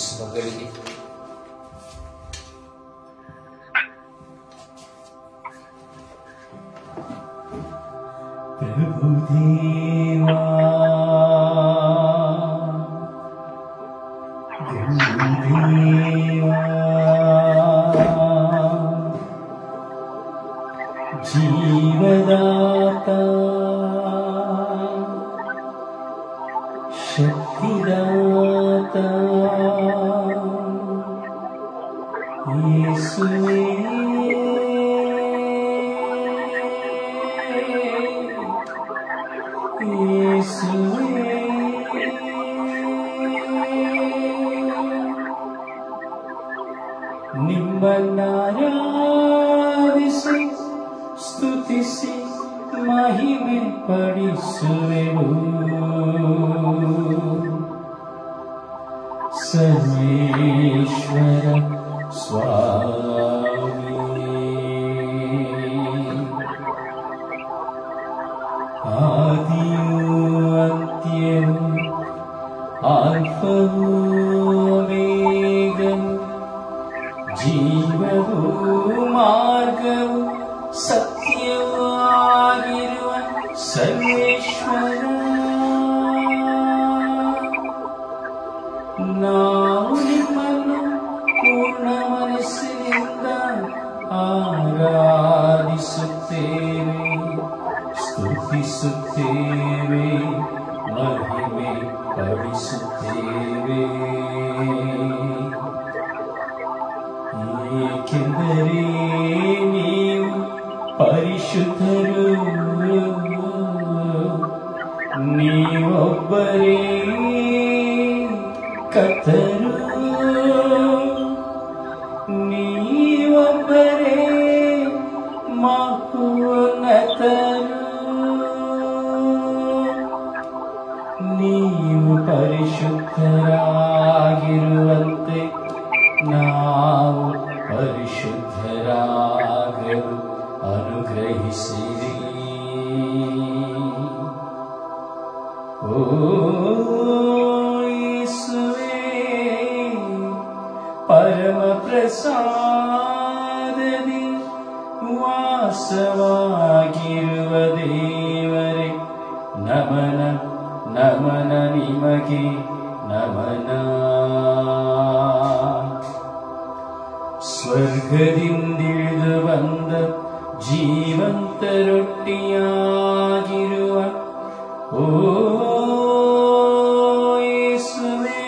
ಸ್ತುತಿಸುವ ಗಳಿಗೆ ಪ್ರಭು ದೇವಾ ಗುರುದೇವಾ ಜೀವದಾತ ಶಕ್ತಿದಾತ ಯೇಸುವೇ ಯೇಸುವೇ ನಿಮ್ಮನ್ನಾರಾಧಿಸಿ ಸ್ತುತಿಸಿ ಮಹಿಮೆ ಪಡಿಸುವೆವು ಸರ್ವೇಶ್ವರ ಸ್ವಾಮಿ ಆದಿಯು ಅಂತ್ಯವು ಆಲ್ಫವು ವೇಗನು ಜೀವವು ಮಾರ್ಗವು ಸತ್ಯವೂ ಆಗಿರುವ ಸರ್ವೇಶ್ವರ ನಾವು ನಿಮ್ಮನ್ನು ಪೂರ್ಣ ಮನಸ್ಸಿನಿಂದ ಆರಾಧಿಸುತ್ತೇವೆ ಸ್ತುತಿಸುತ್ತೇವೆ ಮಹಿಮೆ ಪಡಿಸುತ್ತೇವೆ ಏಕೆಂದರೆ ನೀವು ಪರಿಶುದ್ಧರು ನೀವೊಬ್ಬರೇ ಕಥರು ನೀವೊಬ್ಬರೇ ಮಹೋನ್ನತರು ನೀವು ಪರಿಶುದ್ಧರಾಗಿರುವಂತೆ ನಾವು ಪರಿಶುದ್ಧರಾಗಲು ಅನುಗ್ರಹಿಸಿರಿ ಓ ಯೇಸುವೇ, ಪರಮ ಪ್ರಸಾದದಿ ವಾಸವಾಗಿರುವ ದೇವರೇ ನಮನ ನಮನ ನಿಮಗೆ ನಮನ ಸ್ವರ್ಗದಿಂದಿಳಿದು ಬಂದ ಜೀವಂತ ರೊಟ್ಟಿಯಾಗಿರುವ ಓ ಯೇಸುವೇ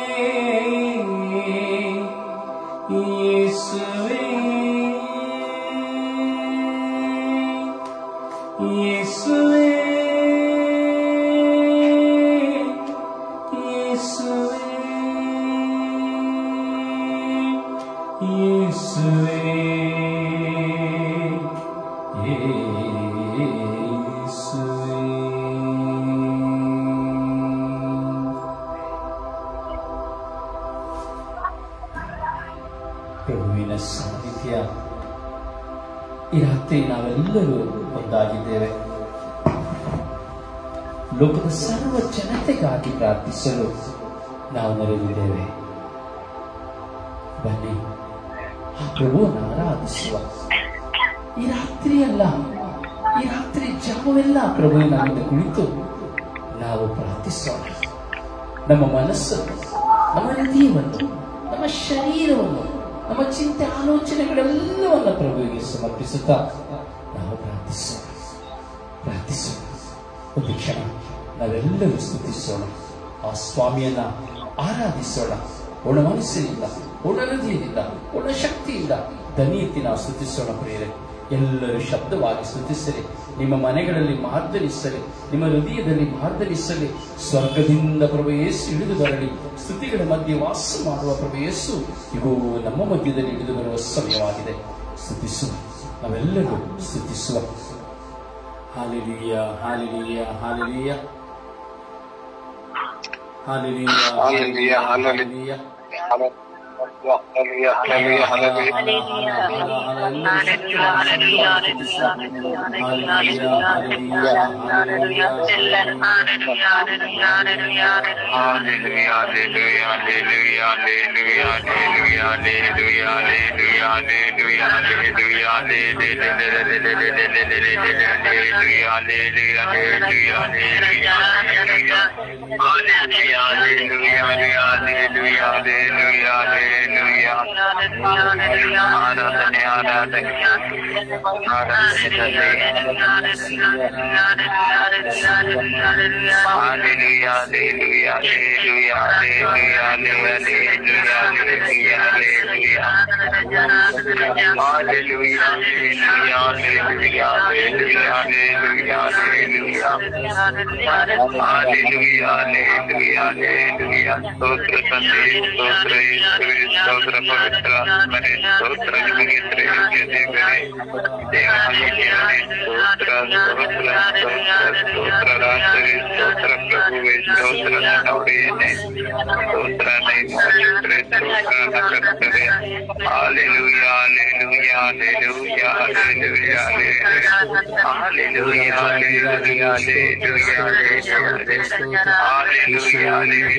ಯೇಸುವೇ ಯೇಸುವೇ ಯೇಸುವೇ ಯೇಸುವೇ ಪ್ರಭುವಿನ ಸಾನ್ನಿಧ್ಯ ಈ ರಾತ್ರಿ ನಾವೆಲ್ಲರೂ ಒಂದಾಗಿದ್ದೇವೆ ಲೋಕದ ಸರ್ವ ಜನತೆಗಾಗಿ ಪ್ರಾರ್ಥಿಸಲು ನಾವು ನೆರೆದಿದ್ದೇವೆ ಬನ್ನಿ ಆ ಪ್ರಭುವನ್ನು ಆರಾಧಿಸುವ ಈ ರಾತ್ರಿಯಲ್ಲ ಈ ರಾತ್ರಿ ಜಾವವೆಲ್ಲ ಪ್ರಭುವಿನ ಮುಂದೆ ಕುಳಿತು ನಾವು ಪ್ರಾರ್ಥಿಸೋಣ ನಮ್ಮ ಮನಸ್ಸನ್ನು ನಮ್ಮ ಹೃದಯವನ್ನು ನಮ್ಮ ಶರೀರವನ್ನು ನಮ್ಮ ಚಿಂತೆ ಆಲೋಚನೆಗಳೆಲ್ಲವನ್ನ ಪ್ರಭುವಿಗೆ ಸಮರ್ಪಿಸುತ್ತಾ ನಾವು ಪ್ರಾರ್ಥಿಸೋಣ ಪ್ರಾರ್ಥಿಸೋಣ ಒಂದು ಕ್ಷಣ ನಾವೆಲ್ಲರೂ ಸ್ತುತಿಸೋಣ ಆ ಸ್ವಾಮಿಯನ್ನ ಆರಾಧಿಸೋಣ ಒಣ ಮನಸ್ಸಿನಿಂದ ಒಣ ಹೃದಯದಿಂದ ಒಣ ಶಕ್ತಿಯಿಂದ ದನಿ ಎತ್ತಿ ನಾವು ಸ್ತುತಿಸೋಣ ಪ್ರಿಯರೇ ಎಲ್ಲರೂ ಶಬ್ದವಾಗಿ ಸ್ತುತಿಸಲಿ ನಿಮ್ಮ ಮನೆಗಳಲ್ಲಿ ಮಾರ್ದನಿಸಲಿ ನಿಮ್ಮ ಹೃದಯದಲ್ಲಿ ಮಾರ್ದನಿಸಲಿ ಸ್ವರ್ಗದಿಂದ ಪ್ರಭು ಯೇಸು ಇಳಿದು ಬರಲಿ ಸ್ತುತಿಗಳ ಮಧ್ಯೆ ವಾಸ ಮಾಡುವ ಪ್ರಭು ಯೇಸು ಇವು ನಮ್ಮ ಮಧ್ಯದಲ್ಲಿ ಇಳಿದು ಬರುವ ಸಮಯವಾಗಿದೆ ಸ್ತುತಿಸುವ ನಾವೆಲ್ಲರೂ ಸ್ತುತಿಸುವ ಹಾಲಿಲಿಯ ಹಾಲಿಲಿಯ ಹಾಲಿಲಿಯ ಹಾಲಿಲಿಯ Hallelujah, hallelujah. ಹಾಲಿಲಿಯ Hallelujah, hallelujah, hallelujah. Hallelujah, hallelujah, hallelujah, hallelujah, hallelujah, hallelujah, hallelujah, hallelujah, hallelujah, hallelujah, hallelujah, hallelujah, hallelujah. Hallelujah, hallelujah, hallelujah, hallelujah, hallelujah. ಆರಾಧನೆ ಆರಾಧನೆ Hallelujah, hallelujah, hallelujah, hallelujah, hallelujah, hallelujah, hallelujah. Hallelujah, hallelujah, hallelujah, hallelujah, hallelujah, hallelujah. Hallelujah, hallelujah, hallelujah. ಸ್ತೋತ್ರ ತಂದೆ ಸ್ತೋತ್ರ ಯೇಸುವೆ ಸ್ತೋತ್ರ ಪವಿತ್ರ ಆತ್ಮನೇ ಸ್ತೋತ್ರ ನಿಮಗೆ ತ್ರೈವಿಧ್ಯ ದೇವರೇ ದೇವಾಲಯನೇ ಸ್ತೋತ್ರ ಸ್ತೋತ್ರ ಸ್ತೋತ್ರ ಸ್ತೋತ್ರ ರಾಜರೇ ಸ್ತೋತ್ರ ಪ್ರಭುವೇ ಸ್ತೋತ್ರ ನನ್ನ ಒಡೆಯನೇ ಸ್ತೋತ್ರ ನೈಮೋಚಿತ್ರೆ ಸ್ತೋತ್ರ ನಕರ್ತರೆ Hallelujah, hallelujah, hallelujah, hallelujah, hallelujah. Hallelujah, hallelujah, hallelujah,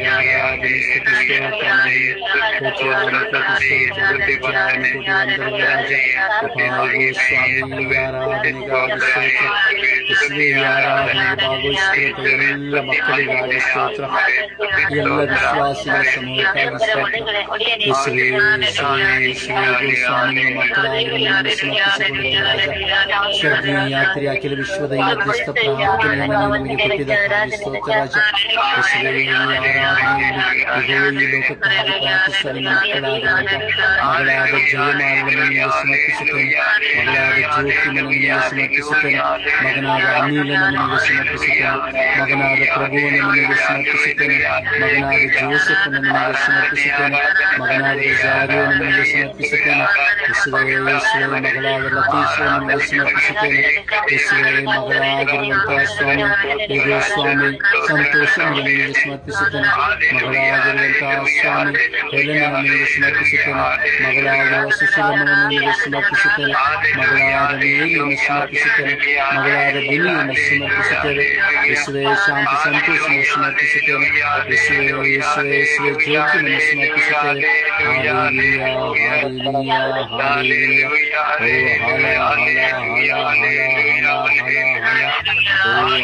ಎಲ್ಲ ಮಕ್ಕಳಿಗಾಗಿ ಸ್ತೋತ್ರ ಎಲ್ಲ ವಿಶ್ವಾಸಿಗಳ ಸಮೂಹಕ್ಕಾಗಿ ಸ್ತೋತ್ರ ಯೇಸುವೇ, ಯೇಸುವೇ, ಯೇಸುವೇ, ಗೋಸ್ವಾಮಿಯ ಮಕ್ಕಳಾಗಿ ನಮ್ಮನ್ನು ಸಮರ್ಪಿಸಿಕೊಳ್ಳುತ್ತೇವೆ ರಾಜ ಸ್ವರ್ಗೀಯ ಯಾತ್ರೆ ಅಖಿಲ ವಿಶ್ವದ ಈ ಮಧ್ಯಸ್ಥ ಪ್ರಾರ್ಥನೆಯನ್ನು ನಮಗೆ ಕೊಟ್ಟಿದ್ದಕ್ಕಾಗಿ ಸ್ತೋತ್ರ ರಾಜ ಯೇಸುವೇ, ಈ ಆರಾಧನೆಯಲ್ಲಿ ಇಗೋ ಈ ಲೋಕಕ್ಕಾಗಿ ಪ್ರಾರ್ಥಿಸುವ ನಿಮ್ಮ ಮಕ್ಕಳಾಗಿರುವಂತ ಮಗಳಾದ ಜಯಮಾಲವನ್ನು ನಿಮಗೆ ಸಮರ್ಪಿಸುತ್ತೇನೆ ಮಗಳಾದ ಜ್ಯೋತಿಮನ್ನು ನಿಮಗೆ ಸಮರ್ಪಿಸುತ್ತೇನೆ ಮಗನಾದ ಅನಿಲನನ್ನು ನಿಮಗೆ ಸಮರ್ಪಿಸುತ್ತೇನೆ ಮಗನಾದ ಪ್ರಭುವನ್ನು ನಿಮಗೆ ಸಮರ್ಪಿಸುತ್ತೇನೆ ಮಗನಾದ ಜೋಸೆಫನ್ನು ನಿಮಗೆ ಸಮರ್ಪಿಸುತ್ತೇನೆ ಮಗನಾದ ಜಾರಿಯನ್ನು ನಿಮಗೆ ಸಮರ್ಪಿಸುತ್ತೇನೆ ಯೇಸುವೆ ಯೇಸುವೆ ಮಗಳಾದ ಲತೀಶವನ್ನು ನಿಮಗೆ ಸಮರ್ಪಿಸುತ್ತೇನೆ ಯೇಸುವೆ ಮಗಳಾಗಿರುವಂತಹ ಸ್ವಾಮಿ ಇಗೋ ಸ್ವಾಮಿ ಸಂತೋಷವನ್ನು ನಿಮಗೆ ಸಮರ್ಪಿಸುತ್ತೇನೆ ಮಗಳಾಗಿರುವಂತಹ ಸ್ವಾಮಿ ಹೆಲೆನನ್ನು ನಿಮಗೆ ಸಮರ್ಪಿಸುತ್ತೇನೆ ಮಗಳಾಗಿರುವ ಸುಶೀಲಮ್ಮನ್ನು ನಿಮಗೆ ಸಮರ್ಪಿಸುತ್ತೇನೆ ಮಗಳಾದ ನೀಲಿಯನ್ನು ಸಮರ್ಪಿಸುತ್ತೇನೆ ಮಗಳಾದ ಬಿಲಿಯನ್ನು ಸಮರ್ಪಿಸುತ್ತೇನೆ ಯೇಸುವೆ ಶಾಂತಿ ಸಂತೋಷವನ್ನು ಸಮರ್ಪಿಸುತ್ತೇನೆ ಯೇಸುವೆ ಯೇಸುವೆ ಯೇಸುವೆ ಜ್ಯೋತಿಯನ್ನು ಸಮರ್ಪಿಸುತ್ತೇನೆ ಹಾಲೆಲೂಯಾ ಹಾಲೆಲೂಯಾ ಹಾಲೆಲೂಯಾ ಓ ಹಾಲ ಹಾಲ ಹಾಲ ಹಾಲ ಹಾಲ ಹಾಲ ಹಾಲ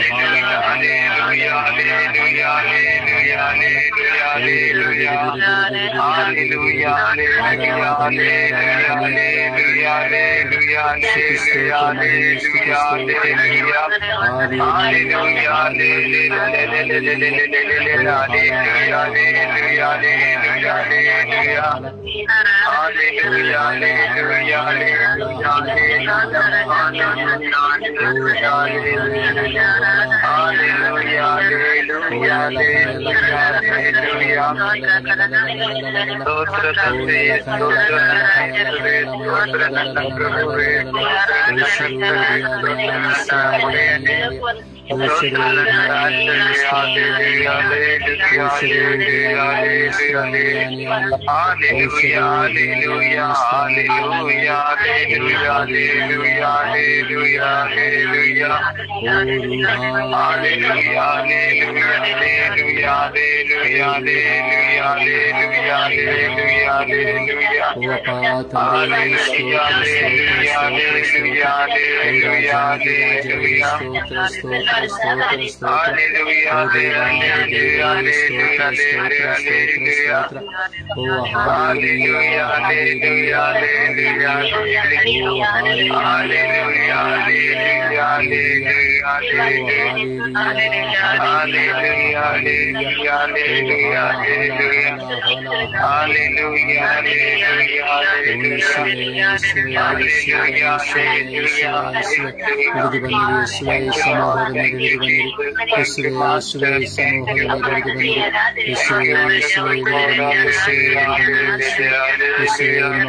ಹಿಡಿದು ಬಂದಿರಿ ಯೇಸುವೆ ಸಮೂಹದಲ್ಲಿ ಹಿಡಿದು ಬಂದಿರಿ ಯೇಸುವೆ ಯೇಸುವೆ ಸಮೂಹದಲ್ಲಿ ಹಿಡಿದು ಬಂದಿರಿ ಯೇಸುವೆ ಯೇಸುವೆ ಹಿಡಿದು ಬಂದಿರಿ ಯೇಸುವೆ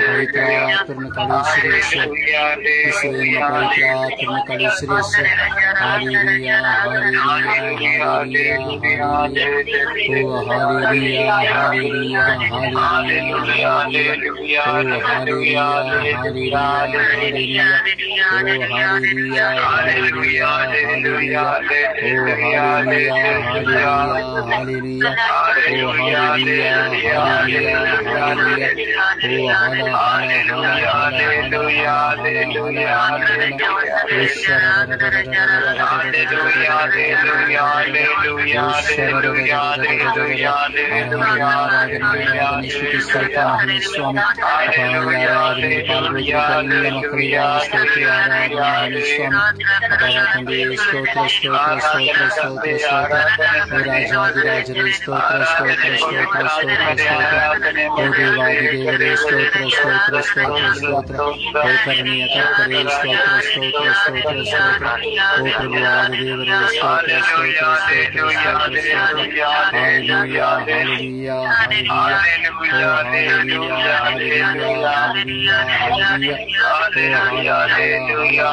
ಹಿಡಿದು ಬಂದಿರಿ ಯೇಸುವೆ ಯೇಸುವೆ ನಿಮ್ಮ ಪವಿತ್ರ ಆತ್ಮನ ಕಳುಹಿಸಿರಿ ಯೇಸುವೆ ಯೇಸುವೆ ನಿಮ್ಮ ಪವಿತ್ರ ಆತ್ಮನ ಕಳುಹಿಸಿರಿ ಯೇಸುವೆ Hallelujah, hallelujah, hallelujah. Oh, hallelujah, hallelujah, hallelujah, hallelujah. Oh, hallelujah, hallelujah, hallelujah. Oh, hallelujah, hallelujah, hallelujah. Oh, hallelujah, hallelujah, hallelujah. Oh, hallelujah, hallelujah, hallelujah. Oh, halla, halla, halla, halla, halla, halla, halla, halla. ಸ್ವಾಮಿ ಆರಾಧನೆ ಪಾಲ್ಗೊಳ್ಳುತ್ತಿದ್ದ ಎಲ್ಲ ಮಕ್ಕಳಿಗೆ ಸ್ತೋತ್ರ ಆರಾಧನೆ ಸ್ವಾಮಿ ಅಪಾಯ ತಂದೆ ಸ್ತೋತ್ರ ಸ್ತೋತ್ರ ಸ್ತೋತ್ರ ಸ್ತೋತ್ರ ಸ್ತೋತ್ರ ಓ ರಾಜಾದಿರಾಜರೇ ಸ್ತೋತ್ರ ಸ್ತೋತ್ರ ಸ್ತೋತ್ರ ಸ್ತೋತ್ರ ಸ್ತೋತ್ರ ಓ ದೇವಾದಿ ದೇವರೇ ಸ್ತೋತ್ರ ಸ್ತೋತ್ರ ಸ್ತೋತ್ರ ಸ್ತೋತ್ರ ಓ ಕರುಣೆಯ ಕರ್ತರೇ ಸ್ತೋತ್ರ ಸ್ತೋತ್ರ ಸ್ತೋತ್ರ ಸ್ತೋತ್ರ ಓ ಪ್ರಭುವಾದ ದೇವರೇ ಸ್ತೋತ್ರ ಸ್ತೋತ್ರ ಸ್ತೋತ್ರ ಸ್ತೋತ್ರ ಸ್ತೋತ್ರ ಹಾಲೆಲೂಯಾ ಹಾಲೆಲೂಯಾ ಹಾಲೆಲೂಯಾ ಓ ಹಾಲೆಲೂಯಾ ಹಾಲೆಲೂಯಾ ಹಾಲೆಲೂಯಾ ಹಾಲೆಲೂಯಾ ಓ ಹಾಲೆಲೂಯಾ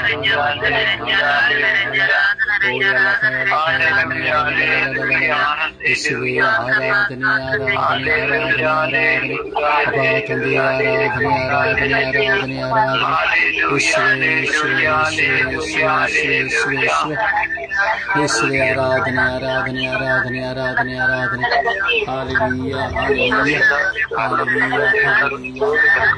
ಯೇಸುವೆ ಆರಾಧನೆ ಆರಾಧನೆ ಆರಾಧನೆ ಆರಾಧನೆ ಅಪ್ಪ ತಂದೆ ಆರಾಧನೆ ಆರಾಧನೆ ಆರಾಧನೆ ಆರಾಧನೆ ಯೇಸುವೆ ಯೇಸುವೆ ಯೇಸುವೆ ಯೇಸುವೆ ಯೇಸುವೆ ಯೇಸುವೆ ಯೇಸುವೆ ಆರಾಧನೆ ಆರಾಧನೆ ಆರಾಧನೆ ಆರಾಧನೆ ಆರಾಧನೆ hallelujah hallelujah hallelujah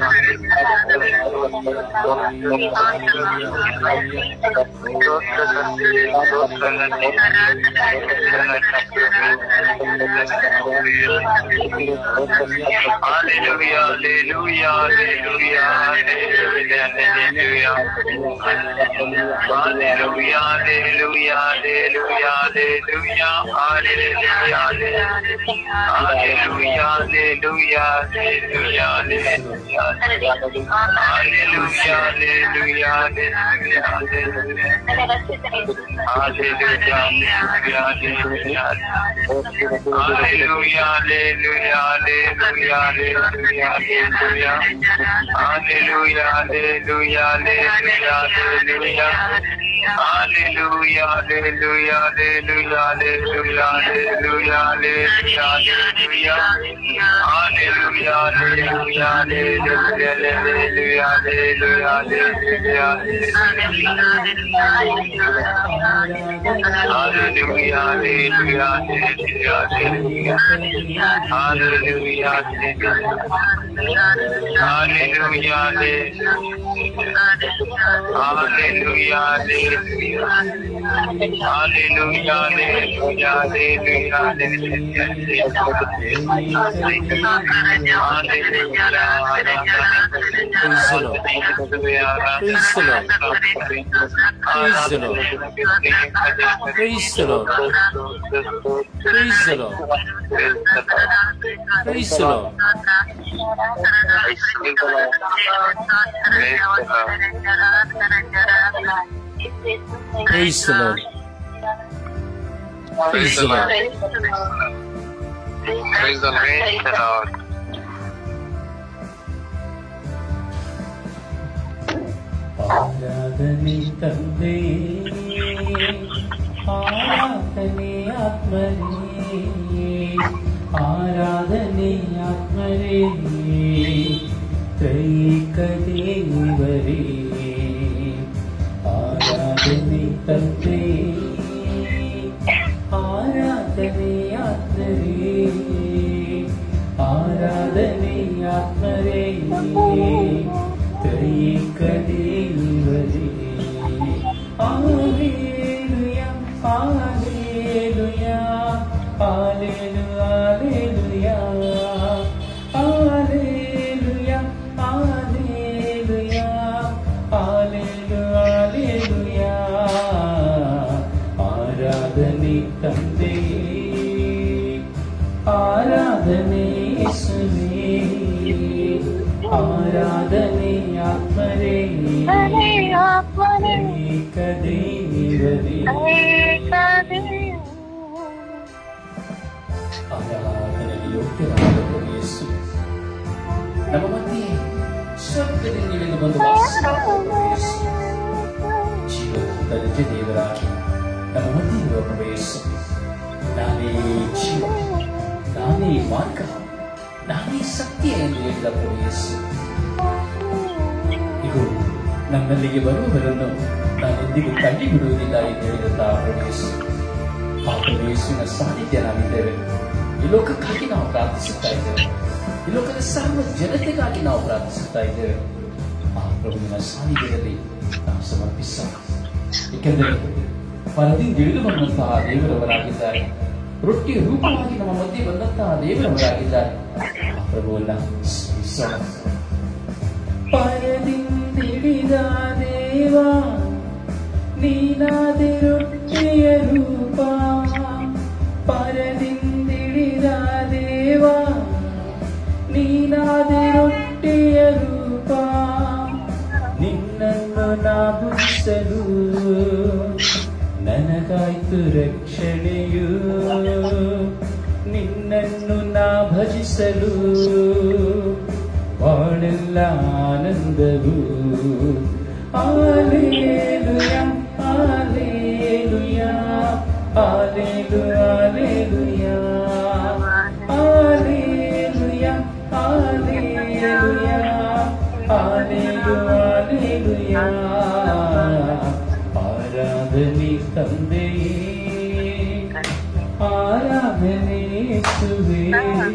Praise the Lord. Praise the Lord. Praise the Lord. Praise the Lord. Praise the Lord. Praise the Lord. ಆರಾಧನೆ ತಂದೆ ಆರಾಧನೆ ಆತ್ಮರೇ ಆರಾಧನೆ ಆತ್ಮರೇ ಕೈಕ ದೇವರೇ ಆರಾಧನೆ ತಂದೆ ಆರಾಧನೆ ಆತ್ಮರೇ ಆರಾಧನೆ ಆತ್ಮರೇ ಕೈಕ ದೇವರೇ Hallelujah, hallelujah, hallelujah, hallelujah, hallelujah, hallelujah, ಆರಾಧನೆ ತಂದೆ ಆರಾಧನೆ ಯೇಸುವೇ ಆರಾಧನೆ ಆತ್ಮರೇ ಏಕ ದೇವರೇ ಆರಾಧನೆ ಯೋಗ್ಯರಾದ ಪ್ರಭು ಯೇಸು ನಮ್ಮ ಮಧ್ಯೆ ಸ್ವರ್ಗದಿಂದ ಇಳಿದು ಬಂದು ವಾಸಿಸುವ ಪ್ರಭು ಯೇಸು. ಜೀವಂತ ನಿಜ ದೇವರಾಗಿ ಮಾರ್ಗ ನಾನೇ ಸತ್ಯ ಎಂದು ಹೇಳಿದ ಪ್ರಭು ಯೇಸು ಇದು ನನ್ನಲ್ಲಿಗೆ ಬರುವವರನ್ನು ನಾನೆಂದಿಗೂ ತಳ್ಳಿ ಬಿಡುವುದಿಲ್ಲ ಎಂದು ಹೇಳಿದಂತಹ ಪ್ರಭು ಯೇಸು ಆ ಪ್ರಭು ಯೇಸುವಿನ ಸಾನ್ನಿಧ್ಯ ನಾವಿದ್ದೇವೆ ಈ ಲೋಕಕ್ಕಾಗಿ ನಾವು ಪ್ರಾರ್ಥಿಸುತ್ತಾ ಇದ್ದೇವೆ ಈ ಲೋಕದ ಸರ್ವ ಜನತೆಗಾಗಿ ನಾವು ಪ್ರಾರ್ಥಿಸುತ್ತಾ ಇದ್ದೇವೆ ಆ ಪ್ರಭುವಿನ ಸಾನ್ನಿಧ್ಯದಲ್ಲಿ ನಾವು ಸಮರ್ಪಿಸೋಣ ಏಕೆಂದರೆ ಪರದಿಂದ ಇಳಿದು ಬಂದಂತಹ ದೇವರವರಾಗಿದ್ದಾರೆ ರೊಟ್ಟಿಯ ರೂಪವಾಗಿ ನಮ್ಮ ಮಧ್ಯೆ ಬಂದಂತಹ ದೇವರವರಾಗಿದ್ದಾರೆ ಆ ಪ್ರಭುವನ್ನ ಸ್ಮರಿಸೋಣ ಪರದಿಂದಿಳಿದ ದೇವ ನೀನಾದೆ ರೊಟ್ಟಿಯ ರೂಪ ಪರದಿಂದಿಳಿದ ದೇವ ನೀನಾದೆ ರೊಟ್ಟಿಯ ರೂಪ ನಿನ್ನನ್ನು ನಾ ಭಜಿಸಲು ನನಗಾಯ್ತು ರಕ್ಷಣೆಯು ನಿನ್ನನ್ನು ನಾ ಭಜಿಸಲು ಬಾಳೆಲ್ಲ ಆನಂದವು ಆಲೇಲುಯ ಆಲೇಲುಯ ಆಲೇಲು ಆಲೇಲುಯ ಆಲೇಲುಯ ಆಲೇಲುಯ ಆಲೇಲು ಆಲೇಲುಯ ಆರಾಧನೆ ತಂದೆಯೇ ಆರಾಧನೆ ಯೇಸುವೇ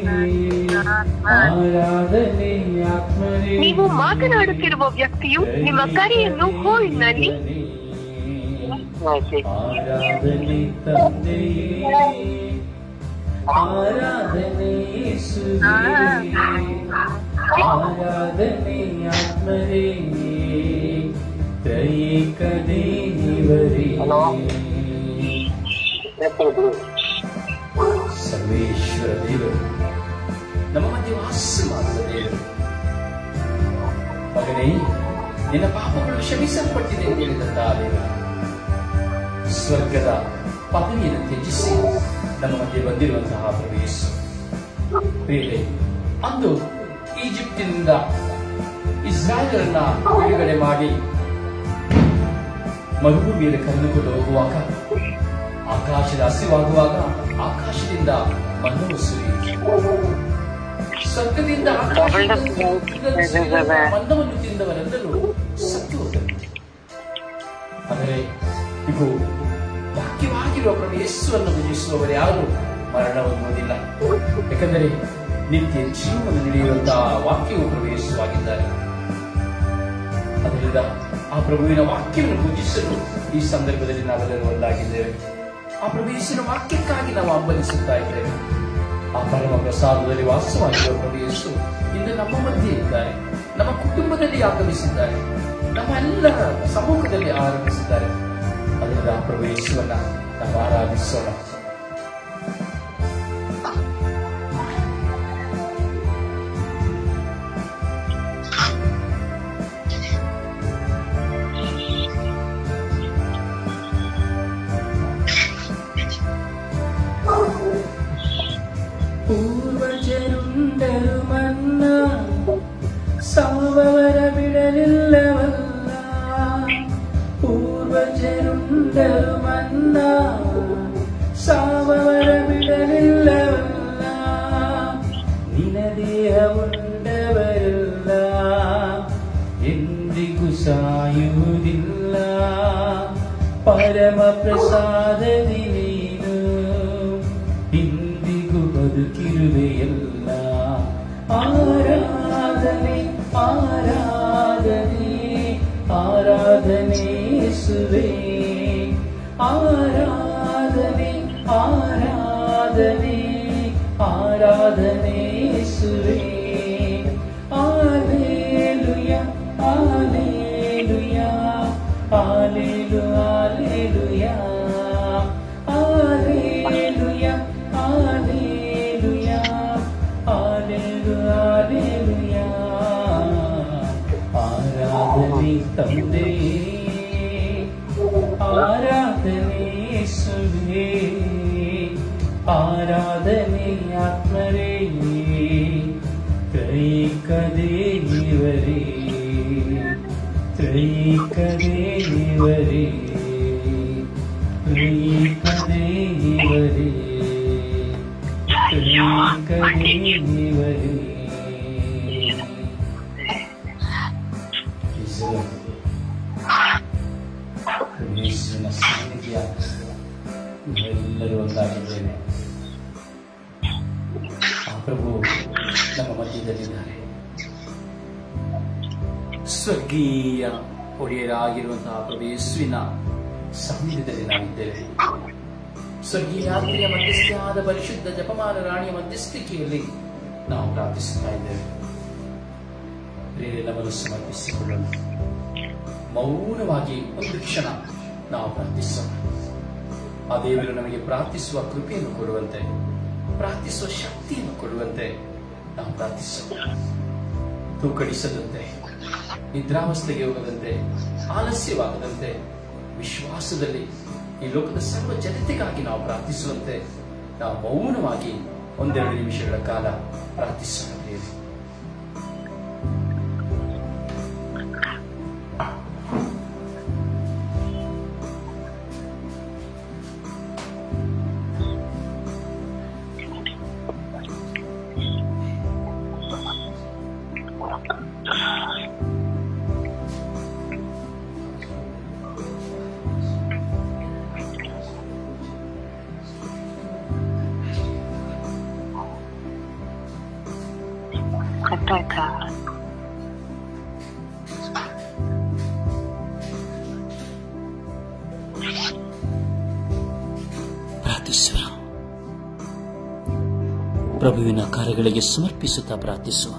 ಆರಾಧನೆ ಆತ್ಮರೇ ನೀವು ಮಾತನಾಡುತ್ತಿರುವ ವ್ಯಕ್ತಿಯು ನಿಮ್ಮ ಕರೆಯನ್ನು ಹೋಲ್ಡ್ನಲ್ಲಿ ಆರಾಧನೆ ತಂದೆಯೇ ಆರಾಧನೆ ಯೇಸುವೇ ಆರಾಧನೆ ಆತ್ಮರೇ ತ್ರೈಕ ದೇವರೇ ಸರ್ವೇಶ್ವರ ದೇವರು ನಮ್ಮ ಮಧ್ಯೆ ವಾಸ ಮಾಡುವ ದೇವರು ಮಗನೇ ನಿನ್ನ ಪಾಪಗಳು ಕ್ಷಮಿಸಲ್ಪಟ್ಟಿದೆ ಎಂದು ಹೇಳಿದಂತಹ ದೇವ ಸ್ವರ್ಗದ ಪದವಿಯನ್ನು ತ್ಯಜಿಸಿ ನಮ್ಮ ಮಧ್ಯೆ ಬಂದಿರುವಂತಹ ಪ್ರಭು ಯೇಸು ಪ್ರಿಯರೇ ಅಂದು ಈಜಿಪ್ಟಿನಿಂದ ಇಸ್ರಾಯೇಲರನ್ನ ಬಿಡುಗಡೆ ಮಾಡಿ ಮರುಭೂಮಿಯಲ್ಲಿ ಕರೆದುಕೊಂಡು ಹೋಗುವಾಗ ಆಕಾಶದ ಹಸಿವಾಗುವಾಗ ಆಕಾಶದಿಂದ ಮಣ್ಣು ಸುರಿಯಿತು ಸ್ವರ್ಗದಿಂದ ಆಕಾಶದಿಂದ ಸುರಿದ ಮನ್ನವನ್ನು ತಿಂದವರೆಲ್ಲರೂ ಸತ್ತು ಹೋದರು ಆದರೆ ಇದು ವಾಕ್ಯವಾಗಿರುವ ಪ್ರಭು ಯೇಸುವನ್ನು ಭಜಿಸುವವರು ಯಾರು ಮರಣ ಹೊಂದುವುದಿಲ್ಲ ಯಾಕಂದರೆ ನಿತ್ಯ ಜೀವನ ನಡೆಯುವಂತಹ ವಾಕ್ಯವು ಪ್ರಭು ಯೇಸುವಾಗಿದ್ದಾರೆ ಅದರಿಂದ ಆ ಪ್ರಭುವಿನ ವಾಕ್ಯವನ್ನು ಪೂಜಿಸಲು ಈ ಸಂದರ್ಭದಲ್ಲಿ ನಾವೆಲ್ಲರೂ ಒಂದಾಗಿದ್ದೇವೆ ಆ ಪ್ರಭು ಯೇಸುವಿನ ವಾಕ್ಯಕ್ಕಾಗಿ ನಾವು ಹಂಬಲಿಸುತ್ತಾ ಇದ್ದೇವೆ ಆ ಪರಮ ಪ್ರಸಾದದಲ್ಲಿ ವಾಸವಾಗಿರುವ ಪ್ರಭು ಯೇಸು ಇಂದು ನಮ್ಮ ಮಧ್ಯೆ ಇದ್ದಾರೆ ನಮ್ಮ ಕುಟುಂಬದಲ್ಲಿ ಆಗಮಿಸಿದ್ದಾರೆ ನಮ್ಮ ಎಲ್ಲರ ಸಮ್ಮುಖದಲ್ಲಿ ಆರಂಭಿಸಿದ್ದಾರೆ ಅದರಿಂದ ಆ ಪ್ರಭು ಯೇಸುವನ್ನ ನಾವು ಆರಾಧಿಸೋಣ ಪೂರ್ವಜರುಂಡರು ಮನ್ನ ಸಾವವರ ಬಿಡಲಿಲ್ಲವಲ್ಲ ಪೂರ್ವಜರುಂಡರು ಮನ್ನ ಸಾವವರ ಬಿಡಲಿಲ್ಲವಲ್ಲ ನಿನ ದೇಹ ಉಂಡವರಲ್ಲ ಎಂದಿಗೂ ಸಾಯುವುದಿಲ್ಲ ಪರಮ ಪ್ರಸಾದದಿ ನೀನು ಇಂದಿಗೂ ಬದುಕಿರುವೆಯಲ್ಲ ಆರಾಧನೆ ಆರಾಧನೆ ಆರಾಧನೆ ಯೇಸುವೇ ಆರಾಧನೆ ಆರಾಧನೆ ಆರಾಧನೆ ಯೇಸುವೇ ಆಲೇಲುಯ ಆಲೇಲುಯ ಆಲೇಲು ಆಲೇಲುಯ ಆಲೇಲುಯ ಆಲೇಲುಯ ಆಲೇಲು ಆಲೇಲುಯ ಆರಾಧನೆ ತಂದೆ ಆರಾಧನೆ ಯೇಸುವೇ ಆರಾಧನೆ ಆತ್ಮರೇ ತ್ರೈಕ ದೇವರೇ ತ್ರೈಕ ದೇವರೇ ತ್ರೈಕ ದೇವರೇ ತ್ರೈಕ ದೇವರೇ ನಿಜವೇ. ಯೇಸುವಿನ ಸಾನ್ನಿಧ್ಯ ನಾವೆಲ್ಲರೂ ಒಂದಾಗಿದ್ದೇವೆ ಆ ಪ್ರಭು ನಮ್ಮ ಮಧ್ಯದಲ್ಲಿದ್ದಾರೆ ಸ್ವರ್ಗೀಯ ಒಡೆಯರಾಗಿರುವಂತಹ ಪ್ರಭು ಯೇಸುವಿನ ಸಾನ್ನಿಧ್ಯದಲ್ಲಿ ನಾವಿದ್ದೇವೆ ಸ್ವರ್ಗೀಯಾತ್ರಿಯ ಮಧ್ಯಸ್ಥೆಯಾದ ಪರಿಶುದ್ಧ ಜಪಮಾನ ರಾಣಿಯ ಮಧ್ಯಸ್ಥಿಕೆಯಲ್ಲಿ ನಾವು ಪ್ರಾರ್ಥಿಸುತ್ತಾ ಇದ್ದೇವೆ ಪ್ರೇರೆಲ್ಲವನ್ನು ಸಮರ್ಪಿಸಿಕೊಳ್ಳೋಣ ಮೌನವಾಗಿ ಒಂದು ಕ್ಷಣ ನಾವು ಪ್ರಾರ್ಥಿಸೋಣ ಆ ದೇವರು ನಮಗೆ ಪ್ರಾರ್ಥಿಸುವ ಕೃಪೆಯನ್ನು ಕೊಡುವಂತೆ ಪ್ರಾರ್ಥಿಸುವ ಶಕ್ತಿಯನ್ನು ಕೊಡುವಂತೆ ನಾವು ಪ್ರಾರ್ಥಿಸೋಣ ತೂಕಡಿಸದಂತೆ ನಿದ್ರಾವಸ್ಥೆಗೆ ಹೋಗದಂತೆ ಆಲಸ್ಯವಾಗದಂತೆ ವಿಶ್ವಾಸದಲ್ಲಿ ಈ ಲೋಕದ ಸರ್ವ ಜನತೆಗಾಗಿ ನಾವು ಪ್ರಾರ್ಥಿಸುವಂತೆ ನಾವು ಮೌನವಾಗಿ ಒಂದೆರಡು ನಿಮಿಷಗಳ ಕಾಲ ಪ್ರಾರ್ಥಿಸೋಣ ಪ್ರಿಯರೇ. ಕಟ್ಟಾಯ್ತಾ ಪ್ರಾರ್ಥಿಸುವ ಪ್ರಭುವಿನ ಕಾರ್ಯಗಳಿಗೆ ಸಮರ್ಪಿಸುತ್ತಾ ಪ್ರಾರ್ಥಿಸುವ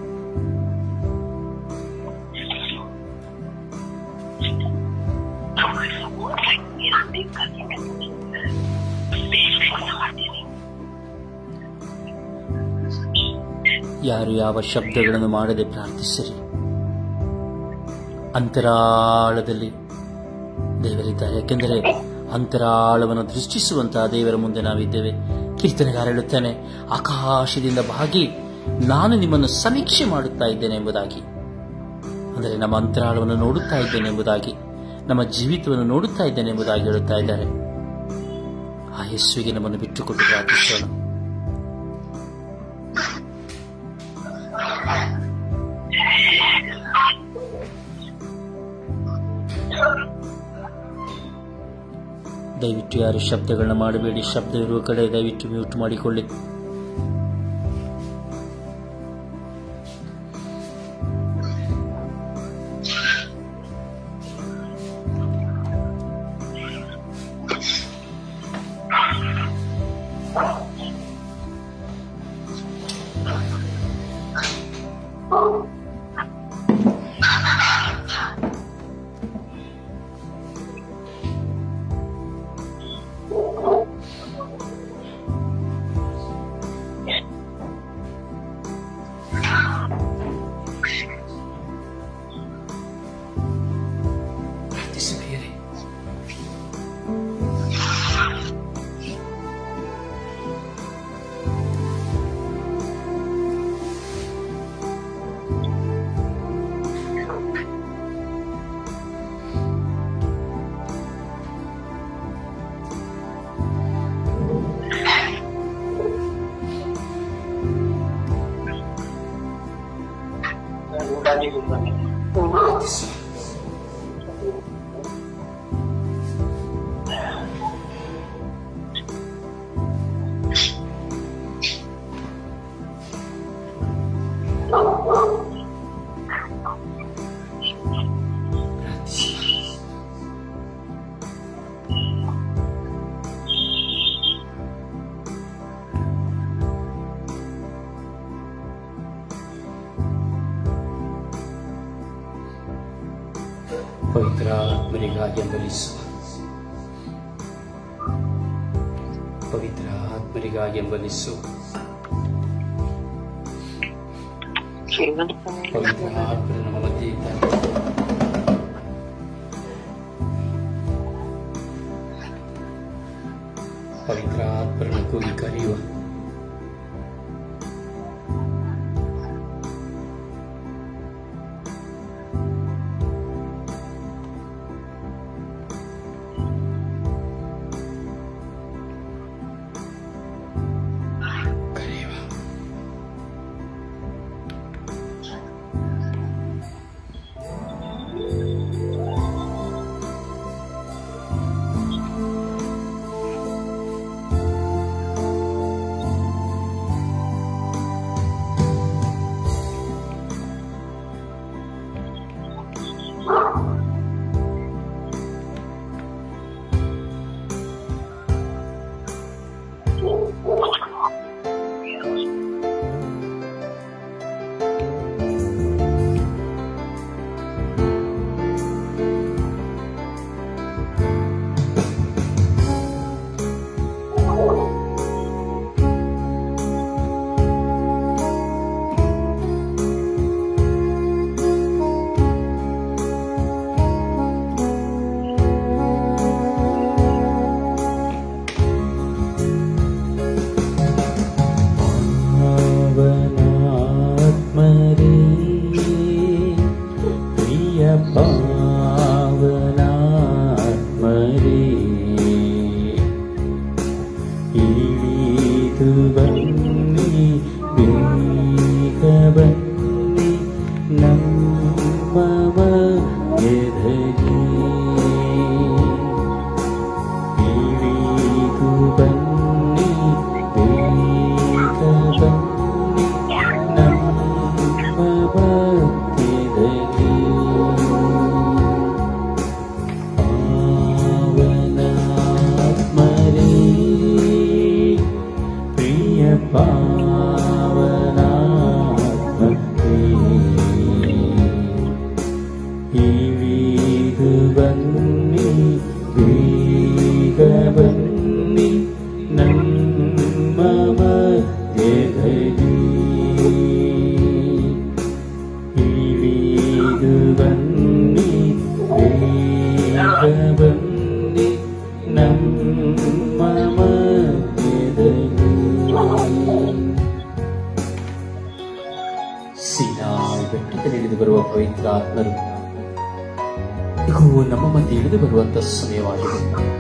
ಯಾರು ಯಾವ ಶಬ್ದಗಳನ್ನು ಮಾಡದೆ ಪ್ರಾರ್ಥಿಸಿರಿ ಅಂತರಾಳದಲ್ಲಿ ದೇವರಿದ್ದಾರೆ ಯಾಕೆಂದರೆ ಅಂತರಾಳವನ್ನು ದೃಷ್ಟಿಸುವಂತಹ ದೇವರ ಮುಂದೆ ನಾವಿದ್ದೇವೆ ಕೀರ್ತನೆಗಾರ ಹೇಳುತ್ತಾನೆ ಆಕಾಶದಿಂದ ಬಾಗಿ ನಾನು ನಿಮ್ಮನ್ನು ಸಮೀಕ್ಷೆ ಮಾಡುತ್ತಾ ಇದ್ದೇನೆ ಎಂಬುದಾಗಿ ಅಂದರೆ ನಮ್ಮ ಅಂತರಾಳವನ್ನು ನೋಡುತ್ತಾ ಇದ್ದೇನೆ ಎಂಬುದಾಗಿ ನಮ್ಮ ಜೀವಿತವನ್ನು ನೋಡುತ್ತಾ ಇದ್ದೇನೆ ಎಂಬುದಾಗಿ ಹೇಳುತ್ತಾ ಇದ್ದಾರೆ ಆ ಯೇಸುವಿಗೆ ನಮ್ಮನ್ನು ಬಿಟ್ಟುಕೊಟ್ಟು ಪ್ರಾರ್ಥಿಸೋಣ ದಯವಿಟ್ಟು ಯಾರು ಶಬ್ದಗಳನ್ನ ಮಾಡಬೇಡಿ ಶಬ್ದ ಇರುವ ಕಡೆ ದಯವಿಟ್ಟು ಮ್ಯೂಟ್ ಮಾಡಿಕೊಳ್ಳಿ ಪ್ರಾರ್ಥಿಸಿ ಪ್ರಿಯರೇ ಪ್ರಾರ್ಥಿಸಿ ಪ್ರಾರ್ಥಿಸಿ ಪವಿತ್ರಾತ್ಮರಿಗಾಗಿ ಎಂಬಲಿಸುವ ಪವಿತ್ರ ಆತ್ಮರಿಗಾಗಿ ಎಂಬಲಿಸು ಪವಿತ್ರ ಆತ್ಮರು ನಮ್ಮ ಮಧ್ಯೆ ಇದ್ದಾರೆ ಪವಿತ್ರ ಆತ್ಮರನ್ನು ಕೂಗಿ ಕರೆಯುವ ಕರೆಯುವ ಇಳಿದು ಬನ್ನಿ ಬೇಗ ಬನ್ನಿ ನಮ್ಮ ಮಧ್ಯದಲ್ಲಿ ಪಾವನಾತ್ಮರೇ ಪ್ರಿಯ ಪಾವನಾತ್ಮರೇ ಇಳಿದು ಬನ್ನಿ ಬೇಗ ಬನ್ನಿ ನಮ್ಮ ಮಧ್ಯದಲ್ಲಿ ಇಳಿದು ಬನ್ನಿ ಬೇಗ ಬನ್ನಿ ನಮ್ಮ ಮಧ್ಯದಲ್ಲಿ ಸೀನಾಯಿ ಬೆಟ್ಟದಲ್ಲಿ ಇಳಿದು ಬರುವ ಪವಿತ್ರ ಆತ್ಮರು ಇವು ನಮ್ಮ ಮಧ್ಯೆ ಇಳಿದು ಬರುವಂತ ಸಮಯವಾಗಿದೆ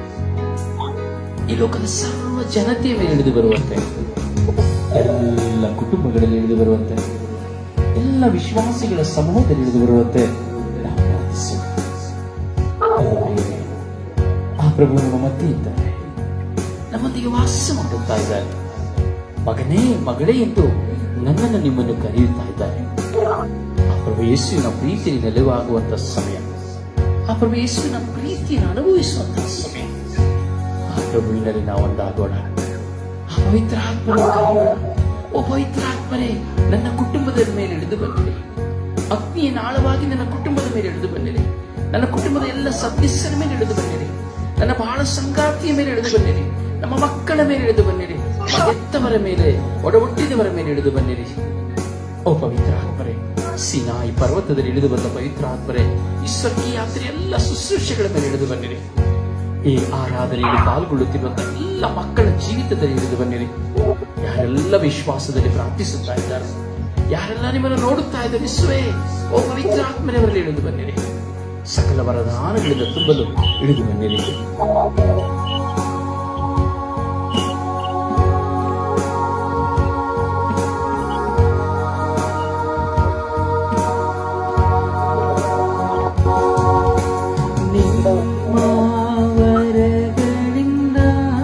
ಈ ಲೋಕದ ಸರ್ವ ಜನತೆಯ ಮೇಲೆ ಇಳಿದು ಬರುವಂತೆ ಎಲ್ಲ ಕುಟುಂಬಗಳಲ್ಲಿ ಇಳಿದು ಬರುವಂತೆ ಎಲ್ಲ ವಿಶ್ವಾಸಿಗಳ ಸಮೂಹದಲ್ಲಿ ಇಳಿದು ಬರುವಂತೆ ನಾವು ಪ್ರಾರ್ಥಿಸೋಣ ದೇವರೇ, ಆ ಪ್ರಭು ನಮ್ಮ ಮಧ್ಯೆ ಇದ್ದಾರೆ ನಮ್ಮೊಂದಿಗೆ ವಾಸ ಮಾಡುತ್ತಾ ಇದ್ದಾರೆ ಮಗನೇ ಮಗಳೇ ಎಂದು ನನ್ನನ್ನು ನಿಮ್ಮನ್ನು ಕರೆಯುತ್ತಾ ಇದ್ದಾರೆ ಆ ಪ್ರಭು ಯೇಸುವಿನ ಪ್ರೀತಿಯ ನೆಲೆವಾಗುವಂತ ಸಮಯ ಆ ಪ್ರಭು ಯೇಸುವಿನ ಪ್ರೀತಿಯನ್ನು ಅನುಭವಿಸುವಂತಹ ಸಮಯ ಆ ಪ್ರಭುವಿನಲ್ಲಿ ನಾವು ಒಂದಾಗೋಣ ಆ ಪವಿತ್ರ ಆತ್ಮನ ಕರೆಯೋಣ. ಓ ಪವಿತ್ರ ಆತ್ಮರೇ ನನ್ನ ಕುಟುಂಬದ ಮೇಲೆ ಇಳಿದು ಬಂದಿದೆ ಅಗ್ನಿಯ ಆಳವಾಗಿ ನನ್ನ ಕುಟುಂಬದ ಮೇಲೆ ಇಳಿದು ಬಂದಿದೆ ನನ್ನ ಕುಟುಂಬದ ಎಲ್ಲ ಸದಸ್ಯರ ಮೇಲೆ ಇಳಿದು ಬಂದಿದೆ ನನ್ನ ಬಹಳ ಸಂಗಾತಿಯ ಮೇಲೆ ಇಳಿದು ಬಂದಿದೆ ನಮ್ಮ ಮಕ್ಕಳ ಮೇಲೆ ಇಳಿದು ಬಂದಿದೆ ಹೆತ್ತವರ ಮೇಲೆ ಒಡ ಹುಟ್ಟಿದವರ ಮೇಲೆ ಇಳಿದು ಬಂದಿದೆ ಓ ಪವಿತ್ರ ಆತ್ಮರೇ ಸಿನಾಯಿ ಪರ್ವತದಲ್ಲಿ ಇಳಿದು ಬಂದ ಪವಿತ್ರ ಆತ್ಮರೇ ಈ ಸ್ವರ್ಗೀಯ ಯಾತ್ರೆ ಎಲ್ಲ ಶುಶ್ರೂಷೆಗಳ ಮೇಲೆ ಇಳಿದು ಬಂದಿದೆ ಈ ಆರಾಧನೆಯಲ್ಲಿ ಪಾಲ್ಗೊಳ್ಳುತ್ತಿರುವಂತಹ ಎಲ್ಲ ಮಕ್ಕಳ ಜೀವಿತದಲ್ಲಿ ಇಳಿದು ಬಂದಿದೆ ಯಾರೆಲ್ಲ ವಿಶ್ವಾಸದಲ್ಲಿ ಪ್ರಾರ್ಥಿಸುತ್ತಾ ಇದ್ದಾರೆ ಯಾರೆಲ್ಲ ನಿಮ್ಮನ್ನು ನೋಡುತ್ತಾ ಇದ್ದಾರೆ ವಿಶ್ವೇ ಓ ಪವಿತ್ರ ಆತ್ಮರವರಲ್ಲಿ ಇಳಿದು ಬಂದಿದೆ ಸಕಲ ವರದಾನಗಳಿಂದ ತುಂಬಲು ಇಳಿದು ಬಂದಿದೆ ನಿಮ್ಮ ವರಗಳಿಂದ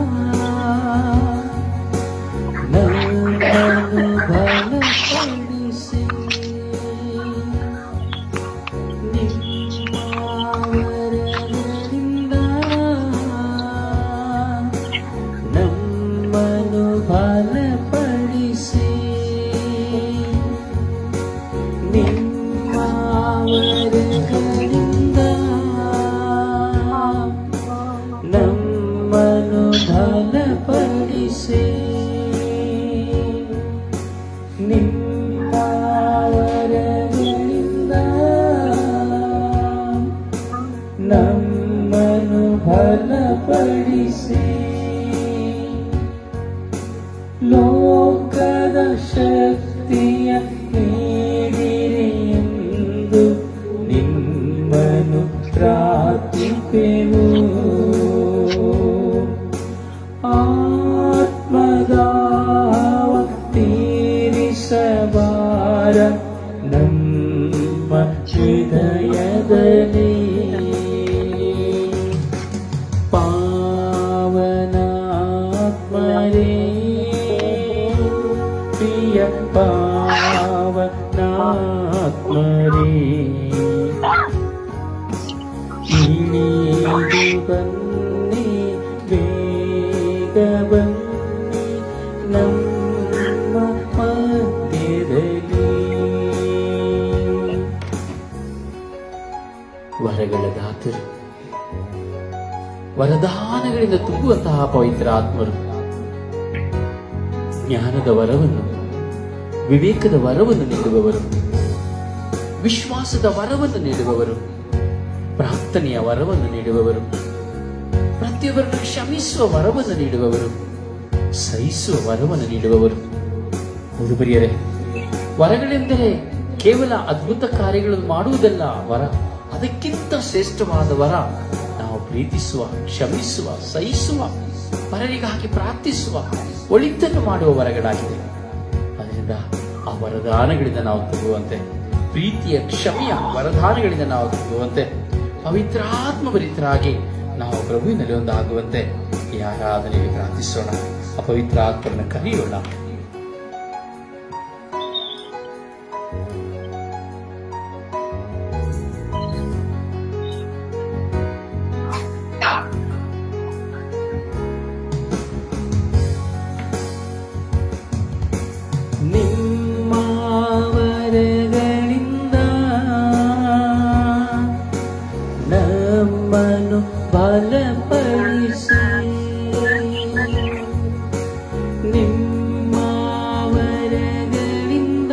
ನನ್ನನ್ನು ಬಲಪಡಿಸಿ ನಿಮ್ಮ ವರಗಳಿಂದ ನಮ್ಮನ್ನು ಬಲಪಡಿಸಿ ನಿಮ್ಮ ವರಗಳಿಂದ ನಮ್ಮನ್ನು ಬಲಪಡಿಸಿ ನಿಮ್ಮ ವರಗಳಿಂದ ನಮ್ಮನ್ನು ಬಲಪಡಿಸಿ ಲೋಕದ ಶಕ್ತಿಯ ನೀಡಿರಿ ಎಂದು ನಿಮ್ಮನ್ನು ಪ್ರಾರ್ಥಿಪೆವು ಆತ್ಮದಾವ ತೀರಿಸಬಾರ ನಮ್ಮ ಹೃದಯದಲ್ಲಿ ಪಾವನಾತ್ಮರೇ ಪ್ರಿಯ ಪಾವನಾತ್ಮರೇ ಇಳಿದು ಬನ್ನಿ ಬೇಗ ಬನ್ನಿ ನಮ್ಮ ಮಧ್ಯದಲ್ಲಿ ವರಗಳ ದಾತರು ವರದಾನಗಳಿಂದ ತುಂಬುವಂತಹ ಪವಿತ್ರ ಆತ್ಮರು ಜ್ಞಾನದ ವರವನ್ನು ವಿವೇಕದ ವರವನ್ನು ನೀಡುವವರು ವಿಶ್ವಾಸದ ವರವನ್ನು ನೀಡುವವರು ಪ್ರಾರ್ಥನೆಯ ವರವನ್ನು ನೀಡುವವರು ಪ್ರತಿಯೊಬ್ಬರನ್ನು ಕ್ಷಮಿಸುವ ವರವನ್ನು ನೀಡುವವರು ಸಹಿಸುವ ವರವನ್ನು ನೀಡುವವರು ಹೌದು ಬರಿಯರೆ ವರಗಳೆಂದರೆ ಕೇವಲ ಅದ್ಭುತ ಕಾರ್ಯಗಳನ್ನು ಮಾಡುವುದಲ್ಲ ವರ ಅದಕ್ಕಿಂತ ಶ್ರೇಷ್ಠವಾದ ವರ ನಾವು ಪ್ರೀತಿಸುವ ಕ್ಷಮಿಸುವ ಸಹಿಸುವ ಪರರಿಗಾಗಿ ಪ್ರಾರ್ಥಿಸುವ ಒಳಿತನ್ನು ಮಾಡುವ ವರಗಳಾಗಿದೆ ಅದರಿಂದ ಆ ವರದಾನಗಳಿಂದ ನಾವು ತಗುವಂತೆ ಪ್ರೀತಿಯ ಕ್ಷಮೆಯ ವರದಾನಗಳಿಂದ ನಾವು ತಗುವಂತೆ ಪವಿತ್ರಾತ್ಮಭರಿತರಾಗಿ ನಾವು ಪ್ರಭುವಿನಲ್ಲಿ ಒಂದಾಗುವಂತೆ ಈ ಆರಾಧನೆಯಲ್ಲಿ ಪ್ರಾರ್ಥಿಸೋಣ ಆ ಪವಿತ್ರ ಆತ್ಮರನ್ನು ಕರೆಯೋಣ ನಿಮ್ಮ ವರಗಳಿಂದ ನಮ್ಮನ್ನು ಬಲಪಡಿಸಿ ನಿಮ್ಮ ವರಗಳಿಂದ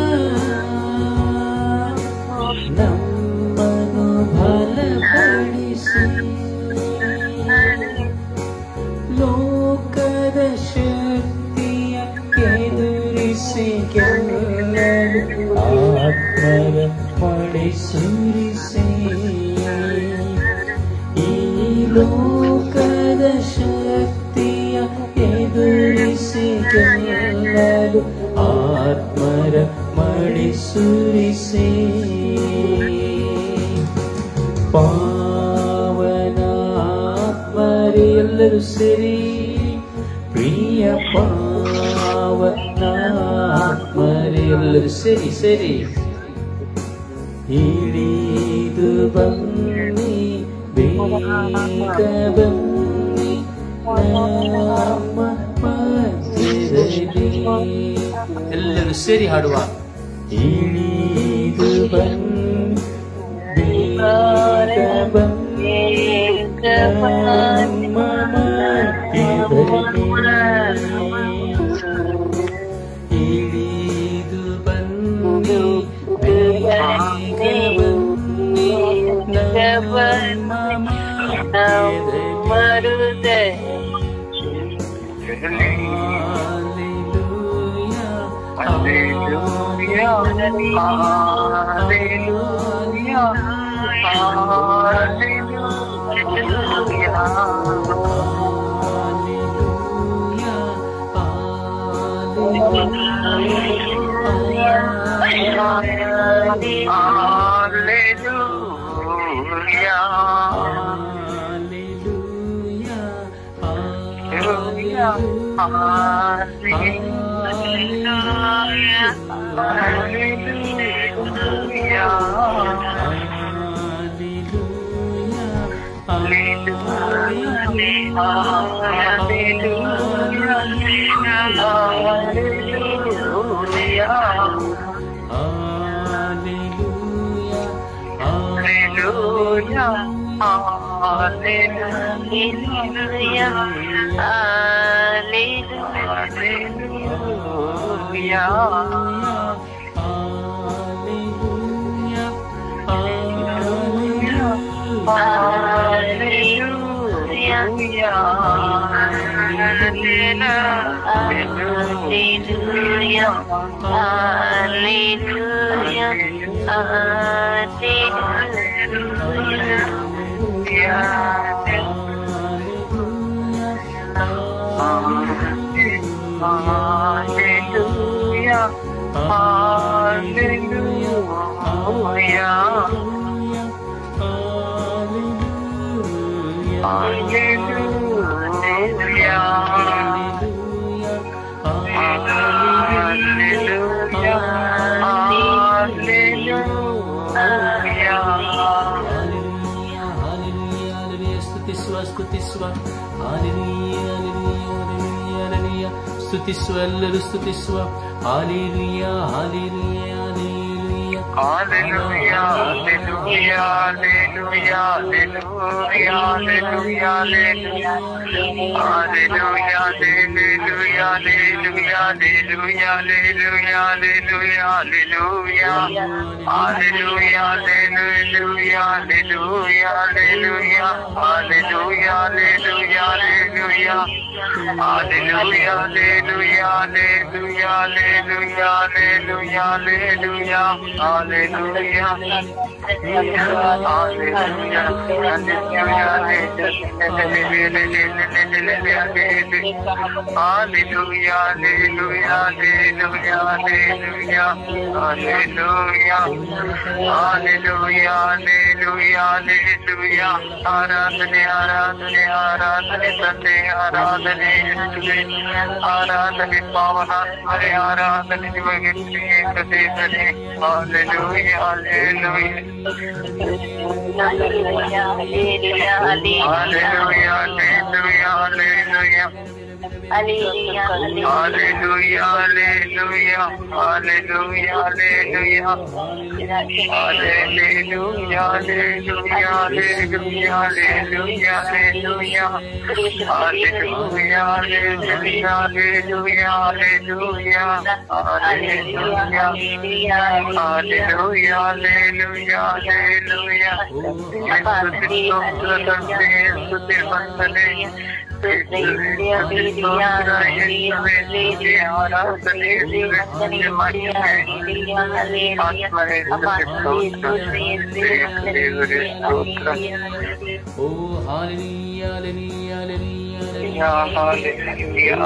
ನಮ್ಮನ್ನು ಬಲಪಡಿಸಿ ಲೋಕದ ಶಕ್ತಿಯ ಎದುರಿಸಿ ಗೆಲ್ಲಲು ಆತ್ಮರ ಮಳೆ ಸುರಿಸಿ ಈ ಲೋಕದ ಶಕ್ತಿಯ ಎದುರಿಸಿ ಗೆಲ್ಲಲು ಆತ್ಮರ ಮಳೆ ಸುರಿಸಿ ಪಾವನಾತ್ಮರೇ ಎಲ್ಲರೂ ಸೇರಿ ಪ್ರಿಯ ಪಾವನಾತ್ಮರೇ ಎಲ್ಲರೂ ಸೇರಿ ಸೇರಿ ಹಿಡಿದು ಬನ್ನಿ ಬೇಗ ಬನ್ನಿ ನಮ್ಮ ಮಧ್ಯದಲ್ಲಿ ಎಲ್ಲರೂ ಸೇರಿ ಹಾಡುವ ಹಿಡಿದು ಬನ್ನಿ ಬೇಗ ಬನ್ನಿ ನಮ್ಮ ಮಧ್ಯದಲ್ಲಿ ಇಳಿದು ಬನ್ನಿ ಬೇಗ ಬನ್ನಿ ನಮ್ಮ ಮಧ್ಯದಲ್ಲಿ ಸ್ತುತಿಸುವ ಸ್ತುತಿಸುವ ಸ್ತುತಿಸುವ ಎಲ್ಲರೂ ಸ್ತುತಿಸುವ ಹಾಲಿರಿಯ ಹಾಲಿರಿಯ Hallelujah, hallelujah, hallelujah, hallelujah, hallelujah, hallelujah. Hallelujah, hallelujah, hallelujah, hallelujah, hallelujah, hallelujah, hallelujah. Hallelujah, hallelujah, hallelujah, hallelujah, hallelujah, hallelujah, hallelujah. Hallelujah, hallelujah, hallelujah, hallelujah, hallelujah, hallelujah, hallelujah. Hallelujah, ಆರಾಧನೆ ಆರಾಧನೆ ಆರಾಧನೆ ತಂದೆ ಆರಾಧನೆ ಯೇಸುವೆ. ಆರಾಧನೆ ಪಾವನಾತ್ಮರೆ ಆರಾಧನೆ ನಿಮಗೆ ಏಕತೆ ಸರಿ hallelujah hallelujah hallelujah hallelujah hallelujah Hallelujah, hallelujah, hallelujah, hallelujah, hallelujah, hallelujah, hallelujah, hallelujah, hallelujah, hallelujah, hallelujah, hallelujah, hallelujah, hallelujah, hallelujah, hallelujah, hallelujah, ಓ ಹಾಲೆಲೂಯ ಹಾಲೆಲೂಯ ಹಾಲೆಲೂಯ ಹಾಲೆಲೂಯ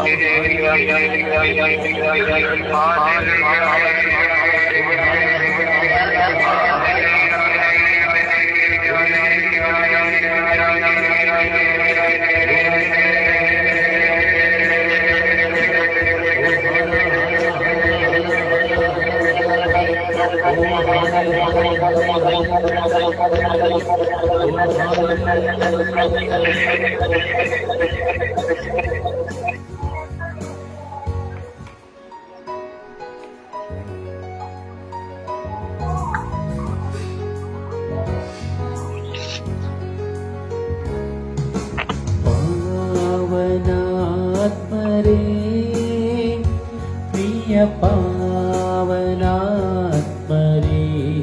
ಪಾವನಾತ್ಮರೇ ಪ್ರಿಯ ಪಾವನಾತ್ಮರೇ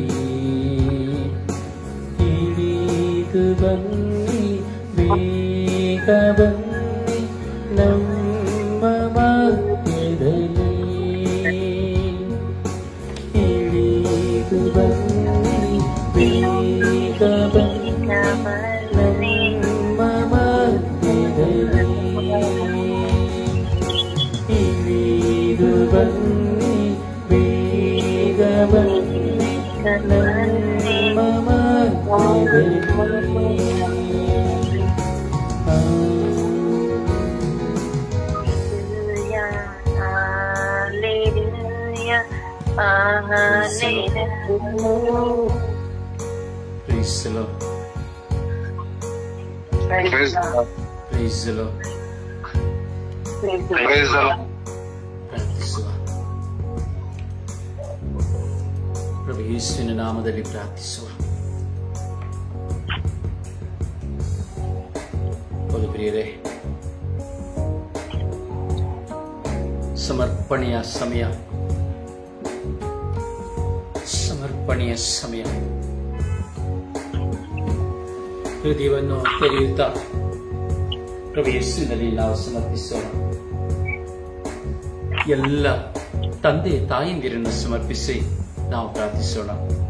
ಇಳಿದು ಬನ್ನಿ ಬೇಗ ಬನ್ನಿ ನಮ್ಮ ಮಧ್ಯದಲ್ಲಿ ಇಳಿದು ಬನ್ನಿ ಬೇಗ ಬನ್ನಿ ನಮ್ಮ ಮಧ್ಯದಲ್ಲಿ ಇಳಿದು ಬನ್ನಿ ಬೇಗ ಬನ್ನಿ ನಮ್ಮ ಮಧ್ಯದಲ್ಲಿ ಆ Praise the Lord. Praise the Lord. Praise the Lord. Praise the Lord. ಪ್ರಾರ್ಥಿಸುವ ಪ್ರಭು ಯೇಸುವಿನ ನಾಮದಲ್ಲಿ ಪ್ರಾರ್ಥಿಸುವ ಹೌದು ಪ್ರಿಯರೇ ಸಮರ್ಪಣೆಯ ಸಮಯ ಸಮರ್ಪಣೆಯ ಸಮಯ ಹೃದಯವನ್ನು ತೆರೆಯುತ್ತಾ ಪ್ರಭು ಯೇಸುವಿನಲ್ಲಿ ನಾವು ಸಮರ್ಪಿಸೋಣ ಎಲ್ಲ ತಂದೆ ತಾಯಂದಿರನ್ನು ಸಮರ್ಪಿಸಿ ನಾವು ಪ್ರಾರ್ಥಿಸೋಣ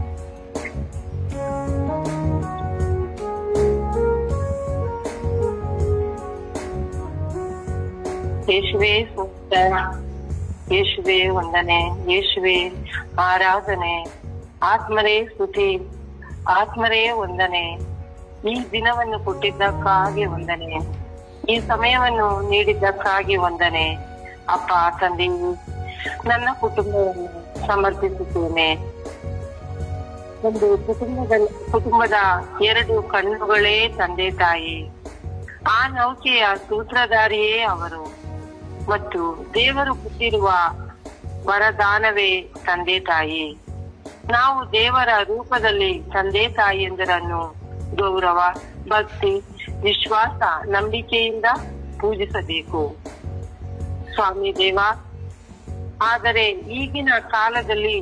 ಯೇಸುವೆ ಸ್ತೋತ್ರ ಯೇಸುವೆ ವಂದನೆ ಯೇಸುವೆ ಆರಾಧನೆ ಆತ್ಮರೇ ಸ್ತುತಿ ಆತ್ಮರೇ ವಂದನೆ ಈ ದಿನವನ್ನು ಕೊಟ್ಟಿದ್ದಕ್ಕಾಗಿ ವಂದನೆ ಈ ಸಮಯವನ್ನು ನೀಡಿದ್ದಕ್ಕಾಗಿ ವಂದನೆ ಅಪ್ಪ ತಂದೆಯು ನನ್ನ ಕುಟುಂಬವನ್ನು ಸಮರ್ಪಿಸುತ್ತೇನೆ ಒಂದು ಕುಟುಂಬದ ಕುಟುಂಬದ ಎರಡು ಕಣ್ಣುಗಳೇ ತಂದೆ ತಾಯಿ ಆ ನೌಕೆಯ ಸೂತ್ರಧಾರಿಯೇ ಅವರು ಮತ್ತು ದೇವರು ಕೊಟ್ಟಿರುವ ವರದಾನವೇ ತಂದೆ ತಾಯಿ ನಾವು ದೇವರ ರೂಪದಲ್ಲಿ ತಂದೆ ತಾಯಿಯಂದರನ್ನು ಗೌರವ ಭಕ್ತಿ ವಿಶ್ವಾಸ ನಂಬಿಕೆಯಿಂದ ಪೂಜಿಸಬೇಕು ಸ್ವಾಮಿ ದೇವ ಆದರೆ ಈಗಿನ ಕಾಲದಲ್ಲಿ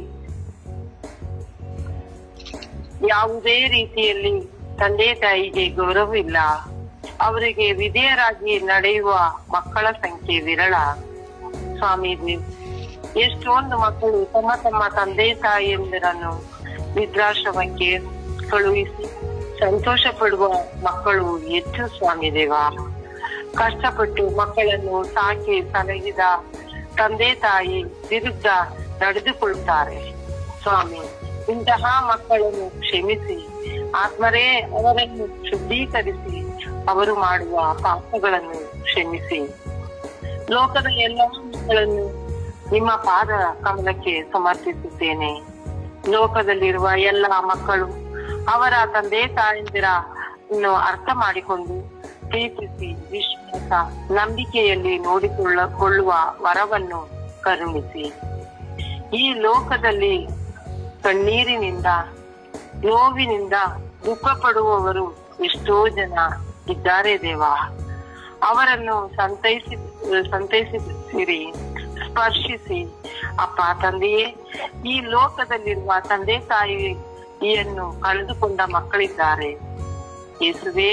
ಯಾವುದೇ ರೀತಿಯಲ್ಲಿ ತಂದೆ ತಾಯಿಗೆ ಗೌರವವಿಲ್ಲ ಅವರಿಗೆ ವಿಧೇಯರಾಗಿ ನಡೆಯುವ ಮಕ್ಕಳ ಸಂಖ್ಯೆ ವಿರಳ ಸ್ವಾಮಿ ದೇವ್ ಎಷ್ಟೊಂದು ಮಕ್ಕಳು ತಮ್ಮ ತಮ್ಮ ತಂದೆ ತಾಯಿಯಂದಿರನ್ನು ವೃದ್ಧಾಶ್ರಮಕ್ಕೆ ಕಳುಹಿಸಿ ಸಂತೋಷ ಪಡುವ ಮಕ್ಕಳು ಹೆಚ್ಚು ಸ್ವಾಮಿ ದೇವ ಕಷ್ಟಪಟ್ಟು ಮಕ್ಕಳನ್ನು ಸಾಕಿ ಸಲಹಿದ ತಂದೆ ತಾಯಿ ವಿರುದ್ಧ ನಡೆದುಕೊಳ್ಳುತ್ತಾರೆ ಸ್ವಾಮಿ ಇಂತಹ ಮಕ್ಕಳನ್ನು ಕ್ಷಮಿಸಿ ಆತ್ಮರೇ ಅವರನ್ನು ಶುದ್ಧೀಕರಿಸಿ ಅವರು ಮಾಡುವ ಪಾಪಗಳನ್ನು ಕ್ಷಮಿಸಿ ಲೋಕದ ಎಲ್ಲಾ ಮಕ್ಕಳನ್ನು ನಿಮ್ಮ ಪಾದ ಕಮಲಕ್ಕೆ ಸಮರ್ಪಿಸುತ್ತೇನೆ ಲೋಕದಲ್ಲಿರುವ ಎಲ್ಲ ಮಕ್ಕಳು ಅವರ ತಂದೆ ತಾಯಂದಿರ ಅರ್ಥ ಮಾಡಿಕೊಂಡು ಪ್ರೀತಿಸಿ ವಿಶ್ವಾಸ ನಂಬಿಕೆಯಲ್ಲಿ ನೋಡಿಕೊಳ್ಳ ಕೊಳ್ಳುವ ವರವನ್ನು ಕರುಣಿಸಿ ಈ ಲೋಕದಲ್ಲಿ ಕಣ್ಣೀರಿನಿಂದ ನೋವಿನಿಂದ ದುಃಖ ಪಡುವವರು ಎಷ್ಟೋ ಜನ ಇದ್ದಾರೆ ದೇವ ಅವರನ್ನು ಸಂತೈಸಿ ಸಂತೈಸಿರಿ ಸ್ಪರ್ಶಿಸಿ ಅಪ್ಪ ತಂದೆಯೇ ಈ ಲೋಕದಲ್ಲಿರುವ ತಂದೆ ತಾಯಿಯನ್ನು ಕಳೆದುಕೊಂಡ ಮಕ್ಕಳಿದ್ದಾರೆ ಯೇಸುವೆ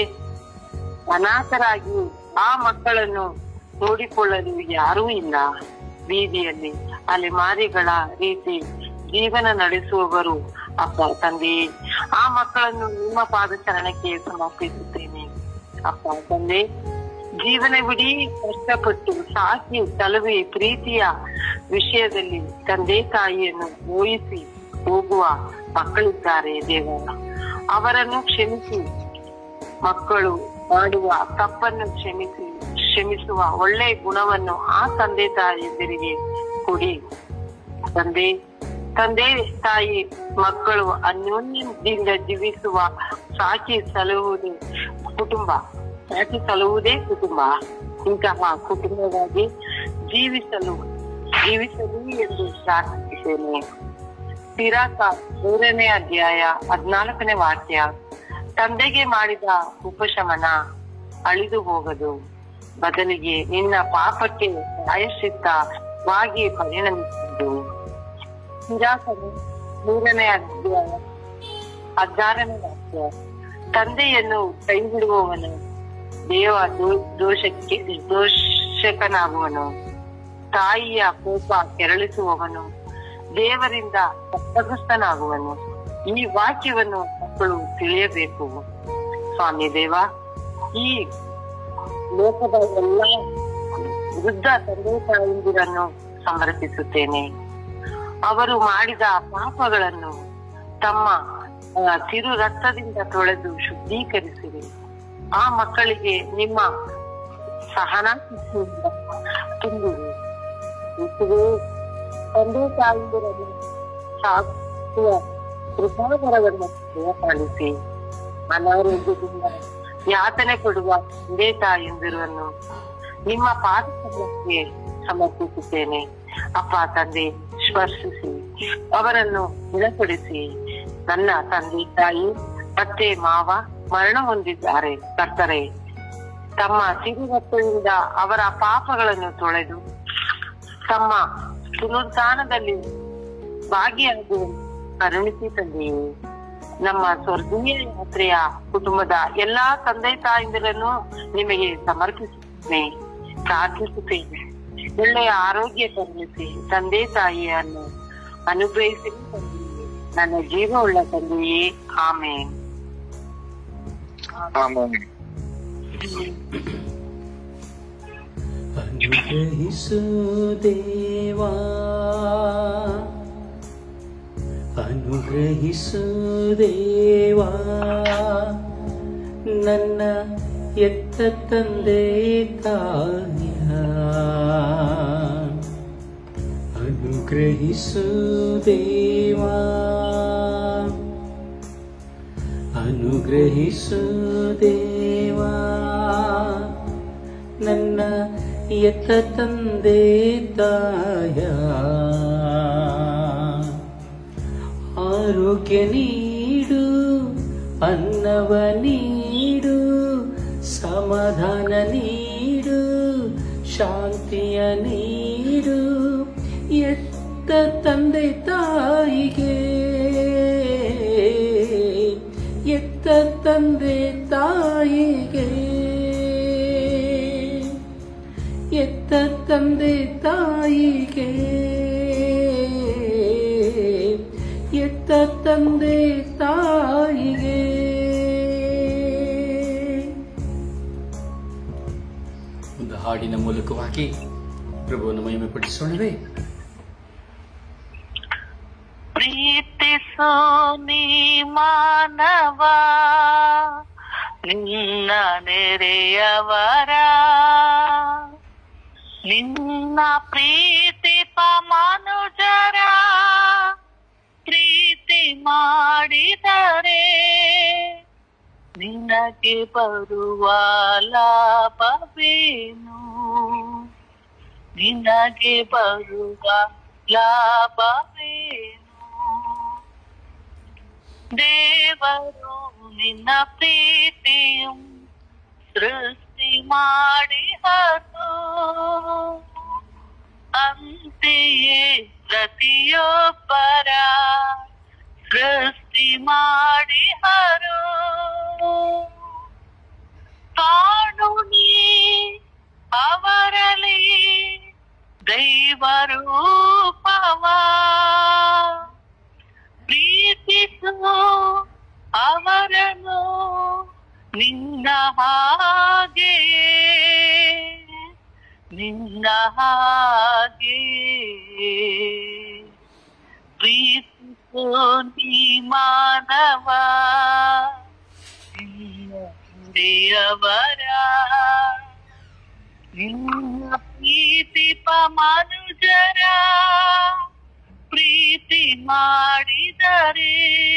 ಅನಾಥರಾಗಿ ಆ ಮಕ್ಕಳನ್ನು ನೋಡಿಕೊಳ್ಳಲು ಯಾರೂ ಇಲ್ಲ ಬೀದಿಯಲ್ಲಿ ಅಲೆಮಾರಿಗಳ ರೀತಿ ಜೀವನ ನಡೆಸುವವರು ಅಪ್ಪ ತಂದೆಯೇ ಆ ಮಕ್ಕಳನ್ನು ನಿಮ್ಮ ಪಾದಚರಣಕ್ಕೆ ಸಮರ್ಪಿಸುತ್ತೇನೆ ಅಪ್ಪ ತಂದೆ ಜೀವನವಿಡೀ ಕಷ್ಟಪಟ್ಟು ಸಾಕಿ ತಲುವಿ ಪ್ರೀತಿಯ ವಿಷಯದಲ್ಲಿ ತಂದೆ ತಾಯಿಯನ್ನು ಊಹಿಸಿ ಹೋಗುವ ಮಕ್ಕಳಿದ್ದಾರೆ ದೇವ ಅವರನ್ನು ಕ್ಷಮಿಸಿ ಮಕ್ಕಳು ಮಾಡುವ ತಪ್ಪನ್ನು ಕ್ಷಮಿಸಿ ಕ್ಷಮಿಸುವ ಒಳ್ಳೆಯ ಗುಣವನ್ನು ಆ ತಂದೆ ತಾಯಿಯರಿಗೆ ಕೊಡಿ ತಂದೆ ತಂದೆ ತಾಯಿ ಮಕ್ಕಳು ಅನ್ಯೋನ್ಯದಿಂದ ಜೀವಿಸುವ ಸಾಕಿ ಸಲಹುವುದು ಕುಟುಂಬ ಸಾಕಿ ಸಲಹುವುದೇ ಕುಟುಂಬ ಇಂತಹ ಕುಟುಂಬವಾಗಿ ಜೀವಿಸಲು ಜೀವಿಸಲಿ ಎಂದು ಪ್ರಾರ್ಥಿಸುತ್ತೇನೆ ಸಿರಾಕ ಮೂರನೇ ಅಧ್ಯಾಯ ಹದ್ನಾಲ್ಕನೇ ವಾಕ್ಯ ತಂದೆಗೆ ಮಾಡಿದ ಉಪಶಮನ ಅಳಿದು ಹೋಗದು ಬದಲಿಗೆ ನಿನ್ನ ಪಾಪಕ್ಕೆ ಪ್ರಾಯಶ್ಚಿತ್ತವಾಗಿ ಪರಿಣಮಿಸುವುದು ಸಿರಾಕನು ಮೂರನೇ ಅಧ್ಯಾಯ ಹದಿನಾರನೇ ವಾಕ್ಯ ತಂದೆಯನ್ನು ಕೈ ಬಿಡುವವನು ದೇವ ದೋ- ದೋಷಕ್ಕೆ ದೋಷಕನಾಗುವನು ತಾಯಿಯ ಕೋಪ ಕೆರಳಿಸುವವನು ದೇವರಿಂದ ತಪ್ಪಿತಸ್ಥನಾಗುವನು ಈ ವಾಕ್ಯವನ್ನು ಮಕ್ಕಳು ತಿಳಿಯಬೇಕು ಸ್ವಾಮಿ ದೇವ ಈ ಲೋಕದ ಎಲ್ಲ ವೃದ್ಧ ತಂದೆ ತಾಯಂದಿರನ್ನು ಸಮರ್ಪಿಸುತ್ತೇನೆ ಅವರು ಮಾಡಿದ ಪಾಪಗಳನ್ನು ತಮ್ಮ ಆ, ತಿರು ರಕ್ತದಿಂದ ತೊಳೆದು ಶುದ್ಧೀಕರಿಸಿರಿ ಆ ಮಕ್ಕಳಿಗೆ ನಿಮ್ಮ ಸಹನಾಶಕ್ತಿಯಿಂದ ತುಂಬಿರಿ ಯೇಸುವೇ, ತಂದೆ ತಾಯಿಯರನ್ನು ಸಾಕುವ ಕೃಪಾವರವನ್ನು ದಯಪಾಲಿಸಿ ಅನಾರೋಗ್ಯದಿಂದ ಯಾತನೆ ಕೊಡುವ ತಂದೆ ತಾಯಂದಿರನ್ನು ನಿಮ್ಮ ಪಾದಕ್ಕೆ ಸಮರ್ಪಿಸುತ್ತೇನೆ ಅಪ್ಪ ತಂದೆ ಸ್ಪರ್ಶಿಸಿ ಅವರನ್ನು ಗುಣಪಡಿಸಿ ನನ್ನ ತಂದೆ ತಾಯಿ ಮತ್ತೆ ಮಾವ ಮರಣ ಹೊಂದಿದ್ದಾರೆ ಕರ್ತರೆ ತಮ್ಮ ಸಿರಿವತ್ತದಿಂದ ಅವರ ಪಾಪಗಳನ್ನು ತೊಳೆದು ತಮ್ಮ ಪುನರುತ್ಥಾನದಲ್ಲಿ ಭಾಗಿಯಾಗುವ ಕರುಣಿಸಿ ತಂದೆಯೇ ನಮ್ಮ ಸ್ವರ್ಗೀಯ ಯಾತ್ರೆಯ ಕುಟುಂಬದ ಎಲ್ಲಾ ತಂದೆ ತಾಯಿಂದಿರನ್ನು ನಿಮಗೆ ಸಮರ್ಪಿಸುತ್ತೇನೆ ಪ್ರಾರ್ಥಿಸುತ್ತೇನೆ ಒಳ್ಳೆಯ ಆರೋಗ್ಯ ಕರುಣಿಸಿ ತಂದೆ ತಾಯಿಯನ್ನು ಅನುಗ್ರಹಿಸಿ ತಂದೆಯೇ. ನನ್ನ ಜೀವವುಳ್ಳ ತಂದೆಯೇ ಆಮೇನ್ ಆಮೇಲೆ ಅನುಗ್ರಹಿಸು ದೇವಾ ಅನುಗ್ರಹಿಸು ದೇವಾ ನನ್ನ ಎತ್ತ ತಂದೆ ತಾಯ ಅನುಗ್ರಹಿಸು ದೇವಾ ಅನುಗ್ರಹಿಸು ದೇವಾ ನನ್ನ ಎತ್ತ ತಂದೆ ತಾಯ ಆರೋಗ್ಯ ನೀಡು ಅನ್ನವ ನೀಡು ಸಮಾಧಾನ ನೀಡು ಶಾಂತಿಯ ನೀಡು ಎತ್ತ ತಂದೆ ತಾಯಿಗೆ ಎತ್ತ ತಂದೆ ತಾಯಿಗೆ ಎತ್ತ ತಂದೆ ತಾಯಿಗೆ ಎತ್ತ ತಂದೆ ತಾಯಿಗೆ ಒಂದು ಹಾಡಿನ ಮೂಲಕವಾಗಿ ಪ್ರಭುವನ್ನು ಮಹಿಮೆ ಪಡಿಸೋಣವೇ ಪ್ರೀತಿಸೋ ನೀ ಮಾನವ ನಿನ್ನ ನೆರೆಯವರ ನಿನ್ನ ಪ್ರೀತಿಪ ಮನುಜರ ಪ್ರೀತಿ ಮಾಡಿದರೆ ನಿನಗೆ ಬರುವ ಲಾಭವೇನು ನಿನಗೆ ಬರುವ ಲಾಭವೇನು ದೇವರು ನಿನ್ನ ಪ್ರೀತಿಯು ಸೃಷ್ಟಿ ಮಾಡಿಹತು ಅಂತೆಯೇ ಪ್ರತಿಯೊಬ್ಬರ ಸೃಷ್ಟಿ ಮಾಡಿಹರು ಕಾಣು ನೀ ಅವರಲ್ಲಿ ದೈವರೂಪವ ಪ್ರೀತಿಸು ಅವರನ್ನು ನಿನ್ನ ಹಾಗೆ ನಿನ್ನ ಹಾಗೆ ಪ್ರೀತಿಸು ನೀ ಮಾನವ ನಿನ್ನ ದೇವರ ನಿನ್ನ ಪ್ರೀತಿಪ ಮನುಜರ ಪ್ರೀತಿ ಮಾಡಿದರೆ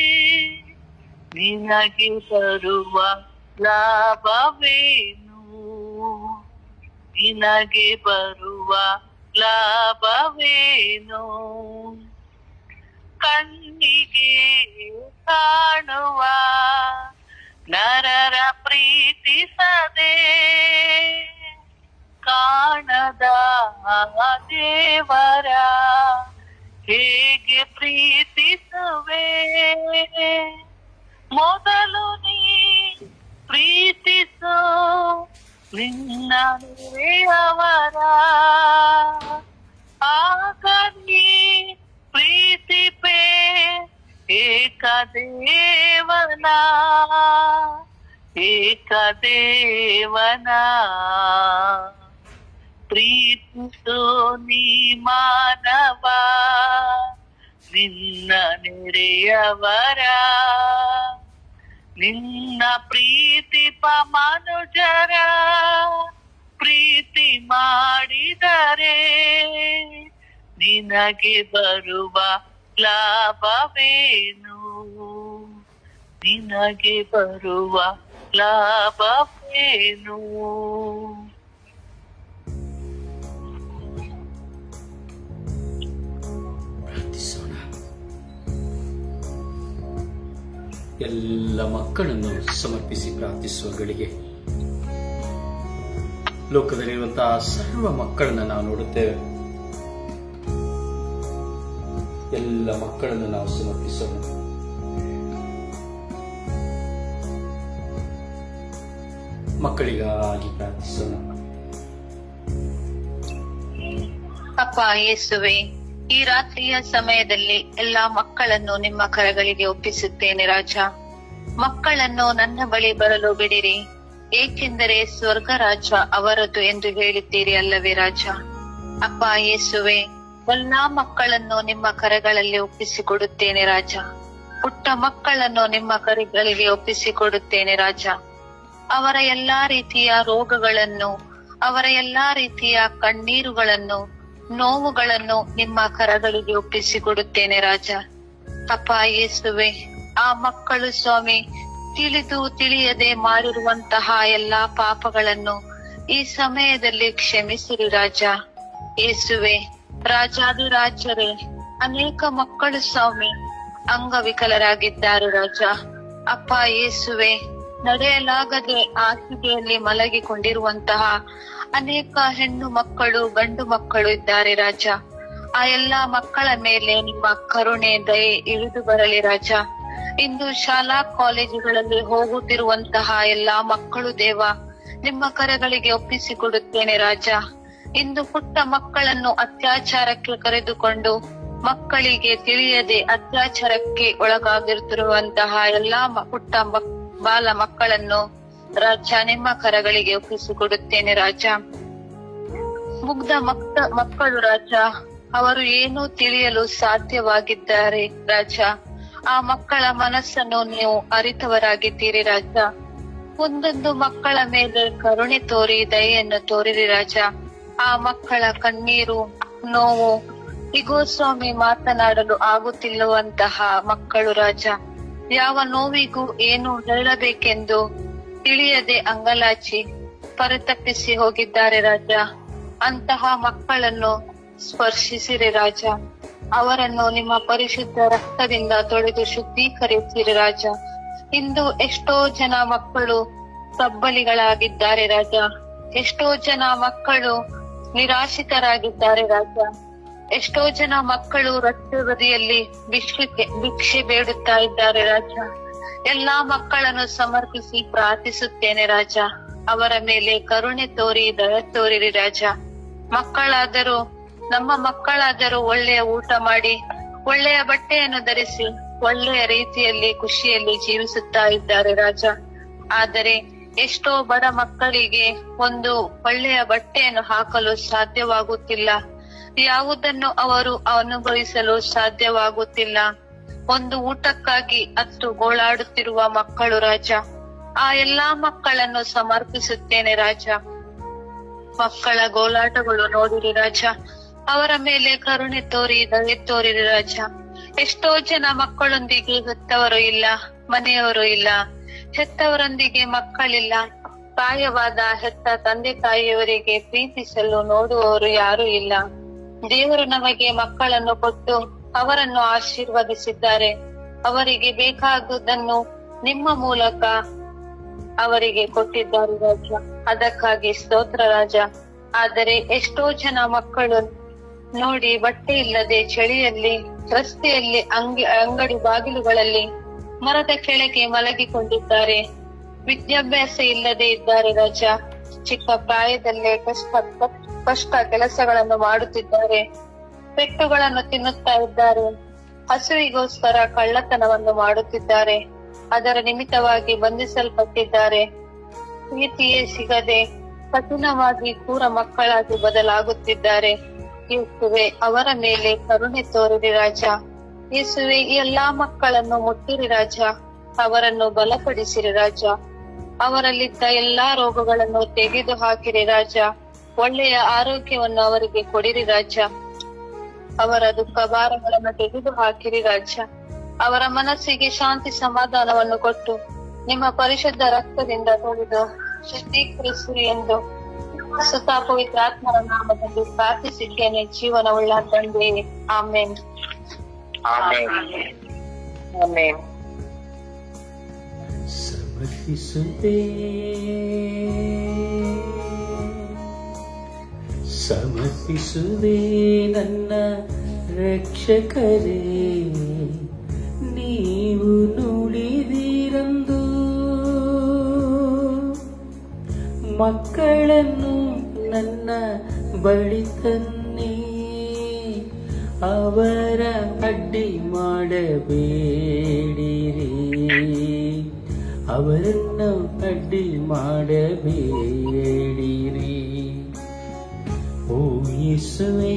ನಿನಗೆ ಬರುವ ಲಾಭವೇನು ನಿನಗೆ ಬರುವ ಲಾಭವೇನು ಕಣ್ಣಿಗೆ ಕಾಣುವ ನರರ ಪ್ರೀತಿಸದೆ ಕಾಣದ ದೇವರ ಹೇಗೆ ಪ್ರೀತಿಸುವೆ ಮೊದಲು ನೀ ಪ್ರೀತಿಸು ನಿನ್ನ ಅವರ ಆಗ ನೀ ಪ್ರೀತಿಪೆ ಏಕದೇವನ ಏಕದೇವನ ಪ್ರೀತಿಸು ನೀ ಮಾನವ ನಿನ್ನ ನೆರೆಯವರ ನಿನ್ನ ಪ್ರೀತಿಪ ಮನುಜರ ಪ್ರೀತಿ ಮಾಡಿದರೆ ನಿನಗೆ ಬರುವ ಲಾಭವೇನು ನಿನಗೆ ಬರುವ ಲಾಭವೇನು ಪ್ರಾರ್ಥಿಸೋಣ ಎಲ್ಲ ಮಕ್ಕಳನ್ನು ಸಮರ್ಪಿಸಿ ಪ್ರಾರ್ಥಿಸುವ ಗಳಿಗೆ ಲೋಕದಲ್ಲಿರುವಂತಹ ಸರ್ವ ಮಕ್ಕಳನ್ನ ನಾವು ನೋಡುತ್ತೇವೆ ಎಲ್ಲ ಮಕ್ಕಳನ್ನು ನಾವು ಸಮರ್ಪಿಸೋಣ ಮಕ್ಕಳಿಗಾಗಿ ಪ್ರಾರ್ಥಿಸೋಣ ಅಪ್ಪ ಯೇಸುವೆ ಈ ರಾತ್ರಿಯ ಸಮಯದಲ್ಲಿ ಎಲ್ಲಾ ಮಕ್ಕಳನ್ನು ನಿಮ್ಮ ಕರಗಳಿಗೆ ಒಪ್ಪಿಸುತ್ತೇನೆ ರಾಜ ಮಕ್ಕಳನ್ನು ನನ್ನ ಬಳಿ ಬರಲು ಬಿಡಿರಿ ಏಕೆಂದರೆ ಸ್ವರ್ಗ ರಾಜ ಅವರದು ಎಂದು ಹೇಳಿದ್ದೀರಿ ಅಲ್ಲವೇ ರಾಜ ಅಪ್ಪ ಯೇಸುವೆ ಎಲ್ಲಾ ಮಕ್ಕಳನ್ನು ನಿಮ್ಮ ಕರಗಳಲ್ಲಿ ಒಪ್ಪಿಸಿಕೊಡುತ್ತೇನೆ ರಾಜ ಪುಟ್ಟ ಮಕ್ಕಳನ್ನು ನಿಮ್ಮ ಕರಗಳಿಗೆ ಒಪ್ಪಿಸಿಕೊಡುತ್ತೇನೆ ರಾಜ ಅವರ ಎಲ್ಲಾ ರೀತಿಯ ರೋಗಗಳನ್ನು ಅವರ ಎಲ್ಲಾ ರೀತಿಯ ಕಣ್ಣೀರುಗಳನ್ನು ನೋವುಗಳನ್ನು ನಿಮ್ಮ ಕರಗಳಿಗೆ ಒಪ್ಪಿಸಿಕೊಡುತ್ತೇನೆ ರಾಜ ಅಪ್ಪ ಯೇಸುವೆ ಆ ಮಕ್ಕಳು ಸ್ವಾಮಿ ತಿಳಿದು ತಿಳಿಯದೆ ಮಾಡಿರುವಂತಹ ಎಲ್ಲಾ ಪಾಪಗಳನ್ನು ಈ ಸಮಯದಲ್ಲಿ ಕ್ಷಮಿಸಿರಿ ರಾಜ ಯೇಸುವೆ ರಾಜಾದಿರಾಜರೇ ಅನೇಕ ಮಕ್ಕಳು ಸ್ವಾಮಿ ಅಂಗವಿಕಲರಾಗಿದ್ದಾರೆ ರಾಜ ಅಪ್ಪ ಯೇಸುವೆ ನಡೆಯಲಾಗದೆ ಹಾಸಿಗೆಯಲ್ಲಿ ಮಲಗಿಕೊಂಡಿರುವಂತಹ ಅನೇಕ ಹೆಣ್ಣು ಮಕ್ಕಳು ಗಂಡು ಮಕ್ಕಳು ಇದ್ದಾರೆ ರಾಜ ಆ ಎಲ್ಲಾ ಮಕ್ಕಳ ಮೇಲೆ ನಿಮ್ಮ ಕರುಣೆ ದಯೆ ಇಳಿದು ಬರಲಿ ರಾಜ ಇಂದು ಶಾಲಾ ಕಾಲೇಜುಗಳಲ್ಲಿ ಹೋಗುತ್ತಿರುವಂತಹ ಎಲ್ಲಾ ಮಕ್ಕಳು ದೇವ ನಿಮ್ಮ ಕರಗಳಿಗೆ ಒಪ್ಪಿಸಿಕೊಡುತ್ತೇನೆ ರಾಜ ಇಂದು ಪುಟ್ಟ ಮಕ್ಕಳನ್ನು ಅತ್ಯಾಚಾರಕ್ಕೆ ಕರೆದುಕೊಂಡು ಮಕ್ಕಳಿಗೆ ತಿಳಿಯದೆ ಅತ್ಯಾಚಾರಕ್ಕೆ ಒಳಗಾಗಿರುತ್ತಿರುವಂತಹ ಎಲ್ಲಾ ಮ- ಪುಟ್ಟ ಮಕ್- ಬಾಲ ಮಕ್ಕಳನ್ನು ರಾಜ ನಿಮ್ಮ ಕರಗಳಿಗೆ ಒಪ್ಪಿಸಿಕೊಡುತ್ತೇನೆ ರಾಜ ಮುಗ್ಧ ಮಕ್ಕ ಮಕ್ಕಳು ರಾಜ ಅವರು ಏನೂ ತಿಳಿಯಲು ಸಾಧ್ಯವಾಗಿದ್ದಾರೆ ರಾಜ ಆ ಮಕ್ಕಳ ಮನಸ್ಸನ್ನು ನೀವು ಅರಿತವರಾಗಿದ್ದೀರಿ ರಾಜ ಒಂದೊಂದು ಮಕ್ಕಳ ಮೇಲೆ ಕರುಣೆ ತೋರಿ ದಯೆಯನ್ನು ತೋರಿರಿ ರಾಜ ಆ ಮಕ್ಕಳ ಕಣ್ಣೀರು ನೋವು ಇಗೋ ಸ್ವಾಮಿ ಮಾತನಾಡಲು ಆಗುತ್ತಿಲ್ಲವಂತಹ ಮಕ್ಕಳು ರಾಜ ಯಾವ ನೋವಿಗೂ ಏನು ಹೇಳಬೇಕೆಂದು ತಿಳಿಯದೆ ಅಂಗಲಾಚಿ ಪರಿತಪ್ಪಿಸಿ ಹೋಗಿದ್ದಾರೆ ರಾಜ ಅಂತಹ ಮಕ್ಕಳನ್ನು ಸ್ಪರ್ಶಿಸಿರಿ ರಾಜ ಅವರನ್ನು ನಿಮ್ಮ ಪರಿಶುದ್ಧ ರಕ್ತದಿಂದ ತೊಳೆದು ಶುದ್ಧೀಕರಿಸಿರಿ ರಾಜ ಇಂದು ಎಷ್ಟೋ ಜನ ಮಕ್ಕಳು ತಬ್ಬಲಿಗಳಾಗಿದ್ದಾರೆ ರಾಜ ಎಷ್ಟೋ ಜನ ಮಕ್ಕಳು ನಿರಾಶ್ರಿತರಾಗಿದ್ದಾರೆ ರಾಜ ಎಷ್ಟೋ ಜನ ಮಕ್ಕಳು ರಸ್ತೆ ಬದಿಯಲ್ಲಿ ಭಿಕ್ಷೆ ಭಿಕ್ಷೆ ಬೇಡುತ್ತಾ ಇದ್ದಾರೆ ರಾಜ ಎಲ್ಲಾ ಮಕ್ಕಳನ್ನು ಸಮರ್ಪಿಸಿ ಪ್ರಾರ್ಥಿಸುತ್ತೇನೆ ರಾಜ ಅವರ ಮೇಲೆ ಕರುಣೆ ತೋರಿ ದಯ ತೋರಿರಿ ರಾಜ ಮಕ್ಕಳಾದರೂ ನಮ್ಮ ಮಕ್ಕಳಾದರೂ ಒಳ್ಳೆಯ ಊಟ ಮಾಡಿ ಒಳ್ಳೆಯ ಬಟ್ಟೆಯನ್ನು ಧರಿಸಿ ಒಳ್ಳೆಯ ರೀತಿಯಲ್ಲಿ ಖುಷಿಯಲ್ಲಿ ಜೀವಿಸುತ್ತಾ ಇದ್ದಾರೆ ರಾಜ ಆದರೆ ಎಷ್ಟೋ ಬಡ ಮಕ್ಕಳಿಗೆ ಒಂದು ಒಳ್ಳೆಯ ಬಟ್ಟೆಯನ್ನು ಹಾಕಲು ಸಾಧ್ಯವಾಗುತ್ತಿಲ್ಲ ಯಾವುದನ್ನು ಅವರು ಅನುಭವಿಸಲು ಸಾಧ್ಯವಾಗುತ್ತಿಲ್ಲ ಒಂದು ಊಟಕ್ಕಾಗಿ ಅತ್ತು ಗೋಳಾಡುತ್ತಿರುವ ಮಕ್ಕಳು ರಾಜ ಆ ಎಲ್ಲಾ ಮಕ್ಕಳನ್ನು ಸಮರ್ಪಿಸುತ್ತೇನೆ ರಾಜ ಮಕ್ಕಳ ಗೋಲಾಟಗಳು ನೋಡಿರಿ ರಾಜ ಅವರ ಮೇಲೆ ಕರುಣೆ ತೋರಿ ದಯೆ ತೋರಿರಿ ರಾಜ ಎಷ್ಟೋ ಜನ ಮಕ್ಕಳೊಂದಿಗೆ ಹೆತ್ತವರು ಇಲ್ಲ ಮನೆಯವರು ಇಲ್ಲ ಹೆತ್ತವರೊಂದಿಗೆ ಮಕ್ಕಳಿಲ್ಲ ಪ್ರಾಯವಾದ ಹೆತ್ತ ತಂದೆ ತಾಯಿಯವರಿಗೆ ಪ್ರೀತಿಸಲು ನೋಡುವವರು ಯಾರೂ ಇಲ್ಲ ದೇವರು ನಮಗೆ ಮಕ್ಕಳನ್ನು ಕೊಟ್ಟು ಅವರನ್ನು ಆಶೀರ್ವದಿಸಿದ್ದಾರೆ ಅವರಿಗೆ ಬೇಕಾಗುವುದನ್ನು ನಿಮ್ಮ ಮೂಲಕ ಅವರಿಗೆ ಕೊಟ್ಟಿದ್ದಾರೆ ರಾಜ ಅದಕ್ಕಾಗಿ ಸ್ತೋತ್ರ ರಾಜ ಆದರೆ ಎಷ್ಟೋ ಜನ ಮಕ್ಕಳು ನೋಡಿ ಬಟ್ಟೆ ಇಲ್ಲದೆ ಚಳಿಯಲ್ಲಿ ರಸ್ತೆಯಲ್ಲಿ ಅಂಗಿ ಅಂಗಡಿ ಬಾಗಿಲುಗಳಲ್ಲಿ ಮರದ ಕೆಳಗೆ ಮಲಗಿಕೊಂಡಿದ್ದಾರೆ ವಿದ್ಯಾಭ್ಯಾಸ ಇಲ್ಲದೆ ಇದ್ದಾರೆ ರಾಜ ಚಿಕ್ಕ ಪ್ರಾಯದಲ್ಲೇ ಕಷ್ಟ ಕಷ್ಟ ಕೆಲಸಗಳನ್ನು ಮಾಡುತ್ತಿದ್ದಾರೆ ಪೆಟ್ಟುಗಳನ್ನು ತಿನ್ನುತ್ತಾ ಇದ್ದಾರೆ ಹಸುವಿಗೋಸ್ಕರ ಕಳ್ಳತನವನ್ನು ಮಾಡುತ್ತಿದ್ದಾರೆ ಅದರ ನಿಮಿತ್ತವಾಗಿ ಬಂಧಿಸಲ್ಪಟ್ಟಿದ್ದಾರೆ ಪ್ರೀತಿಯೇ ಸಿಗದೆ ಕಠಿಣವಾಗಿ ಕೂರ ಮಕ್ಕಳಾಗಿ ಬದಲಾಗುತ್ತಿದ್ದಾರೆ ಯೇಸುವೆ ಅವರ ಮೇಲೆ ಕರುಣೆ ತೋರಿರಿ ರಾಜ ಯೇಸುವೆ ಈ ಎಲ್ಲಾ ಮಕ್ಕಳನ್ನು ಮುಟ್ಟಿರಿ ರಾಜ ಅವರನ್ನು ಬಲಪಡಿಸಿರಿ ರಾಜ ಅವರಲ್ಲಿದ್ದ ಎಲ್ಲಾ ರೋಗಗಳನ್ನು ತೆಗೆದು ಹಾಕಿರಿ ರಾಜ ಒಳ್ಳೆಯ ಆರೋಗ್ಯವನ್ನು ಅವರಿಗೆ ಕೊಡಿರಿ ರಾಜ ಅವರ ದುಃಖ ಭಾರಗಳನ್ನು ತೆಗೆದು ಹಾಕಿರಿ ರಾಜ ಅವರ ಮನಸ್ಸಿಗೆ ಶಾಂತಿ ಸಮಾಧಾನವನ್ನು ಕೊಟ್ಟು ನಿಮ್ಮ ಪರಿಶುದ್ಧ ರಕ್ತದಿಂದ ತೊಳೆದು ಶುದ್ಧೀಕರಿಸಿರಿ ಎಂದು ಸುತ ಪವಿತ್ರಾತ್ಮರ ನಾಮದಲ್ಲಿ ಪ್ರಾರ್ಥಿಸಿದ್ದೇನೆ ಜೀವನವುಳ್ಳ ತಂದೆ ಆಮೇನ್ ಆಮೇನ್ ಸಮರ್ಪಿಸುವೆ ಸಮರ್ಪಿಸುವೆ ನನ್ನ ರಕ್ಷಕರೇ ನೀವು ನುಡಿದಿರಂದು ಮಕ್ಕಳನ್ನು ನನ್ನ ಬಳಿ ತನ್ನಿ ಅವರ ಅಡ್ಡಿ ಮಾಡಬೇಡಿರಿ ಅವರನ್ನು ಅಡ್ಡಿ ಮಾಡಬೇಡಿರಿ ಓ ಯೇಸುವೇ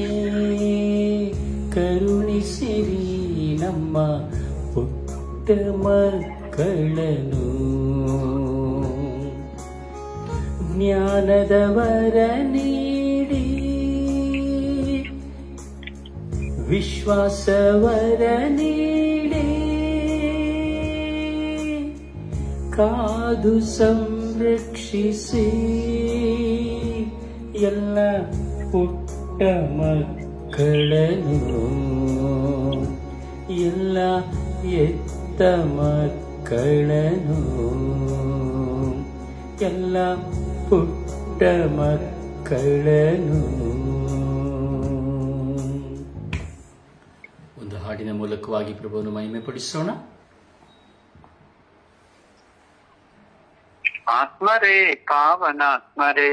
ಕರುಣಿಸಿರಿ ನಮ್ಮ ಪುಟ್ಟ ಮಕ್ಕಳನ್ನು ಜ್ಞಾನದವರ ನೀಡಿ ವಿಶ್ವಾಸವರ ನೀಡಿ ಕಾದು ಸಂರಕ್ಷಿಸಿ ಎಲ್ಲ ಪುಟ್ಟ ಮಕ್ಕಳನ್ನು ಎಲ್ಲ ಎತ್ತ ಮಕ್ಕಳನ್ನು ಎಲ್ಲ ಪುಟ್ಟ ಮಕ್ಕಳನ್ನು ಒಂದು ಹಾಡಿನ ಮೂಲಕವಾಗಿ ಪ್ರಭುವನ್ನು ಮಹಿಮೆ ಪಡಿಸೋಣ ಆತ್ಮರೇ ಪಾವನಾತ್ಮರೇ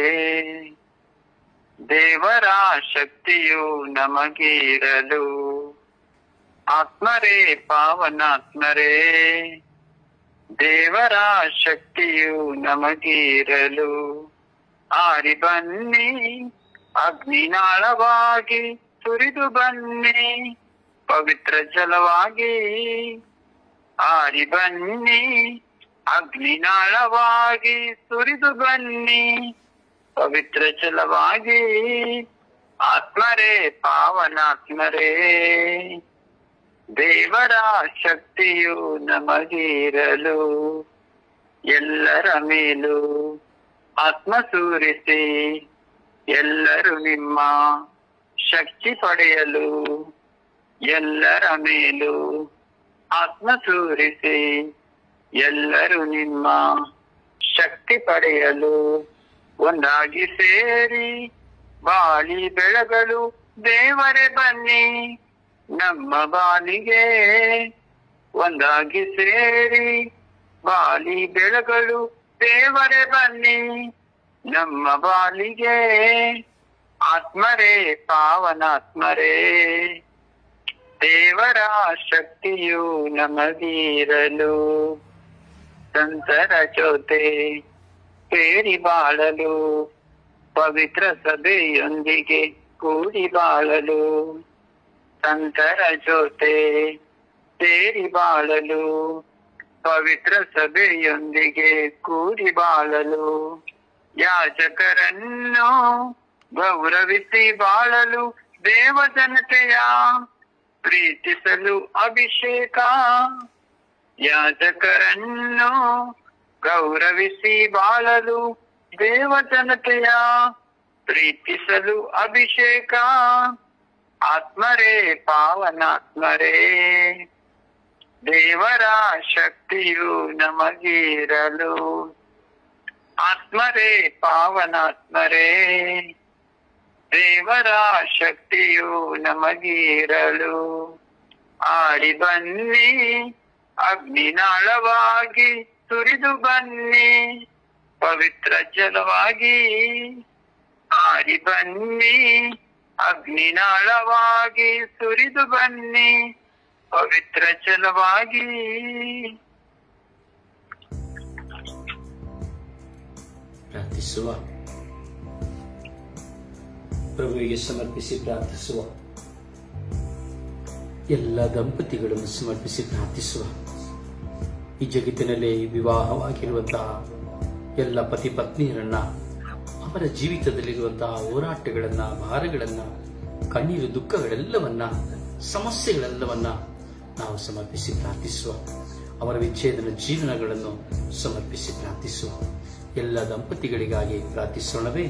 ದೇವರ ಶಕ್ತಿಯು ನಮಗಿರಲು ಆತ್ಮರೇ ಪಾವನಾತ್ಮರೇ ದೇವರ ಶಕ್ತಿಯು ನಮಗಿರಲು ಆರಿ ಬನ್ನಿ ಅಗ್ನಿನಾಳವಾಗಿ ಸುರಿದು ಬನ್ನಿ ಪವಿತ್ರ ಜಲವಾಗಿ ಆರಿ ಬನ್ನಿ ಅಗ್ನಿನಾಳವಾಗಿ ಸುರಿದು ಬನ್ನಿ ಪವಿತ್ರ ಜಲವಾಗಿ ಆತ್ಮರೇ ಪಾವನಾತ್ಮರೇ ದೇವರ ಶಕ್ತಿಯು ನಮಗಿರಲು ಎಲ್ಲರ ಮೇಲೂ ಆತ್ಮ ಸೂರಿಸಿ ಎಲ್ಲರೂ ನಿಮ್ಮ ಶಕ್ತಿ ಪಡೆಯಲು ಎಲ್ಲರ ಮೇಲೂ ಆತ್ಮ ಸೂರಿಸಿ ಎಲ್ಲರೂ ನಿಮ್ಮ ಶಕ್ತಿ ಪಡೆಯಲು ಒಂದಾಗಿ ಸೇರಿ ಬಾಳಿ ಬೆಳಗಲು ದೇವರೇ ಬನ್ನಿ ನಮ್ಮ ಬಾಲಿಗೆ ಒಂದಾಗಿ ಸೇರಿ ಬಾಲಿ ಬೆಳಗಲು ದೇವರೇ ಬನ್ನಿ ನಮ್ಮ ಬಾಲಿಗೆ ಆತ್ಮರೇ ಪಾವನಾತ್ಮರೇ ದೇವರ ಶಕ್ತಿಯು ನಮಗಿರಲು ಸಂತರ ಜೊತೆ ಸೇರಿ ಬಾಳಲು ಪವಿತ್ರ ಸಭೆಯೊಂದಿಗೆ ಕೂಡಿ ಬಾಳಲು ಸಂತರ ಜೊತೆ ಸೇರಿ ಬಾಳಲು ಪವಿತ್ರ ಸಭೆಯೊಂದಿಗೆ ಕೂಡಿ ಬಾಳಲು ಯಾಜಕರನ್ನು ಗೌರವಿಸಿ ಬಾಳಲು ದೇವ ಜನತೆಯ ಪ್ರೀತಿಸಲು ಅಭಿಷೇಕ ಯಾಜಕರನ್ನು ಗೌರವಿಸಿ ಬಾಳಲು ದೇವ ಜನತೆಯ ಪ್ರೀತಿಸಲು ಅಭಿಷೇಕ ಆತ್ಮರೇ ಪಾವನಾತ್ಮರೇ ದೇವರ ಶಕ್ತಿಯು ನಮಗಿರಲು ಆತ್ಮರೇ ಪಾವನಾತ್ಮರೇ ದೇವರ ಶಕ್ತಿಯು ನಮಗಿರಲು ಆಡಿ ಬನ್ನಿ ಅಗ್ನಿನಾಳವಾಗಿ ಸುರಿದು ಬನ್ನಿ ಪವಿತ್ರ ಜಲವಾಗಿ ಆಡಿ ಬನ್ನಿ ಅಗ್ನಿನಾಳವಾಗಿ ಸುರಿದು ಬನ್ನಿ ಪವಿತ್ರ ಜಲವಾಗಿ ಪ್ರಾರ್ಥಿಸುವ ಪ್ರಭುವಿಗೆ ಸಮರ್ಪಿಸಿ ಪ್ರಾರ್ಥಿಸುವ ಎಲ್ಲ ದಂಪತಿಗಳನ್ನು ಸಮರ್ಪಿಸಿ ಪ್ರಾರ್ಥಿಸುವ ಈ ಜಗತ್ತಿನಲ್ಲಿ ವಿವಾಹವಾಗಿರುವಂತಹ ಎಲ್ಲ ಪತಿ ಪತ್ನಿಯರನ್ನ ಅವರ ಜೀವಿತದಲ್ಲಿರುವಂತಹ ಹೋರಾಟಗಳನ್ನ ಭಾರಗಳನ್ನ ಕಣ್ಣೀರು ದುಃಖಗಳೆಲ್ಲವನ್ನ ಸಮಸ್ಯೆಗಳೆಲ್ಲವನ್ನ ನಾವು ಸಮರ್ಪಿಸಿ ಪ್ರಾರ್ಥಿಸುವ ಅವರ ವಿಚ್ಛೇದನ ಜೀವನಗಳನ್ನು ಸಮರ್ಪಿಸಿ ಪ್ರಾರ್ಥಿಸುವ ಎಲ್ಲ ದಂಪತಿಗಳಿಗಾಗಿ ಪ್ರಾರ್ಥಿಸೋಣವೇ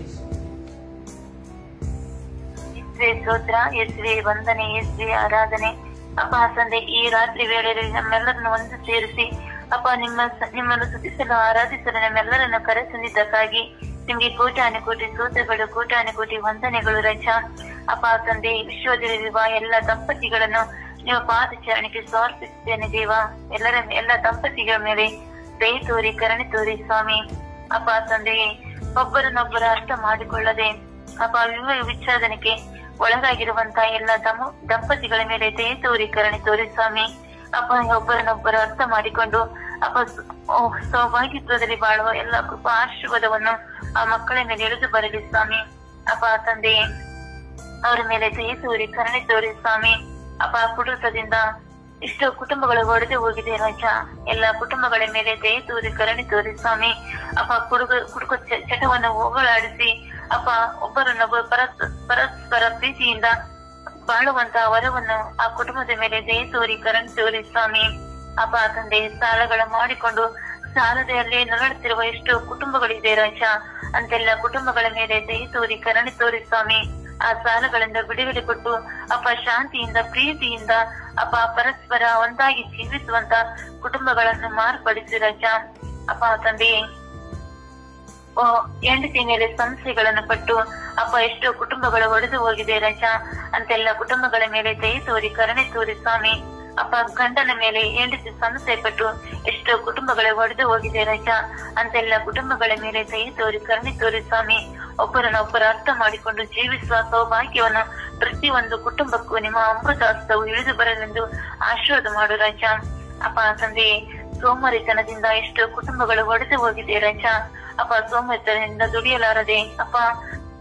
ಯೇಸುವೆ ಸ್ತೋತ್ರ ಯೇಸುವೆ ವಂದನೆ ಯೇಸುವೆ ಆರಾಧನೆ ಅಪ್ಪ ತಂದೆ ಈ ರಾತ್ರಿ ವೇಳೆಯಲ್ಲಿ ನಮ್ಮೆಲ್ಲರನ್ನು ಒಂದು ಸೇರಿಸಿ ಅಪ್ಪ ನಿಮ್ಮ ನಿಮ್ಮನ್ನು ಸ್ತುತಿಸಲು ಆರಾಧಿಸಲು ನಮ್ಮೆಲ್ಲರನ್ನು ಕರೆತಂದಿದ್ದಕ್ಕಾಗಿ ನಿಮ್ಗೆ ಕೋಟಾನು ಕೋಟಿ ಸ್ತೋತ್ರಗಳು ಕೋಟಾನು ಕೋಟಿ ವಂದನೆಗಳು ರಜ ಅಪ್ಪ ತಂದೆ ವಿಶ್ವದಲ್ಲಿರುವ ಎಲ್ಲ ದಂಪತಿಗಳನ್ನು ನಿಮ್ಮ ಪಾದಚಾರಣಕ್ಕೆ ಸಮರ್ಪಿಸುತ್ತೇನೆ ದೇವ ಎಲ್ಲರ ಎಲ್ಲ ದಂಪತಿಗಳ ಮೇಲೆ ದಯ ತೋರಿ ಕರುಣೆ ತೋರಿ ಸ್ವಾಮಿ ಅಪ್ಪ ತಂದೆಯೇ ಒಬ್ಬರನ್ನೊಬ್ಬರ ಅರ್ಥ ಮಾಡಿಕೊಳ್ಳದೆ ಅಪ್ಪ ವಿವಾಹ ವಿಚ್ಛೇದನಕ್ಕೆ ಒಳಗಾಗಿರುವಂತಹ ಎಲ್ಲ ದಮ ದಂಪತಿಗಳ ಮೇಲೆ ದಯ ತೋರಿ ಕರುಣೆ ತೋರಿ ಸ್ವಾಮಿ ಅಪ್ಪ ಒಬ್ಬರನ್ನೊಬ್ಬರು ಅರ್ಥ ಮಾಡಿಕೊಂಡು ಅಪ್ಪ ಸ- ಓ, ಸೌಭಾಗ್ಯತ್ವದಲ್ಲಿ ಬಾಳುವ ಎಲ್ಲ ಕೃಪಾ ಆಶೀರ್ವಾದವನ್ನು ಆ ಮಕ್ಕಳ ಮೇಲೆ ಇಳಿದು ಬರಲಿ ಸ್ವಾಮಿ ಅಪ್ಪ ತಂದೆಯೇ ಅವರ ಮೇಲೆ ದಯ ತೋರಿ ಕರುಣೆ ತೋರಿ ಸ್ವಾಮಿ ಅಪ್ಪ ಕುಟುಂಬದಿಂದ ಇಷ್ಟು ಕುಟುಂಬಗಳು ಒಡೆದು ಹೋಗಿದೆ ರಾಜ ಎಲ್ಲ ಕುಟುಂಬಗಳ ಮೇಲೆ ದಯ ತೋರಿ ಕರುಣೆ ತೋರಿ ಸ್ವಾಮಿ ಅಪ್ಪ ಕುಡುಗ ಕುಡುಕ ಚ- ಚಟವನ್ನು ಹೋಗಲಾಡಿಸಿ ಅಪ್ಪ ಒಬ್ಬರನ್ನೊಬ್ಬರು ಪರಸ್ ಪರಸ್ಪರ ಪ್ರೀತಿಯಿಂದ ಬಾಳುವಂತಹ ವರವನ್ನು ಆ ಕುಟುಂಬದ ಮೇಲೆ ದಯ ತೋರಿ ಕರುಣೆ ತೋರಿ ಸ್ವಾಮಿ ಅಪ್ಪ ತಂದೆ ಸಾಲಗಳ ಮಾಡಿಕೊಂಡು ಸಾಲದಲ್ಲಿ ನರಳುತ್ತಿರುವ ಎಷ್ಟು ಕುಟುಂಬಗಳಿದೆ ರಾಜ ಅಂತೆಲ್ಲ ಕುಟುಂಬಗಳ ಮೇಲೆ ದಯ ತೋರಿ ಕರುಣೆ ತೋರಿ ಸ್ವಾಮಿ ಆ ಸಾಲಗಳಿಂದ ಬಿಡುಗಡೆ ಕೊಟ್ಟು ಅಪ್ಪ ಶಾಂತಿಯಿಂದ ಪ್ರೀತಿಯಿಂದ ಅಪ್ಪ ಪರಸ್ಪರ ಒಂದಾಗಿ ಜೀವಿಸುವಂತ ಕುಟುಂಬಗಳನ್ನು ಮಾರ್ಪಡಿಸಿ ರಾಜ ಅಪ್ಪ ತಂದೆಯೇ ಓ, ಹೆಂಡತಿ ಮೇಲೆ ಸಮಸ್ಯೆಗಳನ್ನು ಪಟ್ಟು ಅಪ್ಪ ಎಷ್ಟೋ ಕುಟುಂಬಗಳು ಒಡೆದು ಹೋಗಿದೆ ರಜ ಅಂತೆಲ್ಲ ಕುಟುಂಬಗಳ ಮೇಲೆ ದಯ ತೋರಿ ಕರುಣೆ ತೋರಿ ಸ್ವಾಮಿ ಅಪ್ಪ ಗಂಡನ ಮೇಲೆ ಹೆಂಡತಿ ಸಮಸ್ಯೆ ಪಟ್ಟು ಎಷ್ಟೋ ಕುಟುಂಬಗಳು ಒಡೆದು ಹೋಗಿದೆ ರಜ ಅಂತೆಲ್ಲ ಕುಟುಂಬಗಳ ಮೇಲೆ ದಯ ತೋರಿ ಕರುಣೆ ತೋರಿ ಸ್ವಾಮಿ ಒಬ್ಬರನ್ನೊಬ್ಬರು ಅರ್ಥ ಮಾಡಿಕೊಂಡು ಜೀವಿಸುವ ಸೌಭಾಗ್ಯವನ್ನು ಪ್ರತಿಯೊಂದು ಕುಟುಂಬಕ್ಕೂ ನಿಮ್ಮ ಅಮೃತ ಹಸ್ತವು ಇಳಿದು ಬರಲೆಂದು ಆಶೀರ್ವಾದ ಮಾಡು ರಾಜ ಅಪ್ಪ ತಂದೆ ಸೋಮಾರಿತನದಿಂದ ಎಷ್ಟೋ ಕುಟುಂಬಗಳು ಒಡೆದು ಹೋಗಿದೆ ರಜ ಅಪ್ಪ ಸೋಮಾರಿತನದಿಂದ ದುಡಿಯಲಾರದೆ ಅಪ್ಪ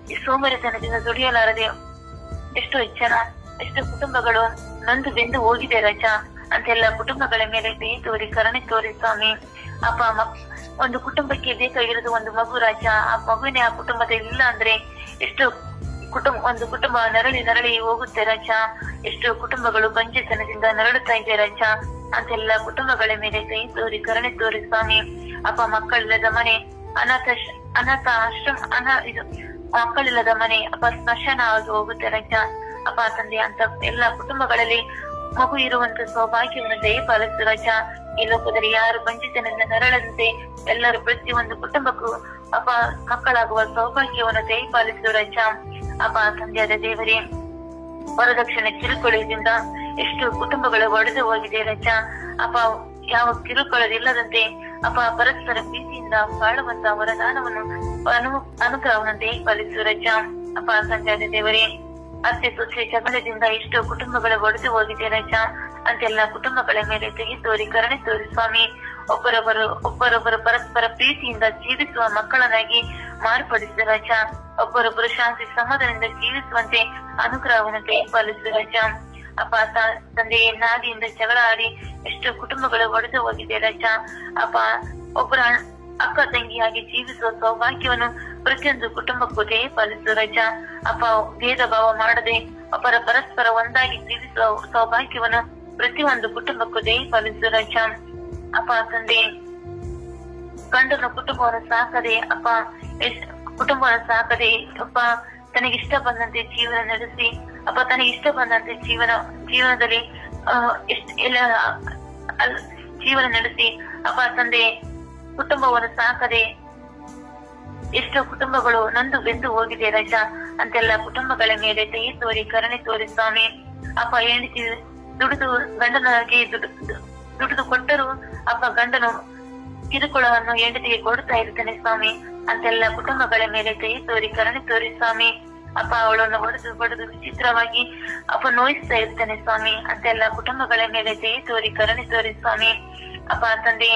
ಈ ಸೋಮರಿತನದಿಂದ ದುಡಿಯಲಾರದೆ ಎಷ್ಟೋ ಜನ ಎಷ್ಟೋ ಕುಟುಂಬಗಳು ನೊಂದು ಬೆಂದು ಹೋಗಿದೆ ರಜ ಅಂತೆಲ್ಲ ಕುಟುಂಬಗಳ ಮೇಲೆ ಕೈ ತೋರಿ ಕರುಣೆ ತೋರಿ ಸ್ವಾಮಿ ಅಪ್ಪ ಮಕ್ ಒಂದು ಕುಟುಂಬಕ್ಕೆ ಬೇಕಾಗಿರೋದು ಒಂದು ಮಗು ರಾಜ ಆ ಮಗುವಿನ ಆ ಕುಟುಂಬದಲ್ಲಿ ಇಲ್ಲ ಅಂದ್ರೆ ಎಷ್ಟು ಕುಟುಂಬ ಒಂದು ಕುಟುಂಬ ನರಳಿ ನರಳಿ ಹೋಗುತ್ತೆ ರಜ ಎಷ್ಟು ಕುಟುಂಬಗಳು ಬಂಜೆತನದಿಂದ ನರಳುತ್ತಾ ಇದೆ ರಜ ಅಂತೆಲ್ಲ ಕುಟುಂಬಗಳ ಮೇಲೆ ಕೈ ತೋರಿ ಕರುಣೆ ತೋರಿ ಸ್ವಾಮಿ ಅಪ್ಪ ಮಕ್ಕಳಿಲ್ಲದ ಮನೆ ಅನಾಥ ಶ- ಅನಾಥ ಆಶ್ರಮ ಅನ ಇದು ಮಕ್ಕಳಿಲ್ಲದ ಮನೆ ಅಪ್ಪ ಸ್ಮಶಾನ ಆಗಿ ಹೋಗುತ್ತೆ ರಜ ಅಪ್ಪ ತಂದೆ ಅಂತ ಎಲ್ಲ ಕುಟುಂಬಗಳಲ್ಲಿ ಮಗು ಇರುವಂತ ಸೌಭಾಗ್ಯವನ್ನು ದಯಪಾಲಿಸು ರಜ ಈ ಲೋಕದಲ್ಲಿ ಯಾರು ಬಂಜಿತನಿಂದ ನರಳದಂತೆ ಎಲ್ಲರೂ ಪ್ರತಿಯೊಂದು ಕುಟುಂಬಕ್ಕೂ ಅಪ್ಪ ಮಕ್ಕಳಾಗುವ ಸೌಭಾಗ್ಯವನ್ನು ದಯಪಾಲಿಸು ರಜ ಅಪ್ಪ ತಂದೆಯಾದ ದೇವರೇ ವರದಕ್ಷಿಣೆ ಕಿರುಕುಳದಿಂದ ಎಷ್ಟು ಕುಟುಂಬಗಳು ಒಡೆದು ಹೋಗಿದೆ ರಜ ಅಪ್ಪ ಯಾವ ಕಿರುಕುಳದಿಲ್ಲದಂತೆ ಅಪ್ಪ ಪರಸ್ಪರ ಪ್ರೀತಿಯಿಂದ ಬಾಳುವಂತ ವರದಾನವನ್ನು ಅನು ಅನುಗ್ರಹವನ್ನು ದಯಪಾಲಿಸು ರಜ ಅಪ್ಪ ತಂದೆಯಾದ ದೇವರೇ ಅತ್ತೆ ಸೊಸೆ ಜಗಳದಿಂದ ಎಷ್ಟು ಕುಟುಂಬಗಳು ಒಡೆದು ಹೋಗಿದೆ ರಜ ಅಂತೆಲ್ಲ ಕುಟುಂಬಗಳ ಮೇಲೆ ತೆಗೆ ತೋರಿ ಕರುಣೆ ತೋರಿ ಸ್ವಾಮಿ ಒಬ್ಬರೊಬ್ಬರು ಒಬ್ಬರೊಬ್ಬರು ಪರಸ್ಪರ ಪ್ರೀತಿಯಿಂದ ಜೀವಿಸುವ ಮಕ್ಕಳನ್ನಾಗಿ ಮಾರ್ಪಡಿಸಿದ ರಜ ಒಬ್ಬರೊಬ್ಬರು ಶಾಂತಿ ಸಮಾಧಾನದಿಂದ ಜೀವಿಸುವಂತೆ ಅನುಗ್ರಹವನ್ನು ದಯಪಾಲಿಸಿದ ರಜ ಅಪ್ಪ ತ- ತಂದೆ ನಾದಿಯಿಂದ ಜಗಳ ಆಡಿ ಎಷ್ಟು ಕುಟುಂಬಗಳು ಒಡೆದು ಹೋಗಿದೆ ರಜ ಅಪ್ಪ ಒಬ್ಬರ ಅಕ್ಕ ತಂಗಿಯಾಗಿ ಜೀವಿಸುವ ಸೌಭಾಗ್ಯವನ್ನು ಪ್ರತಿಯೊಂದು ಕುಟುಂಬಕ್ಕೂ ದಯಪಾಲಿಸು ರಜ ಅಪ್ಪ ಭೇದ ಭಾವ ಮಾಡದೆ ಒಬ್ಬರ ಪರಸ್ಪರ ಒಂದಾಗಿ ಜೀವಿಸುವ ಸೌಭಾಗ್ಯವನ್ನು ಪ್ರತಿಯೊಂದು ಕುಟುಂಬಕ್ಕೂ ದಯಪಾಲಿಸು ರಜ ಅಪ್ಪ ತಂದೆ ಗಂಡನ ಕುಟುಂಬವನ್ನು ಸಾಕದೆ ಅಪ್ಪ ಎಷ್ಟ್- ಕುಟುಂಬವನ್ನು ಸಾಕದೆ ಅಪ್ಪ ತನಗೆ ಇಷ್ಟ ಬಂದಂತೆ ಜೀವನ ನಡೆಸಿ ಅಪ್ಪ ತನಗೆ ಇಷ್ಟ ಬಂದಂತೆ ಜೀವನ ಜೀವನದಲ್ಲಿ ಆ, ಎಷ್ಟ್ ಎಲ್ಲ ಅಲ್- ಜೀವನ ನಡೆಸಿ ಅಪ್ಪ ತಂದೆ ಕುಟುಂಬವನ್ನು ಸಾಕದೆ ಎಷ್ಟೋ ಕುಟುಂಬಗಳು ನೊಂದು ಬೆಂದು ಹೋಗಿದೆ ರಜ ಅಂತೆಲ್ಲ ಕುಟುಂಬಗಳ ಮೇಲೆ ದಯೆ ತೋರಿ ಕರುಣೆ ತೋರಿ ಸ್ವಾಮಿ ಅಪ್ಪ ಹೆಂಡತಿ ದುಡಿದು ಗಂಡನಾಗಿ ದುಡ್- ದುಡಿದು ಕೊಟ್ಟರು ಅಪ್ಪ ಗಂಡನು ಕಿರುಕುಳವನ್ನು ಹೆಂಡತಿಗೆ ಕೊಡ್ತಾ ಇರ್ತಾನೆ ಸ್ವಾಮಿ ಅಂತೆಲ್ಲ ಕುಟುಂಬಗಳ ಮೇಲೆ ಕೈ ತೋರಿ ಕರುಣೆ ತೋರಿ ಸ್ವಾಮಿ ಅಪ್ಪ ಅವಳನ್ನು ಹೊಡೆದು ಬಡಿದು ವಿಚಿತ್ರವಾಗಿ ಅಪ್ಪ ನೋಯಿಸ್ತಾ ಇರ್ತಾನೆ ಸ್ವಾಮಿ ಅಂತೆಲ್ಲ ಕುಟುಂಬಗಳ ಮೇಲೆ ಕೈ ತೋರಿ ಕರುಣೆ ತೋರಿ ಸ್ವಾಮಿ ಅಪ್ಪ ತಂದೆ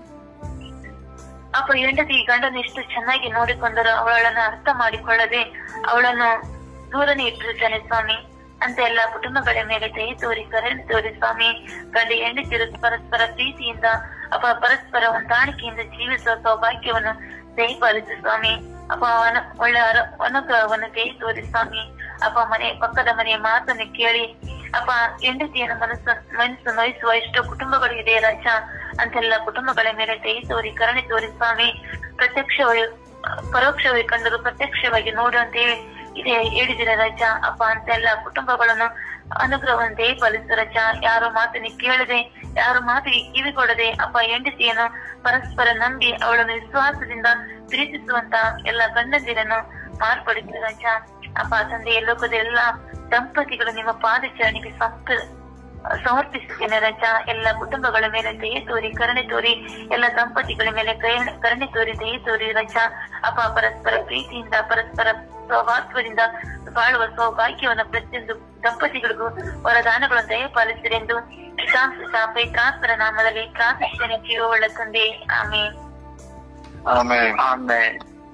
ಅಪ್ಪ ಹೆಂಡತಿ ಗಂಡನ ಎಷ್ಟು ಚೆನ್ನಾಗಿ ನೋಡಿಕೊಂಡರು ಅವಳನ್ನು ಅರ್ಥ ಮಾಡಿಕೊಳ್ಳದೆ ಅವಳನ್ನು ದೂರನೇ ಇಟ್ಟಿರ್ತಾನೆ ಸ್ವಾಮಿ ಅಂತ ಎಲ್ಲ ಕುಟುಂಬಗಳ ಮೇಲೆ ದಯ ತೋರಿ ಕರುಣೆ ತೋರಿ ಸ್ವಾಮಿ ಗಂಡ ಹೆಂಡತಿರು ಪರಸ್ಪರ ಪ್ರೀತಿಯಿಂದ ಅಪ್ಪ ಪರಸ್ಪರ ಹೊಂದಾಣಿಕೆಯಿಂದ ಜೀವಿಸುವ ಸೌಭಾಗ್ಯವನ್ನು ದಯಪಾಲಿಸು ಸ್ವಾಮಿ ಅಪ್ಪ ಅನ- ಒಳ್ಳೆ ಅರ- ಅನುಗ್ರಹವನ್ನು ದಯ ತೋರಿ ಸ್ವಾಮಿ ಅಪ್ಪ ಮನೆ ಪಕ್ಕದ ಮನೆಯ ಮಾತನ್ನು ಕೇಳಿ ಅಪ್ಪ ಹೆಂಡತಿಯನ್ನು ಮನಸ್ಸು ಮನಸ್ಸು ನೋಯಿಸುವ ಎಷ್ಟೋ ಕುಟುಂಬಗಳು ಇದೆ ರಾಜ ಅಂತೆಲ್ಲ ಕುಟುಂಬಗಳ ಮೇಲೆ ದಯ ತೋರಿ ಕರುಣೆ ತೋರಿ ಸ್ವಾಮಿ ಪ್ರತ್ಯಕ್ಷವಾಗಿ ಪರೋಕ್ಷವಾಗಿ ಕಂಡರು ಪ್ರತ್ಯಕ್ಷವಾಗಿ ನೋಡುವಂತೆ ಇದೆ ಹೇಳಿದಿರ ರಜ ಅಪ್ಪ ಅಂತೆಲ್ಲ ಕುಟುಂಬಗಳನ್ನು ಅನುಗ್ರಹವನ್ನು ದಯಪಾಲಿಸು ರಜ ಯಾರ ಮಾತನ್ನು ಕೇಳದೆ ಯಾರ ಮಾತಿಗೆ ಕಿವಿ ಕೊಡದೆ ಅಪ್ಪ ಹೆಂಡತಿಯನ್ನು ಪರಸ್ಪರ ನಂಬಿ ಅವಳನ್ನು ವಿಶ್ವಾಸದಿಂದ ಪ್ರೀತಿಸುವಂತ ಎಲ್ಲ ಗಂಡಂದಿರನ್ನು ಮಾರ್ಪಡಿಸಿದ ರಜ ಅಪ್ಪ ತಂದೆ ಈ ಲೋಕದ ಎಲ್ಲ ದಂಪತಿಗಳು ನಿಮ್ಮ ಪಾದಚರಣೆಗೆ ಸಂಪ ಸಮರ್ಪಿಸುತ್ತೇನೆ ರಜ ಎಲ್ಲ ಕುಟುಂಬಗಳ ಮೇಲೆ ದಯ ತೋರಿ ಕರುಣೆ ತೋರಿ ಎಲ್ಲ ದಂಪತಿಗಳ ಮೇಲೆ ಕರುಣೆ ಕರುಣೆ ತೋರಿ ದಯ ತೋರಿ ರಜ ಅಪ್ಪ ಪರಸ್ಪರ ಪ್ರೀತಿಯಿಂದ ಪರಸ್ಪರ ಸೌಭಾಗ್ಯದಿಂದ ಬಾಳುವ ಸೌಭಾಗ್ಯವನ್ನು ಪ್ರತಿಯೊಂದು ದಂಪತಿಗಳಿಗೂ ವರದಾನಗಳನ್ನು ದಯಪಾಲಿಸಿರೆಂದು ಪವಿತ್ರಾಸ್ಪರ ನಾಮದಲ್ಲಿ ಪ್ರಾರ್ಥನೆ ಜೀವವುಳ್ಳ ತಂದೆ ಆಮೇಲೆ ಆಮೇಲೆ ಆಮೇಲೆ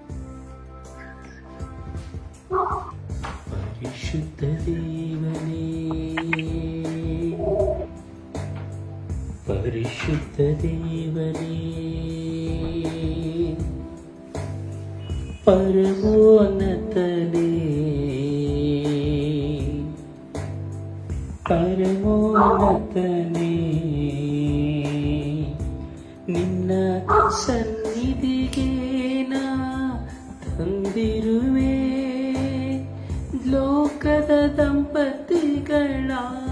ಪರಿಶುದ್ಧ ದೇವನೇ ಪರಿಶುದ್ಧ ದೇವನೇ ಪರಮೋನ್ನತನೇ ಪರಮೋನ್ನತನೇ ನಿನ್ನ ಸನ್ನಿಧಿಗೆ ನಾ ತಂದಿರುವೆ ಲೋಕದ ದಂಪತಿಗಳ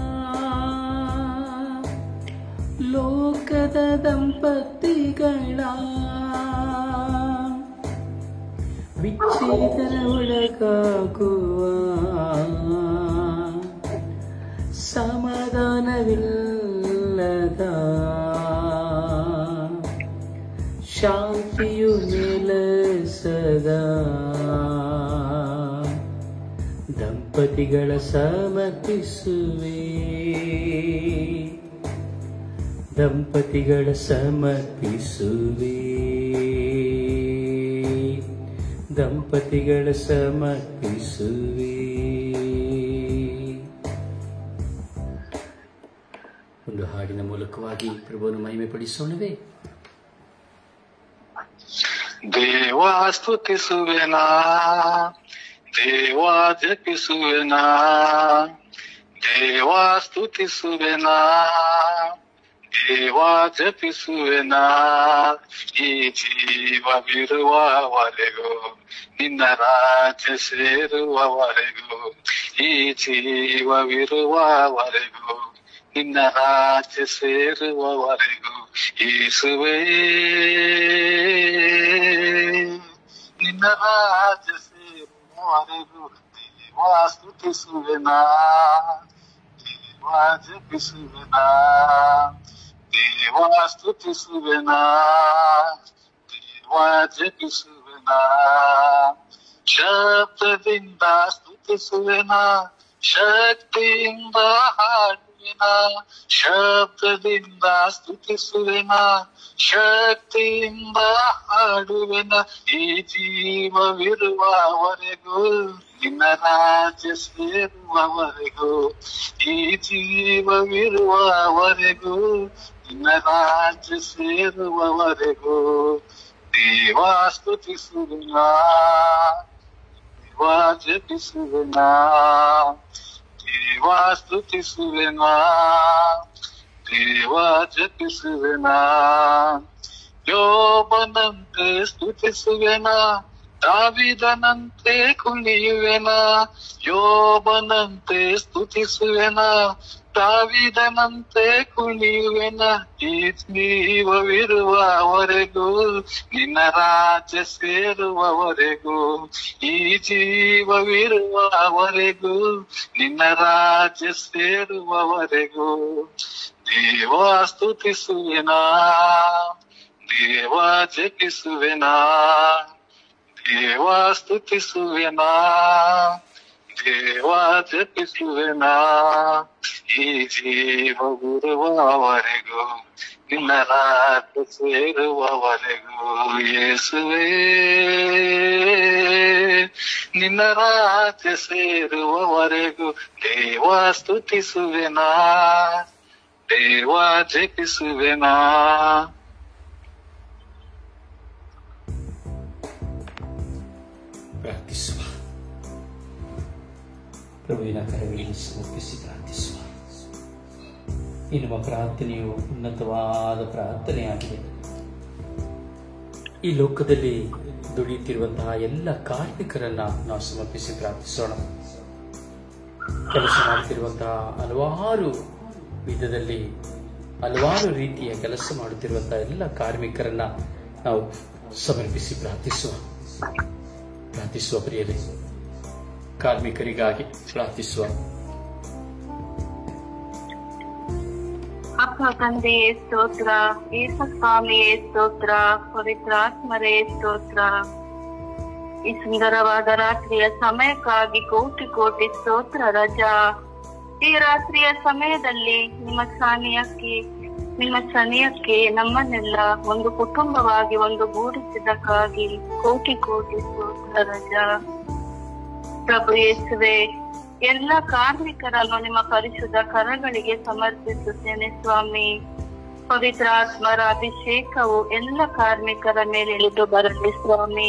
ಲೋಕದ ದಂಪತಿಗಳ ವಿಚ್ಛೇದನ ಒಳಗಾಗುವ ಸಮಾಧಾನವಿಲ್ಲದ ಶಾಂತಿಯು ನೆಲೆಸದ ದಂಪತಿಗಳ ಸಮರ್ಪಿಸುವೆ ದಂಪತಿಗಳ ಸಮರ್ಪಿಸುವೆ ದಂಪತಿಗಳ ಸಮರ್ಪಿಸುವೆ ಒಂದು ಹಾಡಿನ ಮೂಲಕವಾಗಿ ಪ್ರಭುವನ್ನು ಮಹಿಮೆ ಪಡಿಸೋಣವೇ ದೇವಾ ಸ್ತುತಿಸುವೆನಾ ದೇವಾ ಜಪಿಸುವೆನಾ ದೇವಾ ಸ್ತುತಿಸುವೆನಾ ದೇವಾ ಜಪಿಸುವೆನಾ ಈ ಜೀವವಿರುವವರೆಗೂ ನಿನ್ನ ರಾಜ್ಯ ಸೇರುವವರೆಗೂ ಈ ಜೀವವಿರುವವರೆಗೂ ನಿನ್ನ ರಾಜ್ಯ ಸೇರುವವರೆಗೂ ಯೇಸುವೇ ನಿನ್ನ ರಾಜ್ಯ ಸೇರುವವರೆಗೂ ದೇವಾ ಸ್ತುತಿಸುವೆನಾ ದೇವಾ ಜಪಿಸುವೆನಾ ದೇವಾ ಸ್ತುತಿಸುವೆನಾ ದೇವಾ ಜಪಿಸುವೆನಾ ಶಬ್ದದಿಂದ ಸ್ತುತಿಸುವೆನಾ ಶಕ್ತಿಯಿಂದ ಹಾಡುವೆನಾ ಶಬ್ದದಿಂದ ಸ್ತುತಿಸುವೆನಾ ಶಕ್ತಿಯಿಂದ ಹಾಡುವೆನ ಈ ಜೀವವಿರುವವರೆಗೂ ನಿನ್ನ ರಾಜ್ಯ ಸೇರುವವರೆಗೂ ಈ ಜೀವವಿರುವವರೆಗೂ ನಿನ್ನ ರಾಜ್ಯ ಸೇರುವವರೆಗೂ ದೇವಾ ಸ್ತುತಿಸುವೆನಾ ದೇವಾ ಜಪಿಸುವೆನಾ ದೇವಾ ಸ್ತುತಿಸುವೆನಾ ದೇವಾ ಜಪಿಸುವೆನಾ ಯೋಬನಂತೆ ಸ್ತುತಿಸುವೆನಾ ದಾವಿದನಂತೆ ಕುಣಿಯುವೆನಾ ಯೋಬನಂತೆ ಸ್ತುತಿಸುವೆನಾ ದಾವಿದನಂತೆ ಕುಣಿಯುವೆನ ಈ ಜೀವವಿರುವವರೆಗೂ ನಿನ್ನ ರಾಜ್ಯ ಸೇರುವವರೆಗೂ ಈ ಜೀವವಿರುವವರೆಗೂ ನಿನ್ನ ರಾಜ್ಯ ಸೇರುವವರೆಗೂ ದೇವಾ ಸ್ತುತಿಸುವೆನಾ ದೇವಾ ಜಪಿಸುವೆನಾ ದೇವಾ ಸ್ತುತಿಸುವೆನಾ ದೇವಾ ಜಪಿಸುವೆನಾ ಈ ಜೀವವಿರುವವರೆಗೂ ನಿನ್ನ ರಾಜ್ಯ ಸೇರುವವರೆಗೂ ಯೇಸುವೇ ನಿನ್ನ ರಾಜ್ಯ ಸೇರುವವರೆಗೂ ದೇವಾ ಸ್ತುತಿಸುವೆನಾ ದೇವಾ ಜಪಿಸುವೆನಾ ಪ್ರಾರ್ಥಿಸುವ ಪ್ರಭುವಿನ ಕರಗಳಿಗೆ ಸಮರ್ಪಿಸಿ ಪ್ರಾರ್ಥಿಸುವ ಈ ನಮ್ಮ ಪ್ರಾರ್ಥನೆಯು ಉನ್ನತವಾದ ಪ್ರಾರ್ಥನೆಯಾಗಿದೆ ಈ ಲೋಕದಲ್ಲಿ ದುಡಿಯುತ್ತಿರುವಂತಹ ಎಲ್ಲ ಕಾರ್ಮಿಕರನ್ನ ನಾವು ಸಮರ್ಪಿಸಿ ಪ್ರಾರ್ಥಿಸೋಣ ಕೆಲಸ ಮಾಡುತ್ತಿರುವಂತಹ ಹಲವಾರು ವಿಧದಲ್ಲಿ ಹಲವಾರು ರೀತಿಯ ಕೆಲಸ ಮಾಡುತ್ತಿರುವಂತಹ ಎಲ್ಲ ಕಾರ್ಮಿಕರನ್ನ ನಾವು ಸಮರ್ಪಿಸಿ ಪ್ರಾರ್ಥಿಸುವ ಪ್ರಾರ್ಥಿಸುವ ಪ್ರಿಯರೇ ಕಾರ್ಮಿಕರಿಗಾಗಿ ಪ್ರಾರ್ಥಿಸುವ ಅಪ್ಪ ತಂದೆಯೇ ಸ್ತೋತ್ರ ಏಸ ಸ್ವಾಮಿಯೇ ಸ್ತೋತ್ರ ಪವಿತ್ರಾತ್ಮರೇ ಸ್ತೋತ್ರ ಈ ಸುಂದರವಾದ ರಾತ್ರಿಯ ಸಮಯಕ್ಕಾಗಿ ಕೋಟಿ ಕೋಟಿ ಸ್ತೋತ್ರ ರಜಾ ಈ ರಾತ್ರಿಯ ಸಮಯದಲ್ಲಿ ನಿಮ್ಮ ಸಾನ್ನಿಯಕ್ಕೆ ನಿಮ್ಮ ಸನಿಯಕ್ಕೆ ನಮ್ಮನ್ನೆಲ್ಲ ಒಂದು ಕುಟುಂಬವಾಗಿ ಒಂದು ಗೂಡಿಸಿದ್ದಕ್ಕಾಗಿ ಕೋಟಿ ಕೋಟಿ ಸ್ತೋತ್ರ ರಜಾ ಪ್ರಭು ಯೇಸುವೆ ಎಲ್ಲ ಕಾರ್ಮಿಕರನ್ನು ನಿಮ್ಮ ಪರಿಶುದ್ಧ ಕರಗಳಿಗೆ ಸಮರ್ಪಿಸುತ್ತೇನೆ ಸ್ವಾಮಿ ಪವಿತ್ರಾತ್ಮರ ಅಭಿಷೇಕವು ಎಲ್ಲ ಕಾರ್ಮಿಕರ ಮೇಲೆ ಇಳಿದು ಬರಲಿ ಸ್ವಾಮಿ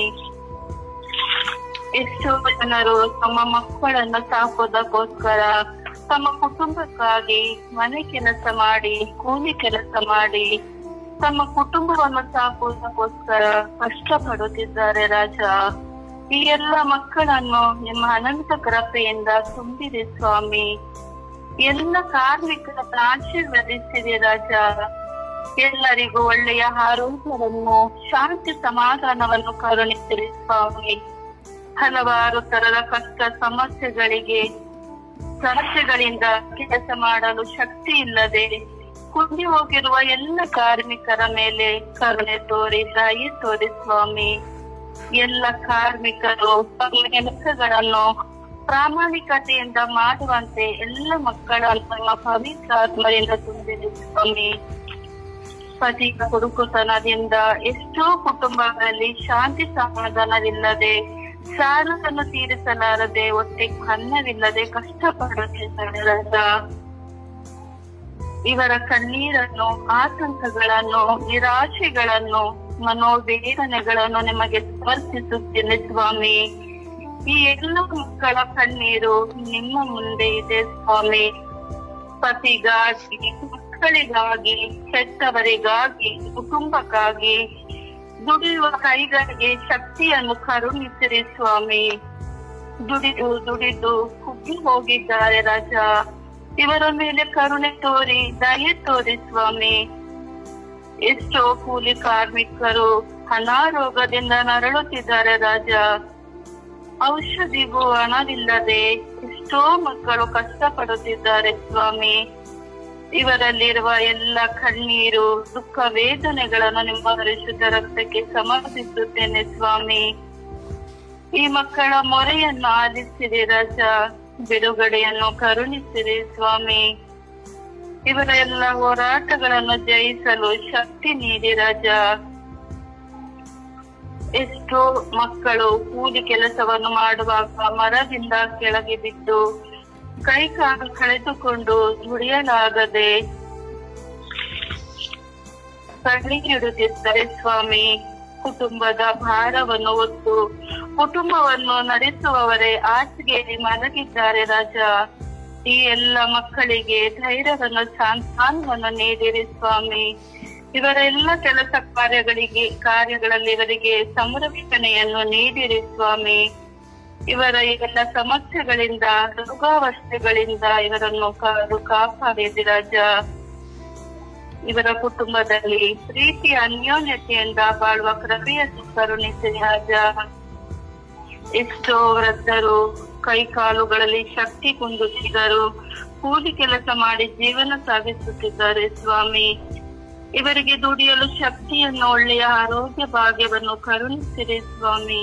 ಎಷ್ಟೋ ಜನರು ತಮ್ಮ ಮಕ್ಕಳನ್ನು ಸಾಕೋದಕ್ಕೋಸ್ಕರ ತಮ್ಮ ಕುಟುಂಬಕ್ಕಾಗಿ ಮನೆ ಕೆಲಸ ಮಾಡಿ ಕೂಲಿ ಕೆಲಸ ಮಾಡಿ ತಮ್ಮ ಕುಟುಂಬವನ್ನು ಸಾಕುವುದಕ್ಕೋಸ್ಕರ ಕಷ್ಟಪಡುತ್ತಿದ್ದಾರೆ ರಾಜ ಈ ಎಲ್ಲ ಮಕ್ಕಳನ್ನು ನಿಮ್ಮ ಅನಂತ ಕೃಪೆಯಿಂದ ತುಂಬಿರಿ ಸ್ವಾಮಿ ಎಲ್ಲ ಕಾರ್ಮಿಕರನ್ನು ಆಶೀರ್ವದಿಸಿರಿ ರಾಜ ಎಲ್ಲರಿಗೂ ಒಳ್ಳೆಯ ಆರೋಗ್ಯವನ್ನು ಶಾಂತಿ ಸಮಾಧಾನವನ್ನು ಕರುಣಿಸಿರಿ ಸ್ವಾಮಿ ಹಲವಾರು ತರದ ಕಷ್ಟ ಸಮಸ್ಯೆಗಳಿಗೆ ಸಮಸ್ಯೆಗಳಿಂದ ಕೆಲಸ ಮಾಡಲು ಶಕ್ತಿ ಇಲ್ಲದೆ ಕುಂದಿ ಹೋಗಿರುವ ಎಲ್ಲ ಕಾರ್ಮಿಕರ ಮೇಲೆ ಕರುಣೆ ತೋರಿ ದಯೆ ತೋರಿ ಸ್ವಾಮಿ ಎಲ್ಲ ಕಾರ್ಮಿಕರು ತಮ್ಮ ಕೆಲಸಗಳನ್ನು ಪ್ರಾಮಾಣಿಕತೆಯಿಂದ ಮಾಡುವಂತೆ ಎಲ್ಲ ಮಕ್ಕಳನ್ನು ನಿಮ್ಮ ಪವಿತ್ರ ಆತ್ಮರಿಂದ ತುಂಬಿರಿ ಸ್ವಾಮಿ ಪತಿಯ ಹುಡುಕುತನದಿಂದ ಎಷ್ಟೋ ಕುಟುಂಬಗಳಲ್ಲಿ ಶಾಂತಿ ಸಮಾಧಾನವಿಲ್ಲದೆ ಸಾಲವನ್ನು ತೀರಿಸಲಾರದೆ ಒಟ್ಟಿಗೆ ಅನ್ನವಿಲ್ಲದೆ ಕಷ್ಟಪಡುತ್ತಿದ್ದಾರೆ ರಾಜ ಇವರ ಕಣ್ಣೀರನ್ನು ಆತಂಕಗಳನ್ನು ನಿರಾಶೆಗಳನ್ನು ಮನೋವೇದನೆಗಳನ್ನು ನಿಮಗೆ ಸಮರ್ಪಿಸುತ್ತೇನೆ ಸ್ವಾಮಿ ಈ ಎಲ್ಲ ಮಕ್ಕಳ ಕಣ್ಣೀರು ನಿಮ್ಮ ಮುಂದೆ ಇದೆ ಸ್ವಾಮಿ ಪತಿಗಾಗಿ ಮಕ್ಕಳಿಗಾಗಿ ಹೆತ್ತವರಿಗಾಗಿ ಕುಟುಂಬಕ್ಕಾಗಿ ದುಡಿಯುವ ಕೈಗಳಿಗೆ ಶಕ್ತಿಯನ್ನು ಕರುಣಿಸಿರಿ ಸ್ವಾಮಿ ದುಡಿದು ದುಡಿದು ಕುಗ್ಗಿ ಹೋಗಿದ್ದಾರೆ ರಾಜ ಇವರ ಮೇಲೆ ಕರುಣೆ ತೋರಿ ದಯೆ ತೋರಿ ಸ್ವಾಮಿ ಎಷ್ಟೋ ಕೂಲಿ ಕಾರ್ಮಿಕರು ಅನಾರೋಗ್ಯದಿಂದ ನರಳುತ್ತಿದ್ದಾರೆ ರಾಜ ಔಷಧಿಗೂ ಹಣವಿಲ್ಲದೆ ಎಷ್ಟೋ ಮಕ್ಕಳು ಕಷ್ಟಪಡುತ್ತಿದ್ದಾರೆ ಸ್ವಾಮಿ ಇವರಲ್ಲಿರುವ ಎಲ್ಲ ಕಣ್ಣೀರು ದುಃಖ ವೇದನೆಗಳನ್ನು ನಿಮ್ಮ ಪರಿಶುದ್ಧ ರಕ್ತಕ್ಕೆ ಸಮರ್ಪಿಸುತ್ತೇನೆ ಸ್ವಾಮಿ ಈ ಮಕ್ಕಳ ಮೊರೆಯನ್ನು ಆಲಿಸಿರಿ ರಾಜ ಬಿಡುಗಡೆಯನ್ನು ಕರುಣಿಸಿರಿ ಸ್ವಾಮಿ ಇವರ ಎಲ್ಲ ಹೋರಾಟಗಳನ್ನು ಜಯಿಸಲು ಶಕ್ತಿ ನೀಡಿ ರಾಜ ಎಷ್ಟೋ ಮಕ್ಕಳು ಕೂಲಿ ಕೆಲಸವನ್ನು ಮಾಡುವಾಗ ಮರದಿಂದ ಕೆಳಗೆ ಬಿದ್ದು ಕೈ ಕಾಲು ಕಳೆದುಕೊಂಡು ದುಡಿಯಲಾಗದೆ ಕಣ್ಣೀರಿಡುತ್ತಿದ್ದಾರೆ ಸ್ವಾಮಿ ಕುಟುಂಬದ ಭಾರವನ್ನು ಹೊತ್ತು ಕುಟುಂಬವನ್ನು ನಡೆಸುವವರೇ ಹಾಸಿಗೆಯಲ್ಲಿ ಮಲಗಿದ್ದಾರೆ ರಾಜ ಈ ಎಲ್ಲ ಮಕ್ಕಳಿಗೆ ಧೈರ್ಯವನ್ನು ಸಾಂತ್ವನವನ್ನು ನೀಡಿರಿ ಸ್ವಾಮಿ ಇವರ ಎಲ್ಲ ಕೆಲಸ ಕಾರ್ಯಗಳಿಗೆ ಕಾರ್ಯಗಳಲ್ಲಿ ಇವರಿಗೆ ಸಂರಕ್ಷಣೆಯನ್ನು ನೀಡಿರಿ ಸ್ವಾಮಿ ಇವರ ಎಲ್ಲ ಸಮಸ್ಯೆಗಳಿಂದ ರೋಗಾವಸ್ಥೆಗಳಿಂದ ಇವರನ್ನು ಕಾದು ಕಾಪಾಡಿರಿ ರಾಜ ಇವರ ಕುಟುಂಬದಲ್ಲಿ ಪ್ರೀತಿ ಅನ್ಯೋನ್ಯತೆಯಿಂದ ಬಾಳುವ ಕೃಪೆಯ ಕರುಣಿಸಿರಿ ರಾಜ ಎಷ್ಟೋ ವೃದ್ಧರು ಕೈ ಕಾಲುಗಳಲ್ಲಿ ಶಕ್ತಿ ಕುಂದುತ್ತಿದ್ದರು ಕೂಲಿ ಕೆಲಸ ಮಾಡಿ ಜೀವನ ಸಾಗಿಸುತ್ತಿದ್ದಾರೆ ಸ್ವಾಮಿ ಇವರಿಗೆ ದುಡಿಯಲು ಶಕ್ತಿಯನ್ನು ಒಳ್ಳೆಯ ಆರೋಗ್ಯ ಭಾಗ್ಯವನ್ನು ಕರುಣಿಸಿರಿ ಸ್ವಾಮಿ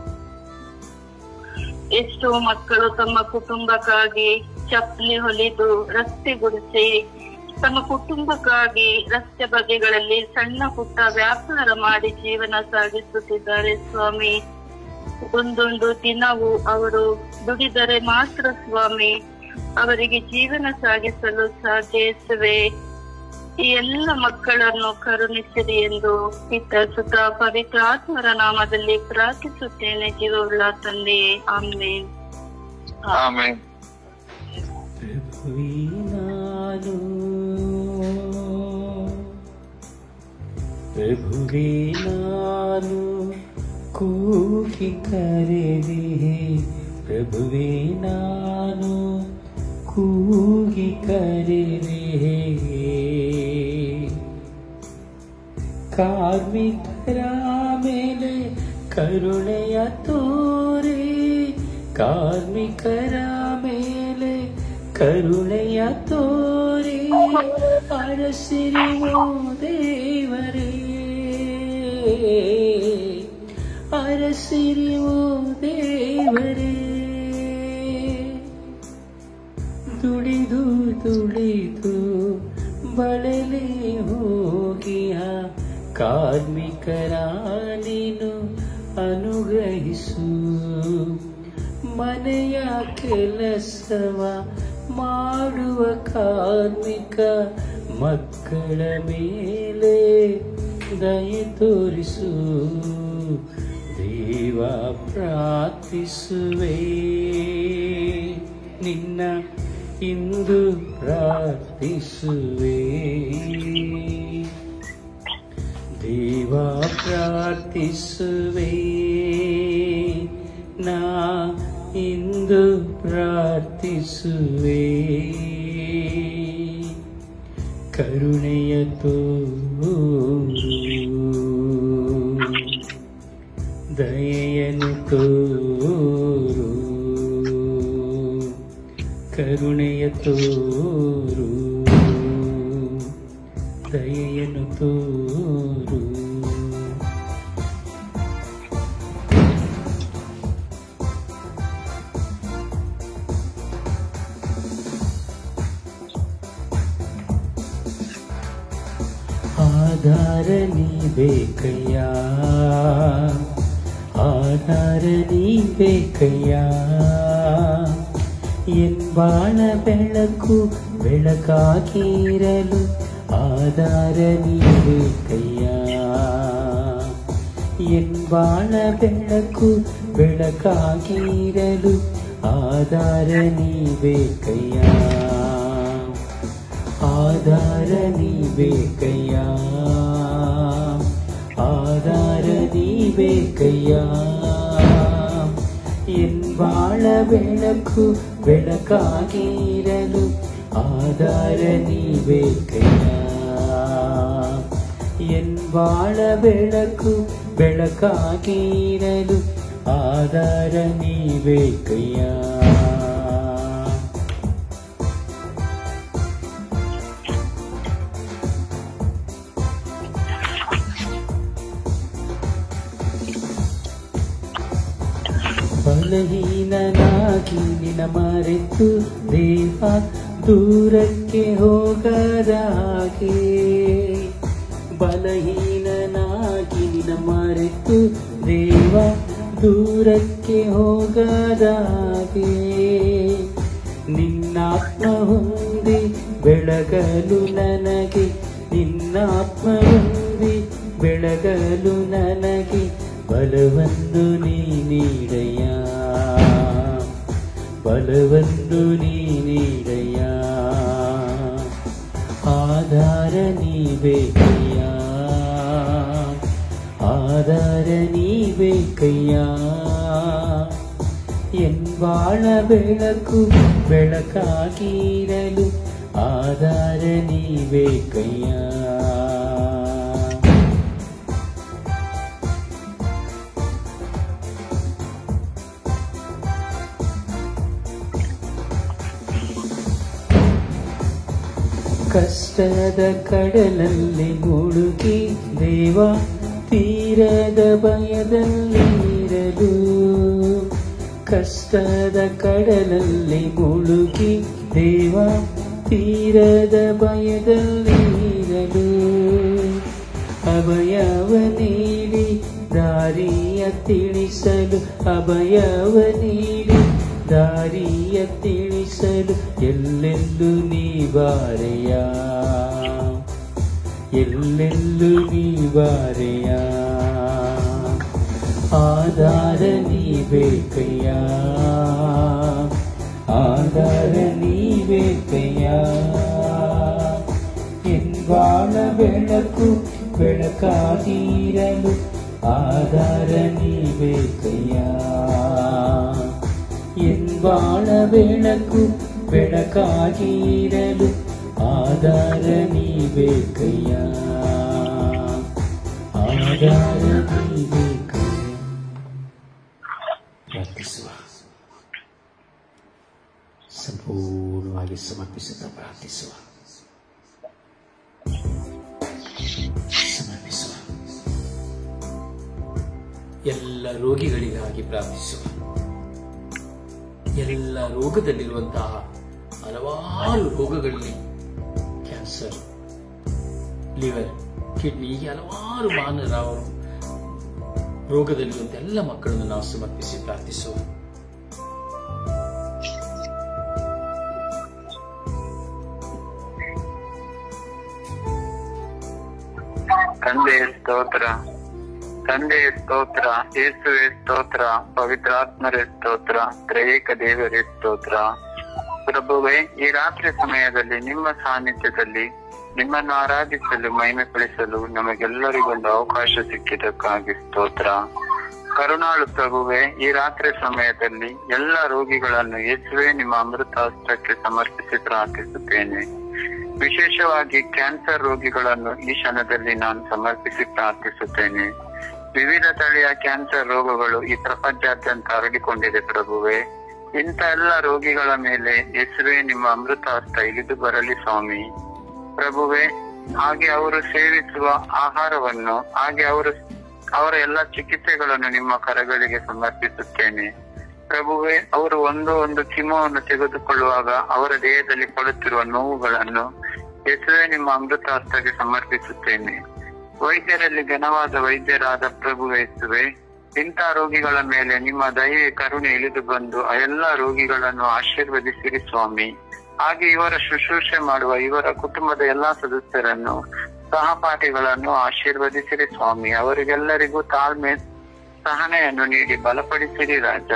ಎಷ್ಟೋ ಮಕ್ಕಳು ತಮ್ಮ ಕುಟುಂಬಕ್ಕಾಗಿ ಚಪ್ಪಲಿ ಹೊಲಿದು ರಸ್ತೆ ಗುಡಿಸಿ ತಮ್ಮ ಕುಟುಂಬಕ್ಕಾಗಿ ರಸ್ತೆ ಬಗೆಗಳಲ್ಲಿ ಸಣ್ಣ ಪುಟ್ಟ ವ್ಯಾಪಾರ ಮಾಡಿ ಜೀವನ ಸಾಗಿಸುತ್ತಿದ್ದಾರೆ ಸ್ವಾಮಿ ಒಂದೊಂದು ದಿನವೂ ಅವರು ದುಡಿದರೆ ಮಾತ್ರ ಸ್ವಾಮಿ ಅವರಿಗೆ ಜೀವನ ಸಾಗಿಸಲು ಸಾಧ್ಯಸುವೆ ಈ ಎಲ್ಲ ಮಕ್ಕಳನ್ನು ಕರುಣಿಸಿರಿ ಎಂದು ಪಿತ ಸುತ ಪವಿತ್ರ ಆತ್ಮರ ನಾಮದಲ್ಲಿ ಪ್ರಾರ್ಥಿಸುತ್ತೇನೆ ಜೀವವುಳ್ಳ ತಂದೆಯೇ ಆಮೇನ್ ಆಮೇನ್ ಪ್ರಭುವೇ ನಾನು ಪ್ರಭುವೇ ನಾನು ಕೂಗಿ ಕರೆದೆ ಪ್ರಭುವೇ ನಾನು ಕೂಗಿ ಕರೆದೆ ಕಾರ್ಮಿಕರ ಮೇಲೆ ಕರುಣೆಯ ತೋರೆ ಕಾರ್ಮಿಕರ ಮೇಲೆ ಕರುಣೆಯ ತೋರೆ ಅರಸಿರಿವೋ ದೇವರೇ ಅರಸಿರಿವೋ ದೇವರೇ ದುಡಿದು ದುಡಿದು ಬಳಲೆ ಹೋಗಿಯ ಕಾರ್ಮಿಕರ ನೀನು ಅನುಗ್ರಹಿಸು ಮನೆಯ ಕೆಲಸವ ಮಾಡುವ ಕಾರ್ಮಿಕ ಮಕ್ಕಳ ಮೇಲೆ ದಯೆ ತೋರಿಸು ದೇವ ಪ್ರಾರ್ಥಿಸುವೆ ನಿನ್ನ ಇಂದು ಪ್ರಾರ್ಥಿಸುವೆ ದೇವ ಪ್ರಾರ್ಥಿಸುವೆ ನಾ ಇಂದು ಪ್ರಾರ್ಥಿಸುವೆ ಕರುಣೆಯ ತೋರು ದಯೆಯನ್ನು ತೋರು ಕರುಣೆಯ ತೋರು ದಯೆಯನ್ನು ತೋರು ಆಧಾರ ನೀ ಬೇಕಯ್ಯ ಆಧಾರ ನೀ ಬೇಕಯ್ಯ ಎನ್ ಬಾಳ ಬೆಳಕು ಬೆಳಕಾಗಿರಲು ಆಧಾರ ನೀ ಬೇಕಯ್ಯ ಎನ್ ಬಾಳ ಬೆಳಕು ಬೆಳಕಾಗಿರಲು ಆಧಾರ ನೀ ಬೇಕಯ್ಯ ಆಧಾರ ನೀ ಬೇಕಯ್ಯ ಆಧಾರ ನೀ ಬೇಕಯ್ಯ ಎನ್ ಬಾಳ ಬೆಳಕು ಬೆಳಕಾಗಿರಲು ಆಧಾರ ನೀ ಬೇಕಯ್ಯ ಎನ್ ಬಾಳ ಬೆಳಕು ಬೆಳಕಾಗಿರಲು ಆಧಾರ ನೀ ಬೇಕಯ್ಯ ಬಲಹೀನನಾಗಿ ನಿನ ಮರೆತು ದೇವ ದೂರಕ್ಕೆ ಹೋಗದ ಹಾಗೆ ಬಲಹೀನನಾಗಿ ನಿನ ಮರೆತು ದೇವ ದೂರಕ್ಕೆ ಹೋಗದ ಹಾಗೆ ನಿನ್ನಾತ್ಮ ಹೊಂದಿ ಬೆಳಗಲು ನನಗೆ ನಿನ್ನಾತ್ಮ ಹೊಂದಿ ಬೆಳಗಲು ನನಗೆ ಬಲವನ್ನು ನೀ ನೀಡಯ್ಯ ಬಲವನ್ನು ನೀ ನೀಡಯ್ಯ ಆಧಾರ ನೀ ಬೇಕಯ್ಯ ಆಧಾರ ನೀ ಬೇಕಯ್ಯ ಎನ್ ಬಾಳ ಬೆಳಕು ಬೆಳಕಾಗಿರಲು ಆಧಾರ ನೀ ಬೇಕಯ್ಯ ಕಷ್ಟದ ಕಡಲಲ್ಲಿ ಮುಳುಗಿ ದೇವ ತೀರದ ಭಯದಲ್ಲಿರಲು ಕಷ್ಟದ ಕಡಲಲ್ಲಿ ಮುಳುಗಿ ದೇವ ತೀರದ ಭಯದಲ್ಲಿರಲು ಅಭಯವ ನೀಡಿ ದಾರಿಯ ತಿಳಿಸಲು ಅಭಯವ ನೀಡಿ ದಾರಿಯ ತಿಳಿಸಲು ಎಲ್ಲೆಲ್ಲೂ ನೀ ಬಾರೆಯ ಎಲ್ಲೆಲ್ಲೂ ನೀ ಬಾರೆಯ ಆಧಾರ ನೀ ಬೇಕಯ್ಯ ಆಧಾರ ನೀ ಬೇಕಯ್ಯ ಬಾಳ ಬೆಳಕು ಬೆಳಕಾಗಿರಲು ಆಧಾರ ನೀ ಬೇಕಯ್ಯ ಬಾಳ ಬೆಳಕು ಬೆಳಕಾಗಿರಲು ಆಧಾರ ನೀ ಬೇಕಯ್ಯ ಆಧಾರ ನೀ ಬೇಕಯ್ಯ ಪ್ರಾರ್ಥಿಸುವ ಸಂಪೂರ್ಣವಾಗಿ ಸಮರ್ಪಿಸುತ್ತಾ ಪ್ರಾರ್ಥಿಸುವ ಸಮರ್ಪಿಸುವ ಎಲ್ಲ ರೋಗಿಗಳಿಗಾಗಿ ಪ್ರಾರ್ಥಿಸುವ ಎಲ್ಲ ರೋಗದಲ್ಲಿರುವಂತಹ ಹಲವಾರು ರೋಗಗಳಲ್ಲಿ ಕ್ಯಾನ್ಸರ್ ಲಿವರ್ ಕಿಡ್ನಿ ಹೀಗೆ ಹಲವಾರು ಮಾನರ ರೋಗದಲ್ಲಿರುವಂತಹ ಎಲ್ಲ ಮಕ್ಕಳನ್ನು ನಾವು ಸಮರ್ಪಿಸಿ ಪ್ರಾರ್ಥಿಸುವ ತಂದೆ ಸ್ತೋತ್ರ ತಂದೆ ಸ್ತೋತ್ರ ಯೇಸುವೆ ಸ್ತೋತ್ರ ಪವಿತ್ರಾತ್ಮರೇ ಸ್ತೋತ್ರ ತ್ರಯೇಕ ದೇವರೇ ಸ್ತೋತ್ರ ಪ್ರಭುವೇ ಈ ರಾತ್ರಿ ಸಮಯದಲ್ಲಿ ನಿಮ್ಮ ಸಾನ್ನಿಧ್ಯದಲ್ಲಿ ನಿಮ್ಮನ್ನು ಆರಾಧಿಸಲು ಮಹಿಮೆಪಡಿಸಲು ನಮಗೆಲ್ಲರಿಗೊಂದು ಅವಕಾಶ ಸಿಕ್ಕಿದ್ದಕ್ಕಾಗಿ ಸ್ತೋತ್ರ ಕರುಣಾಳು ಪ್ರಭುವೆ ಈ ರಾತ್ರಿ ಸಮಯದಲ್ಲಿ ಎಲ್ಲ ರೋಗಿಗಳನ್ನು ಯೇಸುವೆ ನಿಮ್ಮ ಅಮೃತಾಸ್ತ್ರಕ್ಕೆ ಸಮರ್ಪಿಸಿ ಪ್ರಾರ್ಥಿಸುತ್ತೇನೆ ವಿಶೇಷವಾಗಿ ಕ್ಯಾನ್ಸರ್ ರೋಗಿಗಳನ್ನು ಈ ಕ್ಷಣದಲ್ಲಿ ನಾನು ಸಮರ್ಪಿಸಿ ಪ್ರಾರ್ಥಿಸುತ್ತೇನೆ ವಿವಿಧ ತಳಿಯ ಕ್ಯಾನ್ಸರ್ ರೋಗಗಳು ಈ ಪ್ರಪಂಚಾದ್ಯಂತ ಹರಡಿಕೊಂಡಿದೆ ಪ್ರಭುವೆ ಇಂಥ ಎಲ್ಲ ರೋಗಿಗಳ ಮೇಲೆ ಯೇಸುವೆ ನಿಮ್ಮ ಅಮೃತಾಸ್ತ್ರ ಇಳಿದು ಬರಲಿ ಸ್ವಾಮಿ ಪ್ರಭುವೆ ಹಾಗೆ ಅವರು ಸೇವಿಸುವ ಆಹಾರವನ್ನು ಹಾಗೆ ಅವರು ಅವರ ಎಲ್ಲ ಚಿಕಿತ್ಸೆಗಳನ್ನು ನಿಮ್ಮ ಕರಗಳಿಗೆ ಸಮರ್ಪಿಸುತ್ತೇನೆ ಪ್ರಭುವೆ ಅವರು ಒಂದು ಒಂದು ಕಿಮವನ್ನು ತೆಗೆದುಕೊಳ್ಳುವಾಗ ಅವರ ದೇಹದಲ್ಲಿ ಪಡುತ್ತಿರುವ ನೋವುಗಳನ್ನು ಯೇಸುವೆ ನಿಮ್ಮ ಅಮೃತಾಸ್ತ್ರಕ್ಕೆ ಸಮರ್ಪಿಸುತ್ತೇನೆ ವೈದ್ಯರಲ್ಲಿ ಘನವಾದ ವೈದ್ಯರಾದ ಪ್ರಭು ಯೇಸುವೆ ಇಂಥ ರೋಗಿಗಳ ಮೇಲೆ ನಿಮ್ಮ ದಯೆ ಕರುಣೆ ಇಳಿದು ಬಂದು ಆ ಎಲ್ಲ ರೋಗಿಗಳನ್ನು ಆಶೀರ್ವದಿಸಿರಿ ಸ್ವಾಮಿ ಹಾಗೆ ಇವರ ಶುಶ್ರೂಷೆ ಮಾಡುವ ಇವರ ಕುಟುಂಬದ ಎಲ್ಲಾ ಸದಸ್ಯರನ್ನು ಸಹಪಾಠಿಗಳನ್ನು ಆಶೀರ್ವದಿಸಿರಿ ಸ್ವಾಮಿ ಅವರಿಗೆಲ್ಲರಿಗೂ ತಾಳ್ಮೆ ಸಹನೆಯನ್ನು ನೀಡಿ ಬಲಪಡಿಸಿರಿ ರಾಜ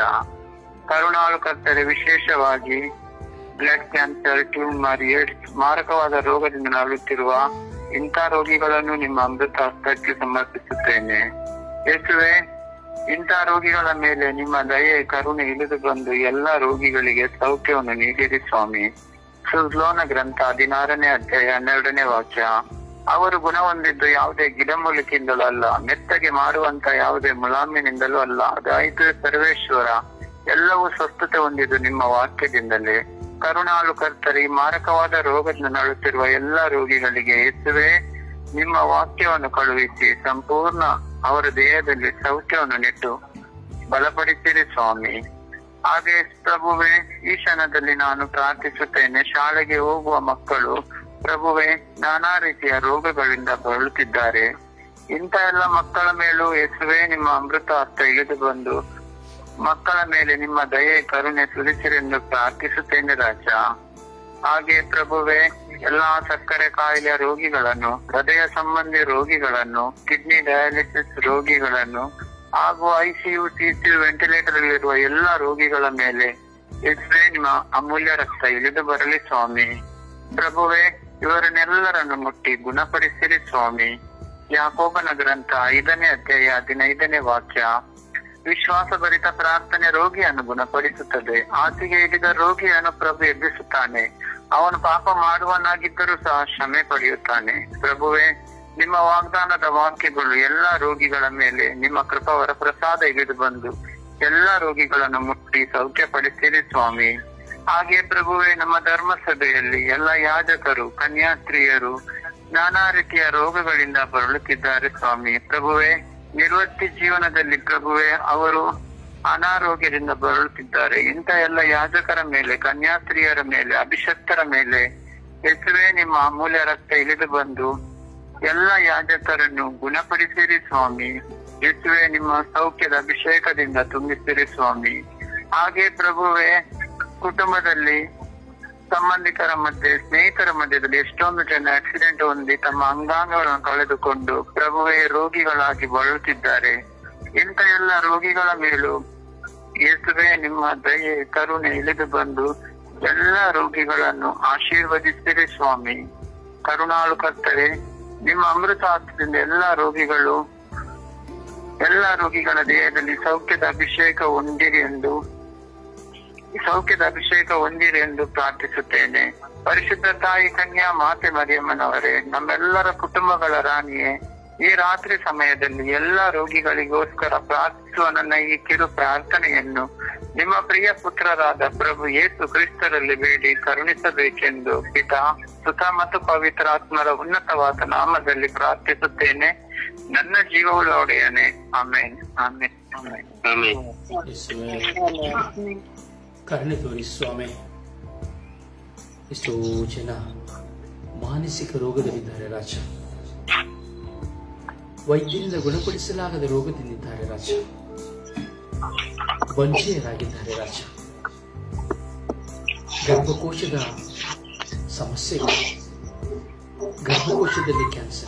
ಕರುಣಾಳು ಕರ್ತರೆ ವಿಶೇಷವಾಗಿ ಬ್ಲಡ್ ಕ್ಯಾನ್ಸರ್ ಟ್ಯೂಮರ್ ಏಡ್ಸ್ ಮಾರಕವಾದ ರೋಗದಿಂದ ನರಳುತ್ತಿರುವ ಇಂಥ ರೋಗಿಗಳನ್ನು ನಿಮ್ಮ ಅಮೃತ ಹಸ್ತಕ್ಕೆ ಸಮರ್ಪಿಸುತ್ತೇನೆ ಯೇಸುವೆ ಇಂಥ ರೋಗಿಗಳ ಮೇಲೆ ನಿಮ್ಮ ದಯೆ ಕರುಣೆ ಇಳಿದು ಬಂದು ಎಲ್ಲ ರೋಗಿಗಳಿಗೆ ಸೌಖ್ಯವನ್ನು ನೀಡಿರಿ ಸ್ವಾಮಿ ಸುಜ್ಲೋನ ಗ್ರಂಥ ಹದಿನಾರನೇ ಅಧ್ಯಾಯ ಹನ್ನೆರಡನೇ ವಾಕ್ಯ ಅವರು ಗುಣ ಹೊಂದಿದ್ದು ಯಾವುದೇ ಗಿಡಮೂಲಿಕೆಯಿಂದಲೂ ಅಲ್ಲ ಮೆತ್ತಗೆ ಮಾಡುವಂತ ಯಾವುದೇ ಮುಲಾಮಿನಿಂದಲೂ ಅಲ್ಲ ಅದಾಯಿತು ಸರ್ವೇಶ್ವರ ಎಲ್ಲವೂ ಸ್ವಸ್ಥತೆ ಹೊಂದಿದ್ದು ನಿಮ್ಮ ವಾಕ್ಯದಿಂದಲೇ ಕರುಣಾಳು ಕರ್ತರಿ ಮಾರಕವಾದ ರೋಗದಿಂದ ನರಳುತ್ತಿರುವ ಎಲ್ಲ ರೋಗಿಗಳಿಗೆ ಯೇಸುವೆ ನಿಮ್ಮ ವಾಕ್ಯವನ್ನು ಕಳುಹಿಸಿ ಸಂಪೂರ್ಣ ಅವರ ದೇಹದಲ್ಲಿ ಸೌಖ್ಯವನ್ನು ನೆಟ್ಟು ಬಲಪಡಿಸಿರಿ ಸ್ವಾಮಿ ಹಾಗೆ ಪ್ರಭುವೆ ಈ ಕ್ಷಣದಲ್ಲಿ ನಾನು ಪ್ರಾರ್ಥಿಸುತ್ತೇನೆ ಶಾಲೆಗೆ ಹೋಗುವ ಮಕ್ಕಳು ಪ್ರಭುವೆ ನಾನಾ ರೀತಿಯ ರೋಗಗಳಿಂದ ಬಳಲುತ್ತಿದ್ದಾರೆ ಇಂಥ ಎಲ್ಲ ಮಕ್ಕಳ ಮೇಲೂ ಯೇಸುವೆ ನಿಮ್ಮ ಅಮೃತ ಹಸ್ತ ಇಳಿದು ಬಂದು ಮಕ್ಕಳ ಮೇಲೆ ನಿಮ್ಮ ದಯೆ ಕರುಣೆ ಸುರಿಸಿರೆಂದು ಪ್ರಾರ್ಥಿಸುತ್ತೇನೆ ರಾಜ ಹಾಗೆ ಪ್ರಭುವೆ ಎಲ್ಲಾ ಸಕ್ಕರೆ ಕಾಯಿಲೆ ರೋಗಿಗಳನ್ನು ಹೃದಯ ಸಂಬಂಧಿ ರೋಗಿಗಳನ್ನು ಕಿಡ್ನಿ ಡಯಾಲಿಸಿಸ್ ರೋಗಿಗಳನ್ನು ಹಾಗೂ ಐಸಿಯು ಸಿಸಿಯು ವೆಂಟಿಲೇಟರ್ ಅಲ್ಲಿರುವ ಎಲ್ಲಾ ರೋಗಿಗಳ ಮೇಲೆ ಯೇಸುವೆ ನಿಮ್ಮ ಅಮೂಲ್ಯ ರಕ್ತ ಇಳಿದು ಬರಲಿ ಸ್ವಾಮಿ ಪ್ರಭುವೆ ಇವರನ್ನೆಲ್ಲರನ್ನು ಮುಟ್ಟಿ ಗುಣಪಡಿಸಿರಿ ಸ್ವಾಮಿ ಯಾಕೋಬನ ಗ್ರಂಥ ಐದನೇ ಅಧ್ಯಾಯ ಹದಿನೈದನೇ ವಾಕ್ಯ ವಿಶ್ವಾಸಭರಿತ ಪ್ರಾರ್ಥನೆ ರೋಗಿಯನ್ನು ಗುಣಪಡಿಸುತ್ತದೆ ಆತಿಗೆ ಹಿಡಿದ ರೋಗಿಯನ್ನು ಪ್ರಭು ಎಬ್ಬಿಸುತ್ತಾನೆ ಅವನು ಪಾಪ ಮಾಡುವನಾಗಿದ್ದರೂ ಸಹ ಕ್ಷಮೆ ಪಡೆಯುತ್ತಾನೆ ಪ್ರಭುವೆ ನಿಮ್ಮ ವಾಗ್ದಾನದ ವಾಕ್ಯಗಳು ಎಲ್ಲಾ ರೋಗಿಗಳ ಮೇಲೆ ನಿಮ್ಮ ಕೃಪವರ ಪ್ರಸಾದ ಇಳಿದು ಬಂದು ಎಲ್ಲಾ ರೋಗಿಗಳನ್ನು ಮುಟ್ಟಿ ಸೌಖ್ಯಪಡಿಸಿರಿ ಸ್ವಾಮಿ ಹಾಗೆ ಪ್ರಭುವೆ ನಮ್ಮ ಧರ್ಮಸಭೆಯಲ್ಲಿ ಎಲ್ಲ ಯಾಜಕರು ಕನ್ಯಾಸ್ತ್ರೀಯರು ನಾನಾ ರೀತಿಯ ರೋಗಗಳಿಂದ ಬರಳುತ್ತಿದ್ದಾರೆ ಸ್ವಾಮಿ ಪ್ರಭುವೆ ನಿರ್ವೃತ್ತಿ ಜೀವನದಲ್ಲಿ ಪ್ರಭುವೆ ಅವರು ಅನಾರೋಗ್ಯದಿಂದ ಬರಳುತ್ತಿದ್ದಾರೆ ಇಂಥ ಎಲ್ಲ ಯಾಜಕರ ಮೇಲೆ ಕನ್ಯಾಸ್ತ್ರೀಯರ ಮೇಲೆ ಅಭಿಷಕ್ತರ ಮೇಲೆ ಯೇಸುವೆ ನಿಮ್ಮ ಅಮೂಲ್ಯ ರಕ್ತ ಇಳಿದು ಬಂದು ಎಲ್ಲ ಯಾಜಕರನ್ನು ಗುಣಪಡಿಸಿರಿ ಸ್ವಾಮಿ ಯೇಸುವೆ ನಿಮ್ಮ ಸೌಖ್ಯದ ಅಭಿಷೇಕದಿಂದ ತುಂಬಿಸಿರಿ ಸ್ವಾಮಿ ಹಾಗೆ ಪ್ರಭುವೆ ಕುಟುಂಬದಲ್ಲಿ ಸಂಬಂಧಿಕರ ಮಧ್ಯೆ ಸ್ನೇಹಿತರ ಮಧ್ಯದಲ್ಲಿ ಎಷ್ಟೊಂದು ಜನ ಆಕ್ಸಿಡೆಂಟ್ ಹೊಂದಿ ತಮ್ಮ ಅಂಗಾಂಗಗಳನ್ನು ಕಳೆದುಕೊಂಡು ಪ್ರಭುವೇ ರೋಗಿಗಳಾಗಿ ಬಳಲುತ್ತಿದ್ದಾರೆ ಇಂಥ ಎಲ್ಲ ರೋಗಿಗಳ ಮೇಲೂ ಯೇಸುವೆ ನಿಮ್ಮ ದಯೆ ಕರುಣೆ ಇಳಿದು ಬಂದು ಎಲ್ಲ ರೋಗಿಗಳನ್ನು ಆಶೀರ್ವದಿಸಿರಿ ಸ್ವಾಮಿ ಕರುಣಾಳು ಕರ್ತರೆ ನಿಮ್ಮ ಅಮೃತ ಹಸ್ತದಿಂದ ಎಲ್ಲಾ ರೋಗಿಗಳು ಎಲ್ಲಾ ರೋಗಿಗಳ ದೇಹದಲ್ಲಿ ಸೌಖ್ಯದ ಅಭಿಷೇಕ ಹೊಂದಿರಿ ಎಂದು ಸೌಖ್ಯದ ಅಭಿಷೇಕ ಹೊಂದಿರಿ ಎಂದು ಪ್ರಾರ್ಥಿಸುತ್ತೇನೆ ಪರಿಶುದ್ಧ ತಾಯಿ ಕನ್ಯಾ ಮಾತೆ ಮರಿಯಮ್ಮನವರೇ ನಮ್ಮೆಲ್ಲರ ಕುಟುಂಬಗಳ ರಾಣಿಯೇ ಈ ರಾತ್ರಿ ಸಮಯದಲ್ಲಿ ಎಲ್ಲಾ ರೋಗಿಗಳಿಗೋಸ್ಕರ ಪ್ರಾರ್ಥಿಸುವ ನನ್ನ ಈ ಕಿರು ಪ್ರಾರ್ಥನೆಯನ್ನು ನಿಮ್ಮ ಪ್ರಿಯ ಪುತ್ರರಾದ ಪ್ರಭು ಯೇಸು ಕ್ರಿಸ್ತರಲ್ಲಿ ಬೇಡಿ ಕರುಣಿಸಬೇಕೆಂದು ಪಿತಾ ಸುತ ಮತ್ತು ಪವಿತ್ರಾತ್ಮರ ಉನ್ನತವಾದ ನಾಮದಲ್ಲಿ ಪ್ರಾರ್ಥಿಸುತ್ತೇನೆ ನನ್ನ ಜೀವವುಳ್ಳ ಒಡೆಯನೆ ಆಮೇನ್ ಆಮೇನ್ ಆಮೇನ್ ಯೇಸುವೇ ಕರುಣೆ ತೋರಿ ಸ್ವಾಮಿ ಎಷ್ಟೋ ಜನ ಮಾನಸಿಕ ರೋಗದಲ್ಲಿದ್ದಾರೆ ರಾಜ ವೈದ್ಯರಿಂದ ಗುಣಪಡಿಸಲಾಗದ ರೋಗದಿಂದಿದ್ದಾರೆ ರಾಜ ವಂಚೆಯರಾಗಿದ್ದಾರೆ ರಾಜ ಗರ್ಭಕೋಶದ ಸಮಸ್ಯೆಗಳು ಗರ್ಭಕೋಶದಲ್ಲಿ ಕ್ಯಾನ್ಸರ್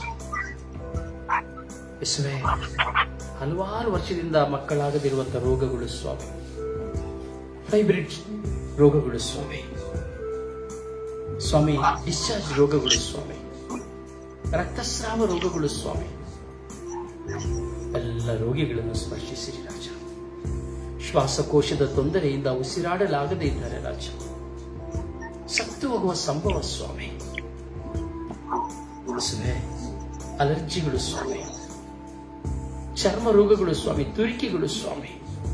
ಯೇಸುವೇ ಹಲವಾರು ವರ್ಷದಿಂದ ಮಕ್ಕಳಾಗದಿರುವಂತಹ ರೋಗಗಳು ಸ್ವಾಮಿ ಫೈಬ್ರಿಡ್ ರೋಗಗಳು ಸ್ವಾಮಿ ಸ್ವಾಮಿ ಡಿಸ್ಚಾರ್ಜ್ ರೋಗಗಳು ಸ್ವಾಮಿ ರಕ್ತಸ್ರಾವ ರೋಗಗಳು ಸ್ವಾಮಿ ಎಲ್ಲ ರೋಗಿಗಳನ್ನು ಸ್ಪರ್ಶಿಸಿರಿ ರಾಜ ಶ್ವಾಸಕೋಶದ ತೊಂದರೆಯಿಂದ ಉಸಿರಾಡಲಾಗದೇ ಇದ್ದಾರೆ ರಾಜ ಸತ್ತು ಹೋಗುವ ಸಂಭವ ಸ್ವಾಮಿ ಯೇಸುವೇ, ಅಲರ್ಜಿಗಳು ಸ್ವಾಮಿ ಚರ್ಮ ರೋಗಗಳು ಸ್ವಾಮಿ ತುರಿಕೆಗಳು ಸ್ವಾಮಿ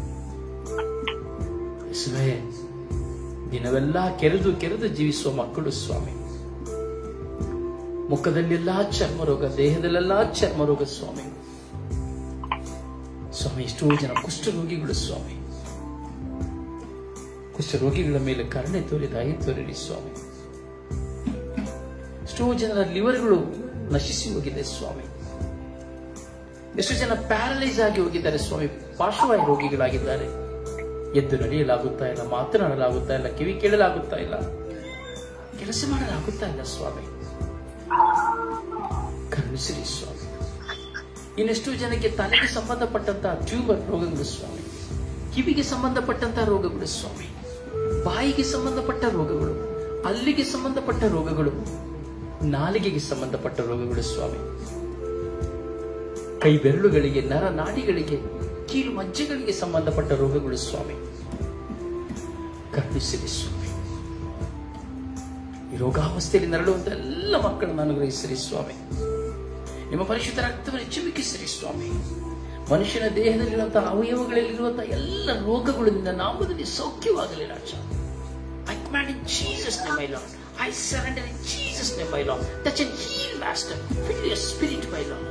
ಯೇಸುವೇ ದಿನವೆಲ್ಲ ಕೆರೆದು ಕೆರೆದು ಜೀವಿಸುವ ಮಕ್ಕಳು ಸ್ವಾಮಿ ಮುಖದಲ್ಲೆಲ್ಲ ಚರ್ಮ ರೋಗ ದೇಹದಲ್ಲೆಲ್ಲ ಚರ್ಮ ರೋಗ ಸ್ವಾಮಿ ಸ್ವಾಮಿ ಎಷ್ಟೋ ಜನ ಕುಷ್ಠರೋಗಿಗಳು ಸ್ವಾಮಿ ಕುಷ್ಠರೋಗಿಗಳ ಮೇಲೆ ಕರುಣೆ ತೋರಿ ದಯೆ ತೋರಿರಿ ಸ್ವಾಮಿ ಎಷ್ಟೋ ಜನರ ಲಿವರ್ಗಳು ನಶಿಸಿ ಹೋಗಿದೆ ಸ್ವಾಮಿ ಎಷ್ಟು ಜನ ಪ್ಯಾರಲೈಸ್ ಆಗಿ ಹೋಗಿದ್ದಾರೆ ಸ್ವಾಮಿ ಪಾರ್ಶ್ವವಾಯು ರೋಗಿಗಳಾಗಿದ್ದಾರೆ ಎದ್ದು ನಡೆಯಲಾಗುತ್ತಾ ಇಲ್ಲ ಮಾತನಾಡಲಾಗುತ್ತಾ ಇಲ್ಲ ಕಿವಿ ಕೇಳಲಾಗುತ್ತಾ ಇಲ್ಲ ಕೆಲಸ ಮಾಡಲಾಗುತ್ತಾ ಇಲ್ಲ ಸ್ವಾಮಿ ಕರುಣಿಸಿರಿ ಸ್ವಾಮಿ ಇನ್ನೆಷ್ಟು ಜನಕ್ಕೆ ತಲೆಗೆ ಸಂಬಂಧಪಟ್ಟಂತಹ ಟ್ಯೂಬರ್ ರೋಗಗಳು ಸ್ವಾಮಿ ಕಿವಿಗೆ ಸಂಬಂಧಪಟ್ಟಂತಹ ರೋಗಗಳು ಸ್ವಾಮಿ ಬಾಯಿಗೆ ಸಂಬಂಧಪಟ್ಟ ರೋಗಗಳು ಅಲ್ಲಿಗೆ ಸಂಬಂಧಪಟ್ಟ ರೋಗಗಳು ನಾಲಿಗೆಗೆ ಸಂಬಂಧಪಟ್ಟ ರೋಗಗಳು ಸ್ವಾಮಿ ಕೈ ಬೆರಳುಗಳಿಗೆ ನರ ನಾಡಿಗಳಿಗೆ ಕೀಲು ಮಜ್ಜೆಗಳಿಗೆ ಸಂಬಂಧಪಟ್ಟ ರೋಗಗಳು ಸ್ವಾಮಿ ಕರುಣಿಸಿರಿ ಸ್ವಾಮಿ ಈ ರೋಗಾವಸ್ಥೆಯಲ್ಲಿ ನರಳುವಂತ ಎಲ್ಲ ಮಕ್ಕಳನ್ನು ಅನುಗ್ರಹಿಸಿರಿ ಸ್ವಾಮಿ ನಿಮ್ಮ ಪರಿಶುದ್ಧ ರಕ್ತವನ್ನು ಚಿಮುಕಿಸಿರಿ ಸ್ವಾಮಿ ಮನುಷ್ಯನ ದೇಹದಲ್ಲಿರುವಂತಹ ಅವಯವಗಳಲ್ಲಿರುವಂತಹ ಎಲ್ಲ ರೋಗಗಳು ನಿನ್ನ ನಾಮದಲ್ಲಿ ಸೌಖ್ಯವಾಗಲಿ ರಾಜ I command in Jesus' name, my Lord. I surrender in Jesus' name, my Lord. Touch and heal, Master. Fill your spirit, my Lord.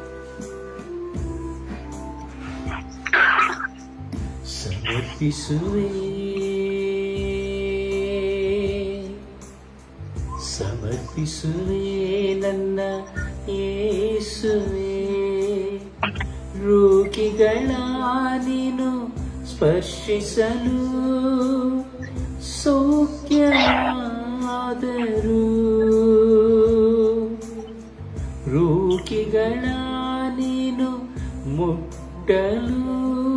ಸಮರ್ಪಿಸುವೆ ಸಮರ್ಪಿಸುವೆ ನನ್ನ ಯೇಸುವೆ ರೋಗಿಗಳ ನೀನು ಸ್ಪರ್ಶಿಸಲು ಸೌಖ್ಯವಾದರು ರೋಗಿಗಳ ನೀನು ಮುಟ್ಟಲು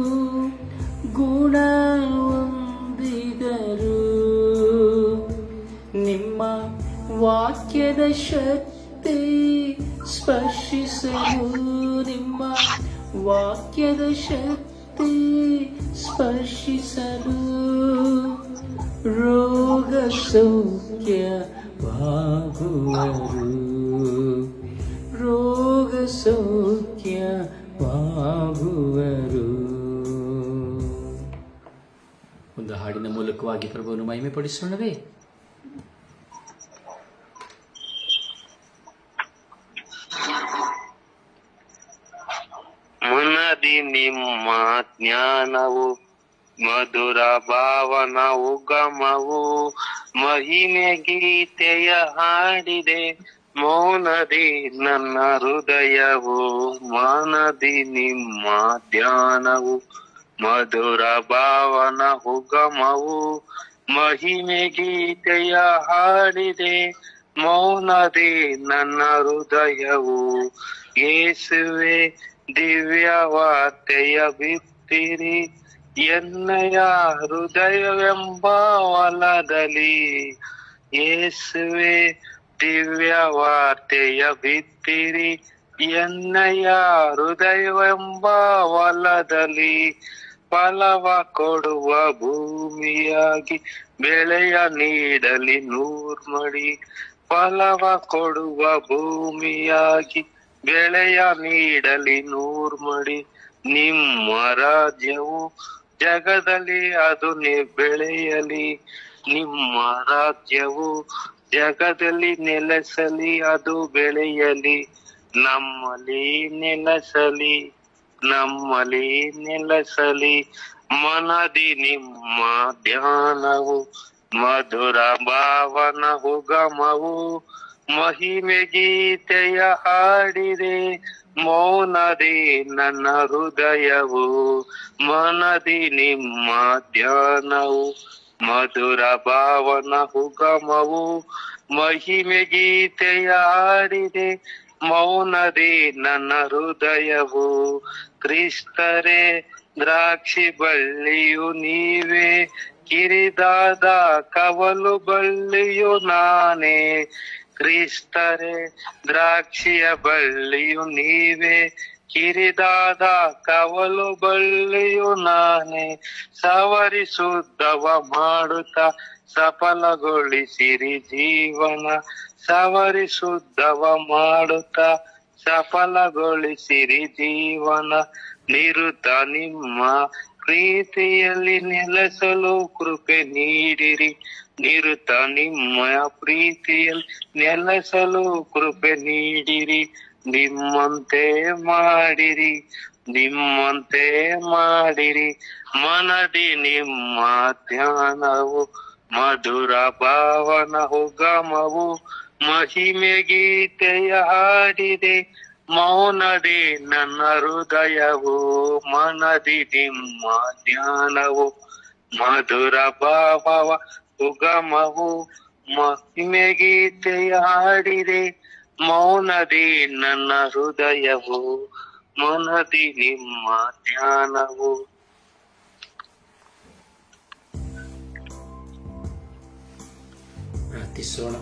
ಗುಣವೊಂದಿದರು ನಿಮ್ಮ ವಾಕ್ಯದ ಶಕ್ತಿ ಸ್ಪರ್ಶಿಸಲು ನಿಮ್ಮ ವಾಕ್ಯದ ಶಕ್ತಿ ಸ್ಪರ್ಶಿಸಲು ರೋಗ ಸೌಖ್ಯವಾಗುವರು ರೋಗ ಸೌಖ್ಯವಾಗುವರು ಒಂದು ಹಾಡಿನ ಮೂಲಕವಾಗಿ ಪ್ರಭುವನ್ನು ಮಹಿಮೆ ಪಡಿಸೋಣವೇ ಮುನದಿ ನಿಮ್ಮ ಜ್ಞಾನವು ಮಧುರ ಭಾವನ ಉಗಮವು ಮಹಿಮೆ ಗೀತೆಯ ಹಾಡಿದೆ ಮೌನದಿ ನನ್ನ ಹೃದಯವು ಮನದಿ ನಿಮ್ಮ ಧ್ಯಾನವು ಮಧುರ ಭಾವನ ಉಗಮವು ಮಹಿಮೆ ಗೀತೆಯ ಹಾಡಿದೆ ಮೌನದಿ ನನ್ನ ಹೃದಯವು ಯೇಸುವೆ ದಿವ್ಯ ವಾರ್ತೆಯ ಬಿತ್ತಿರಿ ಎನ್ನಯ ಹೃದಯವೆಂಬ ಹೊಲದಲ್ಲಿ ಯೇಸುವೆ ದಿವ್ಯ ವಾರ್ತೆಯ ಬಿತ್ತಿರಿ ಎನ್ನಯ ಹೃದಯವೆಂಬ ಹೊಲದಲ್ಲಿ ಫಲವ ಕೊಡುವ ಭೂಮಿಯಾಗಿ ಬೆಳೆಯ ನೀಡಲಿ ನೂರ್ಮಡಿ ಫಲವ ಕೊಡುವ ಭೂಮಿಯಾಗಿ ಬೆಳೆಯ ನೀಡಲಿ ನೂರ್ಮಡಿ ನಿಮ್ಮ ರಾಜ್ಯವು ಜಗದಲ್ಲಿ ಅದು ನಿ- ಬೆಳೆಯಲಿ ನಿಮ್ಮ ರಾಜ್ಯವು ಜಗದಲ್ಲಿ ನೆಲೆಸಲಿ ಅದು ಬೆಳೆಯಲಿ ನಮ್ಮಲ್ಲಿ ನೆಲೆಸಲಿ ನಮ್ಮಲ್ಲಿ ನೆಲೆಸಲಿ ಮನದಿ ನಿಮ್ಮ ಧ್ಯಾನವು ಮಧುರ ಭಾವನ ಉಗಮವು ಮಹಿಮೆ ಗೀತೆಯ ಹಾಡಿದೆ ಮೌನದಿ ನನ್ನ ಹೃದಯವು ಮನದಿ ನಿಮ್ಮ ಧ್ಯಾನವು ಮಧುರ ಭಾವನ ಉಗಮವು ಮಹಿಮೆ ಗೀತೆಯ ಹಾಡಿದೆ ಮೌನದಿ ನನ್ನ ಹೃದಯವು ಕ್ರಿಸ್ತರೇ ದ್ರಾಕ್ಷಿ ಬಳ್ಳಿಯು ನೀವೇ ಕಿರಿದಾದ ಕವಲು ಬಳ್ಳಿಯು ನಾನೇ ಕ್ರಿಸ್ತರೇ ದ್ರಾಕ್ಷಿಯ ಬಳ್ಳಿಯು ನೀವೇ ಕಿರಿದಾದ ಕವಲು ಬಳ್ಳಿಯು ನಾನೇ ಸವರಿ ಶುದ್ಧವ ಮಾಡುತ್ತಾ ಸಫಲಗೊಳಿಸಿರಿ ಜೀವನ ಸವರಿ ಶುದ್ಧವ ಮಾಡುತ್ತಾ ಸಫಲಗೊಳಿಸಿರಿ ಜೀವನ ನಿರುತ ನಿಮ್ಮ ಪ್ರೀತಿಯಲ್ಲಿ ನೆಲೆಸಲು ಕೃಪೆ ನೀಡಿರಿ ನಿರುತ ನಿಮ್ಮ ಪ್ರೀತಿಯಲ್ಲಿ ನೆಲೆಸಲು ಕೃಪೆ ನೀಡಿರಿ ನಿಮ್ಮಂತೆ ಮಾಡಿರಿ ನಿಮ್ಮಂತೆ ಮಾಡಿರಿ ಮನದಿ ನಿಮ್ಮ ಧ್ಯಾನವು ಮಧುರ ಭಾವನ ಉಗಮವು ಮಹಿಮೆ ಗೀತೆಯ ಹಾಡಿದೆ ಮೌನದಿ ನನ್ನ ಹೃದಯವು ಮನದಿ ನಿಮ್ಮ ಜ್ಞಾನವು ಮಧುರ ಭಾವವ ಸುಗಮವು ಮಹಿಮೆಗೀತೆಯ ಹಾಡಿದೆ ಮೌನದಿ ನನ್ನ ಹೃದಯವು ಮನದಿ ನಿಮ್ಮ ಧ್ಯಾನವು ಪ್ರಾರ್ಥಿಸೋಣ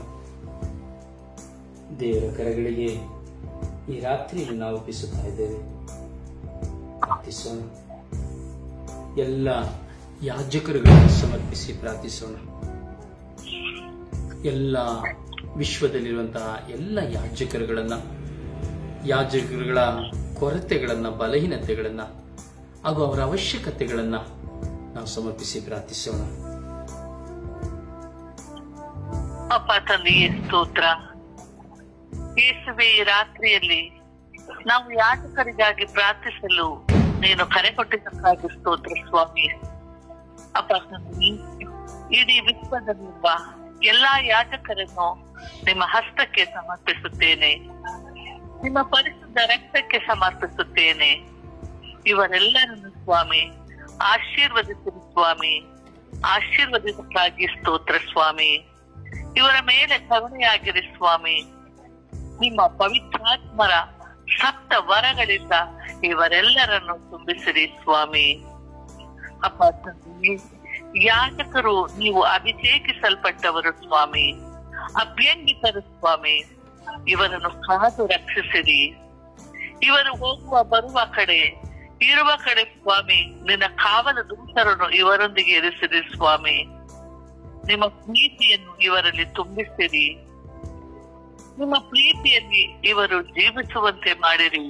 ದೇವರ ಕರಗಳಿಗೆ ಈ ರಾತ್ರಿಯನ್ನು ನಾವು ಒಪ್ಪಿಸುತ್ತಾ ಇದ್ದೇವೆ ಪ್ರಾರ್ಥಿಸೋಣ ಎಲ್ಲ ಯಾಜಕರುಗಳನ್ನು ಸಮರ್ಪಿಸಿ ಪ್ರಾರ್ಥಿಸೋಣ ಎಲ್ಲ ವಿಶ್ವದಲ್ಲಿರುವಂತಹ ಎಲ್ಲ ಯಾಜಕರುಗಳನ್ನ ಯಾಜಕರುಗಳ ಕೊರತೆಗಳನ್ನ ಬಲಹೀನತೆಗಳನ್ನ ಹಾಗೂ ಅವರ ಅವಶ್ಯಕತೆಗಳನ್ನ ನಾವು ಸಮರ್ಪಿಸಿ ಪ್ರಾರ್ಥಿಸೋಣ ಅಪ್ಪ ತಂದೆಯೇ ಸ್ತೋತ್ರ ಯೇಸುವೆ ಈ ರಾತ್ರಿಯಲ್ಲಿ ನಾವು ಯಾಜಕರಿಗಾಗಿ ಪ್ರಾರ್ಥಿಸಲು ನೀನು ಕರೆ ಕೊಟ್ಟಿದ್ದಕ್ಕಾಗಿ ಸ್ತೋತ್ರ ಸ್ವಾಮಿ ಅಪ್ಪ ತಂದೆ ಇಡೀ ವಿಶ್ವದಲ್ಲಿರುವ ಎಲ್ಲಾ ಯಾಜಕರನ್ನು ನಿಮ್ಮ ಹಸ್ತಕ್ಕೆ ಸಮರ್ಪಿಸುತ್ತೇನೆ ನಿಮ್ಮ ಪರಿಶುದ್ಧ ರಕ್ತಕ್ಕೆ ಸಮರ್ಪಿಸುತ್ತೇನೆ ಇವರೆಲ್ಲರನ್ನು ಸ್ವಾಮಿ ಆಶೀರ್ವದಿಸಿರಿ ಸ್ವಾಮಿ ಆಶೀರ್ವದಿಸಕ್ಕಾಗಿ ಸ್ತೋತ್ರ ಸ್ವಾಮಿ ಇವರ ಮೇಲೆ ಕರುಣೆಯಾಗಿರಿ ಸ್ವಾಮಿ ನಿಮ್ಮ ಪವಿತ್ರಾತ್ಮರ ಸಪ್ತ ವರಗಳಿಂದ ಇವರೆಲ್ಲರನ್ನು ತುಂಬಿಸಿರಿ ಸ್ವಾಮಿ ಅಪ್ಪ ತಂದೆ ಯಾಜಕರು ನೀವು ಅಭಿಷೇಕಿಸಲ್ಪಟ್ಟವರು ಸ್ವಾಮಿ ಅಭ್ಯಂಗಿತರು ಸ್ವಾಮಿ ಇವರನ್ನು ಕಾದು ರಕ್ಷಿಸಿರಿ ಇವರು ಹೋಗುವ ಬರುವ ಕಡೆ ಇರುವ ಕಡೆ ಸ್ವಾಮಿ ನಿನ್ನ ಕಾವಲ ದೂತರನ್ನು ಇವರೊಂದಿಗೆ ಇರಿಸಿರಿ ಸ್ವಾಮಿ ನಿಮ್ಮ ಪ್ರೀತಿಯನ್ನು ಇವರಲ್ಲಿ ತುಂಬಿಸಿರಿ ನಿಮ್ಮ ಪ್ರೀತಿಯಲ್ಲಿ ಇವರು ಜೀವಿಸುವಂತೆ ಮಾಡಿರಿ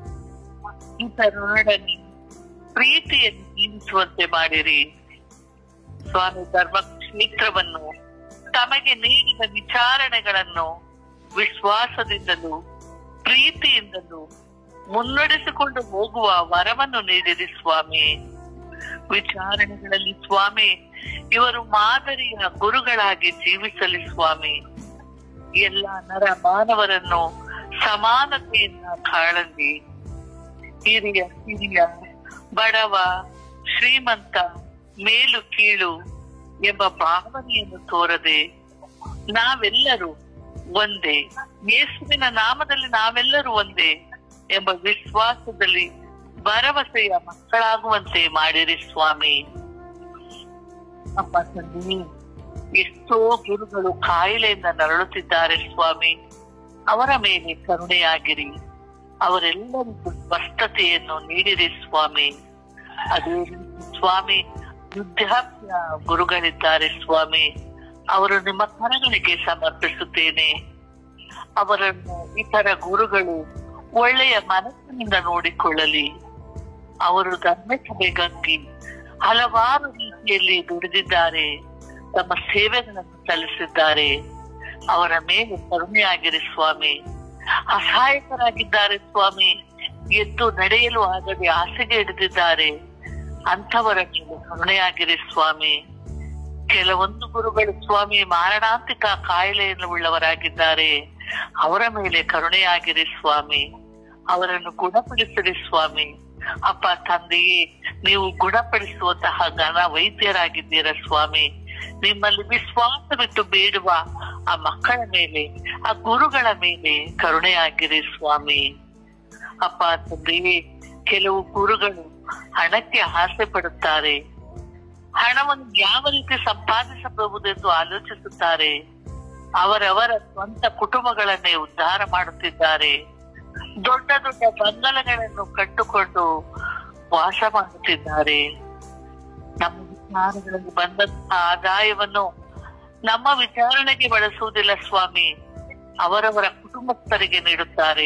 ಇತರರೊಡನೆ ಪ್ರೀತಿಯನ್ನು ಜೀವಿಸುವಂತೆ ಮಾಡಿರಿ ಸ್ವಾಮಿ ಧರ್ಮ ಕ್ಷೇತ್ರವನ್ನು ತಮಗೆ ನೀಡಿದ ವಿಚಾರಣೆಗಳನ್ನು ವಿಶ್ವಾಸದಿಂದಲೂ ಪ್ರೀತಿಯಿಂದಲೂ ಮುನ್ನಡೆಸಿಕೊಂಡು ಹೋಗುವ ವರವನ್ನು ನೀಡಿರಿ ಸ್ವಾಮಿ ವಿಚಾರಣೆಗಳಲ್ಲಿ ಸ್ವಾಮಿ ಇವರು ಮಾದರಿಯ ಗುರುಗಳಾಗಿ ಜೀವಿಸಲಿ ಸ್ವಾಮಿ ಎಲ್ಲ ನರ ಮಾನವರನ್ನು ಸಮಾನತೆಯಿಂದ ಕಾಳಲಿ ಹಿರಿಯ ಹಿರಿಯ ಬಡವ ಶ್ರೀಮಂತ ಮೇಲು ಕೀಳು ಎಂಬ ಭಾವನೆಯನ್ನು ತೋರದೆ ನಾವೆಲ್ಲರೂ ಒಂದೇ ಯೇಸುವಿನ ನಾಮದಲ್ಲಿ ನಾವೆಲ್ಲರೂ ಒಂದೇ ಎಂಬ ವಿಶ್ವಾಸದಲ್ಲಿ ಭರವಸೆಯ ಮಕ್ಕಳಾಗುವಂತೆ ಮಾಡಿರಿ ಸ್ವಾಮಿ ಅಪ್ಪ ತಂದೆ ಎಷ್ಟೋ ಗುರುಗಳು ಕಾಯಿಲೆಯಿಂದ ನರಳುತ್ತಿದ್ದಾರೆ ಸ್ವಾಮಿ ಅವರ ಮೇಲೆ ಕರುಣೆಯಾಗಿರಿ ಅವರೆಲ್ಲರಿಗೂ ಸ್ಪಷ್ಟತೆಯನ್ನು ನೀಡಿರಿ ಸ್ವಾಮಿ ಅದೇ ರೀತಿ ಸ್ವಾಮಿ ವೃದ್ಧಾಪ್ಯ ಗುರುಗಳಿದ್ದಾರೆ ಸ್ವಾಮಿ ಅವರು ನಿಮ್ಮ ಕರಗಳಿಗೆ ಸಮರ್ಪಿಸುತ್ತೇನೆ ಅವರನ್ನು ಇತರ ಗುರುಗಳು ಒಳ್ಳೆಯ ಮನಸ್ಸಿನಿಂದ ನೋಡಿಕೊಳ್ಳಲಿ ಅವರು ಧರ್ಮಸಭೆಗಾಗಿ ಹಲವಾರು ರೀತಿಯಲ್ಲಿ ದುಡಿದಿದ್ದಾರೆ ತಮ್ಮ ಸೇವೆಗಳನ್ನು ಸಲ್ಲಿಸಿದ್ದಾರೆ ಅವರ ಮೇಲೆ ಕರುಣೆಯಾಗಿರಿ ಸ್ವಾಮಿ ಅಸಹಾಯಕರಾಗಿದ್ದಾರೆ ಸ್ವಾಮಿ ಎದ್ದು ನಡೆಯಲು ಆಗದೆ ಆಸೆಗೆ ಹಿಡಿದಿದ್ದಾರೆ ಅಂಥವರ ಮೇಲೆ ಕರುಣೆಯಾಗಿರಿ ಸ್ವಾಮಿ ಕೆಲವೊಂದು ಗುರುಗಳು ಸ್ವಾಮಿ ಮಾರಣಾಂತಿಕ ಕಾಯಿಲೆಯನ್ನು ಉಳ್ಳವರಾಗಿದ್ದಾರೆ ಅವರ ಮೇಲೆ ಕರುಣೆಯಾಗಿರಿ ಸ್ವಾಮಿ ಅವರನ್ನು ಗುಣಪಡಿಸಿರಿ ಸ್ವಾಮಿ ಅಪ್ಪ ತಂದೆಯೇ ನೀವು ಗುಣಪಡಿಸುವಂತಹ ಘನ ವೈದ್ಯರಾಗಿದ್ದೀರ ಸ್ವಾಮಿ ನಿಮ್ಮಲ್ಲಿ ವಿಶ್ವಾಸವಿಟ್ಟು ಬೇಡುವ ಆ ಮಕ್ಕಳ ಮೇಲೆ ಆ ಗುರುಗಳ ಮೇಲೆ ಕರುಣೆಯಾಗಿರಿ ಸ್ವಾಮಿ ಅಪ್ಪ ತಂದೆಯೇ ಕೆಲವು ಗುರುಗಳು ಹಣಕ್ಕೆ ಆಸೆ ಪಡುತ್ತಾರೆ ಹಣವನ್ನು ಯಾವ ರೀತಿ ಸಂಪಾದಿಸಬಹುದೆಂದು ಆಲೋಚಿಸುತ್ತಾರೆ ಅವರವರ ಸ್ವಂತ ಕುಟುಂಬಗಳನ್ನೇ ಉದ್ಧಾರ ಮಾಡುತ್ತಿದ್ದಾರೆ ದೊಡ್ಡ ದೊಡ್ಡ ಬಂಗಲಗಳನ್ನು ಕಟ್ಟುಕೊಂಡು ವಾಸ ಮಾಡುತ್ತಿದ್ದಾರೆ ನಮ್ಮ ವಿಚಾರಗಳಲ್ಲಿ ಬಂದಂತಹ ಆದಾಯವನ್ನು ನಮ್ಮ ವಿಚಾರಣೆಗೆ ಬಳಸುವುದಿಲ್ಲ ಸ್ವಾಮಿ ಅವರವರ ಕುಟುಂಬಸ್ಥರಿಗೆ ನೀಡುತ್ತಾರೆ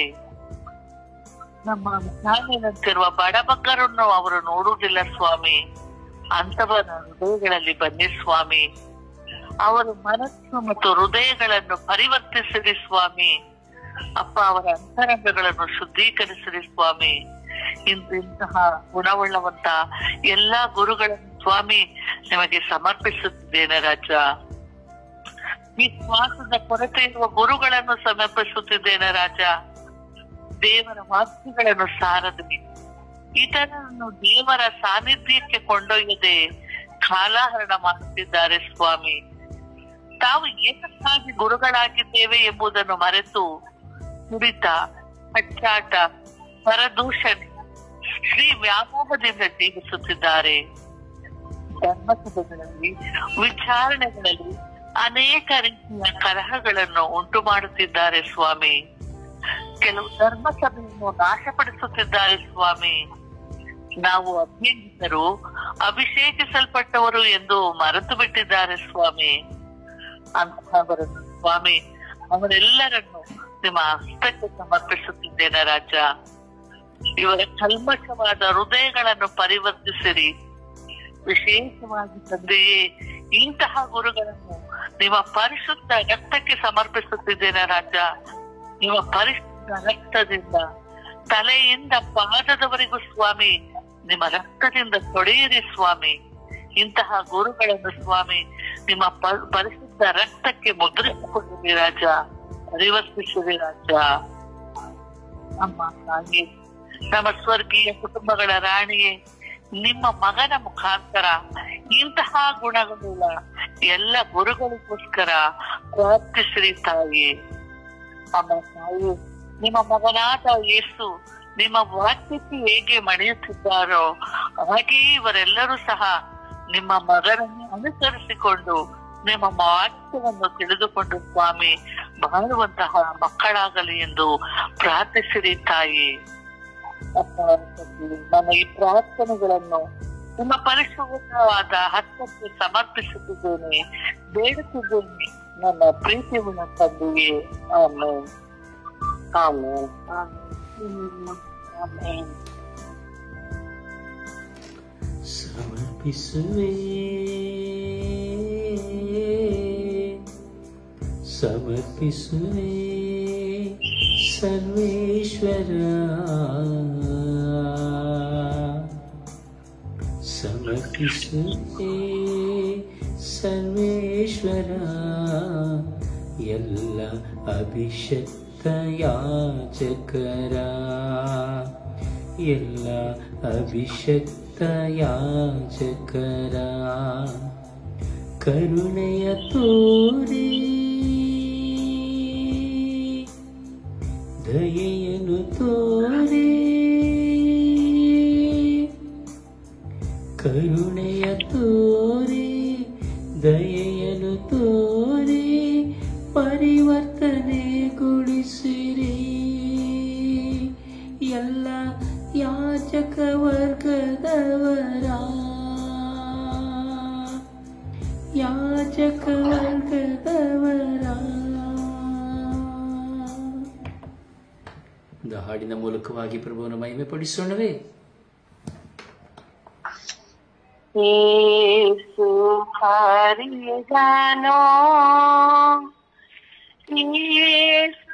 ನಮ್ಮ ವಿಚಾರಣೆಯಂತಿರುವ ಬಡಬಗ್ಗರನ್ನು ಅವರು ನೋಡುವುದಿಲ್ಲ ಸ್ವಾಮಿ ಅಂತವರ ಹೃದಯಗಳಲ್ಲಿ ಬನ್ನಿ ಸ್ವಾಮಿ ಅವರ ಮನಸ್ಸು ಮತ್ತು ಹೃದಯಗಳನ್ನು ಪರಿವರ್ತಿಸಿರಿ ಸ್ವಾಮಿ ಅಪ್ಪ ಅವರ ಅಂತರಂಗಗಳನ್ನು ಶುದ್ಧೀಕರಿಸಿರಿ ಸ್ವಾಮಿ ಇಂತಹ ಗುಣವುಳ್ಳವಂತ ಎಲ್ಲಾ ಗುರುಗಳನ್ನು ಸ್ವಾಮಿ ನಿಮಗೆ ಸಮರ್ಪಿಸುತ್ತಿದ್ದೇನೆ ರಾಜ ವಿಶ್ವಾಸದ ಕೊರತೆ ಇರುವ ಗುರುಗಳನ್ನು ಸಮರ್ಪಿಸುತ್ತಿದ್ದೇನೆ ರಾಜ ದೇವರ ವಾಕ್ಯಗಳನ್ನು ಸಾರದೆ ಇತರರನ್ನು ದೇವರ ಸಾನ್ನಿಧ್ಯಕ್ಕೆ ಕೊಂಡೊಯ್ಯದೆ ಕಾಲಹರಣ ಮಾಡುತ್ತಿದ್ದಾರೆ ಸ್ವಾಮಿ ತಾವು ಏತಕ್ಕಾಗಿ ಗುರುಗಳಾಗಿದ್ದೇವೆ ಎಂಬುದನ್ನು ಮರೆತು ಕುಡಿತ ಕಚ್ಚಾಟ ಪರದೂಷಣೆ ಶ್ರೀ ವ್ಯಾಮೋಹದಿಂದ ಜೀವಿಸುತ್ತಿದ್ದಾರೆ ಧರ್ಮಸಭೆಗಳಲ್ಲಿ ವಿಚಾರಣೆಗಳಲ್ಲಿ ಅನೇಕ ರೀತಿಯ ಕಲಹಗಳನ್ನು ಉಂಟು ಮಾಡುತ್ತಿದ್ದಾರೆ ಸ್ವಾಮಿ ಕೆಲವು ಧರ್ಮಸಭೆಯನ್ನು ನಾಶಪಡಿಸುತ್ತಿದ್ದಾರೆ ಸ್ವಾಮಿ ನಾವು ಅಭಿಯಂಗಿತರು ಅಭಿಷೇಕಿಸಲ್ಪಟ್ಟವರು ಎಂದು ಮರೆತು ಬಿಟ್ಟಿದ್ದಾರೆ ಸ್ವಾಮಿ ಅಂತಹವರನ್ನು ಸ್ವಾಮಿ ಅವರೆಲ್ಲರನ್ನು ನಿಮ್ಮ ಹಸ್ತಕ್ಕೆ ಸಮರ್ಪಿಸುತ್ತಿದ್ದೇನೆ ರಾಜ ಇವರ ಕಲ್ಮಶವಾದ ಹೃದಯಗಳನ್ನು ಪರಿವರ್ತಿಸಿರಿ ವಿಶೇಷವಾಗಿ ತಂದೆಯೇ ಇಂತಹ ಗುರುಗಳನ್ನು ನಿಮ್ಮ ಪರಿಶುದ್ಧ ರಕ್ತಕ್ಕೆ ಸಮರ್ಪಿಸುತ್ತಿದ್ದೇನೆ ರಾಜ ನಿಮ್ಮ ಪರಿಶುದ್ಧ ರಕ್ತದಿಂದ ತಲೆಯಿಂದ ಪಾದದವರೆಗೂ ಸ್ವಾಮಿ ನಿಮ್ಮ ರಕ್ತದಿಂದ ತೊಳೆಯಿರಿ ಸ್ವಾಮಿ ಇಂತಹ ಗುರುಗಳನ್ನು ಸ್ವಾಮಿ ನಿಮ್ಮ ಪ- ಪರಿಶುದ್ಧ ರಕ್ತಕ್ಕೆ ಮುದ್ರಿಸಿಕೊಂಡಿರಿ ರಾಜ ಪರಿವರ್ತಿಸಿರಿ ರಾಜ ಅಮ್ಮ ತಾಯಿ ನಮ್ಮ ಸ್ವರ್ಗೀಯ ಕುಟುಂಬಗಳ ರಾಣಿಯೇ ನಿಮ್ಮ ಮಗನ ಮುಖಾಂತರ ಇಂತಹ ಗುಣಗಳುಳ್ಳ ಎಲ್ಲ ಗುರುಗಳಿಗೋಸ್ಕರ ಪ್ರಾರ್ಥಿಸಿರಿ ತಾಯಿ ಅಮ್ಮ ತಾಯಿ ನಿಮ್ಮ ಮಗನಾದ ಯೇಸು ನಿಮ್ಮ ವಾಕ್ಯಕ್ಕೆ ಹೇಗೆ ಮಣಿಯುತ್ತಿದ್ದಾರೋ ಹಾಗೆ ಇವರೆಲ್ಲರೂ ಸಹ ನಿಮ್ಮ ಮಗನನ್ನು ಅನುಸರಿಸಿಕೊಂಡು ನಿಮ್ಮ ವಾಕ್ಯವನ್ನು ತಿಳಿದುಕೊಂಡು ಸ್ವಾಮಿ ಬಾಳುವಂತಹ ಮಕ್ಕಳಾಗಲಿ ಎಂದು ಪ್ರಾರ್ಥಿಸಿರಿ ತಾಯಿ ಅಪ್ಪ ತಂದೆ, ನನ್ನ ಈ ಪ್ರಾರ್ಥನೆಗಳನ್ನು ನಿಮ್ಮ ಪರಿಶುದ್ಧವಾದ ಹಸ್ತಕ್ಕೆ ಸಮರ್ಪಿಸುತ್ತಿದ್ದೇನೆ ಬೇಡುತ್ತಿದ್ದೇನೆ ನನ್ನ ಪ್ರೀತಿಯುಳ್ಳ ತಂದೆಯೇ ಆಮೇಲೆ ಆಮೇಲೆ ಆಮೇಲೆ ಸಮರ್ಪಿಸುವೆ ಸಮರ್ಪಿಸುವೆ ಸರ್ವೇಶ್ವರ ಸಮರ್ಪಿಸುವೆ ಸರ್ವೇಶ್ವರ ಎಲ್ಲ ಅಭಿಷಕ್ತ ಯಾಚಕರ ಎಲ್ಲ ಅಭಿಷಕ್ತ ಯಾಚಕರ ಕರುಣೆಯ ತೋರಿ ದಯೆಯನ್ನು ತೋರಿ ಕರುಣೆಯ ತೋರಿ ದಯೆಯನ್ನು ತೋರಿ ಪರಿವರ್ತನೆಗೊಳಿಸಿರಿ ಎಲ್ಲ ಯಾಚಕ ವರ್ಗದವರ ಯಾಚಕ ವರ್ಗದವರ ಒಂದು ಹಾಡಿನ ಮೂಲಕವಾಗಿ ಪ್ರಭುವನ್ನು ಮಹಿಮೆ ಪಡಿಸೋಣವೇ ಯೇಸು ಕರೆದನೋ ಯೇಸು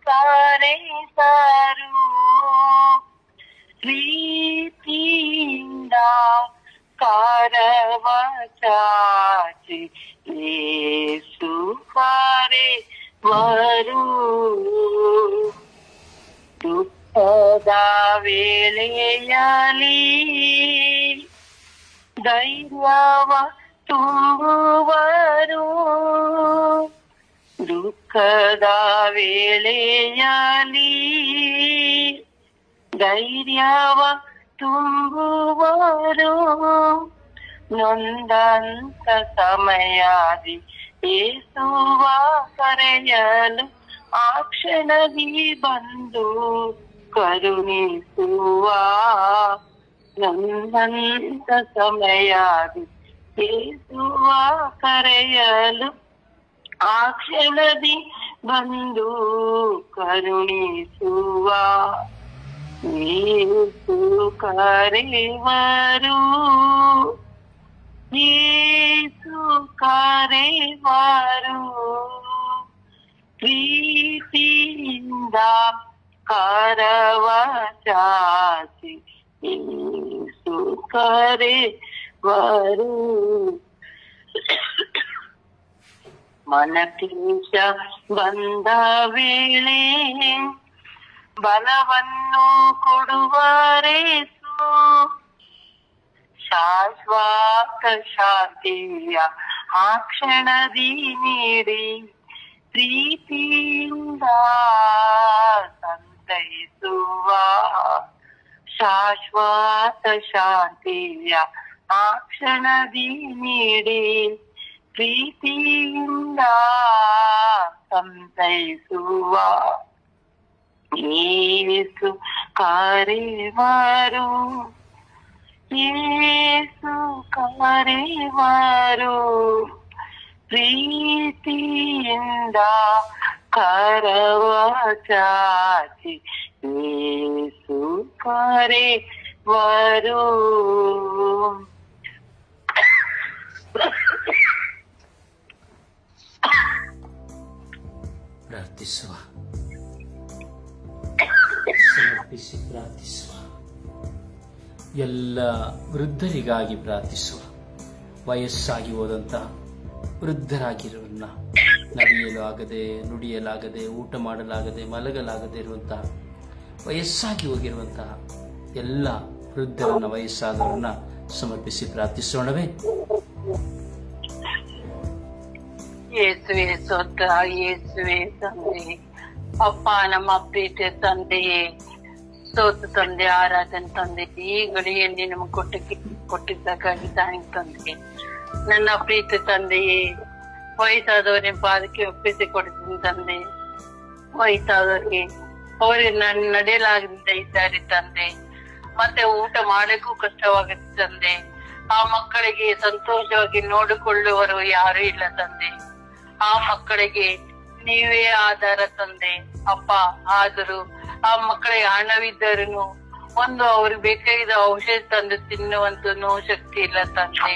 ಕರೆದರು ಪ್ರೀತಿಯಿಂದ ಕರವ ಚಾಚಿ ಯೇಸು ಕರೆವರು ದುಃಖದ ವೇಳೆಯಲಿ ಧೈರ್ಯವ ತುಂಬುವರು ದುಃಖದ ವೇಳೆಯಲಿ ಧೈರ್ಯವ ತುಂಬುವರು ನೊಂದಂತ ಸಮಯಾದಿ ಏಸುವ ಕರೆಯಲು ಆ ಕ್ಷಣದಿ ಬಂದು ಕರುಣಿಸುವ ನನ್ನಂತ ಸಮಯಾದಿ ಏಸುವ ಕರೆಯಲು ಆ ಕ್ಷಣದಿ ಬಂದು ಕರುಣಿಸುವ ಏಸು ಕರೆವರು ಏಸು ಕರೆವರು ಪ್ರೀತಿಯಿಂದ ಕರವ ಚಾಚಿ ಏಸು ಕರೆವರು ಮನಕ್ಲೇಶ ಬಂದ ವೇಳೆ ಬಲವನ್ನು ಕೊಡುವರೇಸು ಶಾಶ್ವತ ಶಾಂತಿಯ ಆ ಕ್ಷಣದಿ ನೀಡಿ ಪ್ರೀತಿಯಿಂದ ಸಂತೈಸುವ ಶಾಶ್ವತ ಶಾಂತಿಯ ಆ ಕ್ಷಣದಿ ನೀಡಿ ಪ್ರೀತಿಯಿಂದ ಸಂತೈಸುವ ಯೇಸು ಕರೆವಾರು ಯೇಸು ಕರೆವಾರು ಪ್ರೀತಿಯಿಂದ ಕರವ ಚಾಚಿ ಯೇಸು ಕರೆವಾರು ಪ್ರಾರ್ಥಿಸುವ ಸಮರ್ಪಿಸಿ ಪ್ರಾರ್ಥಿಸುವ ಎಲ್ಲ ವೃದ್ಧರಿಗಾಗಿ ಪ್ರಾರ್ಥಿಸುವ ವಯಸ್ಸಾಗಿ ಹೋದಂಥ ವೃದ್ಧರಾಗಿರೋರನ್ನ ನಡೆಯಲು ಆಗದೆ ನುಡಿಯಲಾಗದೆ ಊಟ ಮಾಡಲಾಗದೆ ಮಲಗಲಾಗದೆ ಇರುವಂತಹ ವಯಸ್ಸಾಗಿ ಹೋಗಿರುವಂತಹ ಎಲ್ಲ ವೃದ್ಧರನ್ನ ವಯಸ್ಸಾದವರನ್ನ ಸಮರ್ಪಿಸಿ ಪ್ರಾರ್ಥಿಸೋಣವೇ ಯೇಸುವೆ ಸ್ವತ ಯೇಸುವೆ ತಂದೆ ಅಪ್ಪ ನಮ್ಮ ಪ್ರೀತಿಯ ತಂದೆಯೇ ಸ್ತೋತ್ರ ತಂದೆ ಆರಾಧನೆ ತಂದೆ ಈ ಗಡಿಯಲ್ಲಿ ನಮಗೆ ಕೊಟ್ಟ ಕೊಟ್ಟಿದ್ದಕ್ಕಾಗಿ ಥ್ಯಾಂಕ್ ತಂದೆ ನನ್ನ ಪ್ರೀತಿ ತಂದೆಯೇ ವಯಸ್ಸಾದವರ ಪಾದಕ್ಕೆ ಒಪ್ಪಿಸಿ ಕೊಡ್ತೀನಿ ತಂದೆ ವಯಸ್ಸಾದವರಿಗೆ ಅವರಿಗೆ ನನ್ ನಡೆಯಲಾಗದೆ ಇದ್ದಾರೆ ತಂದೆ ಮತ್ತೆ ಊಟ ಮಾಡಕ್ಕೂ ಕಷ್ಟವಾಗುತ್ತೆ ತಂದೆ ಆ ಮಕ್ಕಳಿಗೆ ಸಂತೋಷವಾಗಿ ನೋಡಿಕೊಳ್ಳುವರು ಯಾರು ಇಲ್ಲ ತಂದೆ ಆ ಮಕ್ಕಳಿಗೆ ನೀವೇ ಆಧಾರ ತಂದೆ ಅಪ್ಪ ಆದರೂ ಆ ಮಕ್ಕಳಿಗೆ ಹಣವಿದ್ದರೂ ಒಂದು ಅವ್ರಿಗೆ ಬೇಕಾಗಿದ್ದ ಔಷಧ ತಂದು ತಿನ್ನುವಂತ ಶಕ್ತಿ ಇಲ್ಲ ತಂದೆ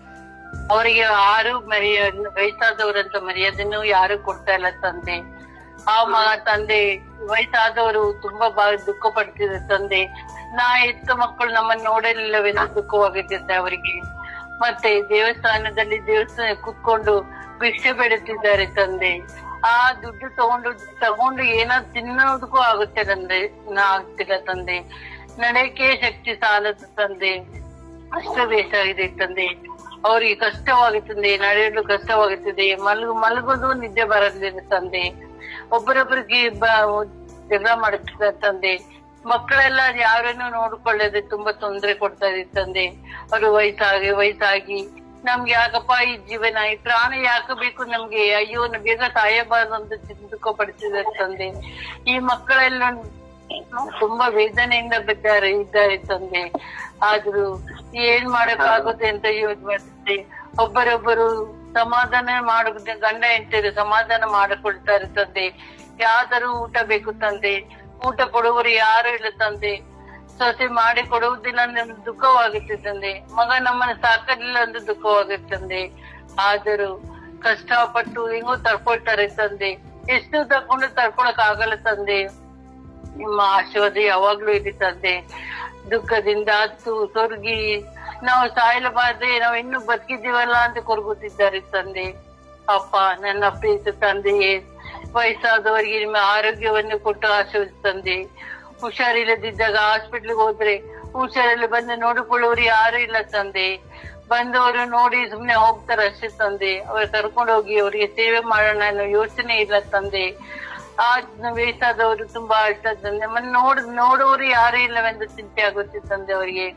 ಅವರಿಗೆ ಯಾರು ಮರ್ಯ ವಯಸ್ಸಾದವರಂತ ಮರ್ಯಾದೆನೂ ಯಾರು ಕೊಡ್ತಾ ಇಲ್ಲ ತಂದೆ ಆ ಮ ತಂದೆ ವಯಸ್ಸಾದವರು ತುಂಬಾ ಬಾ ದುಃಖ ಪಡ್ತಿದ್ದಾರೆ ತಂದೆ ನಾ ಎತ್ತ ಮಕ್ಕಳು ನಮ್ಮನ್ನು ನೋಡಲಿಲ್ಲವೆಂದು ದುಃಖವಾಗುತ್ತಿದ್ದೆ ಅವರಿಗೆ ಮತ್ತೆ ದೇವಸ್ಥಾನದಲ್ಲಿ ದೇವಸ್ಥಾನ ಕುತ್ಕೊಂಡು ಭಿಕ್ಷೆ ಬೇಡುತ್ತಿದ್ದಾರೆ ತಂದೆ ಆ ದುಡ್ಡು ತಗೊಂಡು ತಗೊಂಡು ಏನಾದ್ರು ತಿನ್ನೋದಕ್ಕೂ ಆಗುತ್ತೆ ತಂದೆ ನಾ ಆಗ್ತಿಲ್ಲ ತಂದೆ ನಡೆಯಕ್ಕೆ ಶಕ್ತಿ ಸಾಲದ ತಂದೆ ಅಷ್ಟು ಬೇಸಾಗಿದೆ ತಂದೆ ಅವರಿಗೆ ಕಷ್ಟವಾಗುತ್ತದೆ ನಡೆಯಲು ಕಷ್ಟವಾಗುತ್ತದೆ ಮಲಗು ಮಲಗೋದು ನಿದ್ದೆ ಬರಲಿಲ್ಲ ತಂದೆ ಒಬ್ಬರೊಬ್ಬರಿಗೆ ಬ- ಜಗಳ ಮಾಡುತ್ತಿದ್ದಾರೆ ತಂದೆ ಮಕ್ಕಳೆಲ್ಲ ಯಾರನ್ನು ನೋಡ್ಕೊಳ್ಳದೆ ತುಂಬಾ ತೊಂದರೆ ಕೊಡ್ತಾ ಇದೆ ತಂದೆ ಅವರು ವಯಸ್ಸಾಗಿ ವಯಸ್ಸಾಗಿ ನಮ್ಗೆ ಯಾಕಪ್ಪ ಈ ಜೀವನ ಈ ಪ್ರಾಣ ಯಾಕೆ ಬೇಕು ನಮ್ಗೆ ಅಯ್ಯೋ ನ- ಬೇಗ ಸಾಯಬಾರದು ಅಂತ ಚಿಂತಕ ಪಡ್ತಿದ್ದಾರೆ ತಂದೆ ಈ ಮಕ್ಕಳೆಲ್ಲ ತುಂಬಾ ವೇದನೆಯಿಂದ ಬಿದ್ದಾರೆ ಇದ್ದಾರೆ ತಂದೆ ಆದ್ರೂ ಏನ್ ಮಾಡಕ್ಕಾಗುತ್ತೆ ಅಂತ ಯೋಚನೆ ಮಾಡ್ತಿದ್ದೆ ಒಬ್ಬರೊಬ್ಬರು ಸಮಾಧಾನ ಮಾಡ ಗಂಡ ಹೆಂಡತಿರು ಸಮಾಧಾನ ಮಾಡಿಕೊಳ್ತಾರೆ ತಂದೆ ಯಾವ್ದಾರು ಊಟ ಬೇಕು ತಂದೆ ಊಟ ಕೊಡುವವರು ಯಾರು ಇಲ್ಲ ತಂದೆ ಸೊಸೆ ಮಾಡಿ ಕೊಡುವುದಿಲ್ಲ ಅಂದ್ರೆ ದುಃಖವಾಗುತ್ತೆ ತಂದೆ ಮಗ ನಮ್ಮನ್ನ ಸಾಕಲಿಲ್ಲ ಅಂದ್ರೆ ದುಃಖವಾಗುತ್ತೆ ತಂದೆ ಆದರೂ ಕಷ್ಟಪಟ್ಟು ಹೆಂಗೋ ತಡ್ಕೊಳ್ತಾರೆ ತಂದೆ ಎಷ್ಟು ತಕೊಂಡು ತಡ್ಕೊಳಕ್ ಆಗಲ್ಲ ತಂದೆ ನಿಮ್ಮ ಆಶೀರ್ವಾದ ಯಾವಾಗ್ಲೂ ಇದೆ ತಂದೆ ದುಃಖದಿಂದ ಹತ್ತು ಸೊರ್ಗಿ ನಾವು ಸಾಯಲಬಾರ್ದೆ ನಾವು ಇನ್ನು ಬದುಕಿದ್ದೀವಲ್ಲ ಅಂತ ಕೊರಗುತ್ತಿದ್ದಾರೆ ತಂದೆ ಅಪ್ಪ ನನ್ನ ಪ್ರೀತಿ ತಂದೆಯೇ ವಯಸ್ಸಾದವರಿಗೆ ನಿಮ್ಮ ಆರೋಗ್ಯವನ್ನು ಕೊಟ್ಟು ಆಶೀರ್ವದಿಸಿ ತಂದೆ ಹುಷಾರಿಲ್ಲದಿದ್ದಾಗ ಹಾಸ್ಪಿಟ್ಲಿಗೆ ಹೋದ್ರೆ ಹುಷಾರಲ್ಲಿ ಬಂದು ನೋಡಿಕೊಳ್ಳುವವರು ಯಾರು ಇಲ್ಲ ತಂದೆ ಬಂದವರು ನೋಡಿ ಸುಮ್ನೆ ಹೋಗ್ತಾರೆ ಅಷ್ಟೇ ತಂದೆ ಅವ್ರ ಕರ್ಕೊಂಡು ಹೋಗಿ ಅವರಿಗೆ ಸೇವೆ ಮಾಡೋಣ ಅನ್ನೋ ಯೋಚನೆ ಇಲ್ಲ ತಂದೆ ಆ ವಯಸ್ಸಾದವರು ತುಂಬಾ ಅಳ್ತ ತಂದೆ ಮತ್ತೆ ನೋಡ್ ನೋಡುವವರು ಯಾರು ಇಲ್ಲವೆಂದು ಚಿಂತೆ ಆಗುತ್ತೆ ತಂದೆ ಅವರಿಗೆ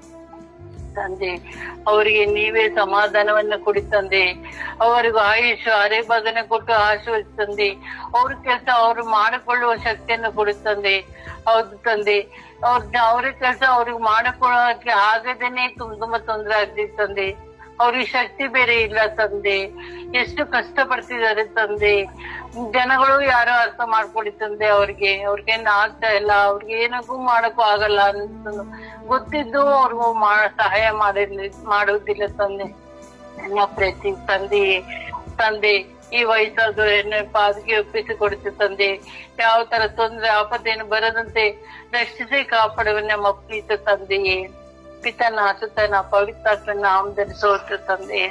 ತಂದೆ ಅವರಿಗೆ ನೀವೇ ಸಮಾಧಾನವನ್ನ ಕೊಡಿ ತಂದೆ ಅವರಿಗೂ ಆಯುಷ್ ಅರೆಭಾಗನ ಕೊಟ್ಟು ಆಶೀರ್ವದಿಸಿ ತಂದೆ ಅವ್ರ ಕೆಲಸ ಅವ್ರು ಮಾಡಿಕೊಳ್ಳುವ ಶಕ್ತಿಯನ್ನು ಕೊಡಿ ತಂದೆ ಹೌದು ತಂದೆ ಅವ್ರ ಅವ್ರ ಕೆಲಸ ಅವ್ರಿಗೆ ಮಾಡಿಕೊಳ್ಳೋಕೆ ಆಗದೇನೆ ತುಂಬ ತುಂಬಾ ತೊಂದರೆ ಆಗ್ತಿದೆ ತಂದೆ ಅವ್ರಿಗೆ ಶಕ್ತಿ ಬೇರೆ ಇಲ್ಲ ತಂದೆ ಎಷ್ಟು ಕಷ್ಟ ಪಡ್ತಿದ್ದಾರೆ ತಂದೆ ಜನಗಳು ಯಾರು ಅರ್ಥ ಮಾಡ್ಕೊಳ್ಳಿ ತಂದೆ ಅವ್ರಿಗೆ ಅವ್ರಿಗೇನು ಆಗ್ತಾ ಇಲ್ಲ ಅವ್ರಿಗೆ ಏನಕ್ಕೂ ಮಾಡಕ್ಕೂ ಆಗಲ್ಲ ಅಂತ ಗೊತ್ತಿದ್ದು ಅವ್ರಿಗೂ ಮಾ ಸಹಾಯ ಮಾಡಿರ್ಲಿ ಮಾಡುವುದಿಲ್ಲ ತಂದೆ ನನ್ನ ಪ್ರತಿ ತಂದೆ ತಂದೆ ಈ ವಯಸ್ಸಾದವರನ್ನ ಪಾದಿಗೆ ಒಪ್ಪಿಸಿ ಕೊಡುತ್ತೆ ತಂದೆ ಯಾವ ತರ ತೊಂದರೆ ಆಪತ್ತೇನು ಬರದಂತೆ ರಕ್ಷಿಸಿ ಕಾಪಾಡುವ ನಮ್ಮ ಪ್ರೀತ ತಂದೆಯೇ ಪಿತನ ಸುತನ ಪವಿತ್ರ ನಾಮದಲ್ಲಿ ಸೋತ್ರ ತಂದೆ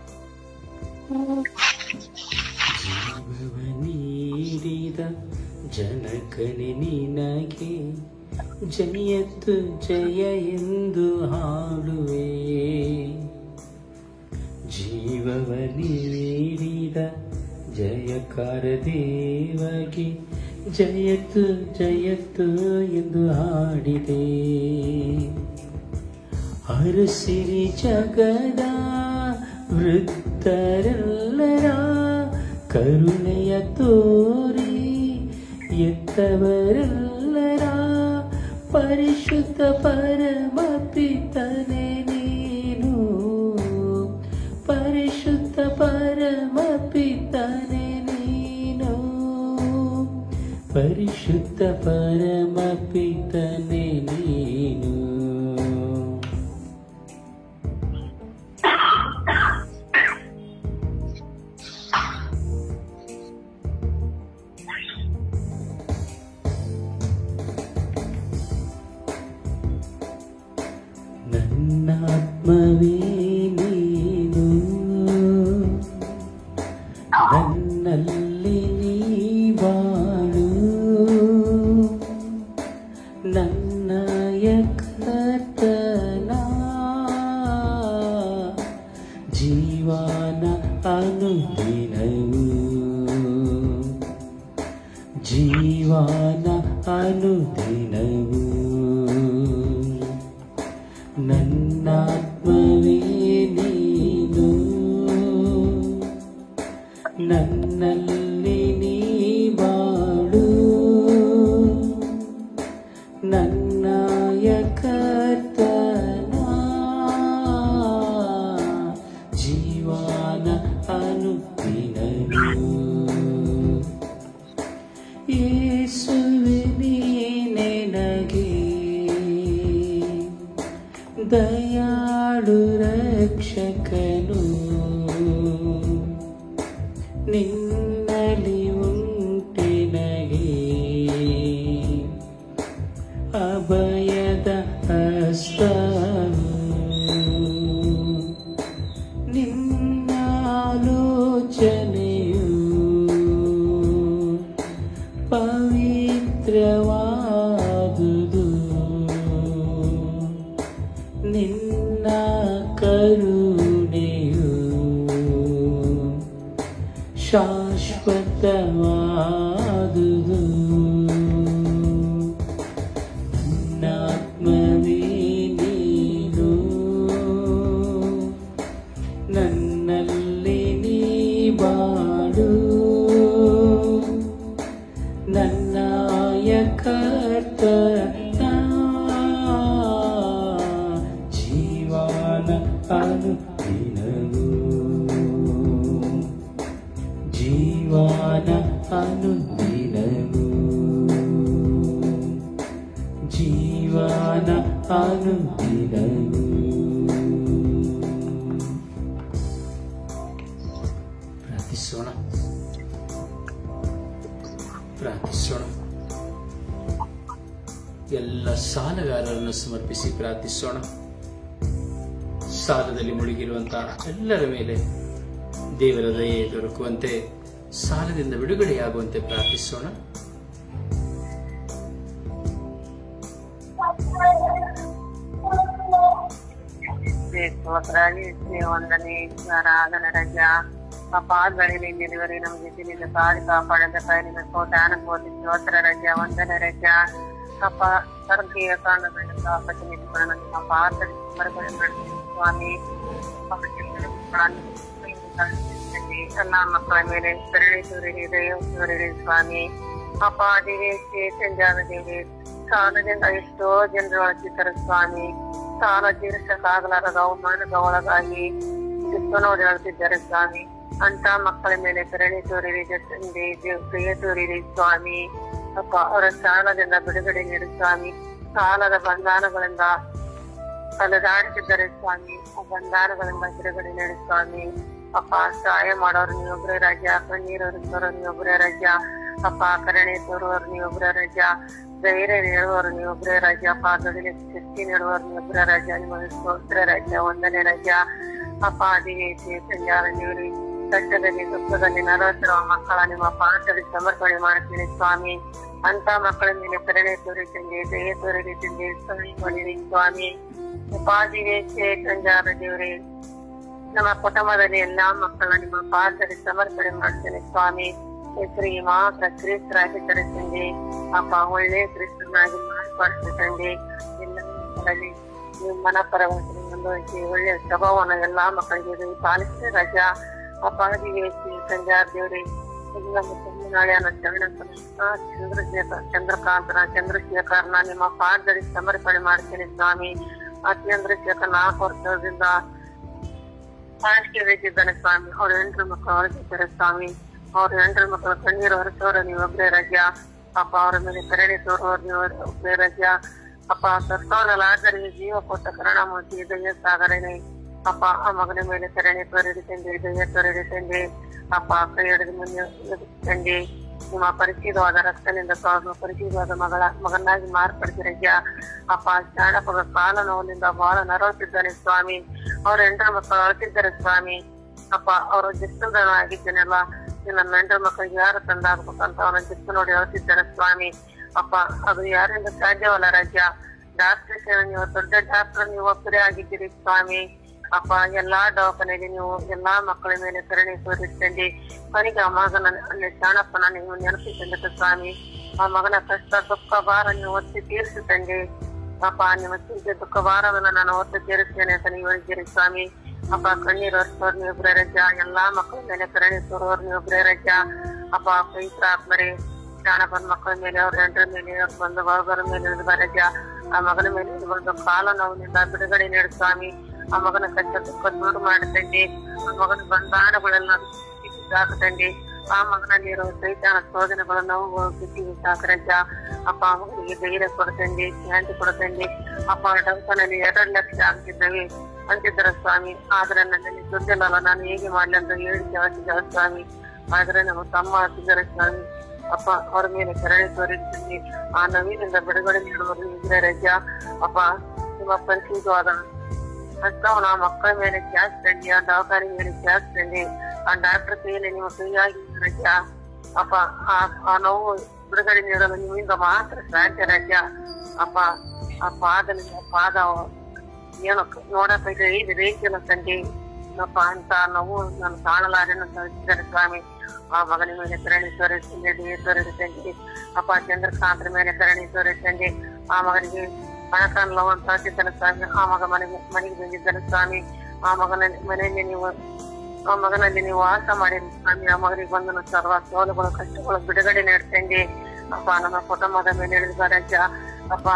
ಜೀವವ ನೀಡಿದ ಜನಕನಿ ನಿನಗೆ ಜಯತ್ತು ಜಯ ಎಂದು ಹಾಡುವೆ ಜೀವವನಿ ನೀಡಿದ ಜಯಕಾರ ದೇವಗೆ ಜಯತ್ತು ಜಯತ್ತು ಎಂದು ಹಾಡಿದೆ ಹರಸಿರಿ ಜಗದ ವೃತ್ತರೆಲ್ಲರ ಕರುಣೆಯ ತೋರಿ ಎತ್ತವರೆಲ್ಲರ ಪರಿಶುದ್ಧ ಪರಮ ಪಿತನೆ ನೀನು ಪರಿಶುದ್ಧ ಪರಮ ಪಿತನೆ ನೀನು ಪರಿಶುದ್ಧ ಪರಮ ಪಿತನೆ ನೀನು ನನ್ನಾತ್ಮವೇ ನೀನು ನನ್ನಲ್ಲಿ ನೀ ಬಾಳು ನನ್ನಯ ಕರ್ತನ ಜೀವನ ಅನುದಿನವು ಜೀವನ ಅನುದಿನವು ನನ್ನಾತ್ಮವೇ ನೀನು ನನ್ನಲ್ಲಿ ನೀ ಬಾಳು ನನ್ನಾಯ ಕರ್ತನ ಜೀವನ ಅನುದಿನವು ಯೇಸುವೆ ನೀನೆ ನನಗೆ ದಯಾಳು ರಕ್ಷಕನು ನಿನ್ನಲಿ ಉಂಟೆನಗೆ ಅಭಯದ ಹಸ್ತವು ನಿನ್ನ ಆಲೋಚನೆಯು ಪವಿತ್ರವಾದುದು ನಿನ್ನ ಕರುಣೆಯು ಶಾಶ್ವತವಾದುದು ನನ್ನಾತ್ಮವೇ ನೀನು ನನ್ನಲ್ಲಿ ನೀ ಬಾಳು ನನ್ನಾಯ ಕರ್ತನ ಜೀವನ ಅನುದಿನವು ಜೀವನ ಅನುದಿನವು ಜೀವನ ಅನುದಿನವು ಪ್ರಾರ್ಥಿಸೋಣ ಪ್ರಾರ್ಥಿಸೋಣ ಎಲ್ಲ ಸಾಲಗಾರರನ್ನು ಸಮರ್ಪಿಸಿ ಪ್ರಾರ್ಥಿಸೋಣ ಸಾಲದಲ್ಲಿ ಮುಳುಗಿರುವಂತಹ ಎಲ್ಲರ ಮೇಲೆ ದೇವರ ದಯೆ ದೊರಕುವಂತೆ ಸಾಲದಿಂದ ಬಿಡುಗಡೆಯಾಗುವಂತೆ ಪ್ರಾರ್ಥಿಸೋಣ ಸ್ತೋತ್ರಾಗಿ ವಂದನೆ ಆರಾಧನ ರಜ ಪಾದಗಳಲ್ಲಿ ನಿರುವರೆ ನಮಗೆ ದಿನದ ಕಾಡಿ ಕಾಪಾಡದ ಕೈಲಿನ ಕೋಟಾನ ಕೋಟಿ ಸ್ತೋತ್ರ ರಜ ವಂದನೆ ರಜ ಅಪ್ಪ ಸ್ವರ್ಗೀಯ ಕಾರಣಗಳನ್ನು ಕಾಪಾಡಿಕೊಳ್ಳ ನಮ್ಮ ಪಾತ್ರ ಸ್ವಾಮಿ ಎಲ್ಲ ಮಕ್ಕಳ ಮೇಲೆ ಕರುಣೆ ತೋರಿರಿ ದಯ ತೋರಿರಿ ಸ್ವಾಮಿ ಅಪ್ಪ ದೇವಿ ಚೇತನ್ ದೇವಿ ಸಾಲದಿಂದ ಎಷ್ಟೋ ಜನರು ಅಳಿಸಿದ್ದಾರೆ ಸ್ವಾಮಿ ಸಾಲ ತೀರಿಸಕ್ಕಾಗಲಾರದ ಅವಮಾನದ ಒಳಗಾಗಿ ದುಃಖನೋಡಿ ಅಳ್ತಿದ್ದಾರೆ ಸ್ವಾಮಿ ಅಂತ ಮಕ್ಕಳ ಮೇಲೆ ಕರುಣೆ ತೋರಿರಿ ತಂದೆ ಪ್ರಿಯ ತೋರಿರಿ ಸ್ವಾಮಿ ಅಪ್ಪ ಅವರ ಸಾಲದಿಂದ ಬಿಡುಗಡೆ ನೀಡಿ ಸ್ವಾಮಿ ಸಾಲದ ಬಂಧನಗಳಿಂದ ಅಲೆದಾಡುತ್ತಿದ್ದಾರೆ ಸ್ವಾಮಿ ಆ ಬಂಧನಗಳಿಂದ ಬಿಡುಗಡೆ ನೀಡಿ ಸ್ವಾಮಿ ಅಪ್ಪ ಸಹಾಯ ಮಾಡೋರು ನೀವೊಬ್ಬರೇ ರಾಜ್ಯ ಕಣ್ಣೀರು ಹರಿಸೋರು ನೀವೊಬ್ಬರೇ ರಾಜ್ಯ ಅಪ್ಪ ಕರುಣೆ ತೋರುವವರು ನೀವೊಬ್ಬರೇ ರಾಜ್ಯ ಧೈರ್ಯ ನೀಡುವವರು ನೀವೊಬ್ಬರೇ ರಾಜ್ಯ ಅಪ್ಪ ದುಡಿಲಿಕ್ಕೆ ಶಕ್ತಿ ನೀಡುವವರು ನೀವೊಬ್ಬರೇ ರಾಜ್ಯ ನಿಮಗೆ ಸ್ತೋತ್ರ ರಾಜ್ಯ ಒಂದನೇ ರಾಜ್ಯ ಅಪ್ಪ ದಿವೇ ಸಂಜಾರ ನೀವ್ರಿ ಕಷ್ಟದಲ್ಲಿ ದುಃಖದಲ್ಲಿ ನರಳುತ್ತಿರುವ ಮಕ್ಕಳ ನಿಮ್ಮ ಪಾತ್ರದಲ್ಲಿ ಸಮರ್ಪಣೆ ಮಾಡುತ್ತೀನಿ ಸ್ವಾಮಿ ಅಂತ ಮಕ್ಕಳ ಮೇಲೆ ಕರುಣೆ ತೋರಿಸಂడి ದಯೆ ತೋರಿಸಂడి ಸರಿ ಮಾಡಿರಿ ಸ್ವಾಮಿ ಉಪಾಧಿಗೆ ಚೇತಂಜಾರ ದೇವರೇ ನಮ್ಮ ಕುಟುಂಬದಲ್ಲಿ ಎಲ್ಲಾ ಮಕ್ಕಳ ನಿಮ್ಮ ಪಾತ್ರದಲ್ಲಿ ಸಮರ್ಪಣೆ ಮಾಡ್ತೇನೆ ಸ್ವಾಮಿ ಹೆಸರಿಗೆ ಮಾತ್ರ ಕ್ರಿಸ್ತರಾಗಿ ತರಿಸಂడి ಅಪ್ಪ ಒಳ್ಳೆ ಕ್ರಿಸ್ತನಾಗಿ ಮಾರ್ಪಡಿಸಂడి ಎಲ್ಲ ಮಕ್ಕಳಲ್ಲಿ ನಿಮ್ಮ ಮನಪರವಾಗಿ ಮುಂದುವರಿಸಿ ಒಳ್ಳೆ ಸ್ವಭಾವನ ಎಲ್ಲಾ ಮಕ್ಕಳಿಗೆ ಪಾಲಿಸಿದ ರಜ ಅಪ್ಪ ದಿವೇಶಿ ಸಂಜಾರ್ ದೇವ್ರಿ ಎಲ್ಲ ನಾಳೆಯನ್ನ ಚಂದ್ರಶೇಖರ್ ಚಂದ್ರಕಾಂತನ ಚಂದ್ರಶೇಖರ್ನ ನಿಮ್ಮ ಪಾದದಲ್ಲಿ ಸಮರ್ಪಣೆ ಮಾಡ್ತೇನೆ ಸ್ವಾಮಿ ಆ ಚಂದ್ರಶೇಖರ್ ನಾಲ್ಕು ವರ್ಷದಿಂದ ಹಾಸಿಗೆ ಬೇಕಿದ್ದಾನೆ ಸ್ವಾಮಿ ಅವ್ರ ಹೆಂಡ್ರ ಮಕ್ಕಳು ಹೊರಗಿದ್ದಾರೆ ಸ್ವಾಮಿ ಅವ್ರ ಹೆಂಡ್ರ ಮಕ್ಕಳು ಕಣ್ಣೀರು ಹೊರಸೋರು ನೀವು ಒಬ್ಬರೇ ರಜ ಅಪ್ಪ ಅವರ ಮೇಲೆ ಕರುಣೆ ತೋರುವವರು ನೀವು ಒಬ್ಬರೇ ರಜ ಅಪ್ಪ ಸತ್ತೋದಲಾದರಿಗೆ ಜೀವ ಕೊಟ್ಟ ಕರುಣಾಮೂರ್ತಿ ದಯ ಸಾಗರನೆ ಅಪ್ಪ ಆ ಮಗನ ಮೇಲೆ ಕರುಣೆ ತೋರಿಡಿತಂದೆ ದಯ ತೋರಿಡಿತಂದೆ ಅಪ್ಪ ಕೈ ಹಿಡಿದು ಮುಂದೆ ತಂದೆ ನಿಮ್ಮ ಪರಿಚಿತವಾದ ರಕ್ತನಿಂದ ತೊಳೆದು ಪರಿಚಿತವಾದ ಮಗಳ ಮಗನಾಗಿ ಮಾರ್ಪಡಿಸಿರಜ್ಜ ಅಪ್ಪ ಜಾಣಪದ ಕಾಲ ನೋವಿನಿಂದ ಬಹಳ ನರಳುತ್ತಿದ್ದಾನೆ ಸ್ವಾಮಿ ಅವ್ರ ಹೆಂಡ್ರ ಮಕ್ಕಳು ಅಳ್ತಿದ್ದಾರೆ ಸ್ವಾಮಿ ಅಪ್ಪ ಅವರು ಜಿಸ್ತನಾಗಿದ್ದೇನಲ್ಲ ನನ್ನ ಹೆಂಡ್ರ ಮಕ್ಕಳಿಗೆ ಯಾರು ತಂದಾಗ್ಬೇಕಂತ ಅವನ ಜಿಸ್ತು ನೋಡಿ ಅಳ್ತಿದ್ದಾರೆ ಸ್ವಾಮಿ ಅಪ್ಪ ಅದು ಯಾರಿಂದ ಸಾಧ್ಯವಲ್ಲ ರಾಜ್ಯ ಡಾಕ್ಟರ್ ಸೇವೆ ನೀವು ದೊಡ್ಡ ಡಾಕ್ಟರ್ ನೀವು ಒಬ್ಬರೇ ಆಗಿದ್ದೀರಿ ಸ್ವಾಮಿ ಅಪ್ಪ ಎಲ್ಲಾ ದವಾಖಾನೆಯಲ್ಲಿ ನೀವು ಎಲ್ಲಾ ಮಕ್ಕಳ ಮೇಲೆ ಕರುಣೆ ತೋರಿಸ್ತಂడి ಕೊನೆಗೆ ಆ ಮಗನ ಅಲ್ಲಿ ಶಾಣಪ್ಪನ ನೀವು ನೆನಪಿಸಂದಿತ್ತು ಸ್ವಾಮಿ ಆ ಮಗನ ಕಷ್ಟ ದುಃಖ ಭಾರ ನೀವು ಒತ್ತಿ ತೀರಿಸುತ್ತಂడి ಅಪ್ಪ ನಿಮ್ಮ ಚಿಂತೆ ದುಃಖ ಭಾರವನ್ನ ನಾನು ಒತ್ತು ತೀರಿಸ್ತೇನೆ ಅಂತ ನೀವು ಹೇಳಿದ್ದೀರಿ ಸ್ವಾಮಿ ಅಪ್ಪ ಕಣ್ಣೀರು ಹರಿಸೋರ್ ನೀವು ಒಬ್ಬರೇ ರಜ ಎಲ್ಲಾ ಮಕ್ಕಳ ಮೇಲೆ ಕರುಣೆ ತೋರೋರ್ ನೀವು ಒಬ್ಬರೇ ರಜ ಅಪ್ಪ ಪವಿತ್ರ ಆತ್ಮರೇ ಶಾಣಪ್ಪನ ಮಕ್ಕಳ ಮೇಲೆ ಅವ್ರ ಹೆಂಡ್ರ ಮೇಲೆ ಅವ್ರ ಬಂದು ವರ್ಗರ ಮೇಲೆ ಇಳಿದು ರಜ ಆ ಮಗನ ಮೇಲೆ ಇಳಿದು ಬಂದು ಕಾಲ ನೋವಿನಿಂದ ಬಿಡುಗಡೆ ನೀಡು ಸ್ವಾಮಿ ಆ ಮಗನ ಕಷ್ಟ ದುಃಖ ದೂರ ಮಾಡುತ್ತಂడి ಆ ಮಗನ ಬಂಧಾನಗಳೆಲ್ಲ ಹಾಕುತ್ತಂడి ಆ ಮಗನಲ್ಲಿ ಇರೋ ಸೈತಾನ ಶೋಧನೆಗಳ ನೋವು ಬಿಸಿ ಸಾಕರಜ್ಜ ಅಪ್ಪ ಆ ಮಗನಿಗೆ ಧೈರ್ಯ ಕೊಡ್ತಂడి ಶಾಂತಿ ಕೊಡ್ತಂడి ಅಪ್ಪ ಡಂಕನಲ್ಲಿ ಎರಡು ಲಕ್ಷ ಆಗ್ತಿದ್ದವೆ ಅಂತಿದ್ದರ ಸ್ವಾಮಿ ಆದ್ರೆ ನನ್ನಲ್ಲಿ ದುಡ್ಡಿಲ್ಲಲ್ಲ ನಾನು ಹೇಗೆ ಮಾಡ್ಲಿ ಅಂತ ಹೇಳಿ ಜಾಸ್ತಿ ಸ್ವಾಮಿ ಆದ್ರೆ ನಮ್ಮ ತಮ್ಮ ಆಗ್ತಿದ್ದಾರೆ ಸ್ವಾಮಿ ಅಪ್ಪ ಅವ್ರ ಮೇಲೆ ಕರುಣೆ ತೋರಿಸ್ತೀನಿ ಆ ನವೀನಿಂದ ಬಿಡುಗಡೆ ನೀಡುವರು ಇದ್ರೆ ರಜ ಅಪ್ಪ ನಿಮ್ಮ ಪರಿಶುದ್ಧವಾದ ಹಸ್ತವನ್ನ ಮಕ್ಕಳ ಮೇಲೆ ಕ್ಯಾಸ್ ತಂಡಿ ಆ ದವಾಖಾನೆ ಮೇಲೆ ಕ್ಯಾಸ್ ತಂಡಿ ಆ ಡಾಕ್ಟರ್ ಕೈಯಲ್ಲಿ ನಿಮ್ಮ ಕೈಯಾಗಿ ರಜ ಅಪ್ಪ ಆ ಆ ನೋವು ಬಿಡುಗಡೆ ನೀಡಲು ನಿಮ್ಮಿಂದ ಮಾತ್ರ ಸಾಧ್ಯ ರಜ ಅಪ್ಪ ಆ ಪಾದನಿಂದ ಪಾದ ಏನು ನೋಡಕ್ ಇದು ಐದು ರೇಖೆಲ್ಲ ತಂಡಿ ಅಪ್ಪ ಅಂತ ನೋವು ನಾನು ಕಾಣಲಾರೆನ ಅಂತ ಹೇಳ್ತಿದ್ದಾರೆ ಸ್ವಾಮಿ ಆ ಮಗನ ಮೇಲೆ ಕರಣಿ ತೋರಿಸ್ತಂದೆ ಡಿ ತೋರಿಸ್ತಂದೆ ಅಪ್ಪ ಚಂದ್ರಕಾಂತರ ಮೇಲೆ ಕರಣಿ ತೋರಿಸ್ತಂದೆ ಆ ಮಗನಿಗೆ ಹಣಕಾನ್ ಲವ್ ಅಂತ ಹಾಕಿದ್ದಾನೆ ಸ್ವಾಮಿ ಆ ಮಗ ಮನೆಗೆ ಮನೆಗೆ ಬಂದಿದ್ದಾನೆ ಸ್ವಾಮಿ ಆ ಮಗನ ಮನೆಯಲ್ಲಿ ನೀವು ಆ ಮಗನಲ್ಲಿ ನೀವು ವಾಸ ಮಾಡಿರಿ ಸ್ವಾಮಿ ಆ ಮಗನಿಗೆ ಬಂದ ಸರ್ವ ಸೋಲುಗಳು ಕಷ್ಟಗಳು ಬಿಡುಗಡೆ ನೀಡ್ತಂದೆ ಅಪ್ಪ ನಮ್ಮ ಕುಟುಂಬದ ಮೇಲೆ ಇಳಿದು ಬರಜ್ಜ ಅಪ್ಪ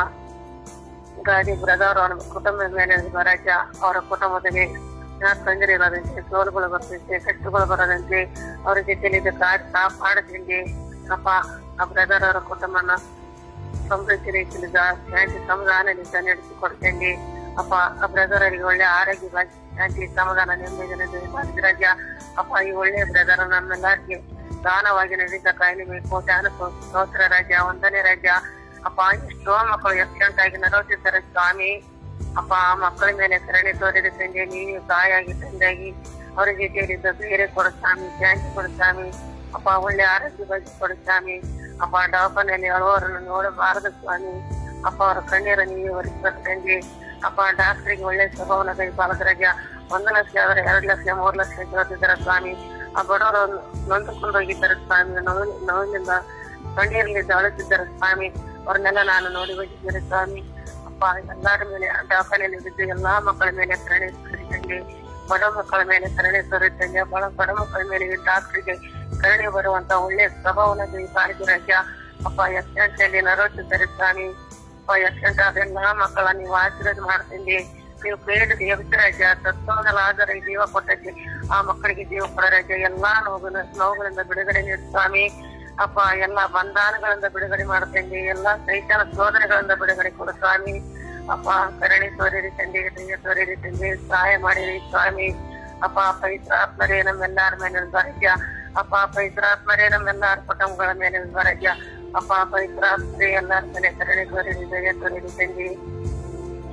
ಗಾಡಿ ಬ್ರದರ್ ಅವರ ಕುಟುಂಬದ ಮೇಲೆ ಇಳಿದು ಬರಜ್ಜ ಅವರ ಕುಟುಂಬದಲ್ಲಿ ಯಾರು ತೊಂದರೆ ಇಲ್ಲದಂತೆ ಸೋಲುಗಳು ಬರ್ತಂತೆ ಕಷ್ಟಗಳು ಬರದಂತೆ ಅವ್ರ ಜೊತೆಲಿ ಕಾಪಾಡದಂತೆ ಅಪ್ಪ ಆ ಬ್ರದರ್ ಅವರ ಕುಟುಂಬನ ಸಮೃದ್ಧಿ ರೀತಿಯಿಂದ ಶಾಂತಿ ಸಮಾಧಾನದಿಂದ ನಡೆಸಿಕೊಡ್ತೇನೆ ಅಪ್ಪ ಆ ಬ್ರದರ್ ಅವರಿಗೆ ಒಳ್ಳೆ ಆರೋಗ್ಯ ಶಾಂತಿ ಸಮಾಧಾನ ನೆಮ್ಮದಿ ರಾಜ ಅಪ್ಪ ಈ ಒಳ್ಳೆಯ ಬ್ರದರ್ ನಮ್ಮೆಲ್ಲರಿಗೆ ದಾನವಾಗಿ ನಡೆದ ಕಾಯಿಲೆ ಕೋಟ್ಯಾನ ಸ್ತೋತ್ರ ರಾಜ ಒಂದನೇ ರಾಜ ಅಪ್ಪ ಎಷ್ಟೋ ಮಕ್ಕಳು ಎಕ್ಸಿಡೆಂಟ್ ಆಗಿ ನರಳುತ್ತಿದ್ದಾರೆ ಸ್ವಾಮಿ ಅಪ್ಪ ಆ ಮಕ್ಕಳ ಮೇಲೆ ಕರುಣೆ ತೋರಿದ ತಂದೆ ನೀವು ತಾಯಾಗಿ ತಂದೆಯಾಗಿ ಅವರ ಜೊತೆಯಲ್ಲಿದ್ದ ಬೇರೆ ಕೊಡು ಸ್ವಾಮಿ ಶಾಂತಿ ಕೊಡು ಸ್ವಾಮಿ ಅಪ್ಪ ಒಳ್ಳೆ ಆರೋಗ್ಯ ಬಗ್ಗೆ ಕೊಡು ಸ್ವಾಮಿ ಅಪ್ಪ ಡಾಕ್ಟರ್ನಲ್ಲಿ ಅಳುವವರನ್ನು ನೋಡಬಾರದು ಸ್ವಾಮಿ ಅಪ್ಪ ಅವರ ಕಣ್ಣೀರ ನೀವು ಒರೆಸ್ಬೇಕಂದ್ರೆ ಅಪ್ಪ ಡಾಕ್ಟರ್ಗೆ ಒಳ್ಳೆ ಸ್ವಭಾವನ ಕೈ ಪಾಲಕರಾಗ ಒಂದು ಲಕ್ಷ ಆದ್ರೆ ಎರಡು ಲಕ್ಷ ಮೂರು ಲಕ್ಷ ಕೇಳ್ತಿದ್ದಾರೆ ಸ್ವಾಮಿ ಆ ಬಡವರು ನೊಂದುಕೊಂಡು ಹೋಗಿದ್ದಾರೆ ಸ್ವಾಮಿ ನೋವು ನೋವಿನಿಂದ ಕಣ್ಣೀರಿನಿಂದ ಅಳುತ್ತಿದ್ದಾರೆ ಸ್ವಾಮಿ ಅವ್ರನ್ನೆಲ್ಲ ನಾನು ನೋಡಿ ಹೋಗಿದ್ದೇನೆ ಸ್ವಾಮಿ ಅಪ್ಪ ಎಲ್ಲಾರ ಮೇಲೆ ದವಾಖಾನೆಯಲ್ಲಿ ಬಿದ್ದು ಎಲ್ಲಾ ಮಕ್ಕಳ ಮೇಲೆ ಕರುಣೆ ತೋರಿಸಂడి ಬಡ ಮಕ್ಕಳ ಮೇಲೆ ಕರುಣೆ ತೋರಿಸಂడి ಬಡ ಬಡ ಮಕ್ಕಳ ಮೇಲೆ ಡಾಕ್ಟರ್ಗೆ ಕರುಣೆ ಬರುವಂತ ಒಳ್ಳೆ ಸ್ವಭಾವನ ಪಾಲಿಗೆ ರಾಜ್ಯ ಅಪ್ಪ ಎಷ್ಟಂಟಲ್ಲಿ ನರೋಚಿದ್ದಾರೆ ಸ್ವಾಮಿ ಅಪ್ಪ ಎಷ್ಟಂಟ ಅದೆಲ್ಲಾ ಮಕ್ಕಳ ನೀವು ಆಶೀರ್ವಾದ ಮಾಡ್ತೀನಿ ನೀವು ಬೇಡ ದೇವರಾಜ ಸತ್ತೋದಲಾದರೆ ಜೀವ ಕೊಟ್ಟಕ್ಕೆ ಆ ಮಕ್ಕಳಿಗೆ ಜೀವ ಕೊಡ ರಾಜ್ಯ ಎಲ್ಲಾ ನೋವುಗಳ ನೋವುಗಳಿಂದ ಬಿಡುಗಡೆ ನೀಡು ಸ್ವಾಮಿ ಅಪ್ಪ ಎಲ್ಲಾ ಬಂಧನಗಳಿಂದ ಬಿಡುಗಡೆ ಮಾಡ್ತೇನೆ ಎಲ್ಲಾ ಸೈತಾನ ಶೋಧನೆಗಳಿಂದ ಬಿಡುಗಡೆ ಕೊಡು ಸ್ವಾಮಿ ಅಪ್ಪ ಕರುಣೆ ತೋರಿರಿ ತಂದೆ ದಯ ತೋರಿರಿ ತಂದೆ ಸಹಾಯ ಮಾಡಿರಿ ಸ್ವಾಮಿ ಅಪ್ಪ ಪವಿತ್ರಾತ್ಮರೇ ನಮ್ಮೆಲ್ಲಾರ ಮೇಲೆ ಬರಜ್ಯ ಅಪ್ಪ ಪವಿತ್ರಾತ್ಮರೇ ನಮ್ಮೆಲ್ಲಾರ ಕುಟುಂಬಗಳ ಮೇಲೆ ಬರಜ್ಯ ಅಪ್ಪ ಪವಿತ್ರಾತ್ಮರೇ ಎಲ್ಲಾರ ಮೇಲೆ ಕರುಣೆ ತೋರಿರಿ ದಯ ತೋರಿರಿ ತಂದೆ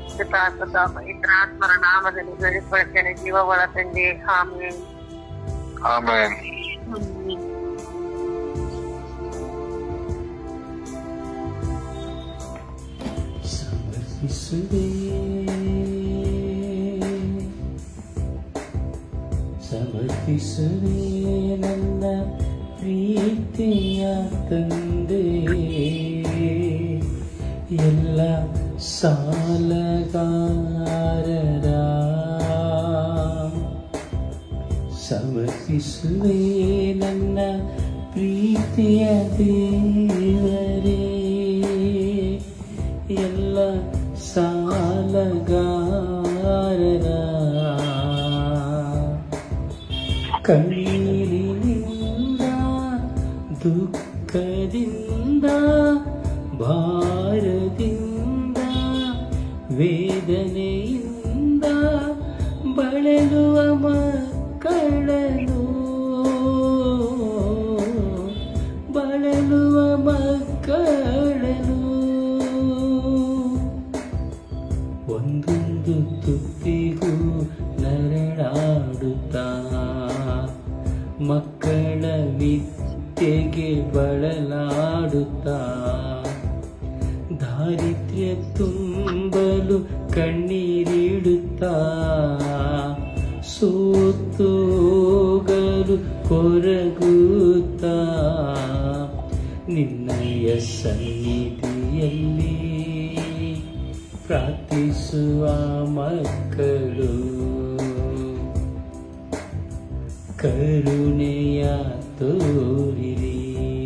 ಪವಿತ್ರಾತ್ಮದ ಪವಿತ್ರಾತ್ಮರ ನಾಮದಲ್ಲಿ ಬೆಳೆಸ್ಕೊಳ್ತೇನೆ ಜೀವಗಳ ತಂದೆ ಆಮೇಲೆ ಆಮೇನ್ ಸಮರ್ಪಿಸುವೆ ಸಮರ್ಪಿಸುವೆ ನನ್ನ ಪ್ರೀತಿಯ ತಂದೆ ಎಲ್ಲ ಸಾಲಗಾರರ ಸಮರ್ಪಿಸುವೆ ನನ್ನ ಪ್ರೀತಿಯ ದೇವರೇ ಎಲ್ಲ ಸಾಲಗಾರರ ಕಣ್ಣೀರಿನಿಂದ ದುಃಖದಿಂದ ಭಾರದಿಂದ ವೇದನೆಯಿಂದ ಬಳಲುವ ಮಕ್ಕಳನು ಬಳಲುವ ಮಕ್ಕಳನು ಒಂದೊಂದು ತುತ್ತಿಗೂ ನರಳಾಡುತ್ತಾ ಮಕ್ಕಳ ವಿದ್ಯೆಗೆ ಬಳಲಾಡುತ್ತಾ ದಾರಿದ್ರ್ಯ ತುಂಬಲು ಕಣ್ಣೀರಿಡುತ್ತಾ ಸೋತೋಗಲು ಕೊರಗುತ್ತಾ ನಿನ್ನಯ ಸನ್ನಿಧಿಯಲ್ಲಿ ಪ್ರಾರ್ಥಿಸುವ ಮಕ್ಕಳು ಕರುಣೆಯ ತೋರಿರಿ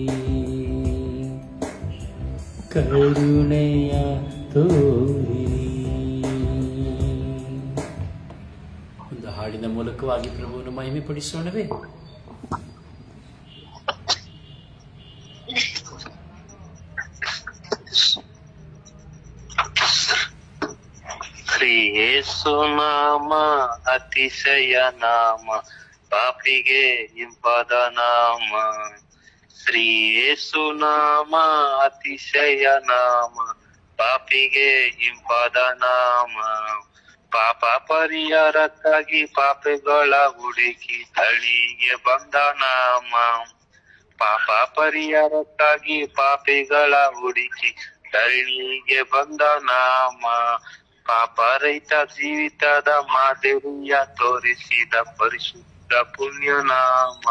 ಕರುಣೆಯ ತೋರಿರಿ ಒಂದು ಹಾಡಿನ ಮೂಲಕವಾಗಿ ಪ್ರಭುವನ್ನು ಮಹಿಮೆ ಪಡಿಸೋಣವೇ ಶ್ರೀ ಯೇಸು ನಾಮ ಅತಿಶಯ ನಾಮ ಪಾಪಿಗೆ ಇಂಪಾದ ನಾಮ ಶ್ರೀ ಯೇಸು ನಾಮ ಅತಿಶಯ ನಾಮ ಪಾಪಿಗೆ ಇಂಪಾದ ನಾಮ ಪಾಪ ಪರಿಹಾರಕ್ಕಾಗಿ ಪಾಪಿಗಳ ಹುಡುಕಿ ತಳಿಗೆ ಬಂದ ನಾಮ ಪಾಪ ಪರಿಹಾರಕ್ಕಾಗಿ ಪಾಪಿಗಳ ಹುಡುಕಿ ತಳಿಗೆ ಬಂದ ನಾಮ ಪಾಪ ರಹಿತ ಜೀವಿತದ ಮಾದರಿಯ ತೋರಿಸಿದ ಪರಿಶುದ್ಧ ಪುಣ್ಯ ನಾಮ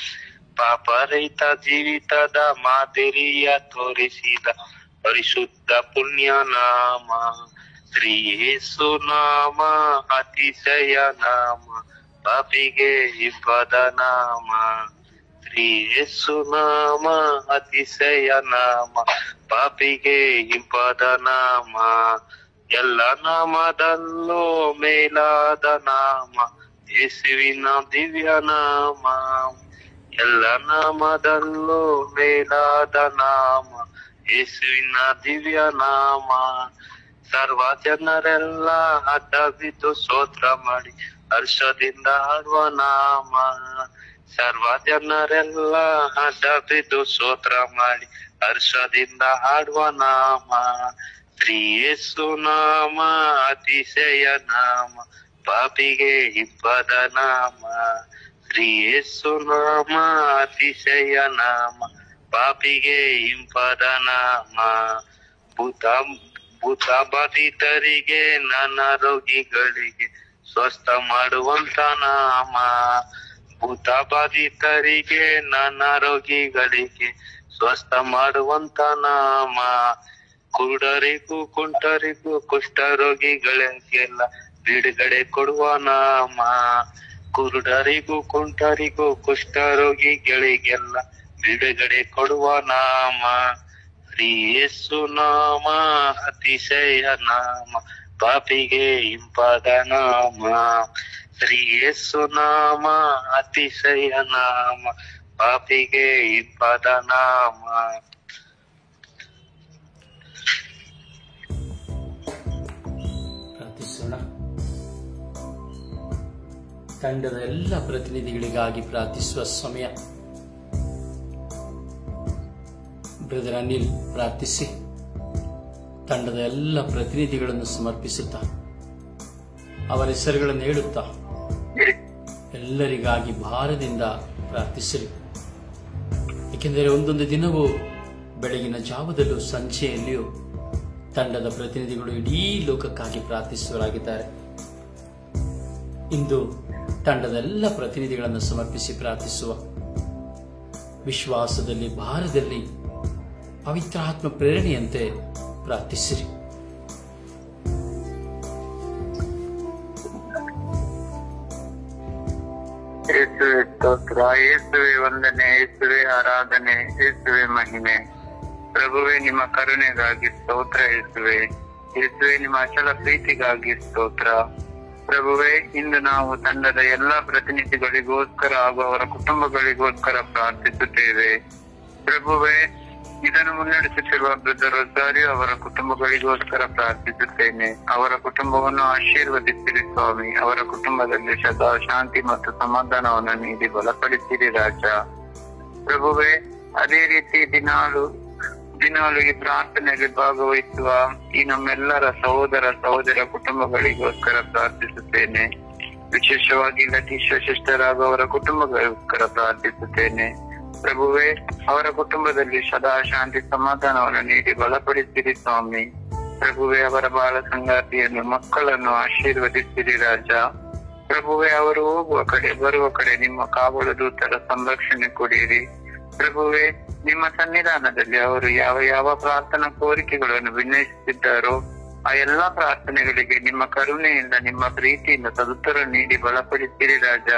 ಪಾಪ ರಹಿತ ಜೀವಿತದ ಮಾದರಿಯ ತೋರಿಸಿದ ಪರಿಶುದ್ಧ ಪುಣ್ಯ ನಾಮ ಶ್ರೀ ಯೇಸು ನಾಮ ಅತಿಶಯ ನಾಮ ಪಾಪಿಗೆ ಇಬ್ಬದ ನಾಮ ಶ್ರೀ ಯೇಸು ನಾಮ ಅತಿಶಯ ನಾಮ ಪಾಪಿಗೆ ಇಂಪಾದ ನಾಮ ಎಲ್ಲ ನಾಮದಲ್ಲೂ ಮೇಲಾದ ನಾಮ ಯೇಸುವಿನ ದಿವ್ಯ ನಾಮ ಎಲ್ಲ ನಾಮದಲ್ಲೂ ಮೇಲಾದ ನಾಮ ಯೇಸುವಿನ ದಿವ್ಯ ನಾಮ ಸರ್ವ ಜನರೆಲ್ಲ ಅಡ್ಡ ಬಿದ್ದು ಸ್ತೋತ್ರ ಮಾಡಿ ಹರ್ಷದಿಂದ ಹಾಡುವ ನಾಮ ಸರ್ವ ಜನರೆಲ್ಲ ಅಡ್ಡ ಬಿದ್ದು ಸ್ತೋತ್ರ ಮಾಡಿ ಹರ್ಷದಿಂದ ಹಾಡುವ ನಾಮ ಶ್ರೀ ಯೇಸು ನಾಮ ಅತಿಶಯ ನಾಮ ಪಾಪಿಗೆ ಇಬ್ಬದ ನಾಮ ಶ್ರೀ ಯೇಸು ನಾಮ ಅತಿಶಯ ನಾಮ ಪಾಪಿಗೆ ಇಂಪದ ನಾಮ ಭೂತ ಭೂತ ಬಾಧಿತರಿಗೆ ನನ್ನ ರೋಗಿಗಳಿಗೆ ಸ್ವಸ್ಥ ಮಾಡುವಂತ ನಾಮ ಭೂತ ಬಾಧಿತರಿಗೆ ನನ್ನ ರೋಗಿಗಳಿಗೆ ಸ್ವಸ್ಥ ಮಾಡುವಂತ ನಾಮ ಕುರುಡರಿಗೂ ಕುಂಟರಿಗೂ ಕುಷ್ಠರೋಗಿಗಳಿಗೆಲ್ಲ ಬಿಡುಗಡೆ ಕೊಡುವ ನಾಮ ಕುರುಡರಿಗೂ ಕುಂಟರಿಗೂ ಕುಷ್ಠರೋಗಿಗಳಿಗೆಲ್ಲ ಬಿಡುಗಡೆ ಕೊಡುವ ನಾಮ ಶ್ರೀ ಯೇಸು ನಾಮ ಅತಿಶಯ ನಾಮ ಪಾಪಿಗೆ ಇಂಪಾದ ನಾಮ ಶ್ರೀ ಯೇಸು ನಾಮ ಅತಿಶಯ ನಾಮ ಪಾಪಿಗೆ ಇಂಪಾದ ನಾಮ ಪ್ರಾರ್ಥಿಸೋಣ ತಂಡದ ಎಲ್ಲ ಪ್ರತಿನಿಧಿಗಳಿಗಾಗಿ ಪ್ರಾರ್ಥಿಸುವ ಸಮಯ ಬ್ರದರ್ ಅನಿಲ್ ಪ್ರಾರ್ಥಿಸಿ ತಂಡದ ಎಲ್ಲ ಪ್ರತಿನಿಧಿಗಳನ್ನು ಸಮರ್ಪಿಸುತ್ತಾ ಅವರ ಹೆಸರುಗಳನ್ನು ಹೇಳುತ್ತಾ ಎಲ್ಲರಿಗಾಗಿ ಭಾರದಿಂದ ಪ್ರಾರ್ಥಿಸಿರಿ ಏಕೆಂದರೆ ಒಂದೊಂದು ದಿನವೂ ಬೆಳಗಿನ ಜಾವದಲ್ಲೂ ಸಂಜೆಯಲ್ಲಿಯೂ ತಂಡದ ಪ್ರತಿನಿಧಿಗಳು ಇಡೀ ಲೋಕಕ್ಕಾಗಿ ಪ್ರಾರ್ಥಿಸುವರಾಗಿದ್ದಾರೆ ಇಂದು ತಂಡದ ಎಲ್ಲ ಪ್ರತಿನಿಧಿಗಳನ್ನು ಸಮರ್ಪಿಸಿ ಪ್ರಾರ್ಥಿಸುವ ವಿಶ್ವಾಸದಲ್ಲಿ ಭಾರದಲ್ಲಿ ಪವಿತ್ರಾತ್ಮ ಪ್ರೇರಣೆಯಂತೆ ಪ್ರಾರ್ಥಿಸಿರಿ ಯೇಸುವೆ ಸ್ತೋತ್ರ ಯೇಸುವೆ ವಂದನೆ ಯೇಸುವೆ ಆರಾಧನೆ ಯೇಸುವೆ ಮಹಿಮೆ ಪ್ರಭುವೆ ನಿಮ್ಮ ಕರುಣೆಗಾಗಿ ಸ್ತೋತ್ರ ಯೇಸುವೆ ಯೇಸುವೆ ನಿಮ್ಮ ಅಚಲ ಪ್ರೀತಿಗಾಗಿ ಸ್ತೋತ್ರ ಪ್ರಭುವೆ ಇಂದು ನಾವು ತಂಡದ ಎಲ್ಲಾ ಪ್ರತಿನಿಧಿಗಳಿಗೋಸ್ಕರ ಹಾಗೂ ಅವರ ಕುಟುಂಬಗಳಿಗೋಸ್ಕರ ಪ್ರಾರ್ಥಿಸುತ್ತೇವೆ ಪ್ರಭುವೆ ಇದನ್ನು ಮುನ್ನಡೆಸುತ್ತಿರುವ ಬ್ರದರ್ ರೊಸಾರಿಯೋ ಅವರ ಕುಟುಂಬಗಳಿಗೋಸ್ಕರ ಪ್ರಾರ್ಥಿಸುತ್ತೇನೆ ಅವರ ಕುಟುಂಬವನ್ನು ಆಶೀರ್ವದಿಸಿರಿ ಸ್ವಾಮಿ ಅವರ ಕುಟುಂಬದಲ್ಲಿ ಸದಾ ಶಾಂತಿ ಮತ್ತು ಸಮಾಧಾನವನ್ನು ನೀಡಿ ಬಲಪಡಿಸಿರಿ ರಾಜ ಪ್ರಭುವೆ ಅದೇ ರೀತಿ ದಿನಾಲು ದಿನಾಲು ಈ ಪ್ರಾರ್ಥನೆಯಲ್ಲಿ ಭಾಗವಹಿಸುವ ಈ ನಮ್ಮೆಲ್ಲರ ಸಹೋದರ ಸಹೋದರ ಕುಟುಂಬಗಳಿಗೋಸ್ಕರ ಪ್ರಾರ್ಥಿಸುತ್ತೇನೆ ವಿಶೇಷವಾಗಿ ಲತೀಶ ಸಿಸ್ಟರ್ ಹಾಗೂ ಅವರ ಕುಟುಂಬಗಳಿಗೋಸ್ಕರ ಪ್ರಾರ್ಥಿಸುತ್ತೇನೆ ಪ್ರಭುವೆ ಅವರ ಕುಟುಂಬದಲ್ಲಿ ಸದಾ ಶಾಂತಿ ಸಮಾಧಾನವನ್ನು ನೀಡಿ ಬಲಪಡಿಸಿರಿ ಸ್ವಾಮಿ ಪ್ರಭುವೆ ಅವರ ಬಾಳ ಸಂಗಾತಿಯನ್ನು ಮಕ್ಕಳನ್ನು ಆಶೀರ್ವದಿಸಿರಿ ರಾಜ ಪ್ರಭುವೆ ಅವರು ಹೋಗುವ ಕಡೆ ಬರುವ ಕಡೆ ನಿಮ್ಮ ಕಾವಲು ದೂತರ ಸಂರಕ್ಷಣೆ ಕೊಡಿರಿ ಪ್ರಭುವೆ ನಿಮ್ಮ ಸನ್ನಿಧಾನದಲ್ಲಿ ಅವರು ಯಾವ ಯಾವ ಪ್ರಾರ್ಥನಾ ಕೋರಿಕೆಗಳನ್ನು ವಿನಯಿಸುತ್ತಿದ್ದಾರೋ ಆ ಎಲ್ಲಾ ಪ್ರಾರ್ಥನೆಗಳಿಗೆ ನಿಮ್ಮ ಕರುಣೆಯಿಂದ ನಿಮ್ಮ ಪ್ರೀತಿಯಿಂದ ಸದುತ್ತರ ನೀಡಿ ಬಲಪಡಿಸಿರಿ ರಾಜ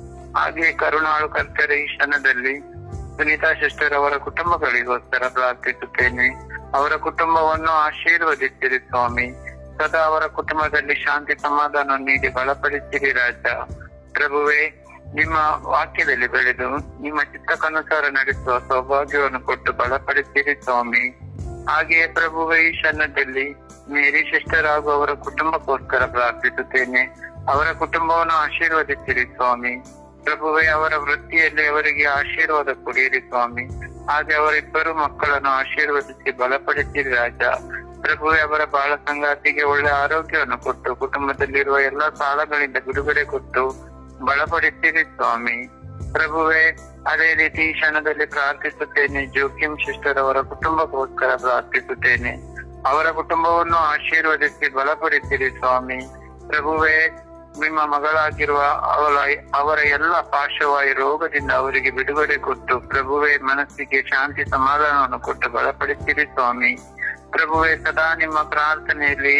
ಹಾಗೆ ಕರುಣಾಳು ಕರ್ತರ ಈ ಕ್ಷಣದಲ್ಲಿ ಸುನೀತಾ ಸಿಸ್ಟರ್ ಅವರ ಕುಟುಂಬಗಳಿಗೋಸ್ಕರ ಪ್ರಾರ್ಥಿಸುತ್ತೇನೆ ಅವರ ಕುಟುಂಬವನ್ನು ಆಶೀರ್ವದಿಸಿರಿ ಸ್ವಾಮಿ ಸದಾ ಅವರ ಕುಟುಂಬದಲ್ಲಿ ಶಾಂತಿ ಸಮಾಧಾನ ನೀಡಿ ಬಲಪಡಿಸಿರಿ ರಾಜ ಪ್ರಭುವೆ ನಿಮ್ಮ ವಾಕ್ಯದಲ್ಲಿ ಬೆಳೆದು ನಿಮ್ಮ ಚಿತ್ತಕ್ಕನುಸಾರ ನಡೆಸುವ ಸೌಭಾಗ್ಯವನ್ನು ಕೊಟ್ಟು ಬಲಪಡಿಸಿರಿ ಸ್ವಾಮಿ ಹಾಗೆಯೇ ಪ್ರಭುವೆ ಈ ಕ್ಷಣದಲ್ಲಿ ಮೇರಿ ಸಿಸ್ಟರ್ ಹಾಗೂ ಅವರ ಕುಟುಂಬಕ್ಕೋಸ್ಕರ ಪ್ರಾರ್ಥಿಸುತ್ತೇನೆ ಅವರ ಕುಟುಂಬವನ್ನು ಆಶೀರ್ವದಿಸಿರಿ ಸ್ವಾಮಿ ಪ್ರಭುವೆ ಅವರ ವೃತ್ತಿಯಲ್ಲಿ ಅವರಿಗೆ ಆಶೀರ್ವಾದ ಕೊಡಿರಿ ಸ್ವಾಮಿ ಹಾಗೆ ಅವರಿಬ್ಬರು ಮಕ್ಕಳನ್ನು ಆಶೀರ್ವದಿಸಿ ಬಲಪಡಿಸಿರಿ ರಾಜ ಪ್ರಭುವೆ ಅವರ ಬಾಳ ಸಂಗಾತಿಗೆ ಒಳ್ಳೆ ಆರೋಗ್ಯವನ್ನು ಕೊಟ್ಟು ಕುಟುಂಬದಲ್ಲಿರುವ ಎಲ್ಲಾ ಸಾಲಗಳಿಂದ ಬಿಡುಗಡೆ ಕೊಟ್ಟು ಬಲಪಡಿಸಿರಿ ಸ್ವಾಮಿ ಪ್ರಭುವೆ ಅದೇ ರೀತಿ ಈ ಕ್ಷಣದಲ್ಲಿ ಪ್ರಾರ್ಥಿಸುತ್ತೇನೆ ಜೋಕಿಂ ಸಿಸ್ಟರ್ ಅವರ ಕುಟುಂಬಕ್ಕೋಸ್ಕರ ಪ್ರಾರ್ಥಿಸುತ್ತೇನೆ ಅವರ ಕುಟುಂಬವನ್ನು ಆಶೀರ್ವದಿಸಿ ಬಲಪಡಿಸಿರಿ ಸ್ವಾಮಿ ಪ್ರಭುವೆ ನಿಮ್ಮ ಮಗಳಾಗಿರುವ ಅವಳ ಅವರ ಎಲ್ಲ ಪಾರ್ಶ್ವವಾಯು ರೋಗದಿಂದ ಅವರಿಗೆ ಬಿಡುಗಡೆ ಕೊಟ್ಟು ಪ್ರಭುವೆ ಮನಸ್ಸಿಗೆ ಶಾಂತಿ ಸಮಾಧಾನವನ್ನು ಕೊಟ್ಟು ಬಲಪಡಿಸಿರಿ ಸ್ವಾಮಿ ಪ್ರಭುವೆ ಸದಾ ನಿಮ್ಮ ಪ್ರಾರ್ಥನೆಯಲ್ಲಿ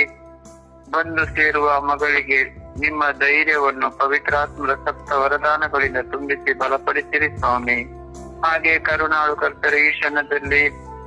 ಬಂದು ಸೇರುವ ಮಗಳಿಗೆ ನಿಮ್ಮ ಧೈರ್ಯವನ್ನು ಪವಿತ್ರಾತ್ಮರ ಸಪ್ತ ವರದಾನಗಳಿಂದ ತುಂಬಿಸಿ ಬಲಪಡಿಸಿರಿ ಸ್ವಾಮಿ ಹಾಗೆ ಕರುಣಾಳು ಕರ್ತರ ಈ ಕ್ಷಣದಲ್ಲಿ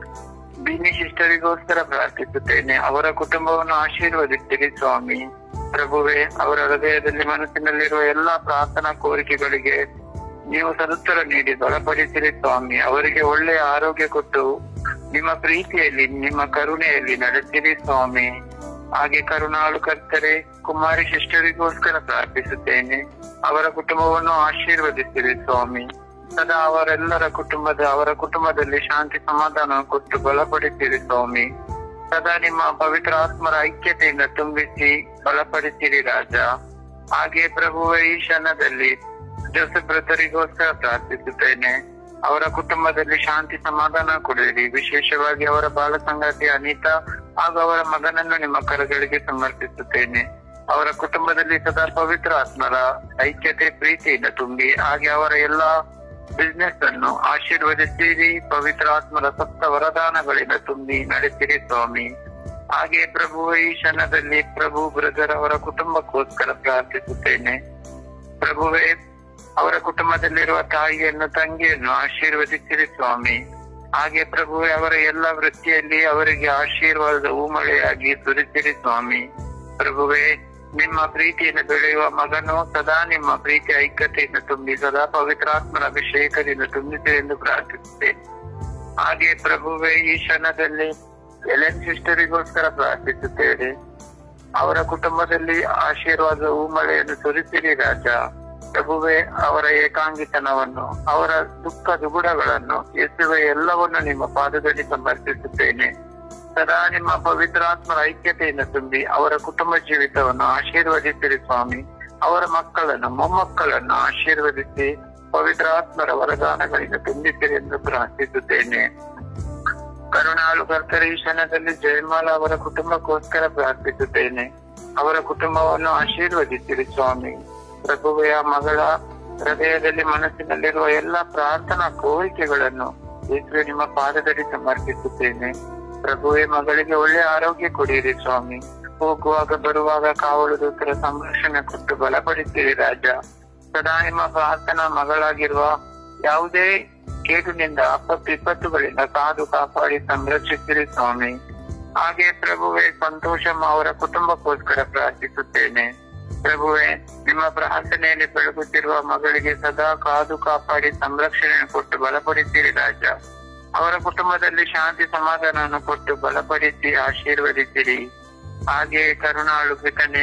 ಬಿನಿ ಸಿಸ್ಟರಿಗೋಸ್ಕರ ಪ್ರಾರ್ಥಿಸುತ್ತೇನೆ ಅವರ ಕುಟುಂಬವನ್ನು ಆಶೀರ್ವದಿಸಿರಿ ಸ್ವಾಮಿ ಪ್ರಭುವೆ ಅವರ ಹೃದಯದಲ್ಲಿ ಮನಸ್ಸಿನಲ್ಲಿರುವ ಎಲ್ಲಾ ಪ್ರಾರ್ಥನಾ ಕೋರಿಕೆಗಳಿಗೆ ನೀವು ಸದುತ್ತರ ನೀಡಿ ಬಲಪಡಿಸಿರಿ ಸ್ವಾಮಿ ಅವರಿಗೆ ಒಳ್ಳೆಯ ಆರೋಗ್ಯ ಕೊಟ್ಟು ನಿಮ್ಮ ಪ್ರೀತಿಯಲ್ಲಿ ನಿಮ್ಮ ಕರುಣೆಯಲ್ಲಿ ನಡೆಸಿರಿ ಸ್ವಾಮಿ ಹಾಗೆ ಕರುಣಾಳು ಕರ್ತರೆ ಕುಮಾರಿ ಸಿಸ್ಟರಿಗೋಸ್ಕರ ಪ್ರಾರ್ಥಿಸುತ್ತೇನೆ ಅವರ ಕುಟುಂಬವನ್ನು ಆಶೀರ್ವದಿಸಿರಿ ಸ್ವಾಮಿ ಸದಾ ಅವರೆಲ್ಲರ ಕುಟುಂಬದ ಅವರ ಕುಟುಂಬದಲ್ಲಿ ಶಾಂತಿ ಸಮಾಧಾನ ಕೊಟ್ಟು ಬಲಪಡಿಸಿರಿ ಸ್ವಾಮಿ ಸದಾ ನಿಮ್ಮ ಪವಿತ್ರ ಆತ್ಮರ ಐಕ್ಯತೆಯಿಂದ ತುಂಬಿಸಿ ಬಲಪಡಿಸಿರಿ ರಾಜ ಹಾಗೆ ಪ್ರಭುವ ಈ ಕ್ಷಣದಲ್ಲಿ ಜೋಸೆಫ್ ಬ್ರದರಿಗೋಸ್ಕರ ಪ್ರಾರ್ಥಿಸುತ್ತೇನೆ ಅವರ ಕುಟುಂಬದಲ್ಲಿ ಶಾಂತಿ ಸಮಾಧಾನ ಕೊಡಿರಿ ವಿಶೇಷವಾಗಿ ಅವರ ಬಾಲ ಸಂಗಾತಿ ಅನಿತಾ ಹಾಗೂ ಅವರ ಮಗನನ್ನು ನಿಮ್ಮ ಕರಗಳಿಗೆ ಸಮರ್ಪಿಸುತ್ತೇನೆ ಅವರ ಕುಟುಂಬದಲ್ಲಿ ಸದಾ ಪವಿತ್ರ ಆತ್ಮರ ಐಕ್ಯತೆ ಪ್ರೀತಿಯಿಂದ ತುಂಬಿ ಹಾಗೆ ಅವರ ಎಲ್ಲಾ ಬಿಸ್ನೆಸ್ ಅನ್ನು ಆಶೀರ್ವದಿಸಿರಿ ಪವಿತ್ರ ಆತ್ಮರ ಸಪ್ತ ವರದಾನಗಳಿಂದ ತುಂಬಿ ನಡೆಸಿರಿ ಸ್ವಾಮಿ ಹಾಗೆ ಪ್ರಭು ಈ ಕ್ಷಣದಲ್ಲಿ ಪ್ರಭು ಬ್ರದರ್ ಅವರ ಕುಟುಂಬಕ್ಕೋಸ್ಕರ ಪ್ರಾರ್ಥಿಸುತ್ತೇನೆ ಪ್ರಭುವೇ ಅವರ ಕುಟುಂಬದಲ್ಲಿರುವ ತಾಯಿಯನ್ನು ತಂಗಿಯನ್ನು ಆಶೀರ್ವದಿಸಿರಿ ಸ್ವಾಮಿ ಹಾಗೆ ಪ್ರಭುವೆ ಅವರ ಎಲ್ಲ ವೃತ್ತಿಯಲ್ಲಿ ಅವರಿಗೆ ಆಶೀರ್ವಾದದ ಹೂಮಳೆಯಾಗಿ ಸುರಿಸಿರಿ ಸ್ವಾಮಿ ಪ್ರಭುವೆ ನಿಮ್ಮ ಪ್ರೀತಿಯನ್ನು ಬೆಳೆಯುವ ಮಗನು ಸದಾ ನಿಮ್ಮ ಪ್ರೀತಿ ಐಕ್ಯತೆಯಿಂದ ತುಂಬಿ ಸದಾ ಪವಿತ್ರಾತ್ಮನ ಅಭಿಷೇಕದಿಂದ ತುಂಬಿಸಿ ಎಂದು ಪ್ರಾರ್ಥಿಸುತ್ತೇನೆ ಹಾಗೆ ಪ್ರಭುವೆ ಈ ಕ್ಷಣದಲ್ಲಿ ಎಲೆನ್ ಸಿಸ್ಟರಿಗೋಸ್ಕರ ಪ್ರಾರ್ಥಿಸುತ್ತೇವೆ ಅವರ ಕುಟುಂಬದಲ್ಲಿ ಆಶೀರ್ವಾದ ಹೂಮಳೆಯನ್ನು ಸುರಿಸಿರಿ ರಾಜ ಪ್ರಭುವೆ ಅವರ ಏಕಾಂಗಿತನವನ್ನು ಅವರ ದುಃಖ ದುಗುಡಗಳನ್ನು ಎಸುವ ಎಲ್ಲವನ್ನು ನಿಮ್ಮ ಪಾದದಲ್ಲಿ ಸಮರ್ಪಿಸುತ್ತೇನೆ ಸದಾ ನಿಮ್ಮ ಪವಿತ್ರಾತ್ಮರ ಐಕ್ಯತೆಯಿಂದ ತುಂಬಿ ಅವರ ಕುಟುಂಬ ಜೀವಿತವನ್ನು ಆಶೀರ್ವದಿಸಿರಿ ಸ್ವಾಮಿ ಅವರ ಮಕ್ಕಳನ್ನು ಮೊಮ್ಮಕ್ಕಳನ್ನು ಆಶೀರ್ವದಿಸಿ ಪವಿತ್ರಾತ್ಮರ ವರದಾನಗಳಿಂದ ತುಂಬಿಸಿರಿ ಎಂದು ಪ್ರಾರ್ಥಿಸುತ್ತೇನೆ ಕರುಣಾಳು ಕರ್ತರಿ ಕ್ಷಣದಲ್ಲಿ ಜಯಮಾಲ ಅವರ ಕುಟುಂಬಕ್ಕೋಸ್ಕರ ಪ್ರಾರ್ಥಿಸುತ್ತೇನೆ ಅವರ ಕುಟುಂಬವನ್ನು ಆಶೀರ್ವದಿಸಿರಿ ಸ್ವಾಮಿ ಪ್ರಭುವೆಯ ಮಗಳ ಹೃದಯದಲ್ಲಿ ಮನಸ್ಸಿನಲ್ಲಿರುವ ಎಲ್ಲ ಪ್ರಾರ್ಥನಾ ಕೋರಿಕೆಗಳನ್ನು ಯೇಸುವೆ ನಿಮ್ಮ ಪಾದದಲ್ಲಿ ಸಮರ್ಪಿಸುತ್ತೇನೆ ಪ್ರಭುವೆ ಮಗಳಿಗೆ ಒಳ್ಳೆ ಆರೋಗ್ಯ ಕೊಡಿರಿ ಸ್ವಾಮಿ ಹೋಗುವಾಗ ಬರುವಾಗ ಕಾವಲು ದೂತರ ಸಂರಕ್ಷಣೆ ಕೊಟ್ಟು ಬಲಪಡಿಸಿರಿ ರಾಜ ಸದಾ ನಿಮ್ಮ ಪ್ರಾರ್ಥನಾ ಮಗಳಾಗಿರುವ ಯಾವುದೇ ಕೇಟಿನಿಂದ ಅಪತ್ತು ವಿಪತ್ತುಗಳಿಂದ ಕಾದು ಕಾಪಾಡಿ ಸಂರಕ್ಷಿಸಿರಿ ಸ್ವಾಮಿ ಹಾಗೆ ಪ್ರಭುವೆ ಸಂತೋಷಮ್ಮ ಅವರ ಕುಟುಂಬಕ್ಕೋಸ್ಕರ ಪ್ರಾರ್ಥಿಸುತ್ತೇನೆ ಪ್ರಭುವೆ ನಿಮ್ಮ ಪ್ರಾರ್ಥನೆಯಲ್ಲಿ ಬೆಳಗುತ್ತಿರುವ ಮಗಳಿಗೆ ಸದಾ ಕಾದು ಕಾಪಾಡಿ ಸಂರಕ್ಷಣೆ ಕೊಟ್ಟು ಬಲಪಡಿಸಿರಿ ರಾಜ ಅವರ ಕುಟುಂಬದಲ್ಲಿ ಶಾಂತಿ ಸಮಾಧಾನವನ್ನು ಕೊಟ್ಟು ಬಲಪಡಿಸಿ ಆಶೀರ್ವದಿಸಿರಿ ಹಾಗೆ ಕರುಣಾಳು ಪಿತನೆ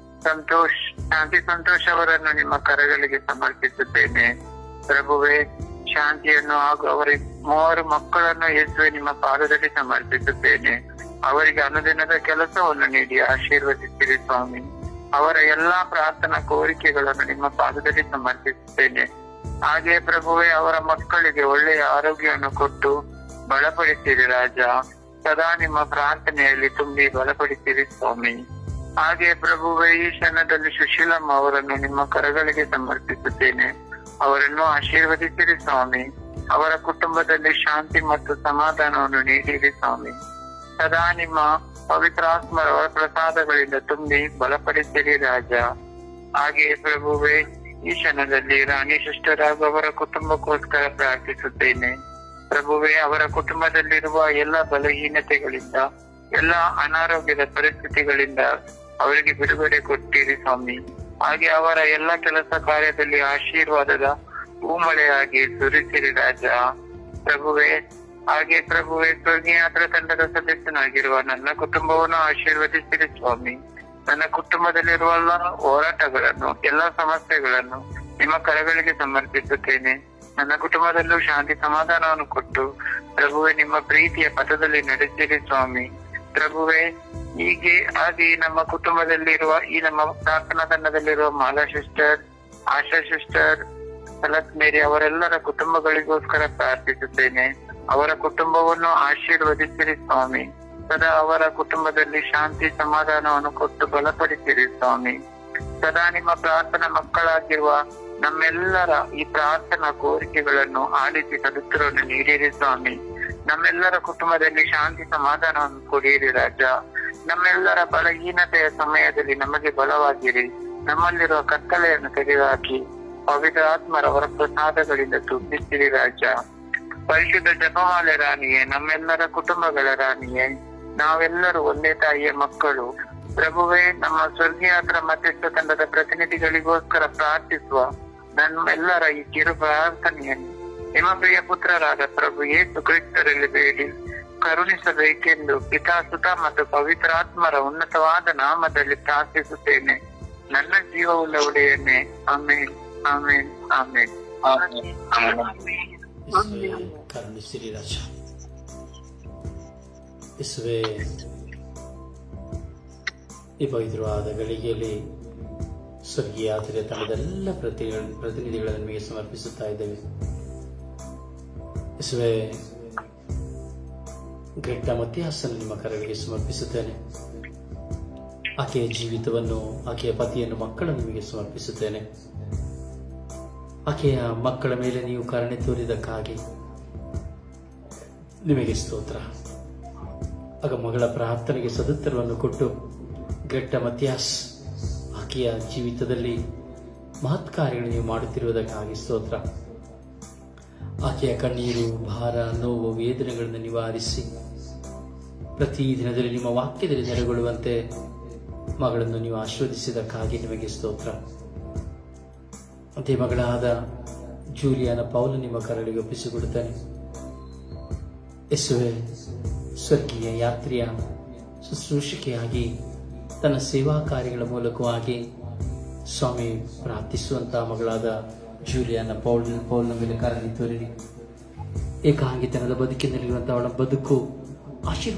ಸಂತೋಷ್ ಶಾಂತಿ ಸಂತೋಷ್ ಅವರನ್ನು ನಿಮ್ಮ ಕರಗಳಿಗೆ ಸಮರ್ಪಿಸುತ್ತೇನೆ ಪ್ರಭುವೆ ಶಾಂತಿಯನ್ನು ಹಾಗೂ ಅವರ ಮೂವರು ಮಕ್ಕಳನ್ನು ಯೇಸುವೆ ನಿಮ್ಮ ಪಾದದಲ್ಲಿ ಸಮರ್ಪಿಸುತ್ತೇನೆ ಅವರಿಗೆ ಅನುದಿನದ ಕೆಲಸವನ್ನು ನೀಡಿ ಆಶೀರ್ವದಿಸಿರಿ ಸ್ವಾಮಿ ಅವರ ಎಲ್ಲಾ ಪ್ರಾರ್ಥನಾ ಕೋರಿಕೆಗಳನ್ನು ನಿಮ್ಮ ಪಾದದಲ್ಲಿ ಸಮರ್ಪಿಸುತ್ತೇನೆ ಹಾಗೆ ಪ್ರಭುವೆ ಅವರ ಮಕ್ಕಳಿಗೆ ಒಳ್ಳೆಯ ಆರೋಗ್ಯವನ್ನು ಕೊಟ್ಟು ಬಲಪಡಿಸಿರಿ ರಾಜ ಸದಾ ನಿಮ್ಮ ಪ್ರಾರ್ಥನೆಯಲ್ಲಿ ತುಂಬಿ ಬಲಪಡಿಸಿರಿ ಸ್ವಾಮಿ ಹಾಗೆ ಪ್ರಭುವೆ ಈ ಕ್ಷಣದಲ್ಲಿ ಸುಶೀಲಮ್ಮ ಅವರನ್ನು ನಿಮ್ಮ ಕರಗಳಿಗೆ ಸಮರ್ಪಿಸುತ್ತೇನೆ ಅವರನ್ನು ಆಶೀರ್ವದಿಸಿರಿ ಸ್ವಾಮಿ ಅವರ ಕುಟುಂಬದಲ್ಲಿ ಶಾಂತಿ ಮತ್ತು ಸಮಾಧಾನವನ್ನು ನೀಡಿರಿ ಸ್ವಾಮಿ ಸದಾ ನಿಮ್ಮ ಪವಿತ್ರಾತ್ಮರ ಪ್ರಸಾದಗಳಿಂದ ತುಂಬಿ ಬಲಪಡಿಸಿರಿ ರಾಜ ಹಾಗೆ ಪ್ರಭುವೆ ಈ ಕ್ಷಣದಲ್ಲಿ ರಾಣಿ ಸಿಸ್ಟರ್ ಅವರ ಕುಟುಂಬಕ್ಕೋಸ್ಕರ ಪ್ರಾರ್ಥಿಸುತ್ತೇನೆ ಪ್ರಭುವೆ ಅವರ ಕುಟುಂಬದಲ್ಲಿರುವ ಎಲ್ಲ ಬಲಹೀನತೆಗಳಿಂದ ಎಲ್ಲ ಅನಾರೋಗ್ಯದ ಪರಿಸ್ಥಿತಿಗಳಿಂದ ಅವರಿಗೆ ಬಿಡುಗಡೆ ಕೊಟ್ಟಿರಿ ಸ್ವಾಮಿ ಹಾಗೆ ಅವರ ಎಲ್ಲ ಕೆಲಸ ಕಾರ್ಯದಲ್ಲಿ ಆಶೀರ್ವಾದದ ಹೂಮಳೆಯಾಗಿ ಸುರಿಸಿರಿ ರಾಜ ಪ್ರಭುವೆ ಹಾಗೆ ಪ್ರಭುವೆ ಸ್ವರ್ಗೀಯಾತ್ರ ತಂಡದ ಸದಸ್ಯನಾಗಿರುವ ನನ್ನ ಕುಟುಂಬವನ್ನು ಆಶೀರ್ವದಿಸಿರಿ ಸ್ವಾಮಿ ನನ್ನ ಕುಟುಂಬದಲ್ಲಿರುವ ಎಲ್ಲ ಹೋರಾಟಗಳನ್ನು ಎಲ್ಲ ಸಮಸ್ಯೆಗಳನ್ನು ನಿಮ್ಮ ಕರಗಳಿಗೆ ಸಮರ್ಪಿಸುತ್ತೇನೆ ನನ್ನ ಕುಟುಂಬದಲ್ಲೂ ಶಾಂತಿ ಸಮಾಧಾನವನ್ನು ಕೊಟ್ಟು ಪ್ರಭುವೆ ನಿಮ್ಮ ಪ್ರೀತಿಯ ಪಥದಲ್ಲಿ ನಡೆಸಿರಿ ಸ್ವಾಮಿ ಪ್ರಭುವೆ ಹೀಗೆ ಹಾಗೆ ನಮ್ಮ ಕುಟುಂಬದಲ್ಲಿರುವ ಈ ನಮ್ಮ ಪ್ರಾರ್ಥನಾ ತಂಡದಲ್ಲಿರುವ ಮಾಲಾ ಸಿಸ್ಟರ್ ಆಶಾ ಸಿಸ್ಟರ್ ಸಲತ್ ಮೇರಿ ಅವರೆಲ್ಲರ ಕುಟುಂಬಗಳಿಗೋಸ್ಕರ ಪ್ರಾರ್ಥಿಸುತ್ತೇನೆ ಅವರ ಕುಟುಂಬವನ್ನು ಆಶೀರ್ವದಿಸಿರಿ ಸ್ವಾಮಿ ಸದಾ ಅವರ ಕುಟುಂಬದಲ್ಲಿ ಶಾಂತಿ ಸಮಾಧಾನವನ್ನು ಕೊಟ್ಟು ಬಲಪಡಿಸಿರಿ ಸ್ವಾಮಿ ಸದಾ ನಿಮ್ಮ ಪ್ರಾರ್ಥನಾ ಮಕ್ಕಳಾಗಿರುವ ನಮ್ಮೆಲ್ಲರ ಈ ಪ್ರಾರ್ಥನಾ ಕೋರಿಕೆಗಳನ್ನು ಆಲಿಸಿ ಸದುತ್ತರವನ್ನು ನೀಡಿರಿ ಸ್ವಾಮಿ ನಮ್ಮೆಲ್ಲರ ಕುಟುಂಬದಲ್ಲಿ ಶಾಂತಿ ಸಮಾಧಾನವನ್ನು ಕೊಡಿರಿ ರಾಜ ನಮ್ಮೆಲ್ಲರ ಬಲಹೀನತೆಯ ಸಮಯದಲ್ಲಿ ನಮಗೆ ಬಲವಾಗಿರಿ ನಮ್ಮಲ್ಲಿರುವ ಕತ್ತಲೆಯನ್ನು ತೆಗೆದುಹಾಕಿ ಪವಿತ್ರ ಆತ್ಮರವರ ಪ್ರಸಾದಗಳಿಂದ ತುಂಬಿಸಿರಿ ರಾಜ ಪರಿಶುದ್ಧ ಜಪಮಾಲೆ ರಾಣಿಯೇ ನಮ್ಮೆಲ್ಲರ ಕುಟುಂಬಗಳ ರಾಣಿಯೇ ನಾವೆಲ್ಲರೂ ಒಂದೇ ತಾಯಿಯ ಮಕ್ಕಳು ಪ್ರಭುವೇ ನಮ್ಮ ಸ್ವರ್ಗೀಯಾತ್ರ ಮಧ್ಯಸ್ಥ ತಂಡದ ಪ್ರತಿನಿಧಿಗಳಿಗೋಸ್ಕರ ಪ್ರಾರ್ಥಿಸುವ ನಮ್ಮೆಲ್ಲರ ಈ ಕಿರು ಪ್ರಾರ್ಥನೆಯನ್ನು ನಿಮ್ಮ ಪ್ರಿಯ ಪುತ್ರರಾದ ಪ್ರಭು ಯೇಸು ಕ್ರಿಸ್ತರಲ್ಲಿ ಬೇಡಿ ಕರುಣಿಸಬೇಕೆಂದು ಪಿತಾ ಸುತ ಮತ್ತು ಪವಿತ್ರಾತ್ಮರ ಉನ್ನತವಾದ ನಾಮದಲ್ಲಿ ಪ್ರಾರ್ಥಿಸುತ್ತೇನೆ ನನ್ನ ಜೀವವುಳ್ಳ ಒಡೆಯನ್ನೇ ಆಮೇನ್ ಆಮೇನ್ ಆಮೇನ್ ಯೇಸುವೆ, ಕರುಣಿಸಿರಿ ರಾಜ ಯೇಸುವೆ ಈ ಪವಿತ್ರವಾದ ಗಳಿಗೆಯಲ್ಲಿ ಸ್ವರ್ಗೀಯ ಆತರಿಯ ತಂಡದೆಲ್ಲ ಪ್ರತಿ ಪ್ರತಿನಿಧಿಗಳನ್ನು ನಿಮಗೆ ಸಮರ್ಪಿಸುತ್ತಾ ಇದ್ದೇವೆ ಯೇಸುವೆ ಗ್ರೆಟ್ಟ ಮತ್ಯಾಸನ್ನು ನಿಮ್ಮ ಕರಗಳಿಗೆ ಸಮರ್ಪಿಸುತ್ತೇನೆ ಆಕೆಯ ಜೀವಿತವನ್ನು ಆಕೆಯ ಪತಿಯನ್ನು ಮಕ್ಕಳನ್ನು ನಿಮಗೆ ಸಮರ್ಪಿಸುತ್ತೇನೆ ಆಕೆಯ ಮಕ್ಕಳ ಮೇಲೆ ನೀವು ಕರುಣೆ ತೋರಿದಕ್ಕಾಗಿ ನಿಮಗೆ ಸ್ತೋತ್ರ ಆಗ ಮಗಳ ಪ್ರಾರ್ಥನೆಗೆ ಸದುತ್ತರವನ್ನು ಕೊಟ್ಟು ಗ್ರೆಟ್ಟ ಮತ್ಯಾಸ್ ಆಕೆಯ ಜೀವಿತದಲ್ಲಿ ಮಹತ್ ಕಾರ್ಯಗಳು ನೀವು ಮಾಡುತ್ತಿರುವುದಕ್ಕಾಗಿ ಸ್ತೋತ್ರ ಆಕೆಯ ಕಣ್ಣೀರು ಭಾರ ನೋವು ವೇದನೆಗಳನ್ನು ನಿವಾರಿಸಿ ಪ್ರತಿ ದಿನದಲ್ಲಿ ನಿಮ್ಮ ವಾಕ್ಯದಲ್ಲಿ ನೆಲೆಗೊಳ್ಳುವಂತೆ ಮಗಳನ್ನು ನೀವು ಆಶೀರ್ವದಿಸಿದಕ್ಕಾಗಿ ನಿಮಗೆ ಸ್ತೋತ್ರ ಅಂತೆ ಮಗಳಾದ ಜೂಲಿಯಾನ ಪೌಲ ನಿಮ್ಮ ಕರಳಿಗೆ ಒಪ್ಪಿಸಿಕೊಡುತ್ತಾನೆ ಯೇಸುವೆ ಸ್ವರ್ಗೀಯ ಯಾತ್ರೆಯ ಶುಶ್ರೂಷಿಕೆಯಾಗಿ ತನ್ನ ಸೇವಾ ಕಾರ್ಯಗಳ ಮೂಲಕವಾಗಿ ಸ್ವಾಮಿ ಪ್ರಾರ್ಥಿಸುವಂತಹ ಮಗಳಾದ ಜೂಲಿಯಾನ ಪೌಲ್ ಪೌಲ್ನ ಮೇಲೆ ಕರಳಿ ತೋರಿರಿ ಏಕಾಂಗಿತನದ ಬದುಕಿನಲ್ಲಿರುವಂತಹ ಅವಳ ಬದುಕು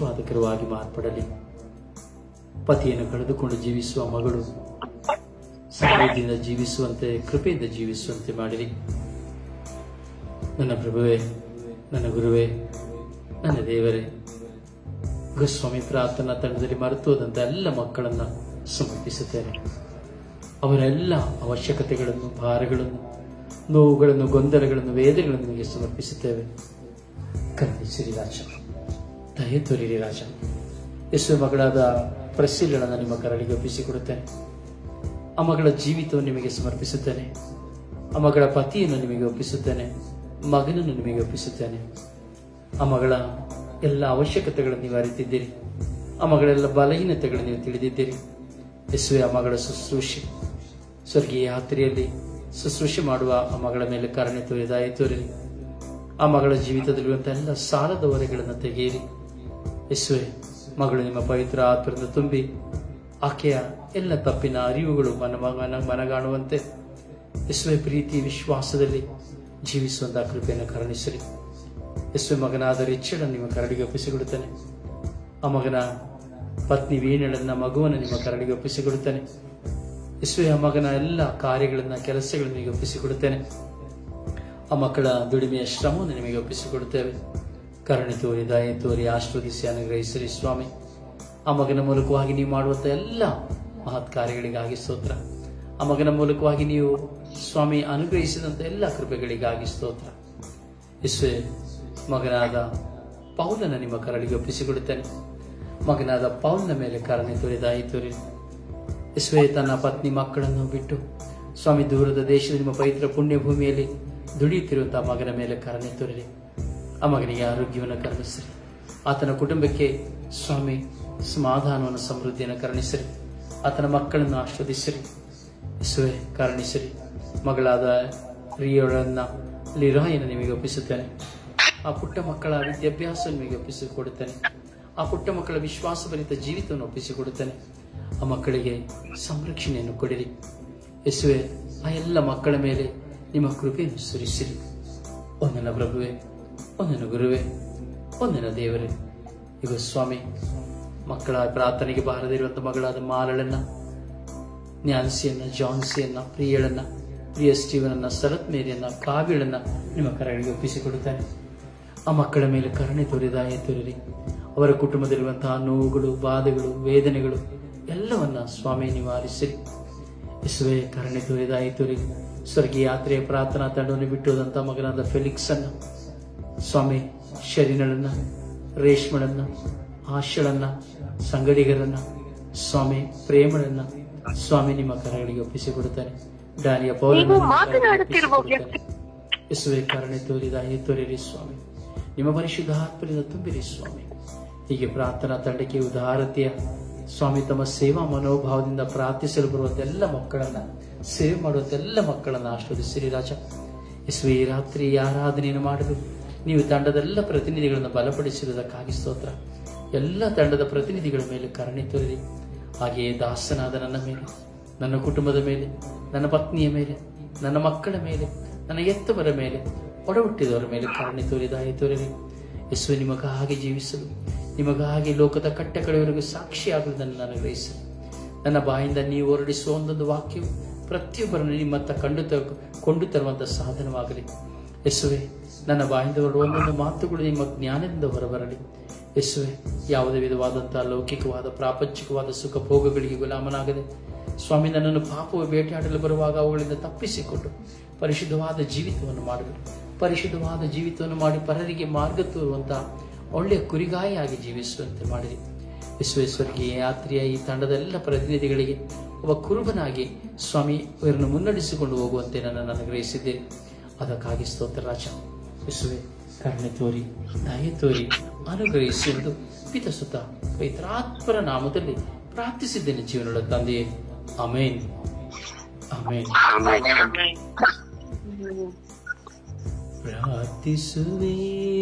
ಆಶೀರ್ವಾದಕರವಾಗಿ ಮಾರ್ಪಡಲಿ ಪತಿಯನ್ನು ಕಳೆದುಕೊಂಡು ಜೀವಿಸುವ ಮಗಳು ಸಮೃದ್ಧಿಯಿಂದ ಜೀವಿಸುವಂತೆ ಕೃಪೆಯಿಂದ ಜೀವಿಸುವಂತೆ ಮಾಡಿರಿ ನನ್ನ ಪ್ರಭುವೇ ನನ್ನ ಗುರುವೇ ನನ್ನ ದೇವರೇ ಗುರುಸ್ವಾಮಿ ಪ್ರಾರ್ಥನಾ ತಂಡದಲ್ಲಿ ಮರೆತು ಹೋದಂತ ಎಲ್ಲ ಮಕ್ಕಳನ್ನ ಸಮರ್ಪಿಸುತ್ತೇನೆ ಅವರ ಎಲ್ಲ ಅವಶ್ಯಕತೆಗಳನ್ನು ಭಾರಗಳನ್ನು ನೋವುಗಳನ್ನು ಗೊಂದಲಗಳನ್ನು ವೇದಗಳನ್ನು ನಿಮಗೆ ಸಮರ್ಪಿಸುತ್ತೇವೆ ಕರುಣಿಸಿರಿ ರಾಜ ದಯೆ ತೋರಿರಿ ರಾಜ ಯಶು ಮಗಳಾದ ಪ್ರಸಿಲ್ಲಳನ್ನು ನಿಮ್ಮ ಕರಳಿಗೆ ಒಪ್ಪಿಸಿಕೊಡುತ್ತೇನೆ ಆ ಮಗಳ ಜೀವಿತವನ್ನು ನಿಮಗೆ ಸಮರ್ಪಿಸುತ್ತೇನೆ ಆ ಮಗಳ ಪತಿಯನ್ನು ನಿಮಗೆ ಒಪ್ಪಿಸುತ್ತೇನೆ ಮಗನನ್ನು ನಿಮಗೆ ಒಪ್ಪಿಸುತ್ತೇನೆ ಆ ಮಗಳ ಎಲ್ಲ ಅವಶ್ಯಕತೆಗಳನ್ನು ನೀವು ಅರಿತಿದ್ದೀರಿ ಆ ಮಗಳೆಲ್ಲ ಬಲಹೀನತೆಗಳನ್ನು ನೀವು ತಿಳಿದಿದ್ದೀರಿ ಯೇಸುವೆ ಆ ಮಗಳ ಶುಶ್ರೂಷೆ ಸ್ವರ್ಗೀಯ ಯಾತ್ರೆಯಲ್ಲಿ ಶುಶ್ರೂಷೆ ಮಾಡುವ ಆ ಮಗಳ ಮೇಲೆ ಕರುಣೆ ತೋರಿ ದಯೆ ತೋರಿರಿ ಆ ಮಗಳ ಜೀವಿತದಲ್ಲಿರುವಂತಹ ಎಲ್ಲ ಸಾಲದ ಹೊರೆಗಳನ್ನು ತೆಗೆಯಿರಿ ಯೇಸುವೆ ಮಗಳು ನಿಮ್ಮ ಪವಿತ್ರ ಆತ್ಮದಿಂದ ತುಂಬಿ ಆಕೆಯ ಎಲ್ಲ ತಪ್ಪಿನ ಅರಿವುಗಳು ಮನ ಮನ ಮನಗಾಣುವಂತೆ ಯೇಸುವೆ ಪ್ರೀತಿ ವಿಶ್ವಾಸದಲ್ಲಿ ಜೀವಿಸುವಂತಹ ಕೃಪೆಯನ್ನು ಕರುಣಿಸಿರಿ ಯೇಸುವೆ ಮಗನಾದ ರಿಚರ್ಡ್ ನಿಮ್ಮ ಕರಡಿಗೆ ಒಪ್ಪಿಸಿಕೊಡುತ್ತಾನೆ ಆ ಮಗನ ಪತ್ನಿ ವೀಣಳನ್ನ ಮಗುವನ್ನು ನಿಮ್ಮ ಕರಡಿಗೆ ಒಪ್ಪಿಸಿಕೊಡುತ್ತಾನೆ ಯೇಸುವೆ ಆ ಮಗನ ಎಲ್ಲ ಕಾರ್ಯಗಳನ್ನ ಕೆಲಸಗಳನ್ನು ನಿಮಗೆ ಒಪ್ಪಿಸಿಕೊಡುತ್ತೇನೆ ಆ ಮಕ್ಕಳ ದುಡಿಮೆಯ ಶ್ರಮವನ್ನು ನಿಮಗೆ ಒಪ್ಪಿಸಿಕೊಡುತ್ತೇವೆ ಕರುಣೆ ತೋರಿ ದಯೆ ತೋರಿ ಆಶೀರ್ವದಿಸಿ ಅನುಗ್ರಹಿಸಿರಿ ಸ್ವಾಮಿ ಆ ಮಗನ ಮೂಲಕವಾಗಿ ನೀವು ಮಾಡುವಂತ ಎಲ್ಲ ಮಹತ್ ಕಾರ್ಯಗಳಿಗಾಗಿ ಸ್ತೋತ್ರ ಆ ಮಗನ ಮೂಲಕವಾಗಿ ನೀವು ಸ್ವಾಮಿ ಅನುಗ್ರಹಿಸಿದಂತ ಎಲ್ಲ ಕೃಪೆಗಳಿಗಾಗಿ ಸ್ತೋತ್ರ ಯೇಸುವೆ ಮಗನಾದ ಪೌಲನ ನಿಮ್ಮ ಕರಳಿಗೆ ಒಪ್ಪಿಸಿಕೊಡುತ್ತೇನೆ ಮಗನಾದ ಪೌಲನ ಮೇಲೆ ಕರುಣೆ ತೋರಿ ದಯೆ ತೋರಿ ಯೇಸುವೆ ತನ್ನ ಪತ್ನಿ ಮಕ್ಕಳನ್ನು ಬಿಟ್ಟು ಸ್ವಾಮಿ ದೂರದ ದೇಶದ ನಿಮ್ಮ ಪವಿತ್ರ ಪುಣ್ಯ ಭೂಮಿಯಲ್ಲಿ ದುಡಿಯುತ್ತಿರುವಂತಹ ಮಗನ ಮೇಲೆ ಕರುಣೆ ತೋರಿರಿ ಆ ಮಗನಿಗೆ ಆರೋಗ್ಯವನ್ನು ಕರುಣಿಸಿರಿ ಆತನ ಕುಟುಂಬಕ್ಕೆ ಸ್ವಾಮಿ ಸಮಾಧಾನವನ್ನು ಸಮೃದ್ಧಿಯನ್ನು ಕರುಣಿಸಿರಿ ಆತನ ಮಕ್ಕಳನ್ನು ಆಶ್ವದಿಸಿರಿ ಯೇಸುವೆ ಕರುಣಿಸಿರಿ ಮಗಳಾದ ರಿಯೋಳನ್ನ ಲಿರಾಯನ ನಿಮಗೆ ಒಪ್ಪಿಸುತ್ತೇನೆ ಆ ಪುಟ್ಟ ಮಕ್ಕಳ ವಿದ್ಯಾಭ್ಯಾಸ ನಿಮಗೆ ಒಪ್ಪಿಸಿಕೊಡುತ್ತೇನೆ ಆ ಪುಟ್ಟ ಮಕ್ಕಳ ವಿಶ್ವಾಸಭರಿತ ಜೀವಿತವನ್ನು ಒಪ್ಪಿಸಿಕೊಡುತ್ತೇನೆ ಆ ಮಕ್ಕಳಿಗೆ ಸಂರಕ್ಷಣೆಯನ್ನು ಕೊಡಿರಿ ಯೇಸುವೆ ಆ ಎಲ್ಲ ಮಕ್ಕಳ ಮೇಲೆ ನಿಮ್ಮ ಕೃಪೆಯನ್ನು ಸುರಿಸಿರಿ ಒಂದನ ಪ್ರಭುವೆ ಒಂದನ ಗುರುವೆ ಒಂದನ ದೇವರೇ ಈಗ ಸ್ವಾಮಿ ಮಕ್ಕಳ ಪ್ರಾರ್ಥನೆಗೆ ಬಾರದಿರುವಂತ ಮಗಳಾದ ಮಾಲಳನ್ನ ನ್ಯಾನ್ಸಿಯನ್ನ ಜಾನ್ಸಿಯನ್ನ ಪ್ರಿಯಳನ್ನ ಪ್ರಿಯ ಸ್ಟೀವನನ್ನ ಸರತ್ ಮೇರಿಯನ್ನ ಕಾವ್ಯಳನ್ನ ನಿಮ್ಮ ಕರಗಳಿಗೆ ಒಪ್ಪಿಸಿಕೊಡುತ್ತಾನೆ ಆ ಮಕ್ಕಳ ಮೇಲೆ ಕರುಣೆ ತೋರಿದಾಯ ತೋರಿರಿ ಅವರ ಕುಟುಂಬದಲ್ಲಿರುವಂತಹ ನೋವುಗಳು ಬಾಧೆಗಳು ವೇದನೆಗಳು ಎಲ್ಲವನ್ನ ಸ್ವಾಮಿ ನಿವಾರಿಸಿರಿ ಯೇಸುವೆ ಕರುಣೆ ತೋರಿದಾಯ ತೋರಿ ಸ್ವರ್ಗೀಯ ಯಾತ್ರೆಯ ಪ್ರಾರ್ಥನಾ ತಂಡವನ್ನು ಬಿಟ್ಟು ಹೋದಂತ ಮಗನಾದ ಫೆಲಿಕ್ಸ್ ಅನ್ನ ಸ್ವಾಮಿ ಶರೀರಳನ್ನ ರೇಷ್ಮಳನ್ನ ಆಶಳನ್ನ ಸಂಗಡಿಗರನ್ನ ಸ್ವಾಮಿ ಪ್ರೇಮಳನ್ನ ಸ್ವಾಮಿ ನಿಮ್ಮ ಕರಗಳಿಗೆ ಒಪ್ಪಿಸಿಕೊಡುತ್ತಾನೆ ದಾನಿಯ ನೀವು ಮಾತನಾಡುತ್ತಿರುವ ವ್ಯಕ್ತಿ ಯೇಸುವೆ ಕರುಣೆ ತೋರಿದ ತೋರಿರಿ ಸ್ವಾಮಿ ನಿಮ್ಮ ಪರಿಶುದ್ಧ ಆತ್ಮರಿಂದ ತುಂಬಿರಿ ಸ್ವಾಮಿ ಹೀಗೆ ಪ್ರಾರ್ಥನಾ ತಂಡಕ್ಕೆ ಉದಾರತೆಯ ಸ್ವಾಮಿ ತಮ್ಮ ಸೇವಾ ಮನೋಭಾವದಿಂದ ಪ್ರಾರ್ಥಿಸಲು ಬರುವಂತ ಎಲ್ಲ ಮಕ್ಕಳನ್ನ ಸೇವೆ ಮಾಡುವಂತ ಎಲ್ಲ ಮಕ್ಕಳನ್ನ ಆಶ್ರದಿಸಿರಿ ರಾಜ ಯೇಸುವೆ ಈ ರಾತ್ರಿ ಈ ಆರಾಧನೆಯನ್ನು ಮಾಡಲು ನೀವು ತಂಡದೆಲ್ಲ ಪ್ರತಿನಿಧಿಗಳನ್ನು ಬಲಪಡಿಸಿರುವುದಕ್ಕಾಗಿ ಸ್ತೋತ್ರ ಎಲ್ಲ ತಂಡದ ಪ್ರತಿನಿಧಿಗಳ ಮೇಲೆ ಕರುಣೆ ತೋರಿರಿ ಹಾಗೆಯೇ ದಾಸನಾದ ನನ್ನ ಮೇಲೆ ನನ್ನ ಕುಟುಂಬದ ಮೇಲೆ ನನ್ನ ಪತ್ನಿಯ ಮೇಲೆ ನನ್ನ ಮಕ್ಕಳ ಮೇಲೆ ನನ್ನ ಎತ್ತವರ ಮೇಲೆ ಒಡಹುಟ್ಟಿದವರ ಮೇಲೆ ಕರುಣೆ ತೋರಿದಾಯ ತೋರಿರಿ ಯೇಸು ನಿಮಗಾಗಿ ಜೀವಿಸಲು ನಿಮಗಾಗಿ ಲೋಕದ ಕಟ್ಟ ಕಡೆಯವರೆಗೂ ಸಾಕ್ಷಿಯಾಗುವುದನ್ನು ನಾನು ಗ್ರಹಿಸಲು ನನ್ನ ಬಾಯಿಂದ ನೀವು ಹೊರಡಿಸುವ ಒಂದೊಂದು ವಾಕ್ಯವು ಪ್ರತಿಯೊಬ್ಬರನ್ನು ನಿಮ್ಮತ್ತ ಕಂಡು ತ ಕೊಂಡು ತರುವಂತ ಸಾಧನವಾಗಲಿ ಯೇಸುವೆ ನನ್ನ ಬಾಯಿಂದ ಹೊರಡುವ ಒಂದೊಂದು ಮಾತುಗಳು ನಿಮ್ಮ ಜ್ಞಾನದಿಂದ ಹೊರಬರಲಿ ಯೇಸುವೆ ಯಾವುದೇ ವಿಧವಾದಂತಹ ಲೌಕಿಕವಾದ ಪ್ರಾಪಂಚಿಕವಾದ ಸುಖ ಭೋಗಗಳಿಗೆ ಗುಲಾಮನಾಗದೆ ಸ್ವಾಮಿ ನನ್ನನ್ನು ಪಾಪವು ಬೇಟೆಯಾಡಲು ಬರುವಾಗ ಅವುಗಳಿಂದ ತಪ್ಪಿಸಿಕೊಂಡು ಪರಿಶುದ್ಧವಾದ ಜೀವಿತವನ್ನು ಮಾಡಲು ಪರಿಶುದ್ಧವಾದ ಜೀವಿತವನ್ನು ಮಾಡಿ ಪರರಿಗೆ ಮಾರ್ಗ ತೋರುವಂತಹ ಒಳ್ಳೆಯ ಕುರಿಗಾಯಿಯಾಗಿ ಜೀವಿಸುವಂತೆ ಮಾಡಿರಿ ವಿಶ್ವೇಶ್ವರಿಗೆ ಯಾತ್ರೆಯ ಈ ತಂಡದ ಎಲ್ಲ ಪ್ರತಿನಿಧಿಗಳಿಗೆ ಒಬ್ಬ ಕುರುಬನಾಗಿ ಸ್ವಾಮಿ ಇವರನ್ನು ಮುನ್ನಡೆಸಿಕೊಂಡು ಹೋಗುವಂತೆ ನನ್ನನ್ನು ಅನುಗ್ರಹಿಸಿದ್ದೇನೆ ಅದಕ್ಕಾಗಿ ಸ್ತೋತ್ರ ರಾಜ ವಿಶ್ವೇ ಕರುಣೆ ತೋರಿ ದಯೆ ತೋರಿ ಅನುಗ್ರಹಿಸಿ ಎಂದು ಪಿತಸುತ್ತ ಪವಿತ್ರಾತ್ಮರ ನಾಮದಲ್ಲಿ ಪ್ರಾರ್ಥಿಸಿದ್ದೇನೆ ಜೀವನದ ತಂದೆಯೇ ಅಮೇನ್ ಅಮೇನ್ ಪ್ರಾರ್ಥಿಸುವೆ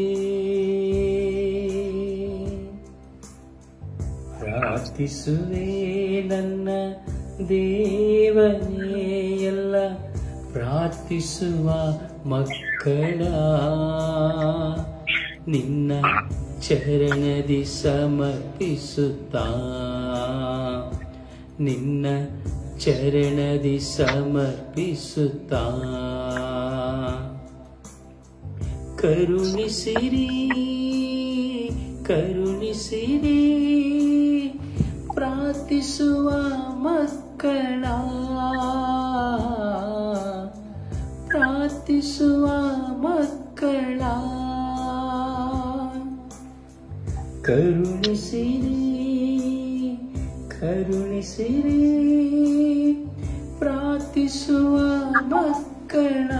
ಪ್ರಾರ್ಥಿಸುವೆ ನನ್ನ ದೇವನೇ ಎಲ್ಲ ಪ್ರಾರ್ಥಿಸುವ ಮಕ್ಕಳ ನಿನ್ನ ಚರಣದಿ ಸಮರ್ಪಿಸುತ್ತಾ ನಿನ್ನ ಚರಣದಿ ಸಮರ್ಪಿಸುತ್ತಾ ಕರುಣಿಸಿರಿ ಕರುಣಿಸಿರಿ ಪ್ರಾರ್ಥಿಸುವ ಮಕ್ಕಳ ಪ್ರಾರ್ಥಿಸುವ ಮಕ್ಕಳ ಕರುಣಿಸಿರಿ ಕರುಣಿಸಿರಿ ಪ್ರಾರ್ಥಿಸುವ ಮಕ್ಕಳ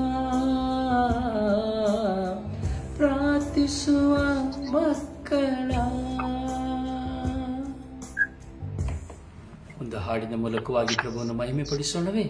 ಪ್ರಾರ್ಥಿಸುವ ಮಕ್ಕಳ ಒಂದು ಹಾಡಿನ ಮೂಲಕವಾಗಿ ಪ್ರಭುವನ್ನು ಮಹಿಮೆ ಪಡಿಸೋಣವೇ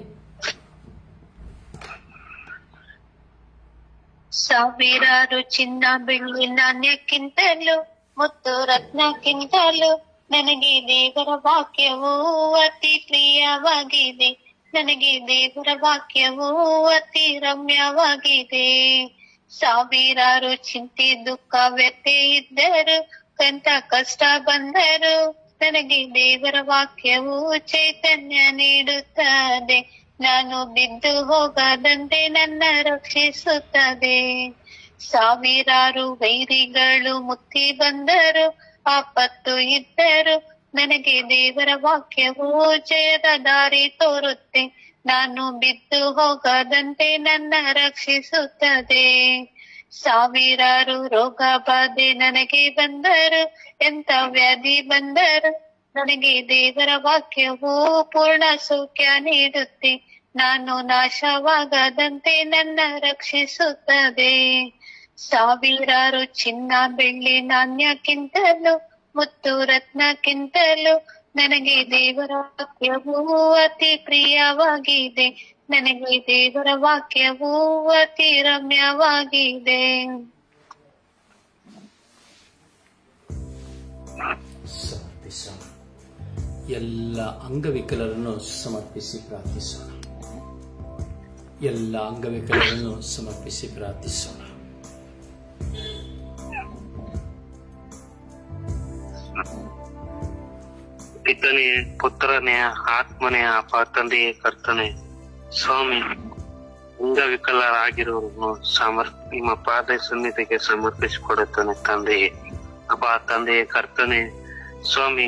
ಸಾವಿರಾರು ಚಿನ್ನ ಬೆಳ್ಳಿ ನಾಣ್ಯಕ್ಕಿಂತಲೂ ಮುತ್ತು ರತ್ನಕ್ಕಿಂತಲೂ ನನಗೆ ದೇವರ ವಾಕ್ಯವು ಅತಿ ಪ್ರಿಯವಾಗಿದೆ ನನಗೆ ದೇವರ ವಾಕ್ಯವು ಅತಿ ರಮ್ಯವಾಗಿದೆ ಸಾವಿರಾರು ಚಿಂತೆ ದುಃಖ ವ್ಯಥೆ ಇದ್ದರು ಕಂತ ಕಷ್ಟ ಬಂದರು ನನಗೆ ದೇವರ ವಾಕ್ಯವು ಚೈತನ್ಯ ನೀಡುತ್ತದೆ ನಾನು ಬಿದ್ದು ಹೋಗದಂತೆ ನನ್ನ ರಕ್ಷಿಸುತ್ತದೆ ಸಾವಿರಾರು ವೈರಿಗಳು ಮುತ್ತಿ ಬಂದರು ಆಪತ್ತು ಇದ್ದರು ನನಗೆ ದೇವರ ವಾಕ್ಯವು ಜಯದ ದಾರಿ ತೋರುತ್ತೆ ನಾನು ಬಿದ್ದು ಹೋಗದಂತೆ ನನ್ನ ರಕ್ಷಿಸುತ್ತದೆ ಸಾವಿರಾರು ರೋಗ ಬಾಧೆ ನನಗೆ ಬಂದರು ಎಂತ ವ್ಯಾಧಿ ಬಂದರು ನನಗೆ ದೇವರ ವಾಕ್ಯವು ಪೂರ್ಣ ಸೌಖ್ಯ ನೀಡುತ್ತೆ ನಾನು ನಾಶವಾಗದಂತೆ ನನ್ನ ರಕ್ಷಿಸುತ್ತದೆ ಸಾವಿರಾರು ಚಿನ್ನ ಬೆಳ್ಳಿ ನಾಣ್ಯಕ್ಕಿಂತಲೂ ಮುತ್ತು ರತ್ನಕ್ಕಿಂತಲೂ ನನಗೆ ದೇವರ ವಾಕ್ಯವು ಅತಿ ಪ್ರಿಯವಾಗಿದೆ ನನಗೆ ದೇವರ ವಾಕ್ಯವು ಅತಿ ರಮ್ಯವಾಗಿದೆ ಸಮರ್ಪಿಸೋಣ ಎಲ್ಲ ಅಂಗವಿಕಲರನ್ನು ಸಮರ್ಪಿಸಿ ಪ್ರಾರ್ಥಿಸೋಣ ಎಲ್ಲ ಅಂಗವಿಕಲರನ್ನು ಸಮರ್ಪಿಸಿ ಪ್ರಾರ್ಥಿಸೋಣ ಪಿತನೇ ಪುತ್ರನೇ ಆತ್ಮನೇ ಅಪ್ಪ ತಂದೆಯೇ ಕರ್ತನೆ ಸ್ವಾಮಿ ಅಂಗವಿಕಲರಾಗಿರೋರನ್ನು ಸಮರ್ ನಿಮ್ಮ ಪಾದ ಸನ್ನಿಧಿಗೆ ಸಮರ್ಪಿಸಿಕೊಡುತ್ತಾನೆ ತಂದೆಯೇ ಅಪ್ಪ ತಂದೆಯೇ ಕರ್ತನೆ ಸ್ವಾಮಿ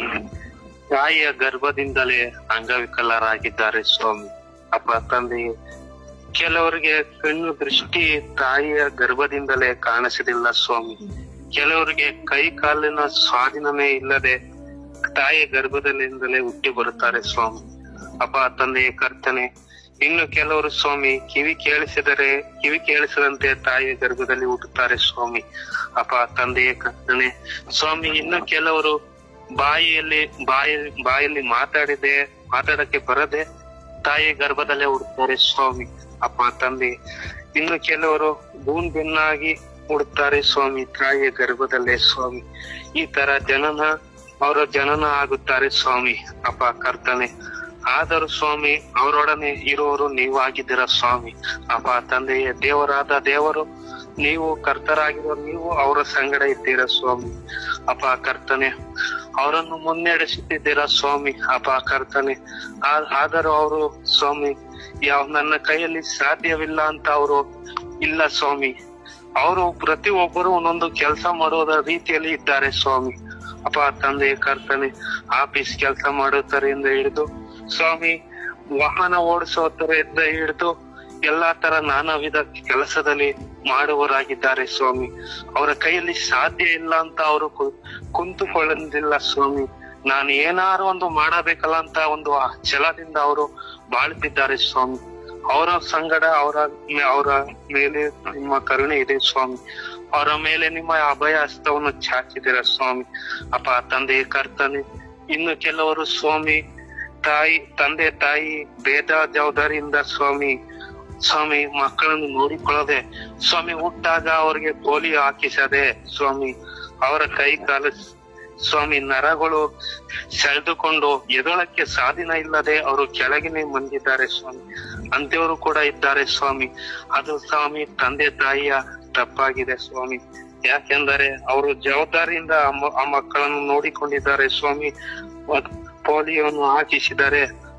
ತಾಯಿಯ ಗರ್ಭದಿಂದಲೇ ಅಂಗವಿಕಲರಾಗಿದ್ದಾರೆ ಸ್ವಾಮಿ ಅಪ್ಪ ತಂದೆಯೇ ಕೆಲವರಿಗೆ ಕಣ್ಣು ದೃಷ್ಟಿ ತಾಯಿಯ ಗರ್ಭದಿಂದಲೇ ಕಾಣಿಸಲಿಲ್ಲ ಸ್ವಾಮಿ ಕೆಲವರಿಗೆ ಕೈ ಕಾಲಿನ ಸ್ವಾಧೀನವೇ ಇಲ್ಲದೆ ತಾಯಿಯ ಗರ್ಭದಲ್ಲಿಂದಲೇ ಹುಟ್ಟಿ ಬರುತ್ತಾರೆ ಸ್ವಾಮಿ ಅಪ್ಪ ತಂದೆಯ ಕರ್ತನೆ ಇನ್ನು ಕೆಲವರು ಸ್ವಾಮಿ ಕಿವಿ ಕೇಳಿಸಿದರೆ ಕಿವಿ ಕೇಳಿಸದಂತೆ ತಾಯಿಯ ಗರ್ಭದಲ್ಲಿ ಹುಟ್ಟುತ್ತಾರೆ ಸ್ವಾಮಿ ಅಪ್ಪ ತಂದೆಯ ಕರ್ತನೆ ಸ್ವಾಮಿ ಇನ್ನು ಕೆಲವರು ಬಾಯಿಯಲ್ಲಿ ಬಾಯಿ ಬಾಯಲ್ಲಿ ಮಾತಾಡಿದೆ ಮಾತಾಡಕ್ಕೆ ಬರದೆ ತಾಯಿಯ ಗರ್ಭದಲ್ಲೇ ಹುಡುತ್ತಾರೆ ಸ್ವಾಮಿ ಅಪ್ಪ ತಂದೆ ಇನ್ನು ಕೆಲವರು ಬೂನ್ ಬೆನ್ನಾಗಿ ಹುಡುತ್ತಾರೆ ಸ್ವಾಮಿ ತಾಯಿಯ ಗರ್ಭದಲ್ಲೇ ಸ್ವಾಮಿ ಈ ತರ ಜನನ ಅವರ ಜನನ ಆಗುತ್ತಾರೆ ಸ್ವಾಮಿ ಅಪ್ಪ ಕರ್ತನೆ ಆದರೂ ಸ್ವಾಮಿ ಅವರೊಡನೆ ಇರುವವರು ನೀವು ಆಗಿದ್ದೀರ ಸ್ವಾಮಿ ಅಪ್ಪ ತಂದೆಯ ದೇವರಾದ ದೇವರು ನೀವು ಕರ್ತರಾಗಿರೋ ನೀವು ಅವರ ಸಂಗಡ ಇದ್ದೀರ ಸ್ವಾಮಿ ಅಪ್ಪ ಕರ್ತನೆ ಅವರನ್ನು ಮುನ್ನಡೆಸುತ್ತಿದ್ದೀರಾ ಸ್ವಾಮಿ ಅಪ್ಪ ಕರ್ತನೆ ಆ- ಆದರೂ ಅವರು ಸ್ವಾಮಿ ಯಾವ ನನ್ನ ಕೈಯಲ್ಲಿ ಸಾಧ್ಯವಿಲ್ಲ ಅಂತ ಅವರು ಇಲ್ಲ ಸ್ವಾಮಿ ಅವರು ಪ್ರತಿ ಒಬ್ಬರು ಒಂದೊಂದು ಕೆಲಸ ಮಾಡುವುದ ರೀತಿಯಲ್ಲಿ ಇದ್ದಾರೆ ಸ್ವಾಮಿ ಅಪ್ಪ ತಂದೆ ಕರ್ತನೆ ಆಫೀಸ್ ಕೆಲಸ ಮಾಡುತ್ತರಿಂದ ಹಿಡಿದು ಸ್ವಾಮಿ ವಾಹನ ಓಡಿಸುವುದರಿಂದ ಹಿಡಿದು ಎಲ್ಲಾ ತರ ನಾನಾ ವಿಧ ಕೆಲಸದಲ್ಲಿ ಮಾಡುವವರಾಗಿದ್ದಾರೆ ಸ್ವಾಮಿ ಅವರ ಕೈಯಲ್ಲಿ ಸಾಧ್ಯ ಇಲ್ಲ ಅಂತ ಅವರು ಕುಂತುಕೊಳ್ಳೋದಿಲ್ಲ ಸ್ವಾಮಿ ನಾನು ಏನಾರು ಒಂದು ಮಾಡಬೇಕಲ್ಲ ಅಂತ ಒಂದು ಆ ಛಲದಿಂದ ಅವರು ಬಾಳುತ್ತಿದ್ದಾರೆ ಸ್ವಾಮಿ ಅವರ ಸಂಗಡ ಅವರ ಅವರ ಮೇಲೆ ನಿಮ್ಮ ಕರುಣೆ ಇದೆ ಸ್ವಾಮಿ ಅವರ ಮೇಲೆ ನಿಮ್ಮ ಅಭಯ ಹಸ್ತವನ್ನು ಚಾಚಿದಿರ ಸ್ವಾಮಿ ಅಪ್ಪ ತಂದೆ ಕರ್ತನೆ ಇನ್ನು ಕೆಲವರು ಸ್ವಾಮಿ ತಾಯಿ ತಂದೆ ತಾಯಿ ಭೇದ ಜವಾಬ್ದಾರಿಯಿಂದ ಸ್ವಾಮಿ ಸ್ವಾಮಿ ಮಕ್ಕಳನ್ನು ನೋಡಿಕೊಳ್ಳದೆ ಸ್ವಾಮಿ ಹುಟ್ಟಾಗ ಅವರಿಗೆ ಪೋಲಿಯೋ ಹಾಕಿಸದೆ ಸ್ವಾಮಿ ಅವರ ಕೈ ಕಾಲು ಸ್ವಾಮಿ ನರಗಳು ಸೆಳೆದುಕೊಂಡು ಎದೊಳಕ್ಕೆ ಸ್ವಾಧೀನ ಇಲ್ಲದೆ ಅವರು ಕೆಳಗಿನೇ ಮಂದಿದ್ದಾರೆ ಸ್ವಾಮಿ ಅಂತವರು ಕೂಡ ಇದ್ದಾರೆ ಸ್ವಾಮಿ ಅದು ಸ್ವಾಮಿ ತಂದೆ ತಾಯಿಯ ತಪ್ಪಾಗಿದೆ ಸ್ವಾಮಿ ಯಾಕೆಂದರೆ ಅವರು ಜವಾಬ್ದಾರಿಯಿಂದ ಆ ಮ- ಆ ಮಕ್ಕಳನ್ನು ನೋಡಿಕೊಂಡಿದ್ದಾರೆ ಸ್ವಾಮಿ ಮತ್ ಪೋಲಿಯೋನು ಹಾಕಿಸಿದ್ದಾರೆ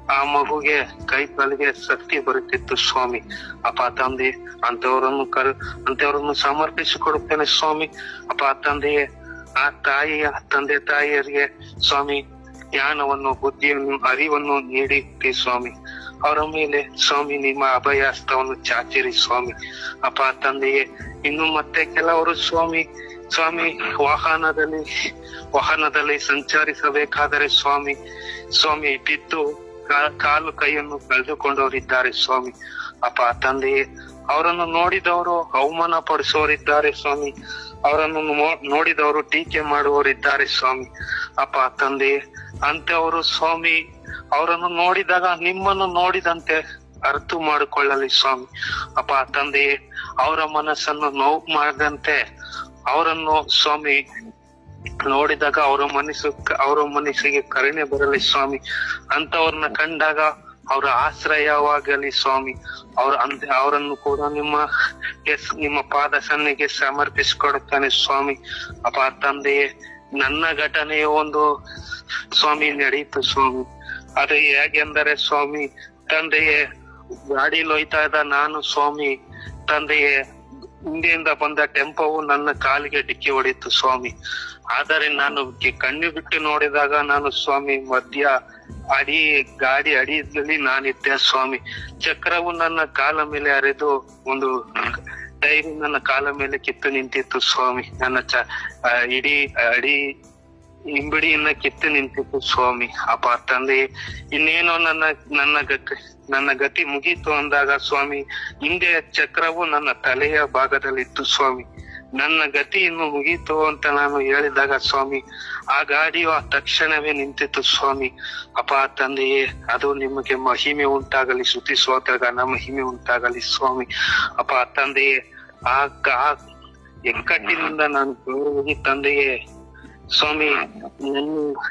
ಆ ಮಗುಗೆ ಕೈ ಕಾಲಿಗೆ ಶಕ್ತಿ ಬರುತ್ತಿತ್ತು ಸ್ವಾಮಿ ಅಪ್ಪ ತಂದೆ ಅಂತವರನ್ನು ಕರ್ ಅಂತವರನ್ನು ಸಮರ್ಪಿಸಿಕೊಡುತ್ತೇನೆ ಸ್ವಾಮಿ ಅಪ್ಪ ತಂದೆಯೇ ಆ ತಾಯಿಯ ತಂದೆ ತಾಯಿಯರಿಗೆ ಸ್ವಾಮಿ ಜ್ಞಾನವನ್ನು ಬುದ್ಧಿಯನ್ನು ಅರಿವನ್ನು ನೀಡಿರಿ ಸ್ವಾಮಿ ಅವರ ಮೇಲೆ ಸ್ವಾಮಿ ನಿಮ್ಮ ಅಭಯ ಹಸ್ತವನ್ನು ಚಾಚಿರಿ ಸ್ವಾಮಿ ಅಪ್ಪ ತಂದೆಯೇ ಇನ್ನು ಮತ್ತೆ ಕೆಲವರು ಸ್ವಾಮಿ ಸ್ವಾಮಿ ವಾಹನದಲ್ಲಿ ವಾಹನದಲ್ಲಿ ಸಂಚರಿಸಬೇಕಾದರೆ ಸ್ವಾಮಿ ಸ್ವಾಮಿ ಬಿದ್ದು ಕಾ- ಕಾಲು ಕೈಯನ್ನು ಕಳೆದುಕೊಂಡವರಿದ್ದಾರೆ ಸ್ವಾಮಿ ಅಪ್ಪ ತಂದೆಯೇ ಅವರನ್ನು ನೋಡಿದವರು ಅವಮಾನ ಪಡಿಸುವವರಿದ್ದಾರೆ ಸ್ವಾಮಿ ಅವರನ್ನು ನೋ- ನೋಡಿದವರು ಟೀಕೆ ಮಾಡುವವರಿದ್ದಾರೆ ಸ್ವಾಮಿ ಅಪ್ಪ ತಂದೆಯೇ ಅಂತವರು ಸ್ವಾಮಿ ಅವರನ್ನು ನೋಡಿದಾಗ ನಿಮ್ಮನ್ನು ನೋಡಿದಂತೆ ಅರ್ಥ ಮಾಡಿಕೊಳ್ಳಲಿ ಸ್ವಾಮಿ ಅಪ್ಪ ತಂದೆಯೇ ಅವರ ಮನಸ್ಸನ್ನು ನೋವು ಮಾಡದಂತೆ ಅವರನ್ನು ಸ್ವಾಮಿ ನೋಡಿದಾಗ ಅವರ ಮನಸ್ಸು ಅವರ ಮನಸ್ಸಿಗೆ ಕರುಣೆ ಬರಲಿ ಸ್ವಾಮಿ ಅಂತವ್ರನ್ನ ಕಂಡಾಗ ಅವರ ಆಶ್ರಯವಾಗಲಿ ಸ್ವಾಮಿ ಅವ್ರ ಅಂತ ಅವರನ್ನು ಕೂಡ ನಿಮ್ಮ ಎಸ್ ನಿಮ್ಮ ಪಾದ ಸನ್ನಿಗೆ ಸಮರ್ಪಿಸಿಕೊಡುತ್ತಾನೆ ಸ್ವಾಮಿ ಅಪ್ಪ ತಂದೆಯೇ ನನ್ನ ಘಟನೆಯು ಒಂದು ಸ್ವಾಮಿ ನಡೆಯಿತು ಸ್ವಾಮಿ ಅದು ಹೇಗೆಂದರೆ ಸ್ವಾಮಿ ತಂದೆಯೇ ಗಾಡಿಯಲ್ಲಿ ಹೋಯ್ತಾ ಇದ್ದ ನಾನು ಸ್ವಾಮಿ ತಂದೆಯೇ ಹಿಂದೆಯಿಂದ ಬಂದ ಟೆಂಪೋವು ನನ್ನ ಕಾಲಿಗೆ ಡಿಕ್ಕಿ ಹೊಡಿತು ಸ್ವಾಮಿ ಆದರೆ ನಾನು ಕಿ- ಕಣ್ಣು ಬಿಟ್ಟು ನೋಡಿದಾಗ ನಾನು ಸ್ವಾಮಿ ಮಧ್ಯ ಅಡಿ ಗಾಡಿ ಅಡಿಯಲ್ಲಿ ನಾನಿದ್ದೆ ಸ್ವಾಮಿ ಚಕ್ರವು ನನ್ನ ಕಾಲ ಮೇಲೆ ಹರಿದು ಒಂದು ಟೈರ್ ನನ್ನ ಕಾಲ ಮೇಲೆ ಕಿತ್ತು ನಿಂತಿತ್ತು ಸ್ವಾಮಿ ನನ್ನ ಚ ಆ, ಇಡೀ ಅಡಿ ಹಿಂಬಡಿಯನ್ನ ಕಿತ್ತು ನಿಂತಿತ್ತು ಸ್ವಾಮಿ ಅಪ್ಪ ತಂದೆ ಇನ್ನೇನೋ ನನ್ನ ನನ್ನ ಗತಿ ನನ್ನ ಗತಿ ಮುಗೀತು ಅಂದಾಗ ಸ್ವಾಮಿ ಹಿಂದೆ ಚಕ್ರವು ನನ್ನ ತಲೆಯ ಭಾಗದಲ್ಲಿತ್ತು ಸ್ವಾಮಿ ನನ್ನ ಗತಿ ಇನ್ನು ಮುಗೀತು ಅಂತ ನಾನು ಹೇಳಿದಾಗ ಸ್ವಾಮಿ ಆ ಗಾಡಿಯು ಆ ತಕ್ಷಣವೇ ನಿಂತಿತ್ತು ಸ್ವಾಮಿ ಅಪ್ಪ ತಂದೆಯೇ ಅದು ನಿಮಗೆ ಮಹಿಮೆ ಉಂಟಾಗಲಿ ಶ್ರುತಿ ಸ್ತೋತ್ರಗಾನ ಮಹಿಮೆ ಉಂಟಾಗಲಿ ಸ್ವಾಮಿ ಅಪ್ಪ ತಂದೆಯೇ ಆ ಗ- ಆ ಎಕ್ಕಟ್ಟಿನಿಂದ ನಾನು ಹೋಗಿ ತಂದೆಯೇ ಸ್ವಾಮಿ ನನ್ನ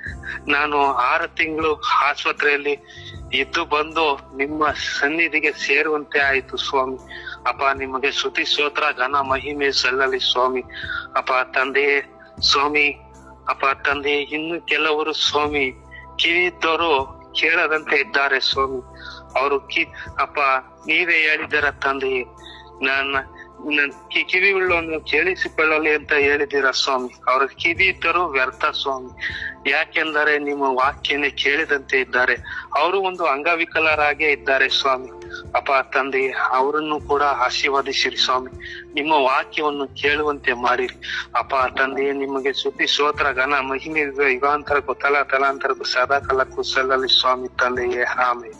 ನಾನು ಆರು ತಿಂಗಳು ಆಸ್ಪತ್ರೆಯಲ್ಲಿ ಇದ್ದು ಬಂದು ನಿಮ್ಮ ಸನ್ನಿಧಿಗೆ ಸೇರುವಂತೆ ಆಯ್ತು ಸ್ವಾಮಿ ಅಪ್ಪ ನಿಮಗೆ ಶ್ರುತಿ ಸ್ತೋತ್ರ ಘನ ಮಹಿಮೆ ಸಲ್ಲಲಿ ಸ್ವಾಮಿ ಅಪ್ಪ ತಂದೆಯೇ ಸ್ವಾಮಿ ಅಪ್ಪ ತಂದೆ ಇನ್ನು ಕೆಲವರು ಸ್ವಾಮಿ ಕಿವಿದ್ದವರು ಕೇಳದಂತೆ ಇದ್ದಾರೆ ಸ್ವಾಮಿ ಅವರು ಕಿ ಅಪ್ಪ ನೀವೇ ಹೇಳಿದರ ತಂದೆಯೇ ನನ್ನ ನನ್ ಕಿ- ಕಿವಿ ಉಳ್ಳವನ್ನು ಕೇಳಿಸಿಕೊಳ್ಳಲಿ ಅಂತ ಹೇಳಿದ್ದೀರ ಸ್ವಾಮಿ ಅವ್ರ ಕಿವಿ ಇದ್ದರೂ ವ್ಯರ್ಥ ಸ್ವಾಮಿ ಯಾಕೆಂದರೆ ನಿಮ್ಮ ವಾಕ್ಯನೇ ಕೇಳಿದಂತೆ ಇದ್ದಾರೆ ಅವರು ಒಂದು ಅಂಗವಿಕಲರಾಗೇ ಇದ್ದಾರೆ ಸ್ವಾಮಿ ಅಪ್ಪ ತಂದೆ ಅವರನ್ನು ಕೂಡ ಆಶೀರ್ವದಿಸಿರಿ ಸ್ವಾಮಿ ನಿಮ್ಮ ವಾಕ್ಯವನ್ನು ಕೇಳುವಂತೆ ಮಾಡಿರಿ ಅಪ್ಪ ತಂದೆಯೇ ನಿಮಗೆ ಸುದ್ದಿ ಸ್ತೋತ್ರ ಘನ ಮಹಿಮೆ ಯುಗ- ಯುಗಾಂತರಕ್ಕೂ ತಲಾ ತಲಾಂತರಕ್ಕೂ ಸದಾ ಕಾಲಕ್ಕೂ ಸಲ್ಲಲಿ ಸ್ವಾಮಿ ತಂದೆಯೇ ಆಮೇಲೆ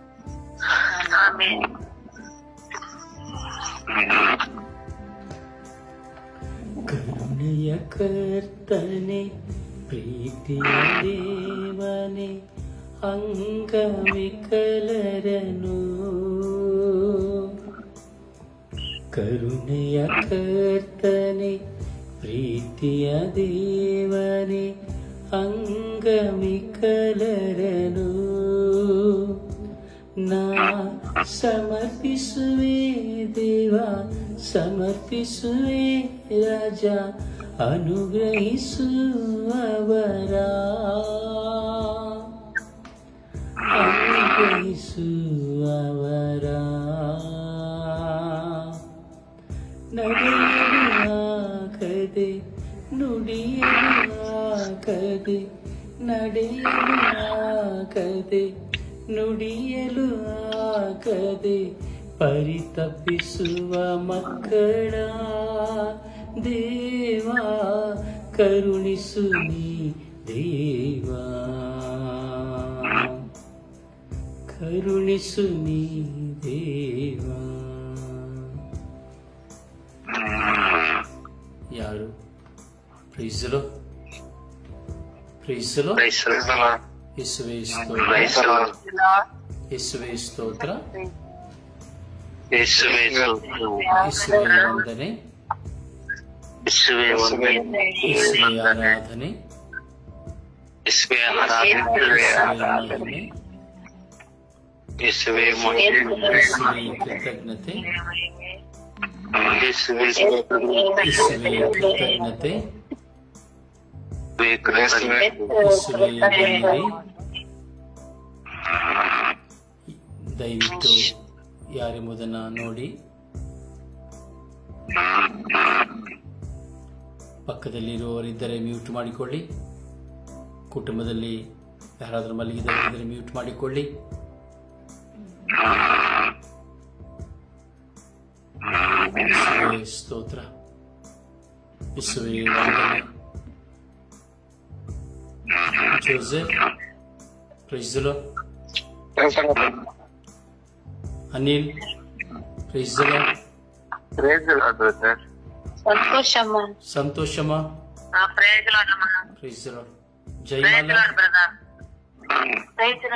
ಕರುಣೆಯ ಕರ್ತನೆ ಪ್ರೀತಿಯ ದೇವನೇ ಅಂಗವಿಕಲರನು ಕರುಣೆಯ ಕರ್ತನೆ ಪ್ರೀತಿಯ ದೇವನೇ ಅಂಗವಿಕಲರನು ನಾ ಸಮರ್ಪಿಸುವೆ ದೇವ ಸಮರ್ಪಿಸುವೆ ರಾಜ ಅನುಗ್ರಹಿಸುವವರ ಅನುಗ್ರಹಿಸುವವರ ನಡೆಯಲು ಆಗದೆ ನುಡಿಯಲು ಆಗದೆ ನಡೆಯಲು ಆಗದೆ ನುಡಿಯಲು ಆಗದೆ ಪರಿತಪಿಸುವ ಮಕ್ಕಳ ದೇವಾ ಕರುಣಿಸು ನೀ ದೇವಾ ಕರುಣಿಸು ನೀ ದೇವಾ ಯಾರು ಪ್ರೀಸಲು ಪ್ರೀಸಲು ಯೇಸುವೆ ಸ್ತೋತ್ರ ಯೇಸುವೆ ಸ್ತೋತ್ರ ಯೇಸುವೆ ಯೇಸುವೆ ವಂದನೆ ಯೇಸುವೆ ವಂದನೆ ಯೇಸುವೆ ಆರಾಧನೆ ಯೇಸುವೆ ಆರಾಧನೆ ಯೇಸುವೆ ಮಹಿಮೆ ಯೇಸುವೆ ಮಹಿಮೆ ಯೇಸುವೆ ಕೃತಜ್ಞತೆ ಯೇಸುವೆ ಯೇಸುವೆ ಕೃತಜ್ಞತೆ ಕೃತಜ್ಞತೆ ಯೇಸುವೆ ವಂದನೆ ದಯವಿಟ್ಟು ಯಾರೆಂಬುದನ್ನು ನೋಡಿ ಪಕ್ಕದಲ್ಲಿರುವವರಿದ್ದರೆ ಮ್ಯೂಟ್ ಮಾಡಿಕೊಳ್ಳಿ ಕುಟುಂಬದಲ್ಲಿ ಯಾರಾದರೂ ಮಲಗಿದವರಿದ್ದರೆ ಮ್ಯೂಟ್ ಮಾಡಿಕೊಳ್ಳಿ ಯೇಸುವೇ ಸ್ತೋತ್ರ ಯೇಸುವೇ ವಂದನೆ Joseph praise the Lord. Anil praise the Lord. Brother Santoshamma Santoshamma ಪ್ರಯೋಜನ ಪ್ರೈಸ್ ದ ಲಾರ್ಡ್. ಜಯಮಾಲ ರೈತರ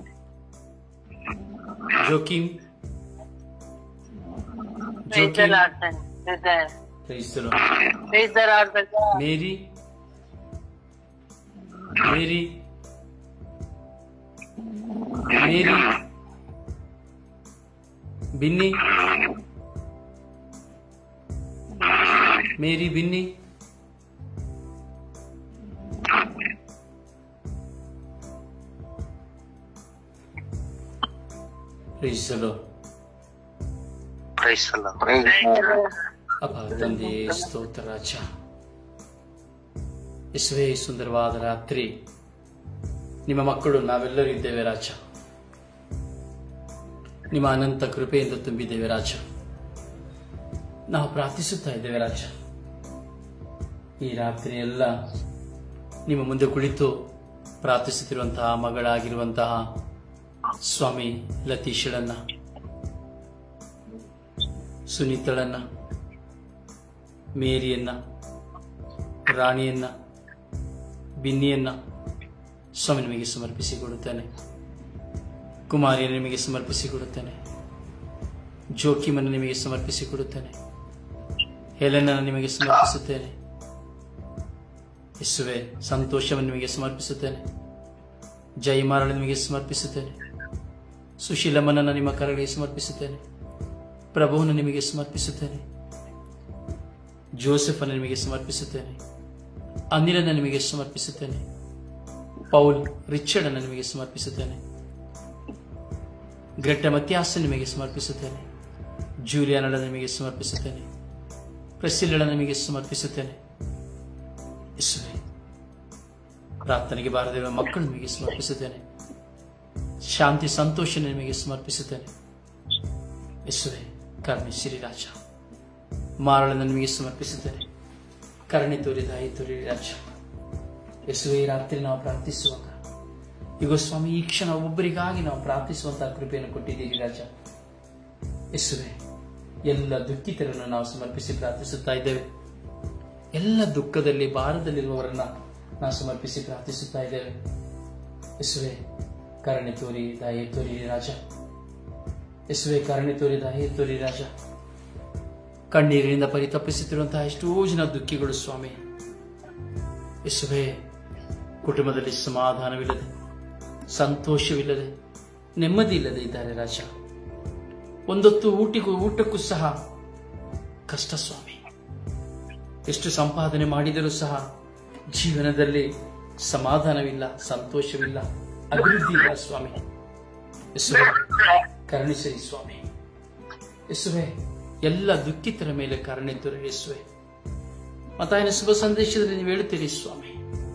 Joachim Joachim brother praise the Lord. Brother Mary Mary Mary Binny Mary Binny Praise the Lord. Praise ಅಲ್ಲ ಅಪ್ಪ ತಂದೆ ಸ್ತೋತ್ರ ರಾಜ ಯೇಸುವೇ ಸುಂದರವಾದ ರಾತ್ರಿ ನಿಮ್ಮ ಮಕ್ಕಳು ನಾವೆಲ್ಲರೂ ಇದ್ದೇವೆ ರಾಜ ನಿಮ್ಮ ಅನಂತ ಕೃಪೆಯಿಂದ ತುಂಬಿದ್ದೇವೆ ರಾಜ ನಾವು ಪ್ರಾರ್ಥಿಸುತ್ತಾ ಇದ್ದೇವೆ ರಾಜ ಈ ರಾತ್ರಿ ಎಲ್ಲ ನಿಮ್ಮ ಮುಂದೆ ಕುಳಿತು ಪ್ರಾರ್ಥಿಸುತ್ತಿರುವಂತಹ ಮಗಳಾಗಿರುವಂತಹ ಸ್ವಾಮಿ ಲತೀಶಳನ್ನ ಸುನೀತಳನ್ನ ಮೇರಿಯನ್ನ ರಾಣಿಯನ್ನ ಬಿನ್ನಿಯನ್ನ ಸ್ವಾಮಿ ನಿಮಗೆ ಸಮರ್ಪಿಸಿಕೊಡುತ್ತೇನೆ ಕುಮಾರಿಯನ್ನು ನಿಮಗೆ ಸಮರ್ಪಿಸಿಕೊಡುತ್ತೇನೆ ಜೋಕಿಮನ್ನು ನಿಮಗೆ ಸಮರ್ಪಿಸಿಕೊಡುತ್ತೇನೆ ಹೆಲೆನನ್ನು ನಿಮಗೆ ಸಮರ್ಪಿಸುತ್ತೇನೆ ಯೇಸುವೆ ಸಂತೋಷವನ್ನು ನಿಮಗೆ ಸಮರ್ಪಿಸುತ್ತೇನೆ ಜಯಮಾರಳ ನಿಮಗೆ ಸಮರ್ಪಿಸುತ್ತೇನೆ ಸುಶೀಲಮ್ಮನನ್ನು ನಿಮ್ಮ ಕರಗಳಿಗೆ ಸಮರ್ಪಿಸುತ್ತೇನೆ ಪ್ರಭುವನ್ನು ನಿಮಗೆ ಸಮರ್ಪಿಸುತ್ತೇನೆ ಜೋಸೆಫನ್ನು ನಿಮಗೆ ಸಮರ್ಪಿಸುತ್ತೇನೆ ಅನಿಲನ್ನು ನಿಮಗೆ ಸಮರ್ಪಿಸುತ್ತೇನೆ ಪೌಲ್ ರಿಚರ್ಡ್ ಅನ್ನು ನಿಮಗೆ ಸಮರ್ಪಿಸುತ್ತೇನೆ ಗ್ರೆಟ್ಟ ಮತ್ಯಾಸ ನಿಮಗೆ ಸಮರ್ಪಿಸುತ್ತೇನೆ ಜೂಲಿಯಾನಳ ನಿಮಗೆ ಸಮರ್ಪಿಸುತ್ತೇನೆ ಪ್ರೆಸಿಲಳ ನಿಮಗೆ ಸಮರ್ಪಿಸುತ್ತೇನೆ ಯೇಸುವೆ ಪ್ರಾರ್ಥನೆಗೆ ಬಾರದಿರುವ ಮಕ್ಕಳು ನಿಮಗೆ ಸಮರ್ಪಿಸುತ್ತೇನೆ ಶಾಂತಿ ಸಂತೋಷ ನಿಮಗೆ ಸಮರ್ಪಿಸುತ್ತೇನೆ ಯೇಸುವೆ ಕರ್ಣಿ ಶ್ರೀರಾಜ ಮಾರಳನ್ನು ನಿಮಗೆ ಸಮರ್ಪಿಸುತ್ತೇನೆ ಕರುಣೆ ತೋರಿದ ಈ ತೋರಿ ರಾಜ ಯೇಸುವೆ ಈ ರಾತ್ರಿ ನಾವು ಪ್ರಾರ್ಥಿಸುವಾಗ ಈಗ ಸ್ವಾಮಿ ಈ ಕ್ಷಣ ಒಬ್ಬರಿಗಾಗಿ ನಾವು ಪ್ರಾರ್ಥಿಸುವಂತಹ ಕೃಪೆಯನ್ನು ಕೊಟ್ಟಿದ್ದೀರಿ ರಾಜ ಯೇಸುವೆ ಎಲ್ಲ ದುಃಖಿತರನ್ನು ನಾವು ಸಮರ್ಪಿಸಿ ಪ್ರಾರ್ಥಿಸುತ್ತಾ ಇದ್ದೇವೆ ಎಲ್ಲ ದುಃಖದಲ್ಲಿ ಭಾರದಲ್ಲಿರುವವರನ್ನ ನಾವು ಸಮರ್ಪಿಸಿ ಪ್ರಾರ್ಥಿಸುತ್ತಾ ಇದ್ದೇವೆ ಯೇಸುವೆ ಕರುಣೆ ತೋರಿ ದಯೆ ತೋರಿ ರಾಜ ಯೇಸುವೆ ಕರುಣೆ ತೋರಿ ದಯೆ ತೋರಿ ರಾಜ ಕಣ್ಣೀರಿನಿಂದ ಪರಿತಪ್ಪಿಸುತ್ತಿರುವಂತಹ ಎಷ್ಟೋ ಜನ ದುಃಖಿಗಳು ಸ್ವಾಮಿ ಯೇಸುವೆ ಕುಟುಂಬದಲ್ಲಿ ಸಮಾಧಾನವಿಲ್ಲದೆ ಸಂತೋಷವಿಲ್ಲದೆ ನೆಮ್ಮದಿ ಇಲ್ಲದೆ ಇದ್ದಾರೆ ರಾಜ ಒಂದೊತ್ತು ಊಟಿಗೂ ಊಟಕ್ಕೂ ಸಹ ಕಷ್ಟ ಸ್ವಾಮಿ ಎಷ್ಟು ಸಂಪಾದನೆ ಮಾಡಿದರೂ ಸಹ ಜೀವನದಲ್ಲಿ ಸಮಾಧಾನವಿಲ್ಲ ಸಂತೋಷವಿಲ್ಲ ಅಭಿವೃದ್ಧಿ ಇಲ್ಲ ಸ್ವಾಮಿ ಯೇಸುವೆ ಕರುಣಿಸಿರಿ ಸ್ವಾಮಿ ಯೇಸುವೆ ಎಲ್ಲ ದುಃಖಿತರ ಮೇಲೆ ಕರುಣೆ ತೋರಿ ಯೇಸುವೆ ಮತ್ತಾಯನ ಶುಭ ಸಂದೇಶದಲ್ಲಿ ನೀವು ಹೇಳುತ್ತೀರಿ ಸ್ವಾಮಿ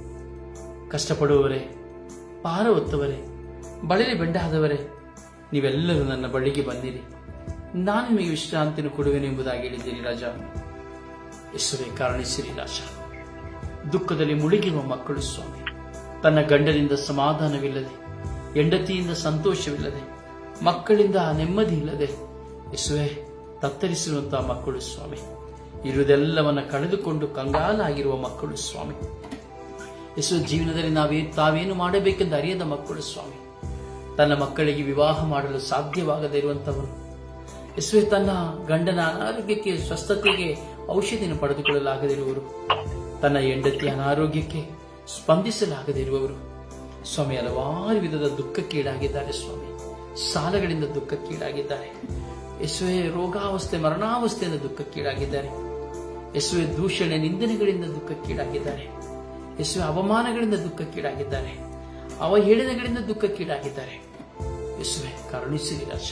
ಕಷ್ಟಪಡುವವರೇ ಭಾರ ಹೊತ್ತವರೇ ಬಳಲಿ ಬೆಂಡಾದವರೇ ನೀವೆಲ್ಲರೂ ನನ್ನ ಬಳಿಗೆ ಬಂದಿರಿ ನಾನು ನಿಮಗೆ ವಿಶ್ರಾಂತಿಯನ್ನು ಕೊಡುವೆನು ಎಂಬುದಾಗಿ ಹೇಳಿದ್ದೀರಿ ರಾಜ ಯೇಸುವೆ ಕಾರಣಿಸಿರಿ ರಾಜ ದುಃಖದಲ್ಲಿ ಮುಳುಗಿರುವ ಮಕ್ಕಳು ಸ್ವಾಮಿ ತನ್ನ ಗಂಡನಿಂದ ಸಮಾಧಾನವಿಲ್ಲದೆ ಹೆಂಡತಿಯಿಂದ ಸಂತೋಷವಿಲ್ಲದೆ ಮಕ್ಕಳಿಂದ ನೆಮ್ಮದಿ ಇಲ್ಲದೆ ಯೇಸುವೆ ತತ್ತರಿಸಿರುವಂತಹ ಮಕ್ಕಳು ಸ್ವಾಮಿ ಇರುವುದೆಲ್ಲವನ್ನ ಕಳೆದುಕೊಂಡು ಕಂಗಾಲಾಗಿರುವ ಮಕ್ಕಳು ಸ್ವಾಮಿ ಯೇಸು ಜೀವನದಲ್ಲಿ ನಾವೇ ತಾವೇನು ಮಾಡಬೇಕೆಂದು ಅರಿಯದ ಮಕ್ಕಳು ಸ್ವಾಮಿ ತನ್ನ ಮಕ್ಕಳಿಗೆ ವಿವಾಹ ಮಾಡಲು ಸಾಧ್ಯವಾಗದೇ ಇರುವಂತವರು ಯೇಸುವೆ ತನ್ನ ಗಂಡನ ಅನಾರೋಗ್ಯಕ್ಕೆ ಸ್ವಸ್ಥತೆಗೆ ಔಷಧಿಯನ್ನು ಪಡೆದುಕೊಳ್ಳಲಾಗದಿರುವವರು ತನ್ನ ಹೆಂಡತಿ ಅನಾರೋಗ್ಯಕ್ಕೆ ಸ್ಪಂದಿಸಲಾಗದೇ ಇರುವವರು ಸ್ವಾಮಿ ಹಲವಾರು ವಿಧದ ದುಃಖಕ್ಕೀಡಾಗಿದ್ದಾರೆ ಸ್ವಾಮಿ ಸಾಲಗಳಿಂದ ದುಃಖಕ್ಕೀಡಾಗಿದ್ದಾರೆ ಯೇಸುವೆ ರೋಗಾವಸ್ಥೆ ಮರಣಾವಸ್ಥೆಯಿಂದ ದುಃಖಕ್ಕೀಡಾಗಿದ್ದಾರೆ ಯೇಸುವೆ ದೂಷಣೆ ನಿಂದನೆಗಳಿಂದ ದುಃಖಕ್ಕೀಡಾಗಿದ್ದಾರೆ ಯೇಸುವೆ ಅವಮಾನಗಳಿಂದ ದುಃಖಕ್ಕೀಡಾಗಿದ್ದಾರೆ ಅವಹೇಳನಗಳಿಂದ ದುಃಖಕ್ಕೀಡಾಗಿದ್ದಾರೆ ಯೇಸುವೆ ಕರುಣಿಸಿರಿ ರಾಜ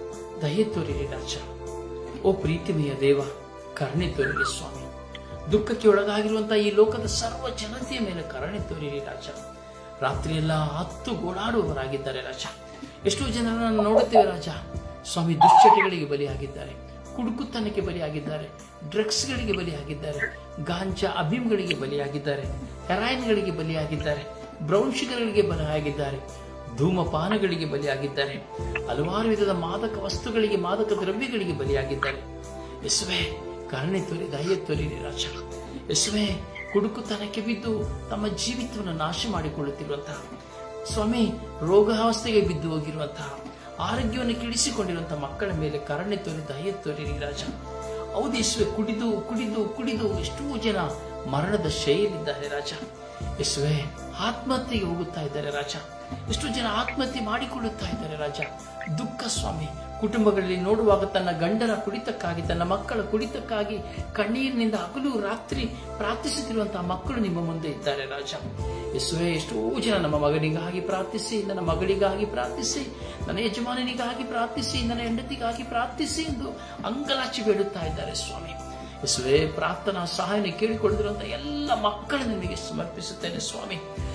ದಯೆ ತೋರಿರಿ ರಾಜ ಓ ಪ್ರೀತಿಮೆಯ ದೇವ ಕರುಣೆ ತೋರಿರಿ ಸ್ವಾಮಿ ದುಃಖಕ್ಕೆ ಒಳಗಾಗಿರುವಂತಹ ಈ ಲೋಕದ ಸರ್ವ ಜನತೆಯ ಮೇಲೆ ಕರುಣೆ ತೋರಿರಿ ರಾಜ ರಾತ್ರಿಯೆಲ್ಲ ಹತ್ತು ಗೋಳಾಡುವವರಾಗಿದ್ದಾರೆ ರಾಜ ಎಷ್ಟೋ ಜನರನ್ನು ನೋಡುತ್ತೇವೆ ರಾಜ ಸ್ವಾಮಿ ದುಶ್ಚಟಗಳಿಗೆ ಬಲಿಯಾಗಿದ್ದಾರೆ ಕುಡುಕುತನಕ್ಕೆ ಬಲಿಯಾಗಿದ್ದಾರೆ ಡ್ರಗ್ಸ್ಗಳಿಗೆ ಬಲಿಯಾಗಿದ್ದಾರೆ ಗಾಂಜಾ ಅಭಿಮ್ಗಳಿಗೆ ಬಲಿಯಾಗಿದ್ದಾರೆ ಹೆರಾಯಿನ್ಗಳಿಗೆ ಬಲಿಯಾಗಿದ್ದಾರೆ ಬ್ರೌನ್ ಶುಗರ್ಗಳಿಗೆ ಬಲಿಯಾಗಿದ್ದಾರೆ ಧೂಮಪಾನಗಳಿಗೆ ಬಲಿಯಾಗಿದ್ದಾರೆ ಹಲವಾರು ವಿಧದ ಮಾದಕ ವಸ್ತುಗಳಿಗೆ ಮಾದಕ ದ್ರವ್ಯಗಳಿಗೆ ಬಲಿಯಾಗಿದ್ದಾರೆ ಯೇಸುವೆ ಕರುಣೆ ತೋರಿ ದಯೆ ತೋರಿರಿ ರಾಜ ಯೇಸುವೆ ಕುಡುಕುತನಕ್ಕೆ ಬಿದ್ದು ತಮ್ಮ ಜೀವಿತವನ್ನು ನಾಶ ಮಾಡಿಕೊಳ್ಳುತ್ತಿರುವಂತಹ ಸ್ವಾಮಿ ರೋಗಾವಸ್ಥೆಗೆ ಬಿದ್ದು ಹೋಗಿರುವಂತಹ ಆರೋಗ್ಯವನ್ನು ಕೆಡಿಸಿಕೊಂಡಿರುವಂತಹ ಮಕ್ಕಳ ಮೇಲೆ ಕರುಣೆ ತೋರಿ ದಯೆ ತೋರಿರಿ ರಾಜ ಹೌದು ಯೇಸುವೆ ಕುಡಿದು ಕುಡಿದು ಕುಡಿದು ಎಷ್ಟೋ ಜನ ಮರಣದ ಶೈಲಿದ್ದಾರೆ ರಾಜ ಯೇಸುವೆ ಆತ್ಮಹತ್ಯೆಗೆ ಹೋಗುತ್ತಾ ಇದ್ದಾರೆ ರಾಜ ಎಷ್ಟೋ ಜನ ಆತ್ಮಹತ್ಯೆ ಮಾಡಿಕೊಳ್ಳುತ್ತಾ ಇದ್ದಾರೆ ರಾಜ ದುಃಖ ಸ್ವಾಮಿ ಕುಟುಂಬಗಳಲ್ಲಿ ನೋಡುವಾಗ ತನ್ನ ಗಂಡನ ಕುಡಿತಕ್ಕಾಗಿ ತನ್ನ ಮಕ್ಕಳ ಕುಡಿತಕ್ಕಾಗಿ ಕಣ್ಣೀರಿನಿಂದ ಹಗಲು ರಾತ್ರಿ ಪ್ರಾರ್ಥಿಸುತ್ತಿರುವಂತಹ ಮಕ್ಕಳು ನಿಮ್ಮ ಮುಂದೆ ಇದ್ದಾರೆ ರಾಜ ಯೇಸುವೆ ಎಷ್ಟೋ ಜನ ನಮ್ಮ ಮಗನಿಗಾಗಿ ಪ್ರಾರ್ಥಿಸಿ ನನ್ನ ಮಗಳಿಗಾಗಿ ಪ್ರಾರ್ಥಿಸಿ ನನ್ನ ಯಜಮಾನನಿಗಾಗಿ ಪ್ರಾರ್ಥಿಸಿ ನನ್ನ ಹೆಂಡತಿಗಾಗಿ ಪ್ರಾರ್ಥಿಸಿ ಎಂದು ಅಂಗಲಾಚಿ ಬೇಡುತ್ತಾ ಇದ್ದಾರೆ ಸ್ವಾಮಿ ಯೇಸುವೆ ಪ್ರಾರ್ಥನಾ ಸಹಾಯನ ಕೇಳಿಕೊಳ್ಳದಿರುವಂತಹ ಎಲ್ಲ ಮಕ್ಕಳನ್ನು ನಿಮಗೆ ಸಮರ್ಪಿಸುತ್ತೇನೆ ಸ್ವಾಮಿ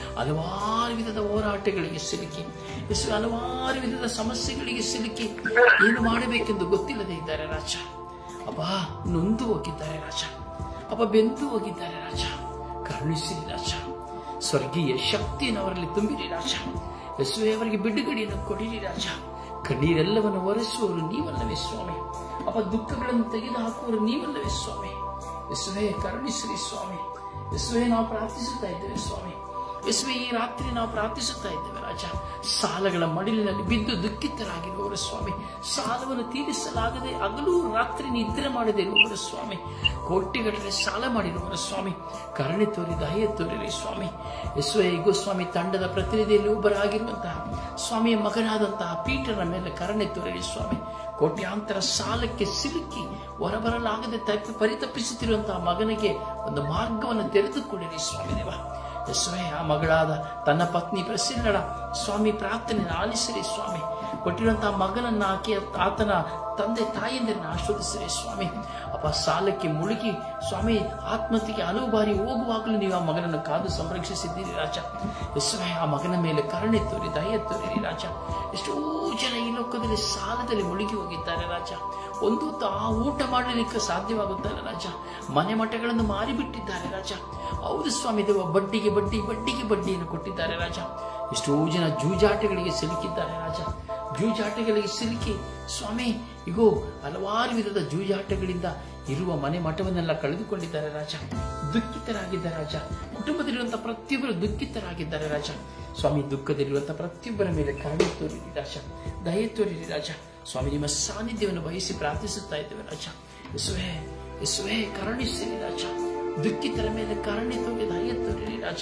ಹಲವಾರು ವಿಧದ ಹೋರಾಟಗಳಿಗೆ ಸಿಲುಕಿ ಯೇಸು ಹಲವಾರು ವಿಧದ ಸಮಸ್ಯೆಗಳಿಗೆ ಸಿಲುಕಿ ಏನು ಮಾಡಬೇಕೆಂದು ಗೊತ್ತಿಲ್ಲದೆ ಇದ್ದಾರೆ ರಾಜ ಅಪ್ಪ ನೊಂದು ಹೋಗಿದ್ದಾರೆ ರಾಜ ಅಪ್ಪ ಬೆಂದು ಹೋಗಿದ್ದಾರೆ ರಾಜ ಕರುಣಿಸಿರಿ ರಾಜ ಸ್ವರ್ಗೀಯ ಶಕ್ತಿಯನ್ನು ಅವರಲ್ಲಿ ತುಂಬಿರಿ ರಾಜ ಯೇಸುವೆ ಅವರಿಗೆ ಬಿಡುಗಡೆಯನ್ನು ಕೊಡಿರಿ ರಾಜ ಕಣ್ಣೀರೆಲ್ಲವನ್ನು ಒರೆಸುವವರು ನೀವಲ್ಲವೇ ಸ್ವಾಮಿ ಅಪ್ಪ ದುಃಖಗಳನ್ನು ತೆಗೆದು ಹಾಕುವವರು ನೀವಲ್ಲವೇ ಸ್ವಾಮಿ ಯೇಸುವೆ ಕರುಣಿಸಿರಿ ಸ್ವಾಮಿ ಯೇಸುವೆ ನಾವು ಪ್ರಾರ್ಥಿಸುತ್ತಾ ಇದ್ದೇವೆ ಸ್ವಾಮಿ ಯೇಸುವೆ ಈ ರಾತ್ರಿ ನಾವು ಪ್ರಾರ್ಥಿಸುತ್ತಾ ಇದ್ದೇವೆ ರಾಜ ಸಾಲಗಳ ಮಡಿಲಿನಲ್ಲಿ ಬಿದ್ದು ದುಃಖಿತರಾಗಿರುವವರು ಸ್ವಾಮಿ ಸಾಲವನ್ನು ತೀರಿಸಲಾಗದೆ ಹಗಲು ರಾತ್ರಿ ನಿದ್ರೆ ಮಾಡದೆ ಇರುವವರು ಸ್ವಾಮಿ ಕೋಟಿಗಟ್ಟಲೆ ಸಾಲ ಮಾಡಿರುವವರು ಸ್ವಾಮಿ ಕರುಣೆ ತೋರಿ ದಯೆ ತೋರಿರಿ ಸ್ವಾಮಿ ಯೇಸುವೆ ಈಗೋ ಸ್ವಾಮಿ ತಂಡದ ಪ್ರತಿನಿಧಿಯಲ್ಲಿ ಒಬ್ಬರಾಗಿರುವಂತಹ ಸ್ವಾಮಿಯ ಮಗನಾದಂತಹ ಪೀಟರ್ನ ಮೇಲೆ ಕರುಣೆ ತೋರಿರಿ ಸ್ವಾಮಿ ಕೋಟ್ಯಾಂತರ ಸಾಲಕ್ಕೆ ಸಿಲುಕಿ ಹೊರಬರಲಾಗದೆ ತಪ್ಪಿ ಪರಿತಪ್ಪಿಸುತ್ತಿರುವಂತಹ ಮಗನಿಗೆ ಒಂದು ಮಾರ್ಗವನ್ನು ತೆರೆದುಕೊಡಿರಿ ಸ್ವಾಮಿ ದೇವ ಯೇಸುವೆ ಆ ಮಗಳಾದ ತನ್ನ ಪತ್ನಿ ಪ್ರಸಿಲ್ಲಳ ಸ್ವಾಮಿ ಪ್ರಾರ್ಥನೆ ಆಲಿಸಿರಿ ಸ್ವಾಮಿ ಕೊಟ್ಟಿರುವಂತಹ ಮಗನನ್ನ ಆಕೆ ಆತನ ತಂದೆ ತಾಯಿಯಂದಿರನ್ನ ಆಶ್ವದಿಸಿರಿ ಸ್ವಾಮಿ ಅಪ್ಪ ಸಾಲಕ್ಕೆ ಮುಳುಗಿ ಸ್ವಾಮಿ ಆತ್ಮಹತ್ಯೆಗೆ ಹಲವು ಬಾರಿ ಹೋಗುವಾಗಲೂ ನೀವು ಆ ಮಗನನ್ನು ಕಾದು ಸಂರಕ್ಷಿಸಿದ್ದೀರಿ ರಾಜ ಯೇಸುವೆ ಆ ಮಗನ ಮೇಲೆ ಕರುಣೆ ತೋರಿ ದಯ ತೋರಿರಿ ರಾಜ ಎಷ್ಟೋ ಜನ ಈ ಲೋಕದಲ್ಲಿ ಸಾಲದಲ್ಲಿ ಮುಳುಗಿ ಹೋಗಿದ್ದಾರೆ ರಾಜ ಒಂದು ಹೊತ್ತು ಆ ಊಟ ಮಾಡಲಿಕ್ಕೆ ಸಾಧ್ಯವಾಗುತ್ತಲ್ಲ ರಾಜ ಮನೆ ಮಠಗಳನ್ನು ಮಾರಿಬಿಟ್ಟಿದ್ದಾರೆ ರಾಜ ಹೌದು ಸ್ವಾಮಿ ದೇವ ಬಡ್ಡಿಗೆ ಬಡ್ಡಿ ಬಡ್ಡಿಗೆ ಬಡ್ಡಿಯನ್ನು ಕೊಟ್ಟಿದ್ದಾರೆ ರಾಜ ಎಷ್ಟೋ ಜನ ಜೂಜಾಟಗಳಿಗೆ ಸಿಲುಕಿದ್ದಾರೆ ರಾಜ ಜೂಜಾಟಗಳಿಗೆ ಸಿಲುಕಿ ಸ್ವಾಮಿ ಇಗೋ ಹಲವಾರು ವಿಧದ ಜೂಜಾಟಗಳಿಂದ ಇರುವ ಮನೆ ಮಠವನ್ನೆಲ್ಲ ಕಳೆದುಕೊಂಡಿದ್ದಾರೆ ರಾಜ ದುಃಖಿತರಾಗಿದ್ದಾರೆ ರಾಜ ಕುಟುಂಬದಲ್ಲಿರುವಂತಹ ಪ್ರತಿಯೊಬ್ಬರು ದುಃಖಿತರಾಗಿದ್ದಾರೆ ರಾಜ ಸ್ವಾಮಿ ದುಃಖದಲ್ಲಿರುವಂತಹ ಪ್ರತಿಯೊಬ್ಬರ ಮೇಲೆ ಕರುಣೆ ತೋರಿರಿ ರಾಜ ದಯೆ ತೋರಿರಿ ರಾಜ ಸ್ವಾಮಿ ನಿಮ್ಮ ಸಾನ್ನಿಧ್ಯವನ್ನು ಬಯಸಿ ಪ್ರಾರ್ಥಿಸುತ್ತಾ ಇದ್ದೇವೆ ರಾಜ ಯೇಸುವೆ ಯೇಸುವೆ ಕರುಣಿಸಿರಿ ರಾಜ ದುಃಖಿತರ ಮೇಲೆ ಕರುಣೆ ತೋರಿ ದಯೆ ತೋರಿರಿ ರಾಜ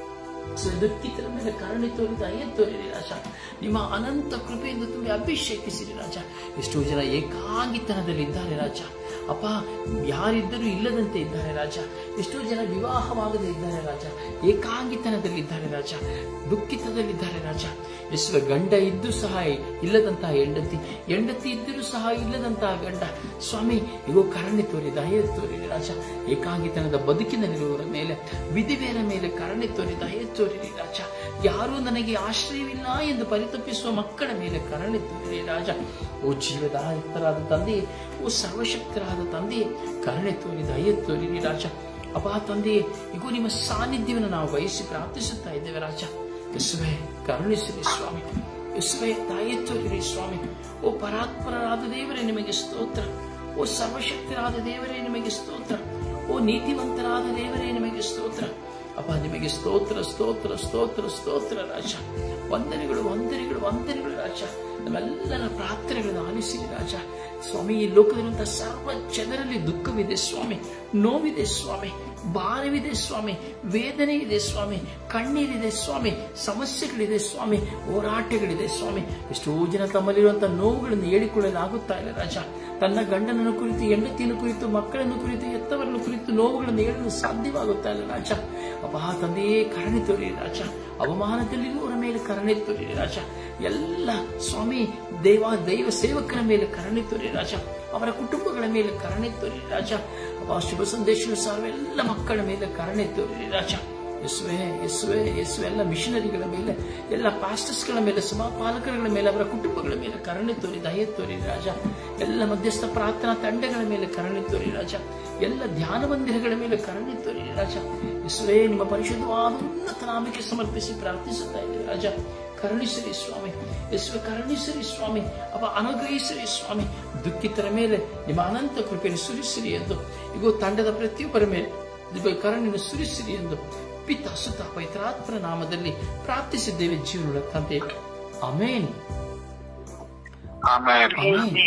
ದುಃಖಿತರ ಮೇಲೆ ಕರುಣೆ ತೋರಿ ದಯೆ ತೋರಿರಿ ರಾಜ ನಿಮ್ಮ ಅನಂತ ಕೃಪೆಯಿಂದ ತುಂಬಿ ಅಭಿಷೇಕಿಸಿರಿ ರಾಜ ಎಷ್ಟೋ ಜನ ಏಕಾಂಗಿತನದಲ್ಲಿ ಇದ್ದಾರೆ ರಾಜ ಅಪ್ಪ ಯಾರಿದ್ದರೂ ಇಲ್ಲದಂತೆ ಇದ್ದಾರೆ ರಾಜ ಎಷ್ಟೋ ಜನ ವಿವಾಹವಾಗದೇ ಇದ್ದಾರೆ ರಾಜ ಏಕಾಂಗಿತನದಲ್ಲಿ ಇದ್ದಾರೆ ರಾಜ ದುಃಖಿತದಲ್ಲಿದ್ದಾರೆ ರಾಜ ಎಷ್ಟೋ ಗಂಡ ಇದ್ದು ಸಹ ಇಲ್ಲದಂತಹ ಹೆಂಡತಿ ಹೆಂಡತಿ ಇದ್ದರೂ ಸಹ ಇಲ್ಲದಂತಹ ಗಂಡ ಸ್ವಾಮಿ ಇಗೋ ಕರುಣೆ ತೋರಿ ದಯೆ ತೋರಿರಿ ರಾಜ ಏಕಾಂಗಿತನದ ಬದುಕಿನಲ್ಲಿರುವವರ ಮೇಲೆ ವಿಧಿವೆಯರ ಮೇಲೆ ಕರುಣೆ ತೋರಿ ದಯೆ ತೋರಿರಿ ರಾಜ ಯಾರೂ ನನಗೆ ಆಶ್ರಯವಿಲ್ಲ ಎಂದು ಪರಿತಪ್ಪಿಸುವ ಮಕ್ಕಳ ಮೇಲೆ ಕರುಣೆ ತೋರಿರಿ ರಾಜ ಓ ಜೀವದಾಯುಕ್ತರಾದ ತಂದೆಯೇ ಓ ಸರ್ವಶಕ್ತರಾದ ತಂದೆಯೇ ಕರುಣೆ ತೋರಿ ದಯೆ ತೋರಿರಿ ರಾಜ ಅಪಾ ತಂದೆಯೇ ಇಗೋ ನಿಮ್ಮ ಸಾನ್ನಿಧ್ಯವನ್ನು ನಾವು ಬಯಸಿ ಪ್ರಾರ್ಥಿಸುತ್ತಾ ಇದ್ದೇವೆ ರಾಜ ಯೇಸುವೆ ಕರುಣಿಸಿರಿ ಸ್ವಾಮಿ ಯೇಸುವೆ ತಾಯಿ ತೋರಿರಿ ಸ್ವಾಮಿ ಓ ಪರಾತ್ಪರರಾದ ದೇವರೇ ನಿಮಗೆ ಸ್ತೋತ್ರ ಓ ಸರ್ವಶಕ್ತರಾದ ದೇವರೇ ನಿಮಗೆ ಸ್ತೋತ್ರ ಓ ನೀತಿವಂತರಾದ ದೇವರೇ ನಿಮಗೆ ಸ್ತೋತ್ರ ಅಪ್ಪ ನಿಮಗೆ ಸ್ತೋತ್ರ ಸ್ತೋತ್ರ ಸ್ತೋತ್ರ ಸ್ತೋತ್ರ ರಾಜ ವಂದನೆಗಳು ವಂದನೆಗಳು ವಂದನೆಗಳು ರಾಜ ನಮ್ಮೆಲ್ಲರ ಪ್ರಾರ್ಥನೆಗಳನ್ನು ಆಲಿಸಿರಿ ರಾಜ ಸ್ವಾಮಿ ಈ ಲೋಕದಲ್ಲಿರುವಂತಹ ಸರ್ವ ಜನರಲ್ಲಿ ದುಃಖವಿದೆ ಸ್ವಾಮಿ ನೋವಿದೆ ಸ್ವಾಮಿ ಭಾರವಿದೆ ಸ್ವಾಮಿ ವೇದನೆ ಇದೆ ಸ್ವಾಮಿ ಕಣ್ಣೀರಿದೆ ಸ್ವಾಮಿ ಸಮಸ್ಯೆಗಳಿದೆ ಸ್ವಾಮಿ ಹೋರಾಟಗಳಿದೆ ಸ್ವಾಮಿ ಎಷ್ಟೋ ಜನ ತಮ್ಮಲ್ಲಿರುವಂತಹ ನೋವುಗಳನ್ನು ಹೇಳಿಕೊಳ್ಳಲಾಗುತ್ತಾ ಇಲ್ಲ ರಾಜ ತನ್ನ ಗಂಡನನ್ನು ಕುರಿತು ಹೆಂಡತಿಯನ್ನು ಕುರಿತು ಮಕ್ಕಳನ್ನು ಕುರಿತು ಎತ್ತವರನ್ನು ಕುರಿತು ನೋವುಗಳನ್ನು ಹೇಳಲು ಸಾಧ್ಯವಾಗುತ್ತಾ ಇಲ್ಲ ರಾಜ ಅಪ್ಪ ತಂದೆಯೇ ಕರುಣೆ ತೋರಿ ರಾಜ ಅವಮಾನದಲ್ಲಿರುವವರ ಮೇಲೆ ಕರುಣೆ ತೋರಿ ರಾಜ ಎಲ್ಲ ಸ್ವಾಮಿ ದೇವ ದೈವ ಸೇವಕರ ಮೇಲೆ ಕರುಣೆ ತೋರಿ ರಾಜ ಅವರ ಕುಟುಂಬಗಳ ಮೇಲೆ ಕರುಣೆ ತೋರಿ ರಾಜ ಅಪ್ಪ ಶುಭ ಸಂದೇಶ ಸಾರುವ ಎಲ್ಲ ಮಕ್ಕಳ ಮೇಲೆ ಕರುಣೆ ತೋರಿ ರಾಜ ಯೇಸುವೆ ಯೇಸುವೆ ಯೇಸುವೆ ಎಲ್ಲ ಮಿಷನರಿಗಳ ಮೇಲೆ ಎಲ್ಲ ಪಾಸ್ಟರ್ಸ್ಗಳ ಮೇಲೆ ಸಭಾಪಾಲಕರುಗಳ ಮೇಲೆ ಅವರ ಕುಟುಂಬಗಳ ಮೇಲೆ ಕರುಣೆ ತೋರಿ ದಯೆ ತೋರಿ ರಾಜ ಎಲ್ಲ ಮಧ್ಯಸ್ಥ ಪ್ರಾರ್ಥನಾ ತಂಡಗಳ ಮೇಲೆ ಕರುಣೆ ತೋರಿ ರಾಜ ಎಲ್ಲ ಧ್ಯಾನ ಮಂದಿರಗಳ ಮೇಲೆ ಕರುಣೆ ತೋರಿ ರಾಜ ಯೇಸುವೆ ನಿಮ್ಮ ಪರಿಶುದ್ಧವಾದ ಉನ್ನತ ನಾಮಕ್ಕೆ ಸಮರ್ಪಿಸಿ ಪ್ರಾರ್ಥಿಸುತ್ತಾ ಇದ್ದೀವಿ ರಾಜ ಕರುಣಿಸಿರಿ ಸ್ವಾಮಿ ಯೇಸುವೆ ಕರುಣಿಸಿರಿ ಸ್ವಾಮಿ ಅವ ಅನುಗ್ರಹಿಸಿರಿ ಸ್ವಾಮಿ ದುಃಖಿತರ ಮೇಲೆ ನಿಮ್ಮ ಅನಂತ ಕೃಪೆಯನ್ನು ಸುರಿಸಿರಿ ಎಂದು ಇಗೋ ತಂಡದ ಪ್ರತಿಯೊಬ್ಬರ ಮೇಲೆ ನಿಮ್ಮ ಕರುಣೆಯನ್ನು ಸುರಿಸಿರಿ ಎಂದು ಪಿತ ಸುತ ಪವಿತ್ರಾತ್ಮನ ನಾಮದಲ್ಲಿ ಪ್ರಾರ್ಥಿಸಿದ್ದೇವೆ ಜೀವನದ ತಂದೆ ಅಮೇನ್ ಆಮೇಲೆ ಅಮೇನ್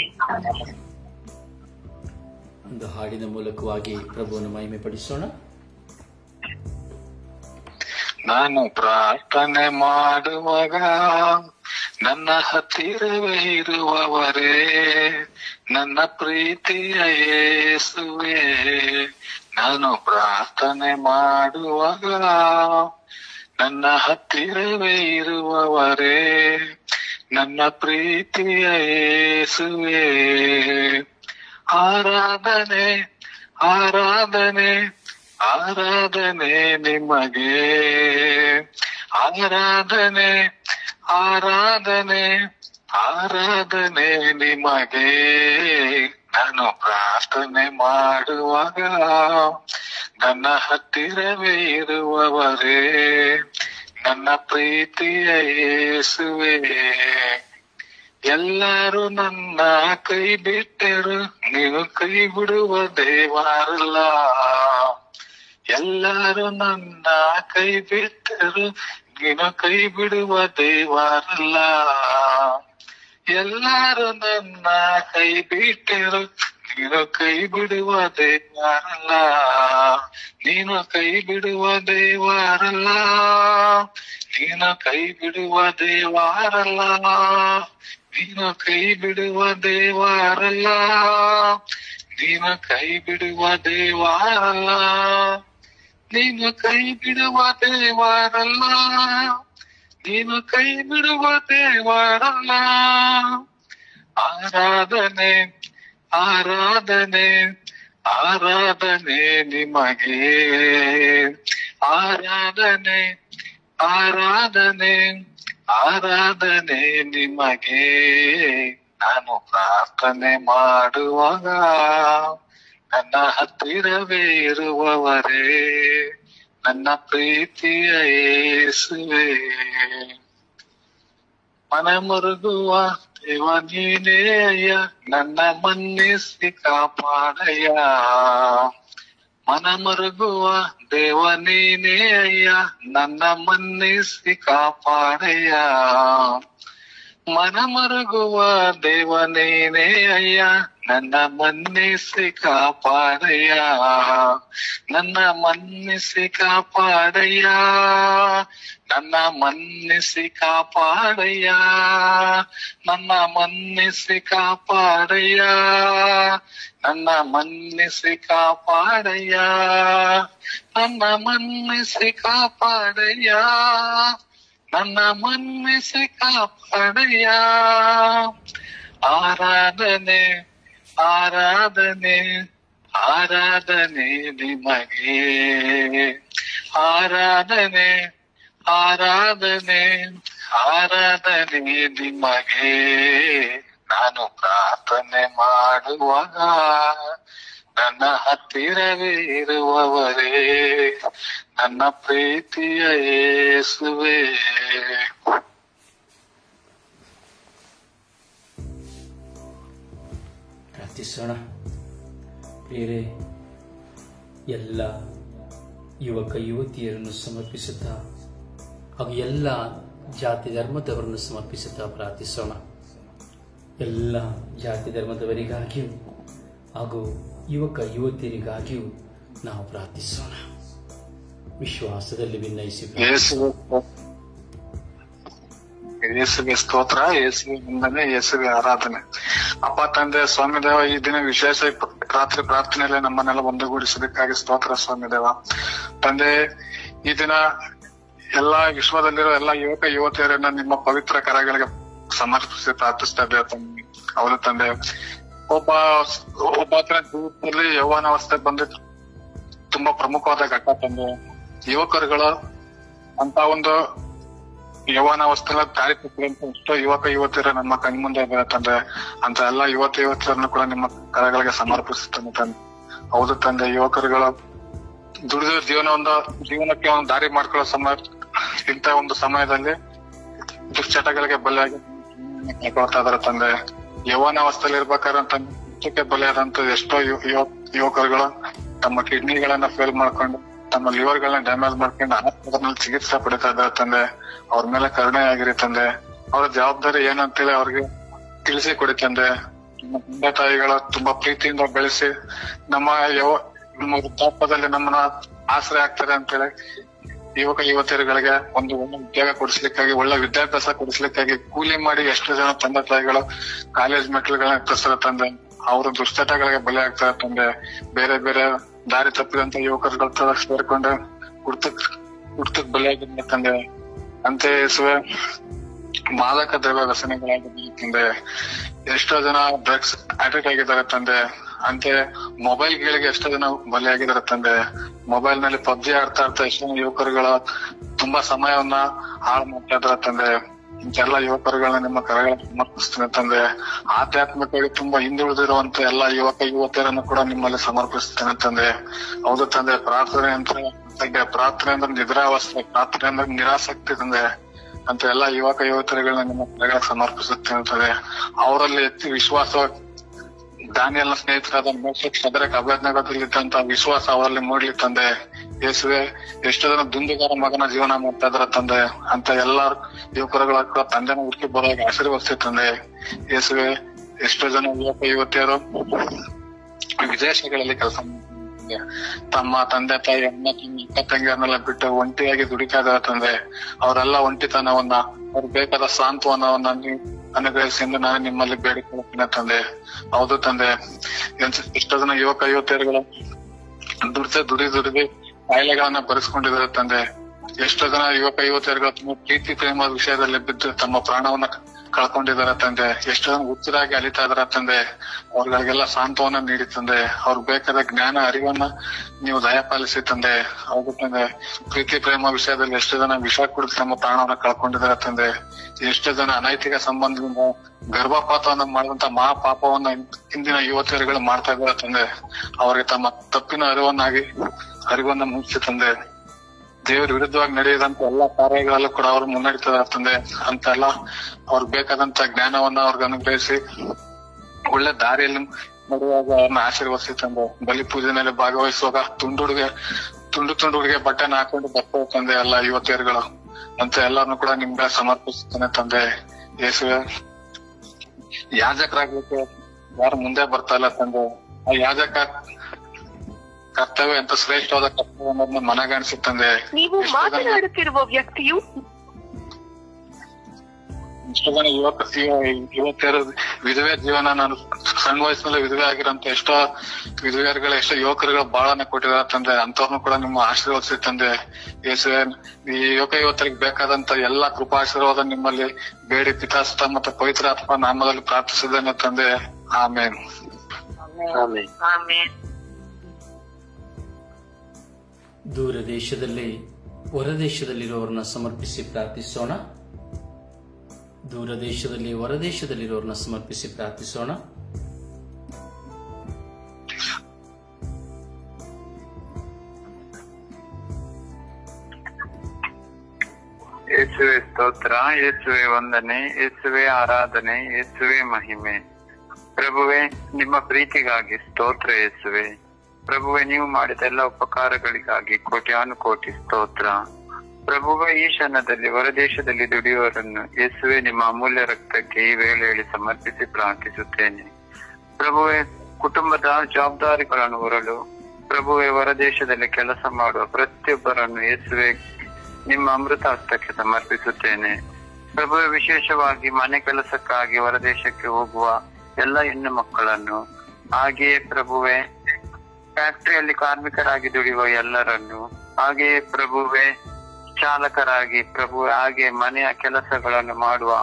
ಒಂದು ಹಾಡಿನ ಮೂಲಕವಾಗಿ ಪ್ರಭುವನ್ನು ಮಹಿಮೆ ಪಡಿಸೋಣ ನಾನು ಪ್ರಾರ್ಥನೆ ಮಾಡುವಾಗ ನನ್ನ ಹತ್ತಿರವೇ ಇರುವವರೇ ನನ್ನ ಪ್ರೀತಿಯ ಯೇಸುವೆ ನಾನು ಪ್ರಾರ್ಥನೆ ಮಾಡುವಾಗ ನನ್ನ ಹತ್ತಿರವೇ ಇರುವವರೇ ನನ್ನ ಪ್ರೀತಿಯ ಯೇಸುವೆ ಆರಾಧನೆ ಆರಾಧನೆ ಆರಾಧನೆ ನಿಮಗೆ ಆರಾಧನೆ ಆರಾಧನೆ ಆರಾಧನೆ ನಿಮಗೆ ನಾನು ಪ್ರಾರ್ಥನೆ ಮಾಡುವಾಗ ನನ್ನ ಹತ್ತಿರವೇ ಇರುವವರೇ ನನ್ನ ಪ್ರೀತಿಯ ಯೇಸುವೆ ಎಲ್ಲರೂ ನನ್ನ ಕೈ ಬಿಟ್ಟರು ನೀವು ಕೈ ಬಿಡುವ ದೇವಾರಲ್ಲ ಎಲ್ಲರೂ ನನ್ನ ಕೈ ಬಿಟ್ಟರು ನೀನು ಕೈ ಬಿಡುವ ದೇವಾರಲ್ಲ ಎಲ್ಲರೂ ನನ್ನ ಕೈ ಬಿಟ್ಟರು ನೀನು ಕೈ ಬಿಡುವ ದೇವಾರಲ್ಲ ನೀನು ಕೈ ಬಿಡುವ ದೇವಾರಲ್ಲ ನೀನು ಕೈ ಬಿಡುವ ದೇವಾರಲ್ಲ ನೀನು ಕೈ ಬಿಡುವ ದೇವಾರಲ್ಲ ನೀನು ಕೈ ಬಿಡುವ ದೇವಾರಲ್ಲ ನೀನು ಕೈ ಬಿಡುವ ದೇವಾರಲ್ಲ ನೀನು ಕೈ ಬಿಡುವ ದೇವಾರಲ್ಲ ಆರಾಧನೆ ಆರಾಧನೆ ಆರಾಧನೆ ನಿಮಗೆ ಆರಾಧನೆ ಆರಾಧನೆ ಆರಾಧನೆ ನಿಮಗೆ ನಾನು ಪ್ರಾರ್ಥನೆ ಮಾಡುವಾಗ ನನ್ನ ಹತ್ತಿರವೇ ಇರುವವರೇ ನನ್ನ ಪ್ರೀತಿಯ ಯೇಸುವೆ ಮನ ಮುರುಗುವ ದೇವ ನೀನೇ ಅಯ್ಯ ನನ್ನ ಮನ್ನಿಸಿ ಕಾಪಾಡಯ್ಯ ಮನ ಮರುಗುವ ದೇವ ನೀನೇ ಅಯ್ಯ ನನ್ನ ಮನ್ನಿಸಿ ಕಾಪಾಡಯ್ಯ ಮನ ಮರುಗುವ ದೇವ ನೀನೇ ಅಯ್ಯ ನನ್ನ ಮನ್ನಿಸಿ ಕಾಪಾಡಯ್ಯ ನನ್ನ ಮನ್ನಿಸಿ ಕಾಪಾಡಯ್ಯ ನನ್ನ ಮನ್ನಿಸಿ ಕಾಪಾಡಯ್ಯ ನನ್ನ ಮನ್ನಿಸಿ ಕಾಪಾಡಯ್ಯ ನನ್ನ ಮನ್ನಿಸಿ ಕಾಪಾಡಯ್ಯ ನನ್ನ ಮನ್ನಿಸಿ ಕಾಪಾಡಯ್ಯ ನನ್ನ ಮನ್ನಿಸಿ ಕಾಪಾಡಯ್ಯ ಆರಾಧನೆ ಆರಾಧನೆ ಆರಾಧನೆ ನಿಮಗೆ ಆರಾಧನೆ ಆರಾಧನೆ ಆರಾಧನೆ ನಿಮಗೆ ನಾನು ಪ್ರಾರ್ಥನೆ ಮಾಡುವಾಗ ನನ್ನ ಹತ್ತಿರವೇ ಇರುವವರೇ ನನ್ನ ಪ್ರೀತಿಯ ಯೇಸುವೆ ಪ್ರಾರ್ಥಿಸೋಣ ಪ್ರಿಯರೇ ಎಲ್ಲ ಯುವಕ ಯುವತಿಯರನ್ನು ಸಮರ್ಪಿಸುತ್ತಾ ಹಾಗೂ ಎಲ್ಲ ಜಾತಿ ಧರ್ಮದವರನ್ನು ಸಮರ್ಪಿಸುತ್ತಾ ಪ್ರಾರ್ಥಿಸೋಣ ಎಲ್ಲ ಜಾತಿ ಧರ್ಮದವರಿಗಾಗಿಯೂ ಹಾಗೂ ಯುವಕ ಯುವತಿಯರಿಗಾಗಿಯೂ ನಾವು ಪ್ರಾರ್ಥಿಸೋಣ ವಿಶ್ವಾಸದಲ್ಲಿ ವಿನಯಿಸಿ ಯೇಸುವೆ ಯೇಸುಗೆ ಸ್ತೋತ್ರ ಯೇಸುವೆ ವಂದನೆ ಯೇಸುವೆ ಆರಾಧನೆ ಅಪ್ಪ ತಂದೆ ಸ್ವಾಮಿ ದೇವ ಈ ದಿನ ವಿಶೇಷ ರಾತ್ರಿ ಪ್ರಾರ್ಥನೆಯಲ್ಲಿ ನಮ್ಮನ್ನೆಲ್ಲ ಒಂದುಗೂಡಿಸೋದಕ್ಕಾಗಿ ಸ್ತೋತ್ರ ಸ್ವಾಮಿ ದೇವ ತಂದೆ ಈ ದಿನ ಎಲ್ಲಾ ವಿಶ್ವದಲ್ಲಿರೋ ಎಲ್ಲಾ ಯುವಕ ಯುವತಿಯರನ್ನ ನಿಮ್ಮ ಪವಿತ್ರ ಕರಗಳಿಗೆ ಸಮರ್ಪಿಸಿ ಪ್ರಾರ್ಥಿಸ್ತಾ ಇದ್ದೇವೆ ತಂದೆ ಹೌದು ತಂದೆ ಒಬ್ಬ ಒಬ್ಬ ಹತ್ರ ಜೀವಿತದಲ್ಲಿ ಯೌವನಾವಸ್ಥೆ ಬಂದಿದ್ದು ತುಂಬಾ ಪ್ರಮುಖವಾದ ಘಟ್ಟ ತಂದೆ ಯುವಕರುಗಳು ಅಂತ ಒಂದು ಯೌವನಾವಸ್ಥೆನ ದಾರಿ ತಪ್ಪಿದಂತ ಎಷ್ಟೋ ಯುವಕ ಯುವತಿಯರು ನಮ್ಮ ಕಣ್ಮುಂದೆ ಇದ್ದಾರೆ ತಂದೆ ಅಂತ ಎಲ್ಲಾ ಯುವತ ಯುವತಿಯರನ್ನು ಕೂಡ ನಿಮ್ಮ ಕರಗಳಿಗೆ ಸಮರ್ಪಿಸುತ್ತಾನೆ ತಂದೆ ಹೌದು ತಂದೆ ಯುವಕರುಗಳು ದುಡಿದ ಜೀವನವೊಂದು ಜೀವನಕ್ಕೆ ಒಂದು ದಾರಿ ಮಾಡ್ಕೊಳ್ಳೋ ಸಮಯ ಇಂತ ಒಂದು ಸಮಯದಲ್ಲಿ ದುಶ್ಚಟಗಳಿಗೆ ಬಲಿಯಾಗಿ ಕಳ್ಕೊಳ್ತಾ ಇದಾರೆ ತಂದೆ ಯೌವನಾವಸ್ಥೆಯಲ್ಲಿ ಇರ್ಬೇಕಾದ್ರೆ ತಂದೆ ದುಶ್ಚಟಕ್ಕೆ ಬಲಿಯಾದಂತ ಎಷ್ಟೋ ಯು- ಯುವ- ಯುವಕರುಗಳು ತಮ್ಮ ಕಿಡ್ನಿಗಳನ್ನ ಫೇಲ್ ಮಾಡ್ಕೊಂಡು ತಮ್ಮ ಲಿವರ್ ಗಳನ್ನ ಡ್ಯಾಮೇಜ್ ಮಾಡ್ಕೊಂಡು ಆಸ್ಪತ್ರೆಯಲ್ಲಿ ಚಿಕಿತ್ಸೆ ಪಡಿತಾ ಇದ್ದಾರೆ ತಂದೆ ಅವ್ರ ಮೇಲೆ ಕರುಣೆ ಆಗಿರಿ ತಂದೆ ಅವ್ರ ಜವಾಬ್ದಾರಿ ಏನಂತೇಳಿ ಅವ್ರಿಗೆ ತಿಳಿಸಿ ಕೊಡಿ ತಂದೆ ನಮ್ಮ ತಂದೆ ತಾಯಿಗಳ ತುಂಬಾ ಪ್ರೀತಿಯಿಂದ ಬೆಳೆಸಿ ನಮ್ಮ ಯವ ನಮ್ಮ ವೃದ್ಧಾಪ್ಯದಲ್ಲಿ ನಮ್ಮನ್ನ ಆಶ್ರಯ ಆಗ್ತಾರೆ ಅಂತೇಳಿ ಯುವಕ ಯುವತಿಯರುಗಳಿಗೆ ಒಂದು ಒಳ್ಳೆ ಉದ್ಯೋಗ ಕೊಡಿಸ್ಲಿಕ್ಕಾಗಿ ಒಳ್ಳೆ ವಿದ್ಯಾಭ್ಯಾಸ ಕೊಡಿಸ್ಲಿಕ್ಕಾಗಿ ಕೂಲಿ ಮಾಡಿ ಎಷ್ಟು ಜನ ತಂದೆ ತಾಯಿಗಳು ಕಾಲೇಜ್ ಮೆಟ್ಲುಗಳನ್ನ ಎತ್ತಿಸ್ತಾರೆ ತಂದೆ ಅವರು ದುಶ್ಚಟಗಳಿಗೆ ಬಲಿ ಆಗ್ತಾರೆ ತಂದೆ ಬೇರೆ ಬೇರೆ ದಾರಿ ತಪ್ಪಿದಂತ ಯುವಕರುಗಳ ತರ ಸೇರ್ಕೊಂಡು ಹುಡ್ತಕ್ ಹುಡ್ತಕ್ ಬಲಿಯಾಗಿದ್ದ ತಂದೆ ಅಂತೆ ಯೇಸುವೆ ಮಾದಕ ದ್ರವ್ಯ ವ್ಯಸನಗಳಾಗಿ ತಂದೆ ಎಷ್ಟೋ ಜನ ಡ್ರಗ್ಸ್ ಅಡಿಕ್ಟ್ ಆಗಿದ್ದಾರೆ ತಂದೆ ಅಂತೆ ಮೊಬೈಲ್ ಗಳಿಗೆ ಎಷ್ಟೋ ಜನ ಬಲಿಯಾಗಿದ್ದಾರೆ ತಂದೆ ಮೊಬೈಲ್ ನಲ್ಲಿ ಪಬ್ಜಿ ಆಡ್ತಾ ಇರ್ತಾ ಎಷ್ಟೋ ಜನ ಯುವಕರುಗಳ ತುಂಬಾ ಸಮಯವನ್ನ ಹಾಳು ಮಾಡ್ತಾ ಇದಾರೆ ತಂದೆ ಇಂತೆಲ್ಲ ಯುವಕರುಗಳನ್ನ ನಿಮ್ಮ ಕರೆಗಳ ಸಮರ್ಪಿಸ್ತೇನೆ ತಂದೆ ಆಧ್ಯಾತ್ಮಿಕವಾಗಿ ತುಂಬಾ ಹಿಂದುಳಿದಿರುವಂತ ಎಲ್ಲಾ ಯುವಕ ಯುವತಿಯರನ್ನು ಕೂಡ ನಿಮ್ಮಲ್ಲಿ ಸಮರ್ಪಿಸ್ತೇನೆ ತಂದೆ ಹೌದು ತಂದೆ ಪ್ರಾರ್ಥನೆ ಅಂತ ತಂದೆ ಪ್ರಾರ್ಥನೆ ಅಂದ್ರೆ ನಿದ್ರಾವಸ್ಥೆ ಪ್ರಾರ್ಥನೆ ಅಂದ್ರೆ ನಿರಾಸಕ್ತಿ ತಂದೆ ಅಂತ ಎಲ್ಲಾ ಯುವಕ ಯುವತಿಯರುಗಳನ್ನ ನಿಮ್ಮ ಕರೆಗಳ ಸಮರ್ಪಿಸುತ್ತೇನೆ ತಂದೆ ಅವರಲ್ಲಿ ಎತ್ತಿ ವಿಶ್ವಾಸ ದಾನಿಯಲ್ನ ಸ್ನೇಹಿತರಾದ ಮೋಸಕ್ ಸದರಕ್ ಅಭ್ಯರ್ಥನಗರದಲ್ಲಿ ಇದ್ದಂತ ವಿಶ್ವಾಸ ಅವರಲ್ಲಿ ಮೂಡ್ಲಿ ತಂದೆ ಯೇಸುವೆ ಎಷ್ಟೋ ಜನ ದುಂದುಗಾರ ಮಗನ ಜೀವನ ಮಾಡ್ತಾ ಇದಾರೆ ತಂದೆ ಅಂತ ಎಲ್ಲಾ ಯುವಕರುಗಳ ಕೂಡ ತಂದೆನ ಹುಡುಕಿ ಬರೋವಾಗ ಆಶೀರ್ವದಿಸಿ ತಂದೆ ಯೇಸುವೆ ಎಷ್ಟೋ ಜನ ಯುವಕ ಯುವತಿಯರು ವಿದೇಶಗಳಲ್ಲಿ ಕೆಲಸ ಮಾಡ್ತಿದ್ದಾರೆ. ತಮ್ಮ ತಂದೆ ತಾಯಿ ಅಣ್ಣ ತಂಗಿ ಅಕ್ಕ ತಂಗಿಯನ್ನೆಲ್ಲ ಬಿಟ್ಟು ಒಂಟಿಯಾಗಿ ದುಡಿತಾ ಇದಾರೆ ತಂದೆ ಅವರೆಲ್ಲ ಒಂಟಿತನವನ್ನ ಅವ್ರಿಗೆ ಬೇಕಾದ ಸಾಂತ್ವನವನ್ನ ನೀವು ಅನುಗ್ರಹಿಸಿ ಎಂದು ನಾನು ನಿಮ್ಮಲ್ಲಿ ಬೇಡಿಕೊಳ್ಳುತ್ತೇನೆ ತಂದೆ ಹೌದು ತಂದೆ ಎನ್- ಎಷ್ಟೋ ಜನ ಯುವಕ ಯುವತಿಯರುಗಳು ದುಡ್ದೆ ದುಡಿ ದುಡಿದು ಕಾಯಿಲೆಗಳನ್ನ ಬರೆಸ್ಕೊಂಡಿದ್ದಾರೆ ತಂದೆ ಎಷ್ಟೋ ಜನ ಯುವಕ ಯುವತಿಯರುಗಳು ತಮ್ಮ ಪ್ರೀತಿ ಪ್ರೇಮ ವಿಷಯದಲ್ಲಿ ಬಿದ್ದು ತಮ್ಮ ಪ್ರಾಣವನ್ನ ಕಳ್ಕೊಂಡಿದ್ದಾರೆ ತಂದೆ ಎಷ್ಟೋ ಜನ ಹುಚ್ಚರಾಗಿ ಅಲಿತಾ ಇದಾರೆ ತಂದೆ ಅವ್ರಿಗೆಲ್ಲ ಸಾಂತ್ವನ ನೀಡಿ ತಂದೆ ಅವ್ರಿಗೆ ಬೇಕಾದ ಜ್ಞಾನ ಅರಿವನ್ನ ನೀವು ದಯಪಾಲಿಸಿ ತಂದೆ ಹೌದು ತಂದೆ ಪ್ರೀತಿ ಪ್ರೇಮ ವಿಷಯದಲ್ಲಿ ಎಷ್ಟೋ ಜನ ವಿಷ ಕುಡಿದು ತಮ್ಮ ಪ್ರಾಣವನ್ನ ಕಳ್ಕೊಂಡಿದ್ದಾರೆ ತಂದೆ ಎಷ್ಟೋ ಜನ ಅನೈತಿಕ ಸಂಬಂಧದಿಂದ ಗರ್ಭಪಾತವನ್ನ ಮಾಡಿದಂತ ಮಹಾ ಪಾಪವನ್ನ ಇಂದಿನ ಯುವತಿಯರುಗಳು ಮಾಡ್ತಾ ಇದ್ದಾರೆ ತಂದೆ ಅವರಿಗೆ ತಮ್ಮ ತಪ್ಪಿನ ಅರಿವನ್ನಾಗಿ ಅರಿವನ್ನ ಮುಗಿಸಿ ತಂದೆ ದೇವರ ವಿರುದ್ಧವಾಗಿ ನಡೆಯದಂತ ಎಲ್ಲಾ ಕಾರ್ಯಗಳಲ್ಲೂ ಕೂಡ ಅವರು ಮುನ್ನಡೀತಾ ತಂದೆ ಅಂತ ಎಲ್ಲ ಅವ್ರಿಗೆ ಬೇಕಾದಂತ ಜ್ಞಾನವನ್ನ ಅವ್ರಿಗೆ ಅನುಗ್ರಹಿಸಿ ಒಳ್ಳೆ ದಾರಿಯಲ್ಲಿ ನಡೆಯುವಾಗ ಅವ್ರನ್ನ ಆಶೀರ್ವದಿಸಿ ತಂದೆ ಬಲಿ ಪೂಜೆನಲ್ಲಿ ಭಾಗವಹಿಸುವಾಗ ತುಂಡುಡುಗೆ ತುಂಡು ತುಂಡುಗಳಿಗೆ ಬಟ್ಟೆನ ಹಾಕೊಂಡು ಬರ್ತಾ ತಂದೆ ಎಲ್ಲ ಯುವತಿಯರುಗಳು ಅಂತ ಎಲ್ಲಾರನ್ನು ಕೂಡ ನಿಮ್ಗೆ ಸಮರ್ಪಿಸುತ್ತೇನೆ ತಂದೆ ಯೇಸುವೆ ಯಾಜಕರಾಗ್ಲಿಕ್ಕೆ ಯಾರು ಮುಂದೆ ಬರ್ತಾ ಇಲ್ಲ ತಂದೆ ಆ ಯಾಜಕ ಕರ್ತವ್ಯ ಅಂತ ಶ್ರೇಷ್ಠವಾದ ಕರ್ತವ್ಯ ಮನಗಾಣಿಸಿ ತಂದೆ ನೀವು ಎಷ್ಟೋ ಜನ- ಮಾತನಾಡುತ್ತಿರುವ ವ್ಯಕ್ತಿಯು ಎಷ್ಟೋ ಜನ ಯುವಕ ಯುವ- ಯುವತಿಯರು ವಿಧವೆ ಜೀವನ ನಾನು ಸಣ್ಣ ವಯಸ್ಸಿನಲ್ಲಿ ವಿಧವೆ ಆಗಿರೋಂತ ಎಷ್ಟೋ ವಿಧವೆಯರುಗಳು ಎಷ್ಟೋ ಯುವಕರುಗಳು ಬಾಳನ್ನ ಕೊಟ್ಟಿದ್ದಾರೆ ತಂದೆ ಅಂತವ್ರನ್ನು ಕೂಡ ನಿಮ್ಮ ಆಶೀರ್ವದಿಸಿ ತಂದೆ ಯೇಸುವೆ ಈ ಯುವಕ ಯುವತರಿಗೆ ಬೇಕಾದಂತ ಎಲ್ಲಾ ಕೃಪಾಶೀರ್ವಾದ ನಿಮ್ಮಲ್ಲಿ ಬೇಡಿ ಪಿತಾಸ್ತ ಮತ್ತು ಪವಿತ್ರ ಆತ್ಮ ನಾಮದಲ್ಲಿ ಪ್ರಾರ್ಥಿಸಿದ್ದೇನೆ ತಂದೆ ಆಮೇನ್ ಆಮೇನ್ ಆಮೇನ್ ದೂರ ದೇಶದಲ್ಲಿ ಹೊರದೇಶದಲ್ಲಿರೋರನ್ನ ಸಮರ್ಪಿಸಿ ಪ್ರಾರ್ಥಿಸೋಣ ದೂರ ದೇಶದಲ್ಲಿ ಹೊರದೇಶದಲ್ಲಿರೋರನ್ನ ಸಮರ್ಪಿಸಿ ಪ್ರಾರ್ಥಿಸೋಣ ಯೇಸುವೆ ಸ್ತೋತ್ರ ಯೇಸುವೆ ವಂದನೆ ಯೇಸುವೆ ಆರಾಧನೆ ಯೇಸುವೆ ಮಹಿಮೆ ಪ್ರಭುವೆ ನಿಮ್ಮ ಪ್ರೀತಿಗಾಗಿ ಸ್ತೋತ್ರ ಯೇಸುವೆ ಪ್ರಭುವೆ ನೀವು ಮಾಡಿದ ಎಲ್ಲ ಉಪಕಾರಗಳಿಗಾಗಿ ಕೋಟ್ಯಾನುಕೋಟಿ ಸ್ತೋತ್ರ ಪ್ರಭುವೆ ಈ ಕ್ಷಣದಲ್ಲಿ ಹೊರದೇಶದಲ್ಲಿ ದುಡಿಯುವವರನ್ನು ಯೇಸುವೆ ನಿಮ್ಮ ಅಮೂಲ್ಯ ರಕ್ತಕ್ಕೆ ಈ ವೇಳೆಯಲ್ಲಿ ಸಮರ್ಪಿಸಿ ಪ್ರಾರ್ಥಿಸುತ್ತೇನೆ ಪ್ರಭುವೆ ಕುಟುಂಬದ ಜವಾಬ್ದಾರಿಗಳನ್ನು ಹೊರಲು ಪ್ರಭುವೆ ಹೊರದೇಶದಲ್ಲಿ ಕೆಲಸ ಮಾಡುವ ಪ್ರತಿಯೊಬ್ಬರನ್ನು ಯೇಸುವೆ ನಿಮ್ಮ ಅಮೃತ ಹಸ್ತಕ್ಕೆ ಸಮರ್ಪಿಸುತ್ತೇನೆ ಪ್ರಭುವೆ ವಿಶೇಷವಾಗಿ ಮನೆ ಕೆಲಸಕ್ಕಾಗಿ ಹೊರದೇಶಕ್ಕೆ ಹೋಗುವ ಎಲ್ಲ ಹೆಣ್ಣು ಮಕ್ಕಳನ್ನು ಹಾಗೆಯೇ ಪ್ರಭುವೆ ಫ್ಯಾಕ್ಟರಿಯಲ್ಲಿ ಕಾರ್ಮಿಕರಾಗಿ ದುಡಿಯುವ ಎಲ್ಲರನ್ನು ಹಾಗೆಯೇ ಪ್ರಭುವೆ ಚಾಲಕರಾಗಿ ಪ್ರಭು ಹಾಗೆ ಮನೆಯ ಕೆಲಸಗಳನ್ನು ಮಾಡುವ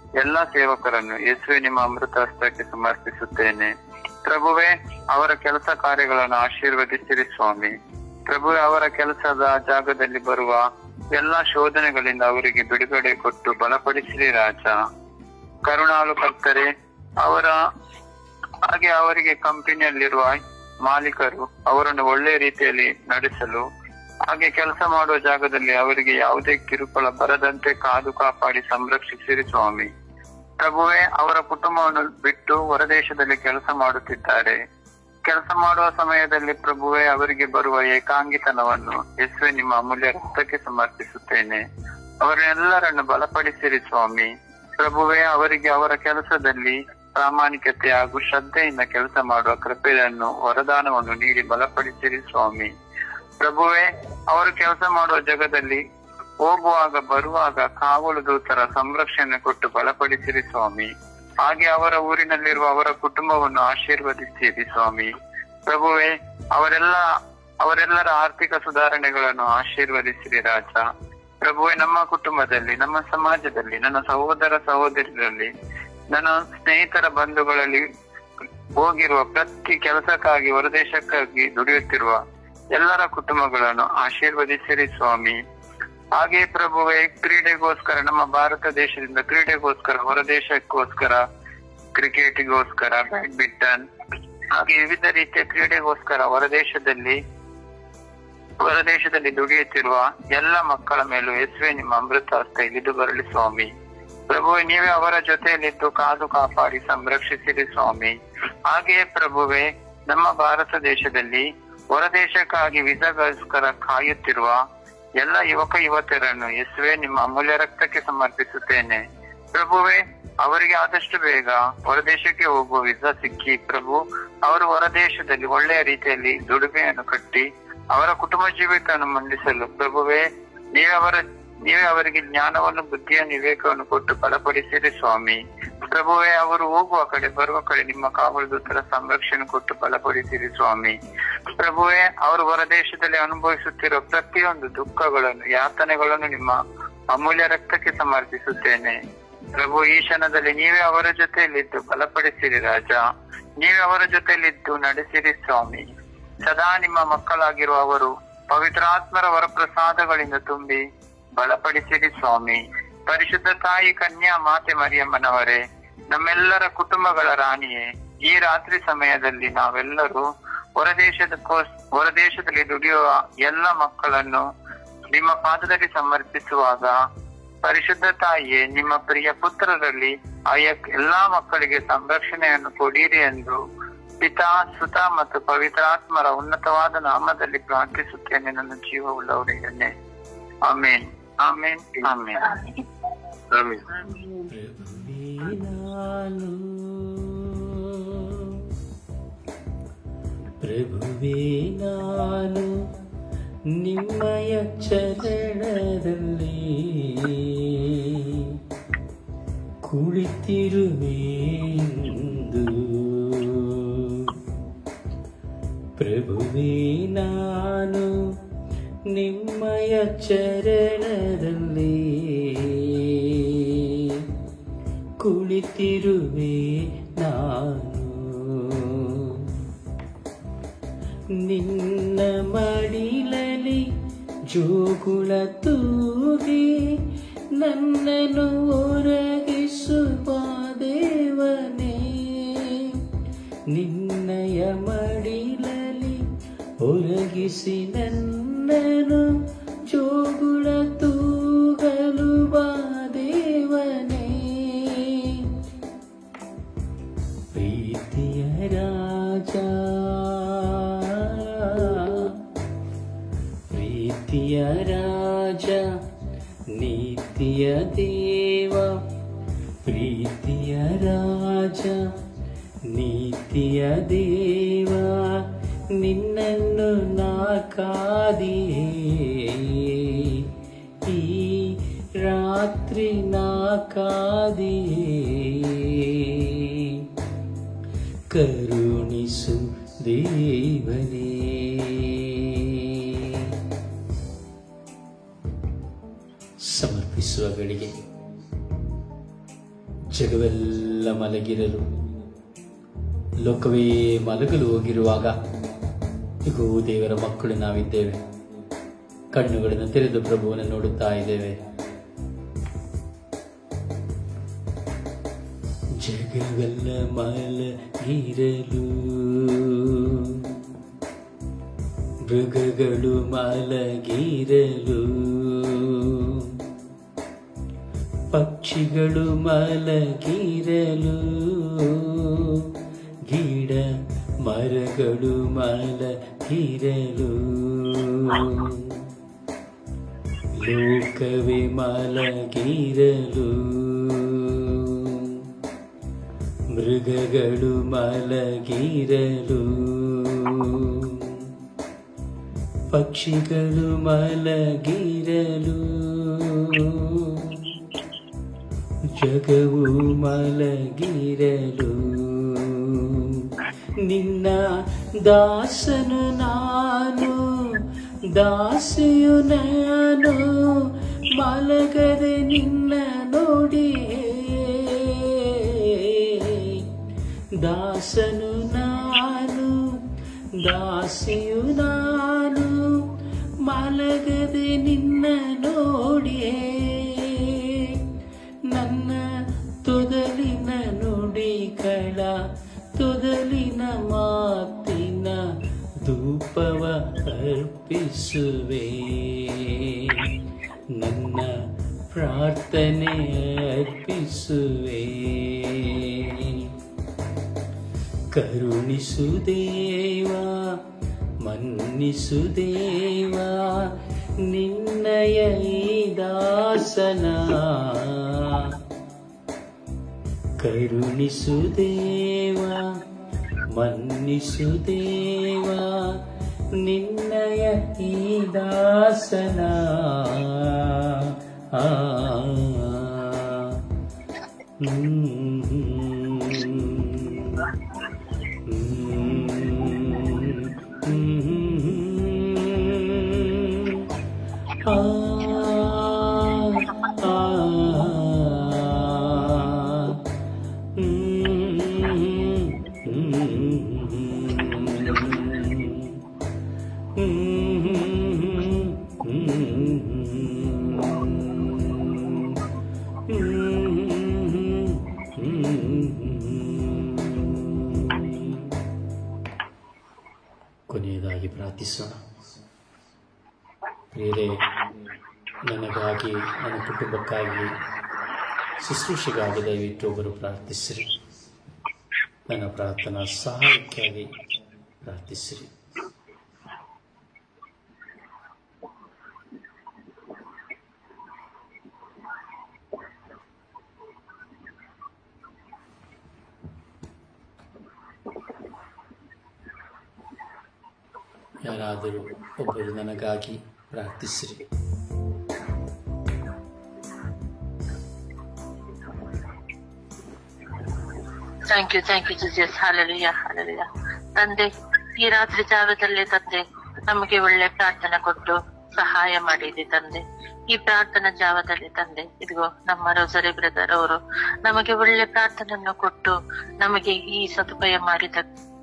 ಎಲ್ಲಾ ಸೇವಕರನ್ನು ಯೇಸುವೆ ನಿಮ್ಮ ಅಮೃತ ಹಸ್ತಕ್ಕೆ ಸಮರ್ಪಿಸುತ್ತೇನೆ ಪ್ರಭುವೇ ಅವರ ಕೆಲಸ ಕಾರ್ಯಗಳನ್ನು ಆಶೀರ್ವದಿಸಿರಿ ಸ್ವಾಮಿ ಪ್ರಭುವೇ ಅವರ ಕೆಲಸದ ಜಾಗದಲ್ಲಿ ಬರುವ ಎಲ್ಲಾ ಶೋಧನೆಗಳಿಂದ ಅವರಿಗೆ ಬಿಡುಗಡೆ ಕೊಟ್ಟು ಬಲಪಡಿಸಿರಿ ರಾಜ ಕರುಣಾಳು ಕರ್ತರೆ ಅವರ ಹಾಗೆ ಅವರಿಗೆ ಕಂಪನಿಯಲ್ಲಿರುವ ಮಾಲೀಕರು ಅವರನ್ನು ಒಳ್ಳೆ ರೀತಿಯಲ್ಲಿ ನಡೆಸಲು ಹಾಗೆ ಕೆಲಸ ಮಾಡುವ ಜಾಗದಲ್ಲಿ ಅವರಿಗೆ ಯಾವುದೇ ಕಿರುಕುಳ ಬರದಂತೆ ಕಾದು ಕಾಪಾಡಿ ಸಂರಕ್ಷಿಸಿರಿ ಸ್ವಾಮಿ ಪ್ರಭುವೇ ಅವರ ಕುಟುಂಬವನ್ನು ಬಿಟ್ಟು ಹೊರದೇಶದಲ್ಲಿ ಕೆಲಸ ಮಾಡುತ್ತಿದ್ದಾರೆ ಕೆಲಸ ಮಾಡುವ ಸಮಯದಲ್ಲಿ ಪ್ರಭುವೇ ಅವರಿಗೆ ಬರುವ ಏಕಾಂಗಿತನವನ್ನು ಯೇಸುವೆ ನಿಮ್ಮ ಅಮೂಲ್ಯ ರಕ್ತಕ್ಕೆ ಸಮರ್ಪಿಸುತ್ತೇನೆ ಅವರೆಲ್ಲರನ್ನು ಬಲಪಡಿಸಿರಿ ಸ್ವಾಮಿ ಪ್ರಭುವೇ ಅವರಿಗೆ ಅವರ ಕೆಲಸದಲ್ಲಿ ಪ್ರಾಮಾಣಿಕತೆ ಹಾಗೂ ಶ್ರದ್ಧೆಯಿಂದ ಕೆಲಸ ಮಾಡುವ ಕೃಪೆಯನ್ನು ವರದಾನವನ್ನು ನೀಡಿ ಬಲಪಡಿಸಿರಿ ಸ್ವಾಮಿ ಪ್ರಭುವೇ ಅವರು ಕೆಲಸ ಮಾಡುವ ಜಗದಲ್ಲಿ ಹೋಗುವಾಗ ಬರುವಾಗ ಕಾವಲು ದೂತರ ಸಂರಕ್ಷಣೆ ಕೊಟ್ಟು ಬಲಪಡಿಸಿರಿ ಸ್ವಾಮಿ ಹಾಗೆ ಅವರ ಊರಿನಲ್ಲಿರುವ ಅವರ ಕುಟುಂಬವನ್ನು ಆಶೀರ್ವದಿಸಿರಿ ಸ್ವಾಮಿ ಪ್ರಭುವೇ ಅವರೆಲ್ಲ ಅವರೆಲ್ಲರ ಆರ್ಥಿಕ ಸುಧಾರಣೆಗಳನ್ನು ಆಶೀರ್ವದಿಸಿರಿ ರಾಜ ಪ್ರಭುವೇ ನಮ್ಮ ಕುಟುಂಬದಲ್ಲಿ ನಮ್ಮ ಸಮಾಜದಲ್ಲಿ ನನ್ನ ಸಹೋದರ ಸಹೋದರಿಯರಲ್ಲಿ ನನ್ನ ಸ್ನೇಹಿತರ ಬಂಧುಗಳಲ್ಲಿ ಹೋಗಿರುವ ಪ್ರತಿ ಕೆಲಸಕ್ಕಾಗಿ ಹೊರದೇಶಕ್ಕಾಗಿ ದುಡಿಯುತ್ತಿರುವ ಎಲ್ಲರ ಕುಟುಂಬಗಳನ್ನು ಆಶೀರ್ವದಿಸಿರಿ ಸ್ವಾಮಿ ಹಾಗೆ ಪ್ರಭುವೇ ಕ್ರೀಡೆಗೋಸ್ಕರ ನಮ್ಮ ಭಾರತ ದೇಶದಿಂದ ಕ್ರೀಡೆಗೋಸ್ಕರ ಹೊರದೇಶಕ್ಕೋಸ್ಕರ ಕ್ರಿಕೆಟ್ಗೋಸ್ಕರ ಬ್ಯಾಡ್ಮಿಂಟನ್ ಹಾಗೆ ವಿವಿಧ ರೀತಿಯ ಕ್ರೀಡೆಗೋಸ್ಕರ ಹೊರದೇಶದಲ್ಲಿ ಹೊರದೇಶದಲ್ಲಿ ದುಡಿಯುತ್ತಿರುವ ಎಲ್ಲ ಮಕ್ಕಳ ಮೇಲೂ ಯೇಸುವೆ ನಿಮ್ಮ ಅಮೃತ ಹಸ್ತ ಇಳಿದು ಬರಲಿ ಸ್ವಾಮಿ ಪ್ರಭುವೆ ನೀವೇ ಅವರ ಜೊತೆಯಲ್ಲಿದ್ದು ಕಾದು ಕಾಪಾಡಿ ಸಂರಕ್ಷಿಸಿರಿ ಸ್ವಾಮಿ ಹಾಗೆಯೇ ಪ್ರಭುವೆ ನಮ್ಮ ಭಾರತ ದೇಶದಲ್ಲಿ ಹೊರದೇಶಕ್ಕಾಗಿ ವಿಸಾಗೋಸ್ಕರ ಕಾಯುತ್ತಿರುವ ಎಲ್ಲ ಯುವಕ ಯುವತಿಯರನ್ನು ಯೇಸುವೆ ನಿಮ್ಮ ಅಮೂಲ್ಯ ರಕ್ತಕ್ಕೆ ಸಮರ್ಪಿಸುತ್ತೇನೆ ಪ್ರಭುವೆ ಅವರಿಗೆ ಆದಷ್ಟು ಬೇಗ ಹೊರದೇಶಕ್ಕೆ ಹೋಗುವ ವಿಸಾ ಸಿಕ್ಕಿ ಪ್ರಭು ಅವರು ಹೊರದೇಶದಲ್ಲಿ ಒಳ್ಳೆಯ ರೀತಿಯಲ್ಲಿ ದುಡಿಮೆಯನ್ನು ಕಟ್ಟಿ ಅವರ ಕುಟುಂಬ ಜೀವಿತವನ್ನು ಮಂಡಿಸಲು ಪ್ರಭುವೇ ನೀವೇ ಅವರ ನೀವೇ ಅವರಿಗೆ ಜ್ಞಾನವನ್ನು ಬುದ್ಧಿಯನ್ನು ವಿವೇಕವನ್ನು ಕೊಟ್ಟು ಬಲಪಡಿಸಿರಿ ಸ್ವಾಮಿ ಪ್ರಭುವೇ ಅವರು ಹೋಗುವ ಕಡೆ ಬರುವ ಕಡೆ ನಿಮ್ಮ ಕಾವಲು ದೂತರ ಸಂರಕ್ಷಣೆ ಕೊಟ್ಟು ಬಲಪಡಿಸಿರಿ ಸ್ವಾಮಿ ಪ್ರಭುವೇ ಅವರು ಹೊರದೇಶದಲ್ಲಿ ಅನುಭವಿಸುತ್ತಿರುವ ಪ್ರತಿಯೊಂದು ದುಃಖಗಳನ್ನು ಯಾತನೆಗಳನ್ನು ನಿಮ್ಮ ಅಮೂಲ್ಯ ರಕ್ತಕ್ಕೆ ಸಮರ್ಪಿಸುತ್ತೇನೆ ಪ್ರಭು ಈ ಕ್ಷಣದಲ್ಲಿ ನೀವೇ ಅವರ ಜೊತೆಯಲ್ಲಿದ್ದು ಬಲಪಡಿಸಿರಿ ರಾಜ ನೀವೇ ಅವರ ಜೊತೆಯಲ್ಲಿದ್ದು ನಡೆಸಿರಿ ಸ್ವಾಮಿ ಸದಾ ನಿಮ್ಮ ಮಕ್ಕಳಾಗಿರುವ ಅವರು ಪವಿತ್ರಾತ್ಮರ ವರಪ್ರಸಾದಗಳಿಂದ ತುಂಬಿ ಬಲಪಡಿಸಿರಿ ಸ್ವಾಮಿ ಪರಿಶುದ್ಧ ತಾಯಿ ಕನ್ಯಾ ಮಾತೆ ಮರಿಯಮ್ಮನವರೇ ನಮ್ಮೆಲ್ಲರ ಕುಟುಂಬಗಳ ರಾಣಿಯೇ ಈ ರಾತ್ರಿ ಸಮಯದಲ್ಲಿ ನಾವೆಲ್ಲರೂ ಹೊರದೇಶದ ಹೊರದೇಶದಲ್ಲಿ ದುಡಿಯುವ ಎಲ್ಲ ಮಕ್ಕಳನ್ನು ನಿಮ್ಮ ಪಾದದಲ್ಲಿ ಸಮರ್ಪಿಸುವಾಗ ಪರಿಶುದ್ಧ ತಾಯಿಯೇ ನಿಮ್ಮ ಪ್ರಿಯ ಪುತ್ರರಲ್ಲಿ ಆಯಾ ಎಲ್ಲಾ ಮಕ್ಕಳಿಗೆ ಸಂರಕ್ಷಣೆಯನ್ನು ಕೊಡಿರಿ ಎಂದು ಪಿತಾ ಸುತ ಮತ್ತು ಪವಿತ್ರಾತ್ಮರ ಉನ್ನತವಾದ ನಾಮದಲ್ಲಿ ಪ್ರಾರ್ಥಿಸುತ್ತೇನೆ ನನ್ನ ಜೀವವುಳ್ಳವರಿಗನ್ನೇ ಆಮೇನ್ ಆಮೇನ್ ಆಮೇನ್ ಆಮೇನ್ ನಾನು ಪ್ರಭುವೇ ನಾನು ನಿಮ್ಮಯ ಚರಣದಲ್ಲಿ ಕುಳಿತಿರುವೆಂದು ಪ್ರಭುವೇ ನಾನು ನಿಮ್ಮಯ ಚರಣದಲ್ಲಿ ಕುಳಿತಿರುವೆ ನಾನು ನಿನ್ನ ಮಡಿಲಲಿ ಜೋಗುಳ ತೂಗಿ ನನ್ನನ್ನು ಒರಗಿಸುವ ದೇವನೇ ನಿನ್ನಯ ಮಡಿಲಲಿ ಒರಗಿಸಿ ನನ್ನನು ಜೋಗುಳ ತೂಗಲು ಬಾ ದೇವನೇ ಪ್ರೀತಿಯ ರಾಜ ಪ್ರೀತಿಯ ರಾಜ ನೀತಿಯ ದೇವ ಪ್ರೀತಿಯ ರಾಜ ನೀತಿಯ ದೇವ ನಿನ್ನನ್ನು ನಾ ಕಾದಿಯೇ ಈ ರಾತ್ರಿ ನಾ ಕಾದಿಯೇ ಕರುಣಿಸು ದೇವನೇ ಸಮರ್ಪಿಸುವ ಗಳಿಗೆ ಜಗವೆಲ್ಲ ಮಲಗಿರಲು ಲೋಕವೇ ಮಲಗಲು ಹೋಗಿರುವಾಗ ಇಗೋ ದೇವರ ಮಕ್ಕಳು ನಾವಿದ್ದೇವೆ ಕಣ್ಣುಗಳನ್ನು ತೆರೆದು ಪ್ರಭುವನ್ನು ನೋಡುತ್ತಾ ಇದ್ದೇವೆ ಜಗವೆಲ್ಲ ಮಲಗಿರಲು ಮೃಗಗಳು ಮಲಗಿರಲು ಪಕ್ಷಿಗಳು ಮಲಗಿರಲು ಗಿಡ ಮರಗಳು ಮಲಗಿರಲು ಲೋಕವೇ ಮಲಗಿರಲು ಮೃಗಗಳು ಮಲಗಿರಲು ಪಕ್ಷಿಗಳು ಮಲಗಿರಲು ಜಗವು ಮಲಗಿರಲು ನಿನ್ನ ದಾಸನು ನಾನು ದಾಸಿಯು ನಾನು ಮಲಗದೆ ನಿನ್ನ ನೋಡಿ ದಾಸನು ನಾನು ದಾಸಿಯು ನಾನು ಮಲಗದೆ ನಿನ್ನ ನೋಡಿಯೇ ನನ್ನ ತೊದಲಿನ ನುಡಿಗಳ ತೊದಲಿನ ಮಾತಿನ ಧೂಪವ ಅರ್ಪಿಸುವೆ ನನ್ನ ಪ್ರಾರ್ಥನೆ ಅರ್ಪಿಸುವೆ ಕರುಣಿಸು ದೇವ ಮನ್ನಿಸು ದೇವ ನಿನ್ನಯ ಈ ದಾಸನ ಕರುಣಿಸು ದೇವ ಮನ್ನಿಸು ದೇವ ನಿನ್ನಯ ಈ ದಾಸನ ಆ ಕೊನೆಯದಾಗಿ ಪ್ರಾರ್ಥಿಸೋಣ ಪ್ರಿಯರೇ ನನಗಾಗಿ ನನ್ನ ಕುಟುಂಬಕ್ಕಾಗಿ ಶುಶ್ರೂಷೆಗಾಗಿ ದಯವಿಟ್ಟು ಒಬ್ಬರು ಪ್ರಾರ್ಥಿಸಿರಿ ನನ್ನ ಪ್ರಾರ್ಥನಾ ಸಹಾಯಕ್ಕಾಗಿ ಪ್ರಾರ್ಥಿಸಿರಿ ಯಾರಾದರೂ ಒಬ್ಬರು ನನಗಾಗಿ ಪ್ರಾರ್ಥಿಸಿರಿ thank you thank you Jesus hallelujah hallelujah ತಂದೆ ಈ ರಾತ್ರಿ ಜಾವದಲ್ಲಿ ತಂದೆ ನಮಗೆ ಒಳ್ಳೆ ಪ್ರಾರ್ಥನೆ ಕೊಟ್ಟು ಸಹಾಯ ಮಾಡಿದೆ ತಂದೆ ಈ ಪ್ರಾರ್ಥನಾ ಜಾವದಲ್ಲಿ ತಂದೆ ಇದಿಗೋ ನಮ್ಮ ರೋಸರಿ ಬ್ರದರ್ ಅವರು ನಮಗೆ ಒಳ್ಳೆ ಪ್ರಾರ್ಥನೆಯನ್ನು ಕೊಟ್ಟು ನಮಗೆ ಈ ಸದುಪಯೋಗ ಮಾಡಿದ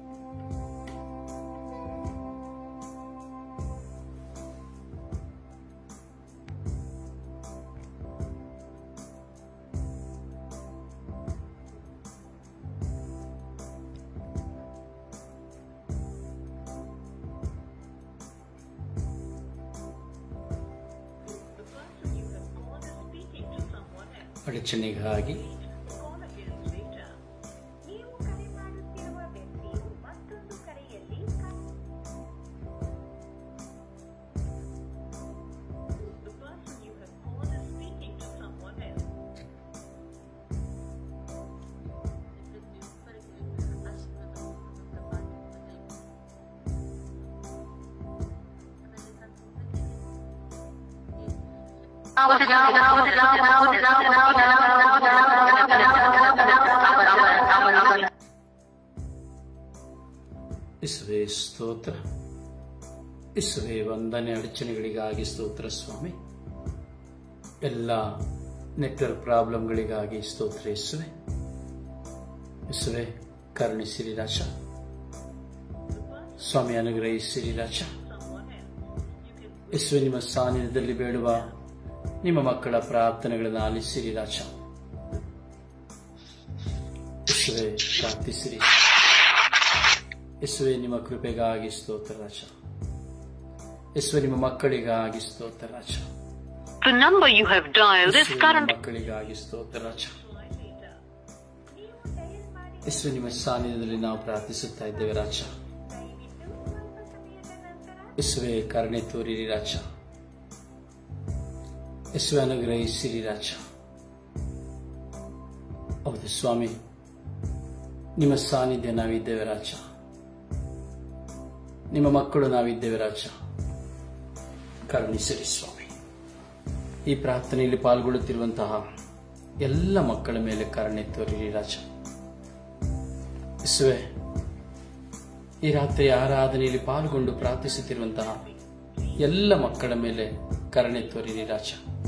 ಅಡಚಣೆಗಾಗಿ ಇಸುವೆ ಸ್ತೋತ್ರ ಇಸುವೆ ವಂದನೆ ಅಡಚಣೆಗಳಿಗಾಗಿ ಸ್ತೋತ್ರ ಸ್ವಾಮಿ ಎಲ್ಲ ನೆಟ್ವರ್ಕ್ ಪ್ರಾಬ್ಲಮ್ಗಳಿಗಾಗಿ ಸ್ತೋತ್ರ ಇಸುವೆ ಯೇಸುವೆ ಕರುಣಿಸಿರಿ ರಾಜ ಸ್ವಾಮಿ ಅನುಗ್ರಹಿಸಿರಿ ರಾಜ ಯೇಸುವೆ ನಿಮ್ಮ ಸಾನ್ನಿಧ್ಯದಲ್ಲಿ ಬೇಡುವ ನಿಮ್ಮ ಮಕ್ಕಳ ಪ್ರಾರ್ಥನೆಗಳನ್ನು ಆಲಿಸಿರಿ ರಾಜ ಯೇಸುವೆ ಪ್ರಾರ್ಥಿಸಿರಿ ಯೇಸುವೆ ನಿಮ್ಮ ಕೃಪೆಗಾಗಿ ಸ್ತೋತ್ರ ರಾಜ ಯೇಸುವೆ ನಿಮ್ಮ ಮಕ್ಕಳಿಗಾಗಿ ಸ್ತೋತ್ರ ರಾಜ The number you have dialed is ಯೇಸುವೆ ನಿಮ್ಮ currently ಮಕ್ಕಳಿಗಾಗಿ ಸ್ತೋತ್ರ ರಾಜ ಯೇಸುವೆ ನಿಮ್ಮ ಸಾನ್ನಿಧ್ಯದಲ್ಲಿ ನಾವು ಪ್ರಾರ್ಥಿಸುತ್ತಾ ಇದ್ದೇವೆ ರಾಜ ಯೇಸುವೆ ಕರುಣೆ ತೋರಿರಿ ರಾಜ ಯೇಸುವೆ ಅನುಗ್ರಹಿಸಿರಿ ರಾಜ ಹೌದು ಸ್ವಾಮಿ ನಿಮ್ಮ ಸಾನ್ನಿಧ್ಯ ನಾವಿದ್ದೇವೆ ರಾಜ ನಿಮ್ಮ ಮಕ್ಕಳು ನಾವಿದ್ದೇವೆ ರಾಜ ಕರುಣಿಸಿರಿ ಸ್ವಾಮಿ ಈ ಪ್ರಾರ್ಥನೆಯಲ್ಲಿ ಪಾಲ್ಗೊಳ್ಳುತ್ತಿರುವಂತಹ ಎಲ್ಲ ಮಕ್ಕಳ ಮೇಲೆ ಕರುಣೆ ತೋರಿರಿ ರಾಜ ಯೇಸುವೆ ಈ ರಾತ್ರಿ ಆರಾಧನೆಯಲ್ಲಿ ಪಾಲ್ಗೊಂಡು ಪ್ರಾರ್ಥಿಸುತ್ತಿರುವಂತಹ ಎಲ್ಲ ಮಕ್ಕಳ ಮೇಲೆ ಕರುಣೆ ತೋರಿರಿ ರಾಜ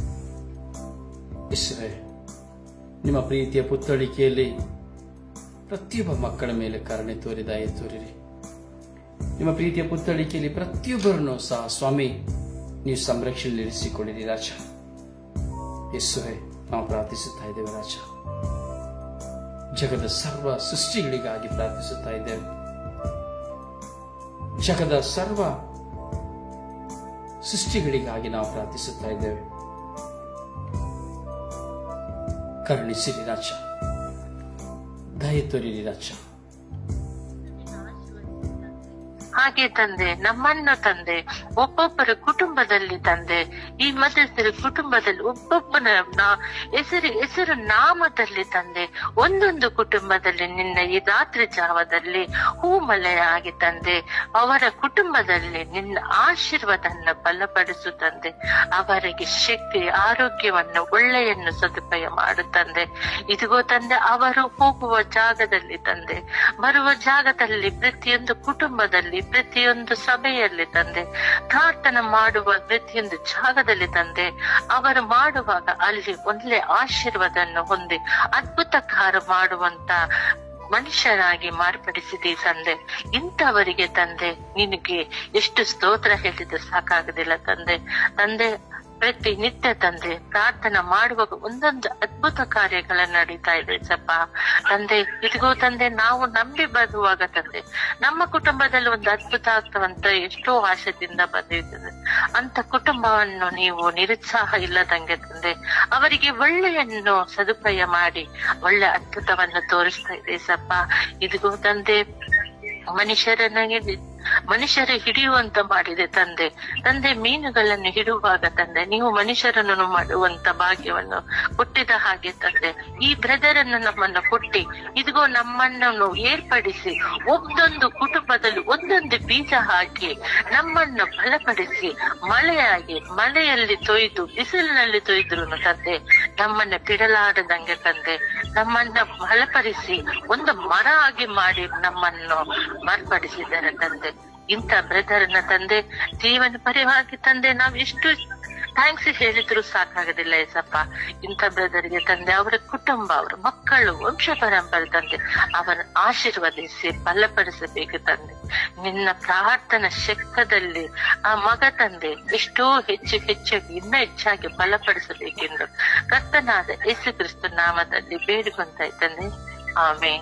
ಯೇಸುವೆ ನಿಮ್ಮ ಪ್ರೀತಿಯ ಪುತ್ತಳಿಕೆಯಲ್ಲಿ ಪ್ರತಿಯೊಬ್ಬ ಮಕ್ಕಳ ಮೇಲೆ ಕರುಣೆ ತೋರಿ ದಯೆ ತೋರಿರಿ ನಿಮ್ಮ ಪ್ರೀತಿಯ ಪುತ್ತಳಿಕೆಯಲ್ಲಿ ಪ್ರತಿಯೊಬ್ಬರನ್ನು ಸಹ ಸ್ವಾಮಿ ನೀವು ಸಂರಕ್ಷಣೆಯಲ್ಲಿ ಇರಿಸಿಕೊಳ್ಳಿರಿ ರಾಜ ಯೇಸುವೆ ನಾವು ಪ್ರಾರ್ಥಿಸುತ್ತಾ ಇದ್ದೇವೆ ರಾಜ ಜಗದ ಸರ್ವ ಸೃಷ್ಟಿಗಳಿಗಾಗಿ ಪ್ರಾರ್ಥಿಸುತ್ತಾ ಇದ್ದೇವೆ ಜಗದ ಸರ್ವ ಸೃಷ್ಟಿಗಳಿಗಾಗಿ ನಾವು ಪ್ರಾರ್ಥಿಸುತ್ತಾ ಇದ್ದೇವೆ ಕರುಣಿಸಿರಿ ರಾಜ ದಯ ತೋರಿರಿ ರಾಜ ಹಾಗೆ ತಂದೆ ನಮ್ಮನ್ನು ತಂದೆ ಒಬ್ಬೊಬ್ಬರ ಕುಟುಂಬದಲ್ಲಿ ತಂದೆ ಈ ಮಧ್ಯಸ್ಥರ ಕುಟುಂಬದಲ್ಲಿ ಒಬ್ಬೊಬ್ಬನ ನಾ- ಹೆಸರು ಹೆಸರು ನಾಮದಲ್ಲಿ ತಂದೆ ಒಂದೊಂದು ಕುಟುಂಬದಲ್ಲಿ ನಿನ್ನ ಈ ರಾತ್ರಿ ಜಾವದಲ್ಲಿ ಹೂಮಳೆಯಾಗಿ ತಂದೆ ಅವರ ಕುಟುಂಬದಲ್ಲಿ ನಿನ್ನ ಆಶೀರ್ವಾದನ್ನ ಬಲಪಡಿಸು ತಂದೆ ಅವರಿಗೆ ಶಕ್ತಿ ಆರೋಗ್ಯವನ್ನು ಒಳ್ಳೆಯನ್ನು ಸದುಪಯೋಗ ಮಾಡು ತಂದೆ ಇದಿಗೋ ತಂದೆ ಅವರು ಹೋಗುವ ಜಾಗದಲ್ಲಿ ತಂದೆ ಬರುವ ಜಾಗದಲ್ಲಿ ಪ್ರತಿಯೊಂದು ಕುಟುಂಬದಲ್ಲಿ ಪ್ರತಿಯೊಂದು ಸಭೆಯಲ್ಲಿ ತಂದೆ ಪ್ರಾರ್ಥನೆ ಮಾಡುವ ಪ್ರತಿಯೊಂದು ಜಾಗದಲ್ಲಿ ತಂದೆ ಅವರು ಮಾಡುವಾಗ ಅಲ್ಲಿ ಒಳ್ಳೆ ಆಶೀರ್ವಾದವನ್ನು ಹೊಂದಿ ಅದ್ಭುತಕಾರ ಮಾಡುವಂತ ಮನುಷ್ಯರಾಗಿ ಮಾರ್ಪಡಿಸಿದಿ ತಂದೆ ಇಂಥವರಿಗೆ ತಂದೆ ನಿನಗೆ ಎಷ್ಟು ಸ್ತೋತ್ರ ಹೇಳಿದ್ರೆ ಸಾಕಾಗುದಿಲ್ಲ ತಂದೆ ತಂದೆ ಪ್ರತಿ ನಿತ್ಯ ತಂದೆ ಪ್ರಾರ್ಥನೆ ಮಾಡುವಾಗ ಒಂದೊಂದು ಅದ್ಭುತ ಕಾರ್ಯಗಳ ನಡೀತಾ ಇದೆ ಸಪ್ಪ ತಂದೆ ಇದಿಗೋ ತಂದೆ ನಾವು ನಂಬಿ ಬರುವಾಗ ತಂದೆ ನಮ್ಮ ಕುಟುಂಬದಲ್ಲಿ ಒಂದು ಅದ್ಭುತ ಆಗ್ತವಂತ ಎಷ್ಟೋ ಆಶದಿಂದ ಬಂದಿರ್ತದೆ ಅಂತ ಕುಟುಂಬವನ್ನು ನೀವು ನಿರುತ್ಸಾಹ ಇಲ್ಲದಂಗೆ ತಂದೆ ಅವರಿಗೆ ಒಳ್ಳೆಯನ್ನು ಸದುಪಯೋಗ ಮಾಡಿ ಒಳ್ಳೆ ಅದ್ಭುತವನ್ನು ತೋರಿಸ್ತಾ ಇದೆ ಸಪ್ಪ ಇದಿಗೋ ತಂದೆ ಮನುಷ್ಯರನ್ನಾಗಿ ಮನುಷ್ಯರು ಹಿಡಿಯುವಂತ ಮಾಡಿದೆ ತಂದೆ ತಂದೆ ಮೀನುಗಳನ್ನು ಹಿಡುವಾಗ ತಂದೆ ನೀವು ಮನುಷ್ಯರನ್ನು ಮಾಡುವಂತ ಭಾಗ್ಯವನ್ನು ಕೊಟ್ಟಿದ ಹಾಗೆ ತಂದೆ ಈ ಬ್ರದರ್ ಅನ್ನು ನಮ್ಮನ್ನು ಕೊಟ್ಟಿ ಇದಿಗೋ ನಮ್ಮನ್ನು ಏರ್ಪಡಿಸಿ ಒಂದೊಂದು ಕುಟುಂಬದಲ್ಲಿ ಒಂದೊಂದು ಬೀಜ ಹಾಕಿ ನಮ್ಮನ್ನು ಬಲಪಡಿಸಿ ಮಳೆಯಾಗಿ ಮಳೆಯಲ್ಲಿ ತೊಯ್ದು ಬಿಸಿಲಿನಲ್ಲಿ ತೊಯ್ದ್ರು ತಂದೆ ನಮ್ಮನ್ನ ಬಿಡಲಾರದಂಗೆ ತಂದೆ ನಮ್ಮನ್ನ ಬಲಪಡಿಸಿ ಒಂದು ಮರ ಆಗಿ ಮಾಡಿ ನಮ್ಮನ್ನು ಮಾರ್ಪಡಿಸಿದ್ದಾರೆ ತಂದೆ ಇಂಥ ಬ್ರದರ್ನ ತಂದೆ ಜೀವನ ಪರಿವಾಗಿ ತಂದೆ ನಾವ್ ಎಷ್ಟು ಥ್ಯಾಂಕ್ಸ್ ಹೇಳಿದ್ರು ಸಾಕಾಗೋದಿಲ್ಲ ಏಸಪ್ಪ ಇಂಥ ಬ್ರದರ್ಗೆ ತಂದೆ ಅವರ ಕುಟುಂಬ ಅವರ ಮಕ್ಕಳು ವಂಶ ಪರಂಪರೆ ತಂದೆ ಅವರ ಆಶೀರ್ವದಿಸಿ ಬಲಪಡಿಸಬೇಕು ತಂದೆ ನಿನ್ನ ಪ್ರಾರ್ಥನಾ ಶಕ್ತದಲ್ಲಿ ಆ ಮಗ ತಂದೆ ಎಷ್ಟೋ ಹೆಚ್ಚು ಹೆಚ್ಚಾಗಿ ಇನ್ನ ಹೆಚ್ಚಾಗಿ ಬಲಪಡಿಸಬೇಕೆಂದು ಕರ್ತನಾದ ಯೇಸು ಕ್ರಿಸ್ತು ನಾಮದಲ್ಲಿ ಬೇಡಿಕೊಂತ ಇದ್ದಾನೆ ಆಮೇಲೆ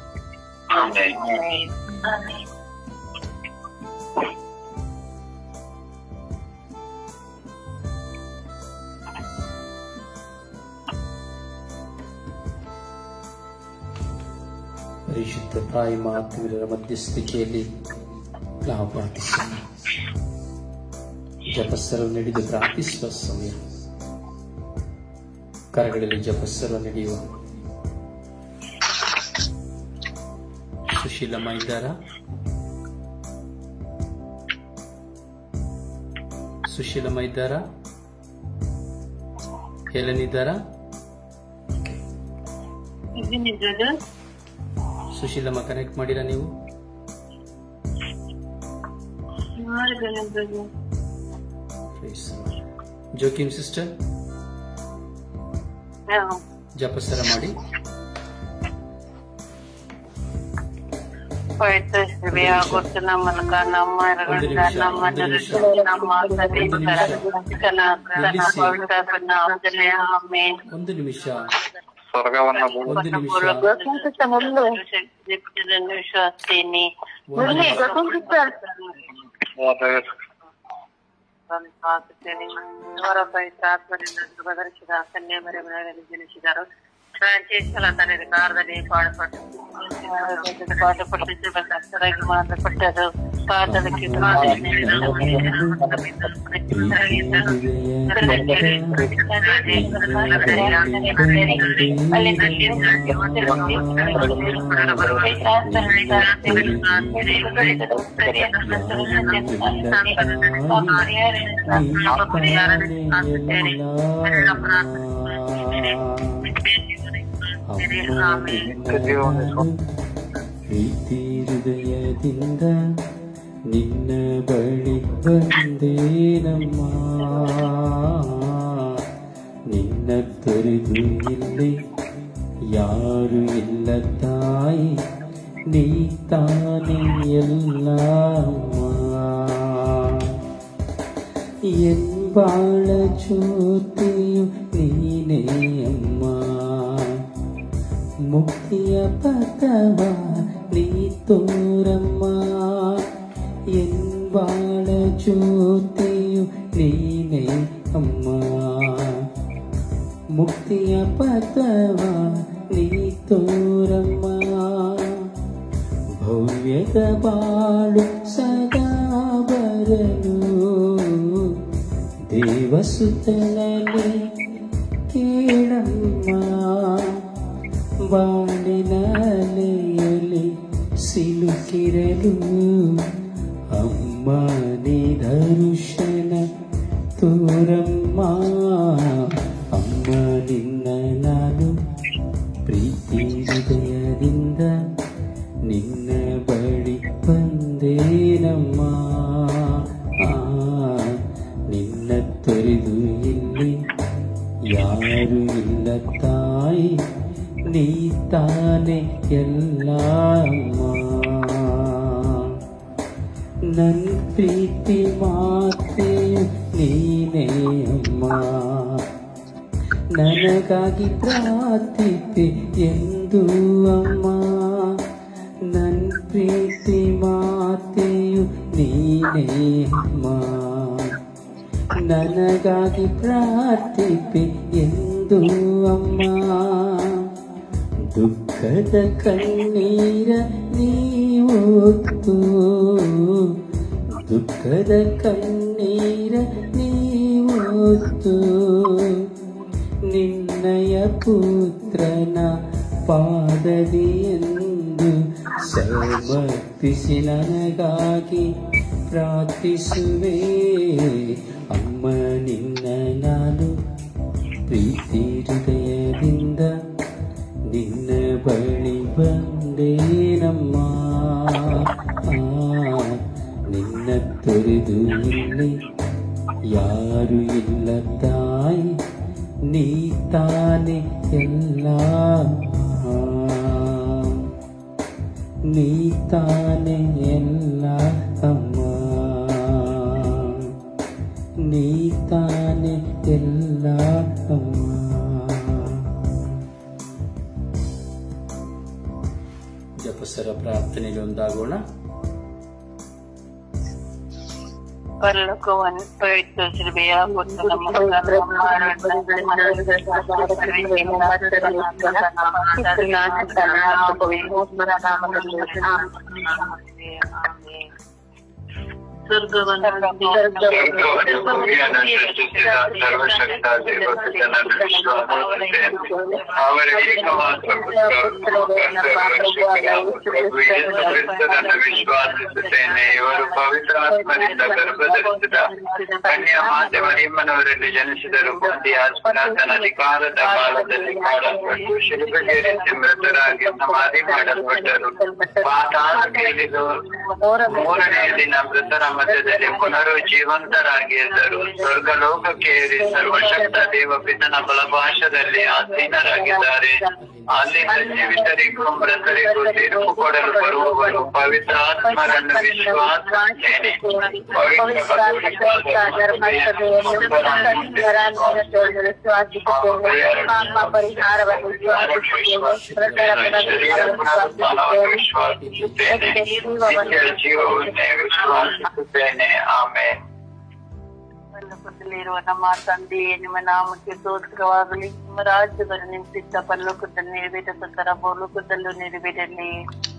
ಪರಿಶುದ್ಧ ತಾಯಿ ಮಾತುವಿರ ಮಧ್ಯಸ್ಥಿಕೆಯಲ್ಲಿ ನಾವು ಪ್ರಾರ್ಥಿಸೋಣ ಜಪಸ್ಸರು ನಡೆದು ಪ್ರಾರ್ಥಿಸುವ ಸಮಯ ಕರಗಳಲ್ಲಿ ಜಪಸ್ಸರು ನಡೆಯುವ ಸುಶೀಲಮ್ಮ ಇದ್ದಾರಾ ಸುಶೀಲಮ್ಮ ಇದ್ದಾರಾ ಹೇಲನ್ ಇದ್ದಾರಾ ಇದೀನಿ ಬ್ರದರ್ ಸುಶೀಲಮ್ಮ ಕನೆಕ್ಟ್ ಮಾಡಿರಾ ನೀವು ಮಾಡಿದ್ದೇನೆ ಬ್ರದರ್ ಜೋಕಿಮ್ ಸಿಸ್ಟರ್ ಜಪಸ್ಸರ ಮಾಡಿ ಪವಿತ್ರ ಶ್ರೀಯ ಗುರುತಿನ ಮೂಲಕ ನಮ್ಮ ಎರಗಂಡ ನಮ್ಮ ನರಗಳು ನಮ್ಮ ಸದೀಪರ ಕನಕನ ಪವಿತ್ರ ನಾಮದಲ್ಲಿ ಆಮೇನ್ ಒಂದು ನಿಮಿಷ ಸ್ವರ್ಗವನ್ನ ಒಂದು ನಿಮಿಷ ಶಕ್ತಿಯನ್ನು ವಿಶ್ವಾಸಿನಿ ಅವರ ಪವಿತ್ರ ಆತ್ಮದಿಂದ ಸುಭದರ್ಶಿದ ಕನ್ಯೆ ಮರೆಮನೆಯಲ್ಲಿ ಜನಿಸಿದರು ಫ್ರಾಂಚೈಸ್ ತನಗೆ ಕಾರದಲ್ಲಿ ಪಾಡುಪಟ್ಟು ಪಾಠಪಟ್ಟು ಕಷ್ಟರಾಗಿ ಮಾಡಲ್ಪಟ್ಟರು ಪಾದಕ್ಕೆ ಪ್ರೀತಿ ಹೃದಯದಿಂದ ನಿನ್ನ ಬಳಿ ಬಂದೇನಮ್ಮ ನಿನ್ನ ತೊರೆದು ಇಲ್ಲಿ ಯಾರು ಇಲ್ಲ ತಾಯಿ ನೀ ತಾನೇ ಎಲ್ಲ ಎನ್ ಬಾಳ ಜ್ಯೋತಿಯು ನೀನೇ ಅಮ್ಮ ಮುಕ್ತಿಯ ಪಥವ ನೀ ತೋರಮ್ಮ ಎನ್ ಬಾಳ ಜ್ಯೋತಿಯು ನೀನೇ ಅಮ್ಮ ಮುಕ್ತಿಯ ಪಥವ ನೀ ತೋರಮ್ಮ ಭವ್ಯದ ಬಾಳು ಸದಾ ಬರಲು ದೇವಸುತನಲ್ಲಿ ಕೇಳಮ್ಮ ಬಾಳಿನಲೆಯಲ್ಲಿ ಸಿಲುಕಿರಲು ಅಮ್ಮ ನಿದರ್ಶನ ತೋರಮ್ಮ ಅಮ್ಮ ನಿನ್ನ ನಾನು ಪ್ರೀತಿ ಹೃದಯದಿಂದ ನಿನ್ನ ಬಳಿ ಬಂದೇನಮ್ಮ ಆ, ನಿನ್ನ ತೊರೆದು ಇಲ್ಲಿ ಯಾರು ಇಲ್ಲ ತಾಯಿ ನೀ ತಾನೆ ಎಲ್ಲ ಅಮ್ಮ ನನ್ ಪ್ರೀತಿ ಮಾತೆಯು ನೀನೇ ಅಮ್ಮ ನನಗಾಗಿ ಪ್ರಾರ್ಥಿತೆ ಎಂದು ಅಮ್ಮ ನನ್ ಪ್ರೀತಿ ಮಾತೆಯು ನೀನೇ ಅಮ್ಮ ನನಗಾಗಿ ಪ್ರಾರ್ಥಿಪೆ ಎಂದು ಅಮ್ಮ ದುಃಖದ ಕಣ್ಣೀರ ನೀವೊತ್ತು ದುಃಖದ ಕಣ್ಣೀರ ನೀವೊತ್ತು ನಿನ್ನಯ ಪುತ್ರನ ಪಾದದಿ ಎಂದು ಸಮರ್ಪಿಸಿ ನನಗಾಗಿ ಪ್ರಾರ್ಥಿಸುವೆ ಅಮ್ಮ ನಿನ್ನ ನಾನು ಪ್ರೀತಿ ಹೃದಯದಿಂದ ನಿನ್ನ ಬಳಿ ಬಂದೇನಮ್ಮ ಆ, ನಿನ್ನ ತೊರೆದು ಇಲ್ಲಿ ಯಾರು ಇಲ್ಲ ತಾಯಿ ನೀ ತಾನೆ ಎಲ್ಲ ನೀ ತಾನೆ ಎಲ್ಲ ಅಮ್ಮ ನೀ ತಾನೆ ಎಲ್ಲ ಅಮ್ಮ ಜಪಸರ ಪ್ರಾರ್ಥನೆಯಲ್ಲಿ ಒಂದಾಗೋಣ ಪರಲೋಕವನ್ನು ಪವಿತ್ರ ಶ್ರೀಯ ಗುರುತಿನ ಮೂಲಕ ನಮ್ಮ ವಿಶ್ವಾಸಿಸುತ್ತೇನೆ ಇವರು ಪವಿತ್ರಾತ್ಮರಿಂದ ಗರ್ಭಧರಿಸಿದ ಕನ್ಯಾ ಮಾತೆ ಮರಿಯಮ್ಮನವರಲ್ಲಿ ಜನಿಸಿದರು ಆಸ್ಪನಾಥನ ಅಧಿಕಾರದ ಕಾಲದಲ್ಲಿ ಮಾಡಲ್ಪಟ್ಟು ಶಿಲ್ಪಗೇರಿಸಿ ಮೃತರಾಗಿ ಸಮಾಧಿ ಮಾಡಲ್ಪಟ್ಟರು ಪಾತಾಳಕ್ಕೆ ಇಳಿದು ಮೂರನೆಯ ದಿನ ಮೃತರ ಮಧ್ಯದಲ್ಲಿ ಪುನರುಜ್ಜೀವಂತರಾಗಿ ಎದ್ದರು ಸ್ವರ್ಗ ಲೋಕಕ್ಕೆ ಏರಿ ಸರ್ವಶಕ್ತ ದೇವ ಪಿತನ ಬಲಭಾಷದಲ್ಲಿ ಆಸೀನರಾಗಿದ್ದಾರೆ ಅಲ್ಲಿಂದ ಜೀವಿತರಿಗೂ ಮೃತರಿಗೂ ತೀರ್ಪು ಕೊಡಲು ಬರುವವರು ಪವಿತ್ರಾತ್ಮರನ್ನು ವಿಶ್ವಾಸಿಸುತ್ತೇನೆ ಜೀವವನ್ನೇ ವಿಶ್ವಾಸಿಸುತ್ತೇನೆ ಆಮೇಲೆ ಪರಲೋಕದಲ್ಲಿರುವ ನಮ್ಮ ತಂದೆಯೇ ನಿಮ್ಮ ನಾಮಕ್ಕೆ ಸ್ತೋತ್ರವಾಗಲಿ ನಿಮ್ಮ ರಾಜ್ಯವನ್ನು ನಿಂತಿದ್ದ ಪರಲೋಕದಲ್ಲಿ ನೆರವೇರ ಪ್ರಕಾರ ಭೂಲೋಕದಲ್ಲೂ ನೆರವೇರಲಿ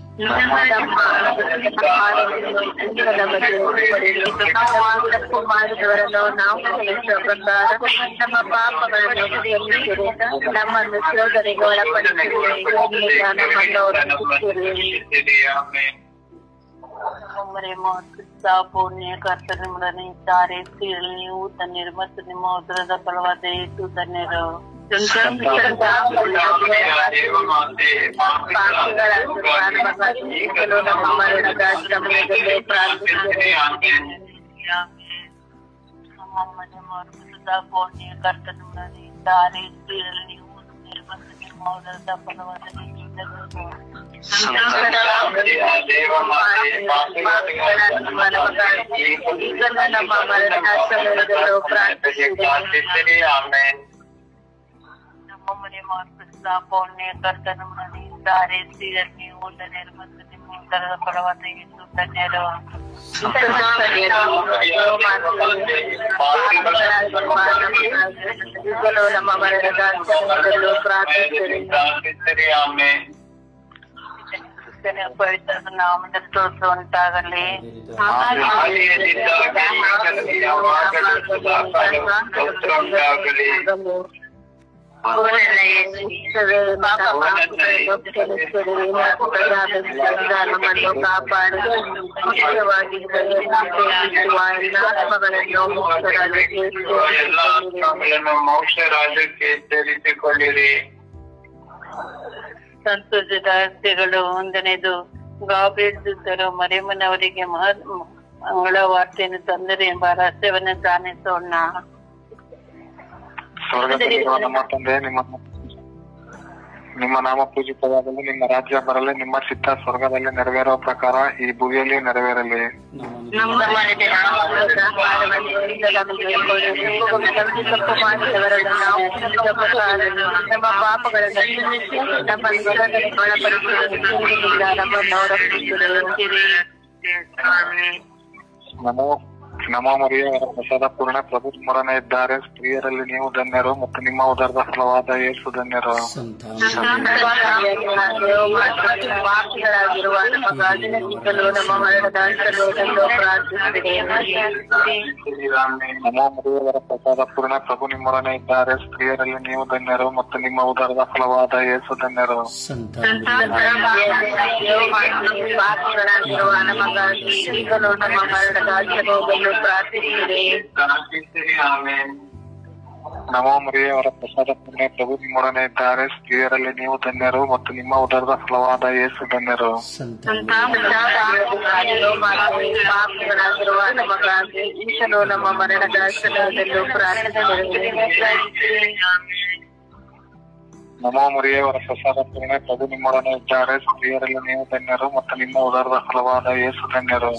ತಪ್ಪು ಮಾಡಿದವರನ್ನು ನಾವು ಕ್ಷಮಿಸುವ ಪ್ರಕಾರ ನಮ್ಮ ಪಾಪಗಳನ್ನು ಕ್ಷಮಿಸಿರಿ. ನಮ್ಮನ್ನು ಶೋಧನೆಗೆ ಒಳಪಡಿಸಿರಿ ನಮ್ಮನ್ನು ರಕ್ಷಿಸಿರಿ. ಒಮ್ಮರೆ ಪುಣ್ಯ ಕರ್ತನಿಂದಲೇ ಇದ್ದಾರೆ ಸ್ತ್ರೀಯಲ್ಲಿ ನೀವು ಧನ್ಯರು ಮತ್ತು ನಿಮ್ಮ ಉದರದ ಫಲವಾದ ಏಸು ಧನ್ಯರು ಈಗಲೂ ನಮ್ಮ ಮರಣದ ಸಮಯದಲ್ಲಿ ಪ್ರಾರ್ಥಿಸಿರಿ ನಮ್ಮಮ್ಮನೆ ಮಾರ್ಗದ ಪುಣ್ಯ ಕರ್ತನಿಂದಲೇ ಇದ್ದಾರೆ ಸ್ತ್ರೀಯಲ್ಲಿ ನೀವು ಧನ್ಯರು ಮತ್ತು ನಿಮ್ಮ ಉದರದ ಫಲವಾದ ಏಸು ಧನ್ಯರು ಈಗಲೂ ನಮ್ಮ ಮರಣದ ಸಮಯದಲ್ಲೂ ಪ್ರಾರ್ಥಿಸಿರಿ ನಮ್ಮಮ್ಮನೆ ಮಾರ್ಗದ ಪುಣ್ಯ ಕರ್ತನಿಂದಲೇ ಇದ್ದಾರೆ ಸ್ತ್ರೀಯಲ್ಲಿ ನೀವು ಧನ್ಯರು ಮತ್ತು ನಿಮ್ಮ ಉದರದ ಫಲವಾದ ಏಸು ಧನ್ಯರು ಈಗಲೂ ನಮ್ಮ ಮರಣದ ಸಮಯದಲ್ಲೂ ಪ್ರಾರ್ಥಿಸಿರಿ ಕ್ರಿಸ್ತನ ಪವಿತ್ರ ನಾಮದ ಸ್ತೋತ್ರ ಉಂಟಾಗಲಿ ನಮ್ಮನ್ನು ಕಾಪಾಡಿ ಮುಖ್ಯವಾಗಿ ಆತ್ಮಗಳನ್ನು ಮುಕ್ತರಾಗಿ ಎಲ್ಲ ಆತ್ಮಗಳನ್ನು ಮೋಕ್ಷ ರಾಜ್ಯಕ್ಕೆ ಸೇರಿಸಿಕೊಳ್ಳಿರಿ ಸಂತೋಷದ ರಹಸ್ಯಗಳು ಒಂದನೇದು ಗಾಬ್ರಿಯಲ್ ದೂತರು ಮರಿಮನವರಿಗೆ ಮಹ- ಮಂಗಳ ವಾರ್ತೆಯನ್ನು ತಂದರು ಎಂಬ ರಹಸ್ಯವನ್ನು ಧ್ಯಾನಿಸೋಣ ಸ್ವರ್ಗದಲ್ಲಿರುವ ನಮ್ಮ ತಂದೆ ನಿಮ್ಮ ನಿಮ್ಮ ನಾಮ ಪೂಜಿತವಾಗಲಿ ನಿಮ್ಮ ರಾಜ್ಯ ಬರಲಿ ನಿಮ್ಮ ಚಿತ್ತ ಸ್ವರ್ಗದಲ್ಲಿ ನೆರವೇರುವ ಪ್ರಕಾರ ಈ ಭೂಮಿಯಲ್ಲಿ ನೆರವೇರಲಿ ನಮ್ಮ ಮನೆಗೆ ತಪ್ಪು ಮಾಡಿದವರನ್ನು ನಾವು ಕ್ಷಮಿಸುವ ಪ್ರಕಾರ ನಮ್ಮ ಪಾಪಗಳನ್ನು ಕ್ಷಮಿಸಿ ನಮ್ಮ ವಿಚಾರಣೆಗೆ ಒಳಪಡಿಸಿದ ನಮ್ಮನ್ನು ರಕ್ಷಿಸಿರಿ ನಮೋ ನಮೋ ಮರಿಯ ಪ್ರಸಾದ ಪೂರ್ಣ ಪ್ರಭು ಮೂರನೇ ಇದ್ದಾರೆ ಸ್ತ್ರೀಯರಲ್ಲಿ ನೀವು ಧನ್ಯರು ಮತ್ತು ನಿಮ್ಮ ಉದರದ ಫಲವಾದ ಯೇಸು ಧನ್ಯರು ಪಾಪಿಗಳಾಗಿರುವ ನಮಗಾಗಿ ಸಿಗಲು ನಮ್ಮ ಮರಣದ ಸಮಯದಲ್ಲೂ ಪ್ರಾರ್ಥಿಸಿರಿ ನಮೋ ಮರಿಯವರ ಪ್ರಸಾದ ಪೂರ್ಣ ಪ್ರಭು ನಿಮ್ಮೊಡನೆ ಇದ್ದಾರೆ ಸ್ತ್ರೀಯರಲ್ಲಿ ನೀವು ಧನ್ಯರು ಮತ್ತು ನಿಮ್ಮ ಉದರದ ಫಲವಾದ ಯೇಸು ಧನ್ಯರು ಪಾಪಿಗಳಾಗಿರುವ ನಮಗಾಗಿ ಈಗಲೂ ನಮ್ಮ ಮರಣದ ಸಮಯದಲ್ಲೂ ಪ್ರಾರ್ಥಿಸಿರಿ ನಮೋ ಮರಿಯವರ ಪ್ರಸಾದ ಪೂರ್ಣ ಪ್ರಭು ನಿಮ್ಮೊಡನೆ ಇದ್ದಾರೆ ಸ್ತ್ರೀಯರಲ್ಲಿ ನೀವು ಧನ್ಯರು ಮತ್ತು ನಿಮ್ಮ ಉದರದ ಫಲವಾದ ಯೇಸು ಧನ್ಯರು ಪಾಪಿಗಳಾಗಿರುವ ನಮಗಾಗಿ ಈಗಲೂ ನಮ್ಮ ಮರಣದ ಸಮಯದಲ್ಲೂ ಪ್ರಾರ್ಥಿಸಿರಿ ನಮೋ ಮರಿಯವರ ಪ್ರಸಾದ ಪೂರ್ಣ ಪ್ರಭು ನಿಮ್ಮೊಡನೆ ಇದ್ದಾರೆ ಸ್ತ್ರೀಯರಲ್ಲಿ ನೀವು ಧನ್ಯರು ಮತ್ತು ನಿಮ್ಮ ಉದರದ ಫಲವಾದ ಯೇಸು ಧನ್ಯರು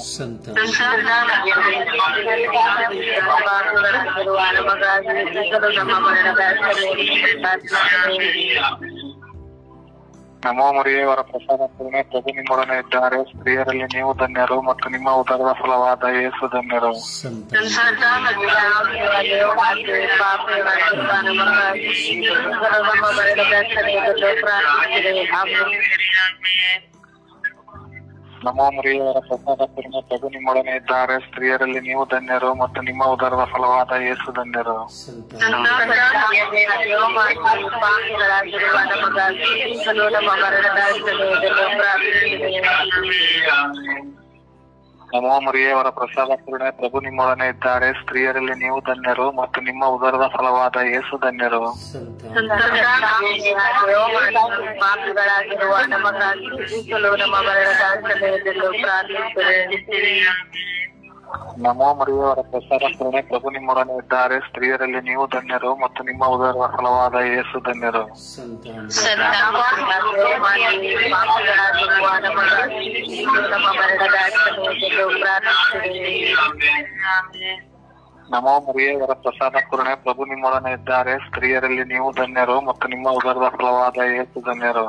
ಪಾಪಿಗಳಾಗಿರುವ ನಮಗಾಗಿ ಈಗಲೂ ನಮ್ಮ ಮರಣದ ಸಮಯದಲ್ಲೂ ಪ್ರಾರ್ಥಿಸಿರಿ ನಮೋ ಮರಿಯವರ ಪ್ರಸಾದ ಪೂರ್ಣ ಪ್ರಭು ನಿಮ್ಮೊಡನೆ ಇದ್ದಾರೆ ಸ್ತ್ರೀಯರಲ್ಲಿ ನೀವು ಧನ್ಯರು ಮತ್ತು ನಿಮ್ಮ ಉದರದ ಫಲವಾದ ಯೇಸು ಧನ್ಯರು ಪಾಪಿಗಳಾಗಿರುವ ನಮಗಾಗಿ ಈಗಲೂ ನಮ್ಮ ಮರಣದ ಸಮಯದಲ್ಲೂ ಪ್ರಾರ್ಥಿಸಿರಿ ಆಮೆನ್. ನಮೋ ಮರಿಯವರ ಪ್ರಸಾದ ಪೂರ್ಣ ಪ್ರಭು ನಿಮ್ಮೊಡನೆ ಇದ್ದಾರೆ ಸ್ತ್ರೀಯರಲ್ಲಿ ನೀವು ಧನ್ಯರು ಮತ್ತು ನಿಮ್ಮ ಉದರದ ಫಲವಾದ ಯೇಸು ಧನ್ಯರು ಪಾಪಿಗಳಾಗಿರುವ ನಮಗಾಗಿ ಈಗಲೂ ನಮ್ಮ ಮರಣದ ಸಮಯದಲ್ಲೂ ಪ್ರಾರ್ಥಿಸಿರಿ ನಮೋ ಮರಿಯವರ ಪ್ರಸಾದ ಪೂರ್ಣ ಪ್ರಭು ನಿಮ್ಮೊಡನೆ ಇದ್ದಾರೆ ಸ್ತ್ರೀಯರಲ್ಲಿ ನೀವು ಧನ್ಯರು ಮತ್ತು ನಿಮ್ಮ ಉದರದ ಫಲವಾದ ಯೇಸು ಧನ್ಯರು ಪಾಪಿಗಳಾಗಿರುವ ನಮಗಾಗಿ ಈಗಲೂ ನಮ್ಮ ಮರಣದ ಸಮಯದಲ್ಲೂ ಪ್ರಾರ್ಥಿಸಿರಿ ನಮೋ ಮರಿಯವರ ಪ್ರಸಾದ ಕರುಣೆ ಪ್ರಭು ನಿಮ್ಮೊಡನೆ ಇದ್ದಾರೆ ಸ್ತ್ರೀಯರಲ್ಲಿ ನೀವು ಧನ್ಯರು ಮತ್ತು ನಿಮ್ಮ ಉದರ ಫಲವಾದ ಯೇಸು ಧನ್ಯರು ನಮೋ ಮರಿಯವರ ಪ್ರಸಾದ ಕರುಣೆ ಪ್ರಭು ನಿಮ್ಮೊಡನೆ ಇದ್ದಾರೆ ಸ್ತ್ರೀಯರಲ್ಲಿ ನೀವು ಧನ್ಯರು ಮತ್ತು ನಿಮ್ಮ ಉದರದ ಫಲವಾದ ಯೇಸು ಧನ್ಯರು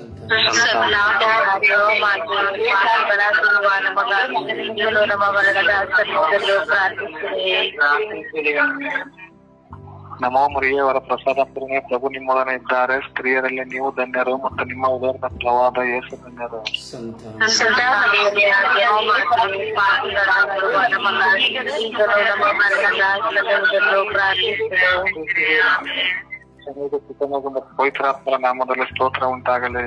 ನಮೋ ಮರಿಯವರ ಪ್ರಸಾದ ಕರುಣೆ ಪ್ರಭು ನಿಮ್ಮೊಡನೆ ಇದ್ದಾರೆ ಸ್ತ್ರೀಯರಲ್ಲಿ ನೀವು ಧನ್ಯರು ಮತ್ತು ನಿಮ್ಮ ಉದರದ ಫಲವಾದ ಯೇಸು ಧನ್ಯರು ಸಮಯದ ಪಿತನಿಗೂ ಮತ್ತು ಪವಿತ್ರಾತ್ಮರ ನಾಮದಲ್ಲಿ ಸ್ತೋತ್ರ ಉಂಟಾಗಲಿ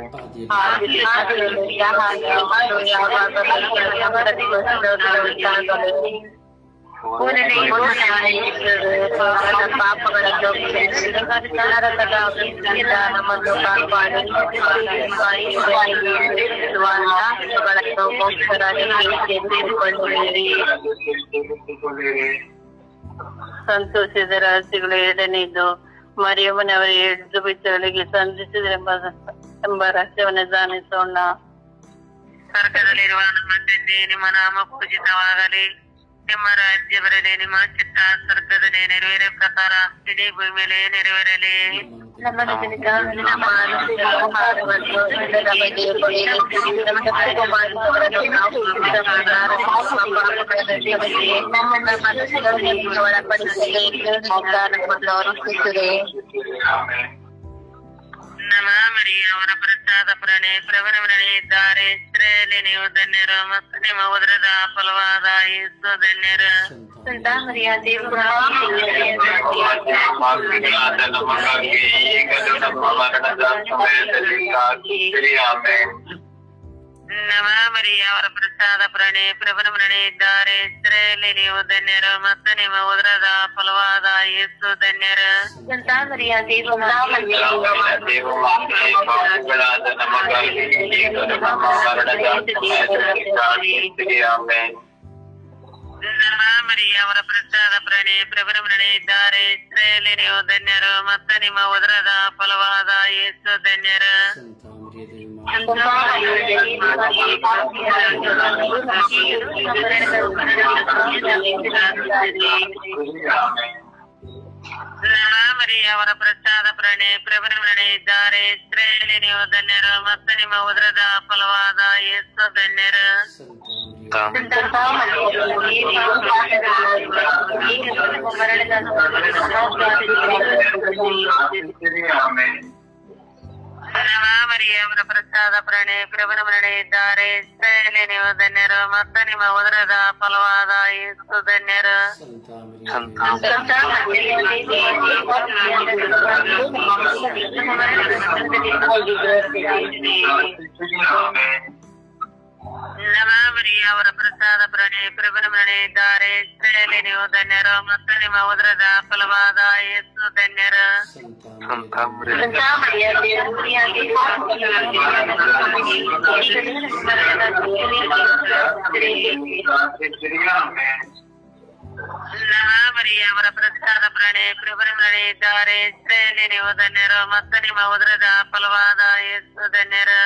ಸಂತೋಷದ ರಹಸ್ಯಗಳು ಏಳನೇದು ಮರಿಯಮ್ಮನವರ ಎದ್ದು ಬಿದ್ದವಳಿಗೆ ಸಂಧಿಸಿದರೆಂಬ ಎಂಬ ರಹಸ್ಯವನ್ನು ಧ್ಯಾನಿಸೋಣ ಸ್ವರ್ಗದಲ್ಲಿರುವ ನಮ್ಮ ತಂದೆ ನಿಮ್ಮ ನಾಮ ಪೂಜಿತವಾಗಲಿ ನಿಮ್ಮ ರಾಜ್ಯ ಬರಲಿ ನಿಮ್ಮ ಚಿತ್ತ ಸ್ವರ್ಗದಲ್ಲಿ ನೆರವೇರ ಪ್ರಕಾರ ಇಡೀ ಭೂಮಿಯಲ್ಲಿ ನೆರವೇರಲಿ ನಮ್ಮ ನಮ್ಮ ಆಹಾರವನ್ನು ನಮಗೆ ಕೊಡಿ. ನಮ್ಮ ತಪ್ಪು ಮಾಡಿದವರನ್ನು ನಾವು ಕ್ಷಮಿಸಿ. ನಮ್ಮನ್ನು ಮನಸ್ಸಿನಲ್ಲಿ ಒಳಪಡಿಸದೆ ನಮ್ಮನ್ನು ರಕ್ಷಿಸಿರಿ. ನಮ ಮರಿ ಅವರ ಪ್ರಸಾದ ಪ್ರಣೆ ಪ್ರಭನವನೇ ಇದ್ದಾರೆ ಸ್ತ್ರೀಯಲ್ಲಿ ನೀವು ಧನ್ಯರು ಮತ್ತು ನಿಮ್ಮ ಉದರದ ಫಲವಾದ ಯೇಸು ಧನ್ಯರು ಸಂತ ಮರಿಯ ದೇವರ ಮಾತೃಗಳಾದ ನಮಗಾಗಿ ಈಗಲೂ ನಮ್ಮ ಮರಣದ ಸಮಯದಲ್ಲಿ ಪ್ರಾರ್ಥಿಸಿರಿ ಆಮೇನ್ ನಮ ಮರಿ ಅವರ ಪ್ರಸಾದ ಪ್ರಣೆ ಪ್ರಭನವನೇ ಇದ್ದಾರೆ ಸ್ತ್ರೀಯಲ್ಲಿ ನೀವು ಧನ್ಯರು ಮತ್ತು ನಿಮ್ಮ ಉದರದ ಫಲವಾದ ಯೇಸು ಧನ್ಯರು ಸಂತ ಮರಿಯ ದೇವರ ದೇವ ಮಾತೆ ಮಾತೃಗಳಾದ ನಮಗಾಗಿ ಈಗಲೂ ನಮ್ಮ ಮರಣದ ಸಮಯದಲ್ಲಿ ಪ್ರಾರ್ಥಿಸಿರಿ ಆಮೇನ್ ನಮ್ಮ ಮರಿ ಅವರ ಪ್ರಸಾದ ಪ್ರಣೆ ಪ್ರಭನವನೇ ಇದ್ದಾರೆ ಸ್ತ್ರೀಯಲ್ಲಿ ನೀವು ಧನ್ಯರು ಮತ್ತು ನಿಮ್ಮ ಉದರದ ಫಲವಾದ ಯೇಸು ಧನ್ಯರು ನಮ್ಮ ಮರಿ ಅವರ ಪ್ರಸಾದ ಪ್ರಣೆ ಪ್ರಭನವನೇ ಇದ್ದಾರೆ ಸ್ತ್ರೀಯಲ್ಲಿ ನೀವು ಧನ್ಯರು ಮತ್ತು ನಿಮ್ಮ ಉದರದ ಫಲವಾದ ಯೇಸು ಧನ್ಯರು ನಮ್ಮ ಮರಿ ಅವರ ಪ್ರಸಾದ ಪ್ರಣೆ ಪ್ರಭನವನೇ ಇದ್ದಾರೆ ಸ್ತ್ರೀಯಲ್ಲಿ ನೀವು ಧನ್ಯರು ಮತ್ತು ನಿಮ್ಮ ಉದರದ ಫಲವಾದ ಯೇಸು ಧನ್ಯರು ನಮ್ಮ ಮರಿ ಅವರ ಪ್ರಸಾದ ಪ್ರಣೆ ಪ್ರಭನವನೇ ಇದ್ದಾರೆ ಸ್ತ್ರೀಯಲ್ಲಿ ನೀವು ಧನ್ಯರು ಮತ್ತು ನಿಮ್ಮ ಉದರದ ಫಲವಾದ ಯೇಸು ಧನ್ಯರು ನಮ್ಮ ಮರಿ ಅವರ ಪ್ರಸಾದ ಪ್ರಣೆ ಪ್ರಭನವನೇ ಇದ್ದಾರೆ ಸ್ತ್ರೀಯಲ್ಲಿ ನೀವು ಧನ್ಯರು ಮತ್ತು ನಿಮ್ಮ ಉದರದ ಫಲವಾದ ಯೇಸು ಧನ್ಯರು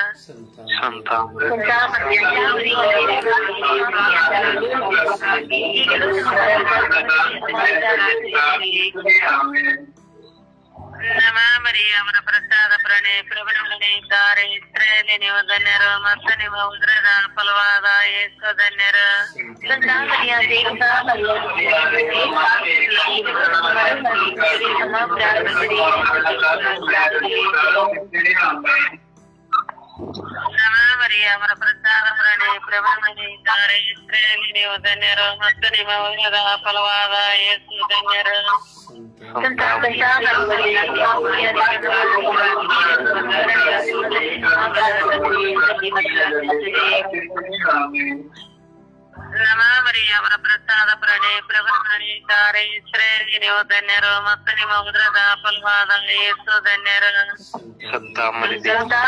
ನಮ್ಮ ಮರಿ ಅವರ ಪ್ರಸಾದ ಪ್ರಣೆ ಪ್ರಭನವನೇ ಇದ್ದಾರೆ ಸ್ತ್ರೀಯಲ್ಲಿ ನೀವು ಧನ್ಯರು ಮತ್ತು ನಿಮ್ಮ ಉದರದ ಫಲವಾದ ಯೇಸು ಧನ್ಯರು ನಮ್ಮ ಮರಿ ಅವರ ಪ್ರಸಾದ ಪ್ರಣೆ ಪ್ರಭನವನೇ ಇದ್ದಾರೆ ಸ್ತ್ರೀಯಲ್ಲಿ ನೀವು ಧನ್ಯರು ಮತ್ತು ನಿಮ್ಮ ಉದರದ ಫಲವಾದ ಯೇಸು ಧನ್ಯರು ನಮ ಮರಿಯವರ ಪ್ರಸಾದ ಪ್ರಣೆ ಪ್ರಭುಗಳಿದ್ದಾರೆ ಇಸ್ರೇಲಿ ನೀವು ಧನ್ಯರು ಮತ್ತು ನಿಮ್ಮ ಉದ್ರದ ಫಲವಾದ ಯೇಸು ಧನ್ಯರು ಸಂತ ಮರಿದೆ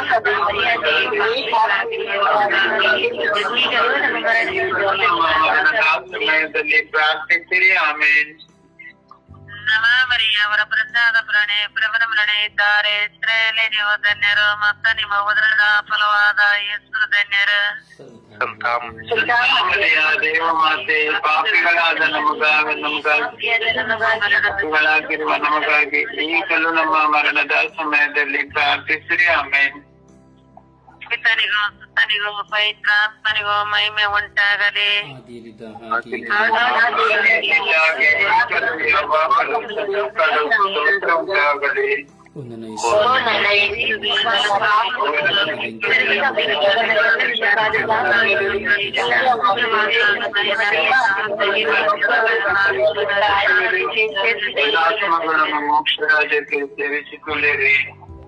ಸಮಯದಲ್ಲಿ ಪ್ರಾರ್ಥಿಸಿರಿ ಆಮೇನ್ ನಮ ಮರಿಯವರ ಪ್ರಸಾದ ಪ್ರಣೆ ಪ್ರಭುನ ಮರಣೆ ಇದ್ದಾರೆ ಇಸ್ರೇಲಿ ನೀವು ಧನ್ಯರು ಮತ್ತು ನಿಮ್ಮ ಉದ್ರದ ಫಲವಾದ ಯೇಸು ಧನ್ಯರು ಸಂತ ಮರಿಯ ದೇವ ಮಾತೆ ಪಾಪಿಗಳಾದ ನಮಗಾಗಿ ನಮಗಾಗಿರುವ ನಮಗಾಗಿ ಈಗಲೂ ನಮ್ಮ ಮರಣದ ಸಮಯದಲ್ಲಿ ಪ್ರಾರ್ಥಿಸಿರಿ ಆಮೇನ್ ಪಿತನಿಗೂ ಸುತ್ತನಿಗೂ ಪವಿತ್ರಾತ್ಮನಿಗೂ ಮಹಿಮೆ ಉಂಟಾಗಲಿ ಆದಿಯಲ್ಲಿದ್ದ ಹಾಗೆ ಉಂಟಾಗಲಿ ಒಂದನ್ನು ಆತ್ಮಗಳನ್ನು ಮೋಕ್ಷ ರಾಜ್ಯಕ್ಕೆ ಸೇರಿಸಿಕೊಳ್ಳಿರಿ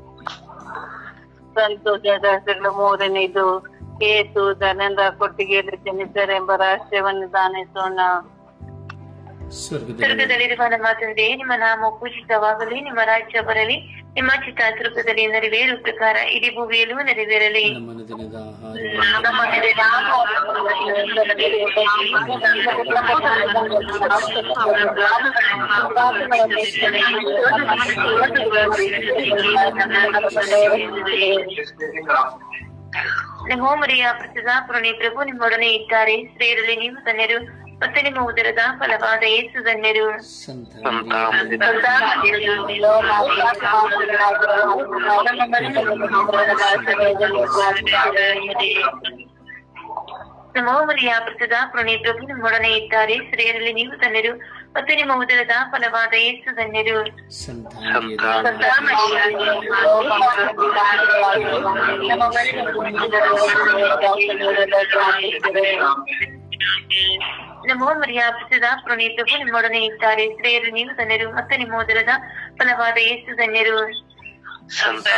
ಸಂತೋಷದ ಮೂರನೇದು ಏಸು ಧನಂದ ಕೊಟ್ಟಿಗೆಯಲ್ಲಿ ಜನಿಸರೆಂಬ ರಹಸ್ಯವನ್ನು ದಾನಿಸೋಣ ಸ್ವರ್ಗದಲ್ಲಿ ಸ್ವರ್ಗದಲ್ಲಿರುವ ನಮ್ಮ ತಂದೆ ನಿಮ್ಮ ನಾಮ ಪೂಜಿತವಾಗಲಿ ನಿಮ್ಮ ರಾಜ್ಯ ಬರಲಿ ನಿಮ್ಮ ಚಿತ್ತ ಸ್ವರ್ಗದಲ್ಲಿ ನೆರವೇರು ಪ್ರಕಾರ ಇಡೀ ಭೂಮಿಯಲ್ಲೂ ನೆರವೇರಲಿ ನಮ್ಮ ದಿನದ ಆಹಾರ ನಮೋ ಮರಿಯ ಪ್ರತಿದಾಪುರಣಿ ಪ್ರಭು ನಿಮ್ಮೊಡನೆ ಇದ್ದಾರೆ ಸ್ತ್ರೀಯರಲ್ಲಿ ನೀವು ಧನ್ಯರು ಮತ್ತು ನಿಮ್ಮ ಉದರದ ಫಲವಾದ ಯೇಸು ಧನ್ಯರು ಸಂತ ಸಂತ ನಮೋ ಮರಿಯ ಪ್ರತಿದಾಪುರಣಿ ಪ್ರಭು ನಿಮ್ಮೊಡನೆ ಇದ್ದಾರೆ ಸ್ತ್ರೀಯರಲ್ಲಿ ನೀವು ಧನ್ಯರು ಮತ್ತು ನಿಮ್ಮ ಉದರದ ಫಲವಾದ ಯೇಸು ಧನ್ಯರು ಸಂತ ಸಂತ ನಮೋ ಮರಿಯ ಪ್ರತಿದಾಪುರಣಿ ಪ್ರಭು ನಿಮ್ಮೊಡನೆ ಇದ್ದಾರೆ ಸ್ತ್ರೀಯರು ನೀವು ಧನ್ಯರು ಮತ್ತು ನಿಮ್ಮ ಉದರದ ಫಲವಾದ ಯೇಸು ಧನ್ಯರು ಸಂತ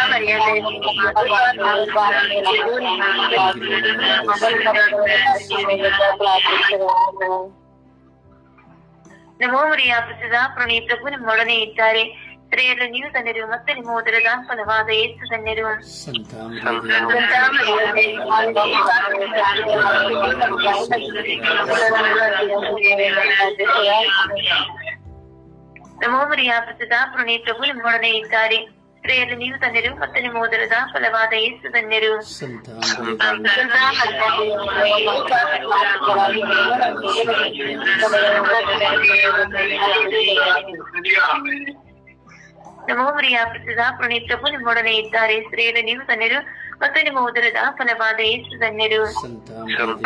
ನಮೋ ಮರಿಯ ಪ್ರತಿದಾಪುರಣಿ ಪ್ರಭು ನಿಮ್ಮೊಡನೆ ಇದ್ದಾರೆ ಸ್ತ್ರೀಯರು ನೀವು ಧನ್ಯರು ಮತ್ತು ನಿಮ್ಮ ಉದರದ ಫಲವಾದ ಯೇಸು ಧನ್ಯರು ಸಂತ ನಮೋ ಮರಿಯ ಪ್ರತಿದಾಪುರಣಿ ಪ್ರಭು ನಿಮ್ಮೊಡನೆ ಇದ್ದಾರೆ ಸ್ತ್ರೀಯರು ನೀವು ಧನ್ಯರು ಮತ್ತು ನಿಮ್ಮ ಉದರದ ಫಲವಾದ ಯೇಸು ಧನ್ಯರು ಸಂತ ನಮೋ ಮರಿಯ ಪ್ರತಿದಾಪುರಣಿ ಪ್ರಭು ನಿಮ್ಮೊಡನೆ ಇದ್ದಾರೆ ಸ್ತ್ರೀಯರು ನೀವು ಧನ್ಯರು ಮತ್ತು ನಿಮ್ಮ ಉದರದ ಫಲವಾದ ಯೇಸು ಧನ್ಯರು ಸಂತ ಸಂತ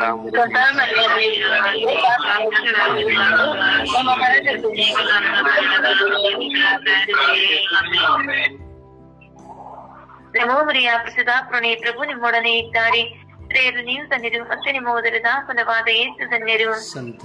ನಮೋ ಮರಿಯ ಪ್ರತಿದಾಪುರಣಿ ಪ್ರಭು ನಿಮ್ಮೊಡನೆ ಇದ್ದಾರೆ ಸ್ತ್ರೀಯರು ನೀವು ಧನ್ಯರು ಮತ್ತು ನಿಮ್ಮ ಉದರದ ಫಲವಾದ ಯೇಸು ಧನ್ಯರು ಸಂತ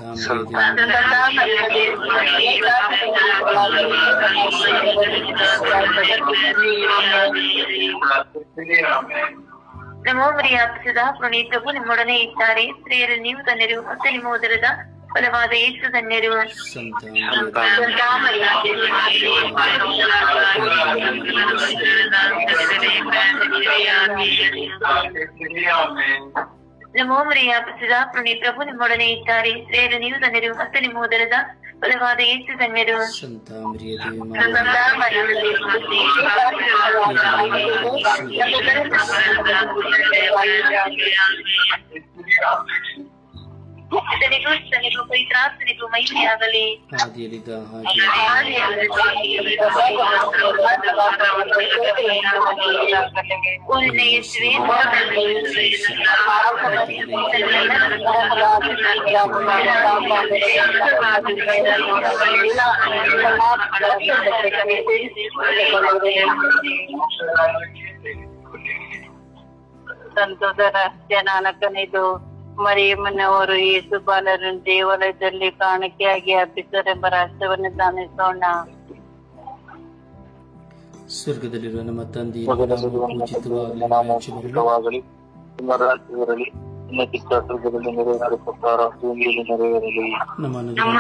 ನಮೋ ಮರಿಯ ಪ್ರತಿದಾಪುರಣಿ ಪ್ರಭು ನಿಮ್ಮೊಡನೆ ಇದ್ದಾರೆ ಸ್ತ್ರೀಯರು ನೀವು ಧನ್ಯರು ಮತ್ತು ನಿಮ್ಮ ಉದರದ ಫಲವಾದ ಯೇಸು ಧನ್ಯರು ಸಂತ ನಮೋ ಮರಿಯ ಪ್ರತಿದಾಪುರಣಿ ಪ್ರಭು ನಿಮ್ಮೊಡನೆ ಇದ್ದಾರೆ ಸ್ತ್ರೀಯರು ನೀವು ಧನ್ಯರು ಮತ್ತು ನಿಮ್ಮ ಉದರದ ಫಲವಾದ ಯೇಸು ಧನ್ಯರು ಸಂತ ಮರಿಯ ದೇವ ತನಿಗೂ ತನಿಗೂ ಪವಿತ್ರಾತ್ಮನಿಗೂ ಮಹಿಮೆಯಾಗಲಿ ಆದಿಯಲ್ಲಿದ್ದ ಹಾಗೆ ಒಳ್ಳೆಯ ಯೇಸುವೇ, ಸಂತೋಷ ರಹಸ್ಯ ನಾಲ್ಕನೇದು ಮರಿಯಮ್ಮನವರು ಯೇಸು ಬಾಲರನ್ನು ದೇವಾಲಯದಲ್ಲಿ ಕಾಣಿಕೆಯಾಗಿ ಅರ್ಪಿಸರೆಂಬ ರಹಸ್ಯವನ್ನು ದಾನಿಸೋಣ ಸ್ವರ್ಗದಲ್ಲಿರುವ ನಮ್ಮ ತಂದೆ ಪೂಜಿತವಾಗಲಿ ನಿಮ್ಮ ರಾಜ್ಯ ಬರಲಿ ನಿಮ್ಮ ರಾಜ್ಯ ಬರಲಿ ನಿಮ್ಮ ಚಿತ್ತ ಸ್ವರ್ಗದಲ್ಲಿ ನೆರವೇರ ಪ್ರಕಾರ ಭೂಮಿಯಲ್ಲಿ ನೆರವೇರಲಿ ನಮ್ಮ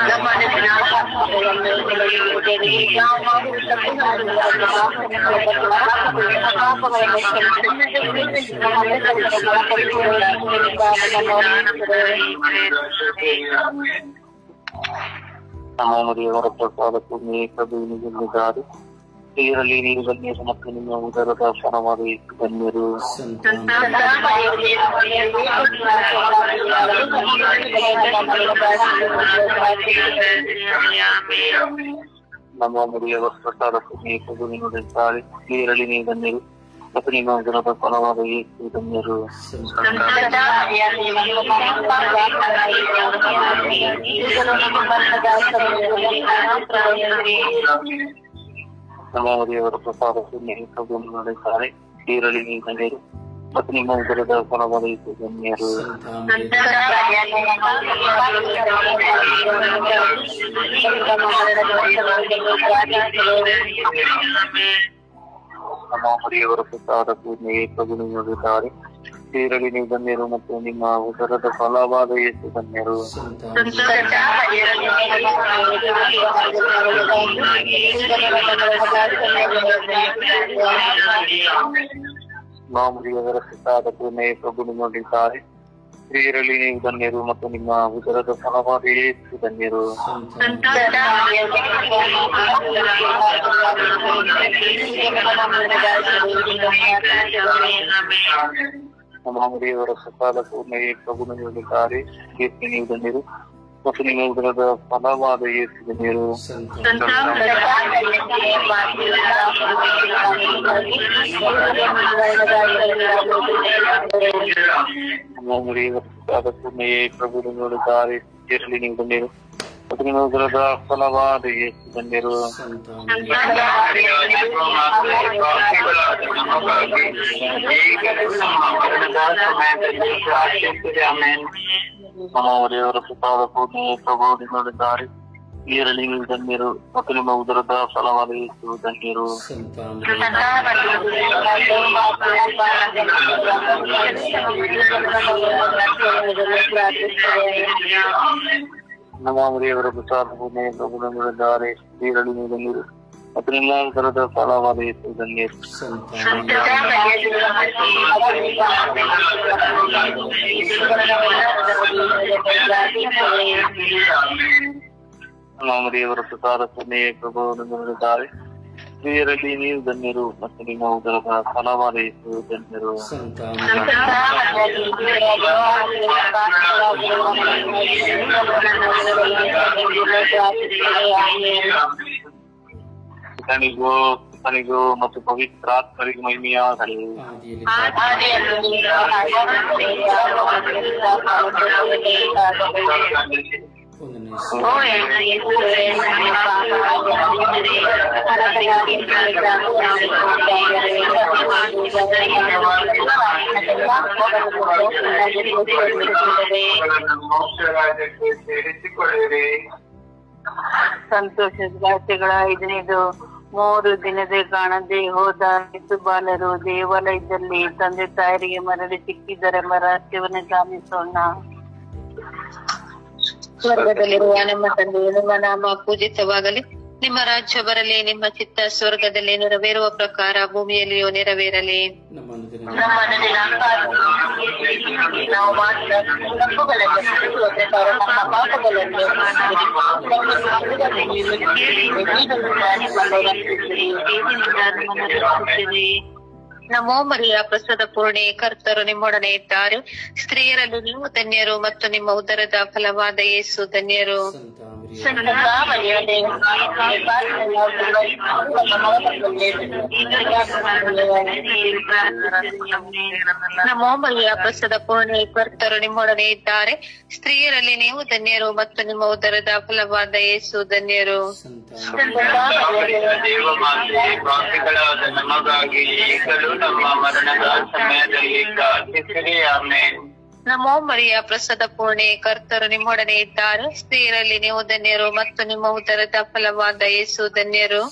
ನಮ್ಮ ಮರಿಯವರ ಪ್ರಸಾದ ಭೂಮಿ ಪ್ರಭುವಿನಿದ್ದಾರೆ ನೀರಲ್ಲಿ ನೀರು ಗಣ್ಯರು ಮತ್ತು ನಿಮ್ಮ ಉದರದ ಫಲವಾದ ಯೇಸು ಗಣ್ಯರು ನಮ್ಮ ಮರಿಯವರ ಪ್ರಸಾದ ಭೂಮಿ ಪ್ರಭುವಿನಿದ್ದಾರೆ ನೀರಲ್ಲಿ ನೀರು ಗಣ್ಯರು ಮತ್ತು ನಿಮ್ಮ ಉದರದ ಫಲವಾದ ಯೇಸು ಗಣ್ಯರು ನಮ್ಮ ಮರಿಯವರ ಪ್ರಸಾದ ಭೂಮಿ ಪ್ರಭುವಿನಿದ್ದಾರೆ ನೀರಲ್ಲಿ ನೀರು ಗಣ್ಯರು ಮತ್ತು ನಿಮ್ಮ ಉದರದ ಫಲವಾದ ಯೇಸು ಗಣ್ಯರು ನಮ್ಮ ಮರಿಯವರ ಪ್ರಸಾದ ಭೂಮಿ ಪ್ರಭುವಿನಿದ್ದಾರೆ ನೀರಲ್ಲಿ ನೀವು ಗಣ್ಯರು ಮತ್ತು ನಿಮ್ಮ ಉದರದ ಫಲವಾದ ಯೇಸು ಗಣ್ಯರು ಮಾಮೂಲಿಯವರ ಪ್ರಸಾದ ಭೂಮಿ ಪ್ರಭು ನಿಮ್ಮೊಂದಿದ್ದಾರೆ ಸ್ತ್ರೀಯರಲ್ಲಿ ನೀವು ಧನ್ಯರು ಮತ್ತು ನಿಮ್ಮ ಉದರದ ಫಲವಾದ ಯೇಸು ಧನ್ಯರು ಮಾಮೂಲಿಯವರ ಪ್ರಸಾದ ಭೂಮಿ ಪ್ರಭು ನಿಮ್ಮೊಂದಿದ್ದಾರೆ ಕೀರ್ತಿ ನೀವು ಧನ್ಯರು ಮತ್ತು ನಿಮ್ಮ ಉದರದ ಫಲವಾದ ಯೇಸು ಧನ್ಯರು ಮಾಮೂಲಿಯವರ ಪ್ರಸಾದ ಭೂಮಿ ಪ್ರಭು ನಿಮ್ಮೊಂದಿದ್ದಾರೆ ಕೀರ್ತಿ ನೀವು ಧನ್ಯರು ಮತ್ತು ನಿಮ್ಮ ಉದರದ ಫಲವಾದ ಯೇಸು ಧನ್ಯರು ಮಾಮೂಲಿಯವರ ಪ್ರಸಾದ ಭೂಮಿ ಪ್ರಭು ನಿಮ್ಮೊಂದಿದ್ದಾರೆ ನೀರಲ್ಲಿ ನೀವು ಧನ್ಯರು ಮತ್ತು ನಿಮ್ಮ ಉದರದ ಫಲವಾದ ಯೇಸು ಧನ್ಯರು ನಮ್ಮ ಮರಿಯವರ ಪ್ರಸಾದ ಭೂಮಿ ಪ್ರಭು ನಿಮ್ಮೊಂದಿದ್ದಾರೆ ನೀರಲ್ಲಿ ನೀವು ಧನ್ಯರು ಮತ್ತು ನಿಮ್ಮ ಉದರದ ಫಲವಾದ ಯೇಸು ಧನ್ಯರು ಮಾಮರಿಯವರ ಪ್ರಸಾದ ಪುಣ್ಯ ಪ್ರಭು ನಿಮ್ಮೊಂದಿದ್ದಾರೆ ಸ್ತ್ರೀಯರಲ್ಲಿ ನೀವು ಧನ್ಯರು ಮತ್ತು ನಿಮ್ಮ ಉದರದ ಫಲವಾದ ಯೇಸು ಧನ್ಯರು ಪಿತನಿಗೂ ಪಿತನಿಗೂ ಮತ್ತು ಪವಿತ್ರಾತ್ಮರಿಗೂ ಮಹಿಮೆಯಾಗಲಿ ಸೇರಿಸಿಕೊಳ್ಳಿರಿ ಸಂತೋಷದ ವಾರ್ತೆಗಳ ಐದನೇದು ಮೂರು ದಿನದ ಕಾಣದೆ ಹೋದ ಯೇಸು ಬಾಲರು ದೇವಾಲಯದಲ್ಲಿ ತಂದೆ ತಾಯರಿಗೆ ಮರಳಿ ಸಿಕ್ಕಿದರೆಂಬ ರಹಸ್ಯವನ್ನು ಧ್ಯಾನಿಸೋಣ ಸ್ವರ್ಗದಲ್ಲಿರುವ ನಮ್ಮ ತಂದೆ ನಿಮ್ಮ ನಾಮ ಪೂಜಿತವಾಗಲಿ ನಿಮ್ಮ ರಾಜ್ಯ ಬರಲಿ ನಿಮ್ಮ ಚಿತ್ತ ಸ್ವರ್ಗದಲ್ಲಿ ನೆರವೇರುವ ಪ್ರಕಾರ ಭೂಮಿಯಲ್ಲಿಯೂ ನೆರವೇರಲಿ ನಮ್ಮ ನಾವು ಮಾಡಿದ ತಪ್ಪುಗಳನ್ನು ಕ್ಷಮಿಸುವ ಪ್ರಕಾರ ನಮ್ಮ ಪಾಪಗಳನ್ನು ನಮೋ ಮರಿಯ ಪ್ರಸದ ಪೂರ್ಣೆ ಕರ್ತರು ನಿಮ್ಮೊಡನೆ ಇದ್ದಾರೆ ಸ್ತ್ರೀಯರಲ್ಲಿ ನೀವು ಧನ್ಯರು ಮತ್ತು ನಿಮ್ಮ ಉದರದ ಫಲವಾದ ಯೇಸು ಧನ್ಯರು ನಮೋ ಮರಿಯ ಪ್ರಸದ ಪೂರ್ಣೆ ಕರ್ತರು ನಿಮ್ಮೊಡನೆ ಇದ್ದಾರೆ ಸ್ತ್ರೀಯರಲ್ಲಿ ನೀವು ಧನ್ಯರು ಮತ್ತು ನಿಮ್ಮ ಉದರದ ಫಲವಾದ ಯೇಸು ಧನ್ಯರು ದೇವಮಾತೆ ಪಾಪಿಗಳಾದ ನಮಗಾಗಿ ಈಗಲೂ ನಮ್ಮ ಮರಣದ ಸಮಯದಲ್ಲಿ ಪ್ರಾರ್ಥಿಸಿರಿ ಆಮೇಲೆ ನಮೋ ಮರಿಯ ಪ್ರಸಾದ ಪೂರ್ಣೆ ಕರ್ತರು ನಿಮ್ಮೊಡನೆ ಇದ್ದಾರೆ ಸ್ತ್ರೀಯರಲ್ಲಿ ನೀವು ಧನ್ಯರು ಮತ್ತು ನಿಮ್ಮ ಉದರದ ಫಲವಾದ ಯೇಸು ಧನ್ಯರು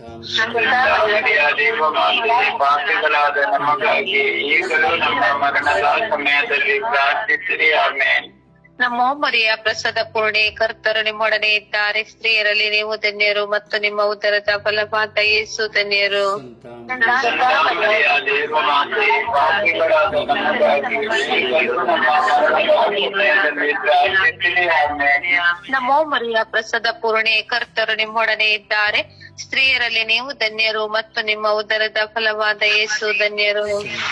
ಪಾಪಿಗಳಾದ ನಮಗಾಗಿ ಈಗಲೂ ನಮ್ಮ ಮರಣದ ಸಮಯದಲ್ಲಿ ಪ್ರಾರ್ಥಿಸಿರಿ ಆಮೇನ್ ನಮೋ ಮರಿಯ ಪ್ರಸಾದ ಪೂರ್ಣೆ ಕರ್ತರು ನಿಮ್ಮೊಡನೆ ಇದ್ದಾರೆ ಸ್ತ್ರೀಯರಲ್ಲಿ ನೀವು ಧನ್ಯರು ಮತ್ತು ನಿಮ್ಮ ಉದರದ ಫಲವಾದ ಯೇಸು ಧನ್ಯರು ದೇವಮಾತೆ ಪಾಪಿಗಳಾದ ನಮಗಾಗಿ ಈಗಲೂ ನಮ್ಮ ಮರಣದ ಸಮಯದಲ್ಲಿ ಪ್ರಾರ್ಥಿಸಿರಿ ಆಮೇನ್ ನಮೋ ಮರಿಯ ಪ್ರಸಾದ ಪೂರ್ಣೆ ಕರ್ತರು ನಿಮ್ಮೊಡನೆ ಇದ್ದಾರೆ ಸ್ತ್ರೀಯರಲ್ಲಿ ನೀವು ಧನ್ಯರು ಮತ್ತು ನಿಮ್ಮ ಉದರದ ಫಲವಾದ ಯೇಸು ಧನ್ಯರು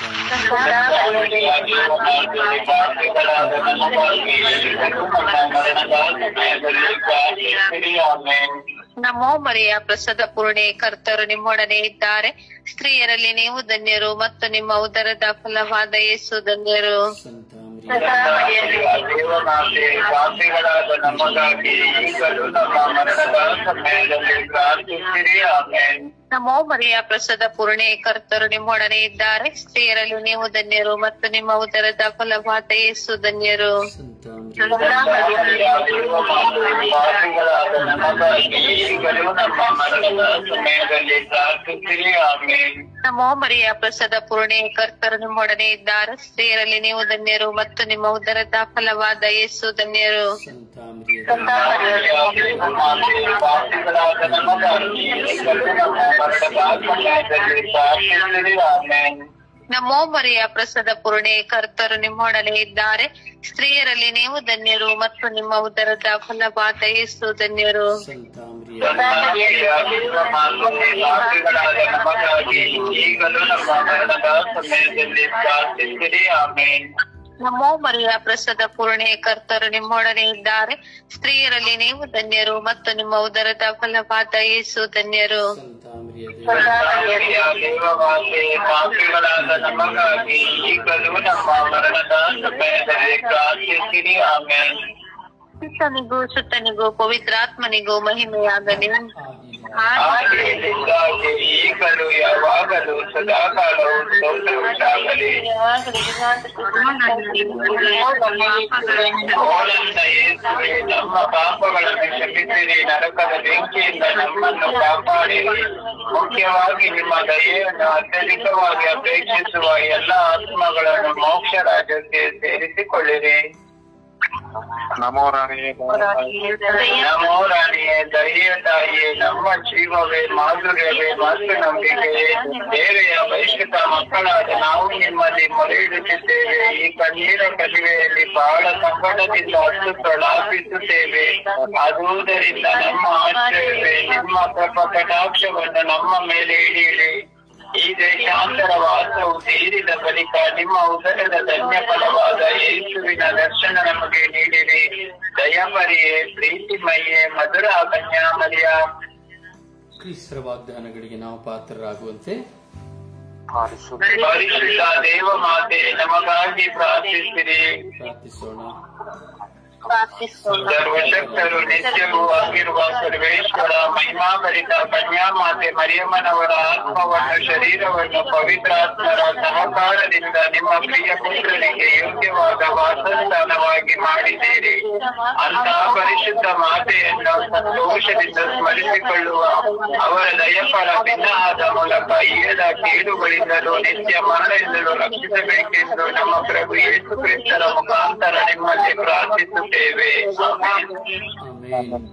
ಪಾಪಿಗಳಾದ ನಮಗಾಗಿ ಈಗಲೂ ನಮ್ಮ ಮರಣದ ಸಮಯದಲ್ಲಿ ಪ್ರಾರ್ಥಿಸಿರಿ ಆಮೇನ್ ನಮೋ ಮರಿಯ ಪ್ರಸಾದ ಪೂರ್ಣೆ ಕರ್ತರು ನಿಮ್ಮೊಡನೆ ಇದ್ದಾರೆ ಸ್ತ್ರೀಯರಲ್ಲಿ ನೀವು ಧನ್ಯರು ಮತ್ತು ನಿಮ್ಮ ಉದರದ ಫಲವಾದ ಯೇಸು ಧನ್ಯರು ದೇವಮಾತೆ ಪಾಪಿಗಳಾದ ನಮಗಾಗಿ ಈಗಲೂ ನಮ್ಮ ಮರಣದ ಸಮಯದಲ್ಲಿ ಪ್ರಾರ್ಥಿಸಿರಿ ಆಮೇನ್ ನಮೋ ಮರಿಯ ಪ್ರಸಾದ ಪೂರ್ಣೆ ಕರ್ತರು ನಿಮ್ಮೊಡನೆ ಇದ್ದಾರೆ ಸ್ತ್ರೀಯರಲ್ಲಿ ನೀವು ಧನ್ಯರು ಮತ್ತು ನಿಮ್ಮ ಉದರದ ಫಲವಾದ ಯೇಸು ಧನ್ಯರು ಪಾಪಿಗಳಾದ ನಮಗಾಗಿ ಈಗಲೂ ನಮ್ಮ ಮರಣದ ಸಮಯದಲ್ಲಿ ಪ್ರಾರ್ಥಿಸಿರಿ ಆಮೇನ್ ನಮೋ ಮರಿಯ ಪ್ರಸಾದ ಪೂರ್ಣೆ ಕರ್ತರು ನಿಮ್ಮೊಡನೆ ಇದ್ದಾರೆ ಸ್ತ್ರೀಯರಲ್ಲಿ ನೀವು ಧನ್ಯರು ಮತ್ತು ನಿಮ್ಮ ಉದರದ ಫಲವಾದ ಯೇಸು ಧನ್ಯರು ಪಾಪಿಗಳಾದ ನಮಗಾಗಿ ಈಗಲೂ ನಮ್ಮ ಮರಣದ ಸಮಯದಲ್ಲಿ ಪ್ರಾರ್ಥಿಸಿರಿ ಆಮೇನ್ ನಮೋ ಮರಿಯ ಪ್ರಸಾದ ಪೂರ್ಣೆ ಕರ್ತರು ನಿಮ್ಮೊಡನೆ ಇದ್ದಾರೆ ಸ್ತ್ರೀಯರಲ್ಲಿ ನೀವು ಧನ್ಯರು ಮತ್ತು ನಿಮ್ಮ ಉದರದ ಫಲವಾದ ಯೇಸು ಧನ್ಯರು ಪಾಪಿಗಳಾದ ನಮಗಾಗಿ ಈಗಲೂ ನಮ್ಮ ಮರಣದ ಸಮಯದಲ್ಲಿ ಪ್ರಾರ್ಥಿಸಿರಿ ಆಮೇನ್ ನಮೋ ಮರಿಯ ಪ್ರಸಾದ ಪೂರ್ಣೆ ಕರ್ತರು ನಿಮ್ಮೊಡನೆ ಇದ್ದಾರೆ ಸ್ತ್ರೀಯರಲ್ಲಿ ನೀವು ಧನ್ಯರು ಮತ್ತು ನಿಮ್ಮ ಉದರದ ಫಲವಾದ ಯೇಸು ಧನ್ಯರು ದೇವಮಾತೆ ಪಾಪಿಗಳಾದ ನಮಗಾಗಿ ಈಗಲೂ ನಮ್ಮ ಮರಣದ ಸಮಯದಲ್ಲಿ ಪ್ರಾರ್ಥಿಸಿರಿ ಆಮೇನ್ ಸುತ್ತನಿಗೂ ಸುತ್ತನಿಗೂ ಪವಿತ್ರಾತ್ಮನಿಗೂ ಮಹಿಮೆಯಾಗಲಿ ಆದಿಯಿಂದಾಗಿ ಈಗಲೂ ಯಾವಾಗಲೂ ಸದಾಕಾಲವು ಸ್ತೋತ್ರ ಉಂಟಾಗಲಿ ಓಲನ್ನ ಯೇಸುವೆ ನಮ್ಮ ಪಾಪಗಳನ್ನು ಕ್ಷಮಿಸಿರಿ ನರಕದ ಬೆಂಕಿಯಿಂದ ನಮ್ಮನ್ನು ಕಾಪಾಡಿರಿ ಮುಖ್ಯವಾಗಿ ನಿಮ್ಮ ದಯೆಯನ್ನು ಅತ್ಯಧಿಕವಾಗಿ ಅಪೇಕ್ಷಿಸುವ ಎಲ್ಲ ಆತ್ಮಗಳನ್ನು ಮೋಕ್ಷ ರಾಜ್ಯಕ್ಕೆ ಸೇರಿಸಿಕೊಳ್ಳಿರಿ ನಮೋ ರಾಣಿಯೇ ನಮೋ ರಾಣಿಯೇ ದಯೆಯ ತಾಯಿಯೇ ನಮ್ಮ ಜೀವವೇ ಮಾಧುರ್ಯವೇ ಮತ್ತು ನಂಬಿಕೆಯೇ ದೇವೆಯ ವೈಶ್ವಿಕ ಮಕ್ಕಳಾದ ನಾವು ನಿಮ್ಮಲ್ಲಿ ಮೊರೆ ಇಡುತ್ತಿದ್ದೇವೆ ಈ ಕಣ್ಣೀರ ಕಲಿವೆಯಲ್ಲಿ ಬಹಳ ಸಂಕಟದಿಂದ ಹತ್ತು ಪ್ರಲಾಪಿಸುತ್ತೇವೆ ಆದುದರಿಂದ ನಮ್ಮ ಆಶ್ರಯವೇ ನಿಮ್ಮ ಕೃಪ ಕಟಾಕ್ಷವನ್ನು ನಮ್ಮ ಮೇಲೆ ಇಡಿಯಿರಿ ಈ ದೇಶಾಂತರ ವಾಸವು ತೀರಿದ ಬಳಿಕ ನಿಮ್ಮ ಉದರದ ಧನ್ಯ ಫಲವಾದ ಯೇಸುವಿನ ದರ್ಶನ ನಮಗೆ ನೀಡಿರಿ ದಯಮರಿಯೇ ಪ್ರೀತಿಮಯೇ ಮಧುರ ಕನ್ಯಾಮರಿಯ ಕ್ರಿಸ್ತರ ವಾಗ್ದಾನಗಳಿಗೆ ನಾವು ಪಾತ್ರರಾಗುವಂತೆ ಪರಿಶುದ್ಧ ದೇವ ಮಾತೆ ನಮಗಾಗಿ ಪ್ರಾರ್ಥಿಸಿರಿ ಪ್ರಾರ್ಥಿಸೋಣ ಸರ್ವಶಕ್ತರು ನಿತ್ಯವೂ ಆಗಿರುವ ಸರ್ವೇಶ್ವರ ಮಹಿಮಾಭರಿತ ಕನ್ಯಾಮಾತೆ ಮರಿಯಮ್ಮನವರ ಆತ್ಮವನ್ನು ಶರೀರವನ್ನು ಪವಿತ್ರಾತ್ಮರ ಸಹಕಾರದಿಂದ ನಿಮ್ಮ ಪ್ರಿಯ ಪುತ್ರರಿಗೆ ಯೋಗ್ಯವಾದ ವಾಸಸ್ಥಾನವಾಗಿ ಮಾಡಿದ್ದೀರಿ ಅಂತಹ ಪರಿಶುದ್ಧ ಮಾತೆಯನ್ನು ಸಂತೋಷದಿಂದ ಸ್ಮರಿಸಿಕೊಳ್ಳುವ ಅವರ ದಯಫಲ ಭಿನ್ನವಾದ ಮೂಲಕ ಈಯದ ಕೇಡುಗಳಿಂದಲೂ ನಿತ್ಯ ಮರಣದಿಂದಲೂ ರಕ್ಷಿಸಬೇಕೆಂದು ನಮ್ಮ ಪ್ರಭು ಯೇಸು ಕ್ರಿಸ್ತರ ಮುಖಾಂತರ ನಿಮ್ಮಲ್ಲಿ ಪ್ರಾರ್ಥಿಸುತ್ತೇವೆ ಆಮೆನ್. ಆಮೇನ್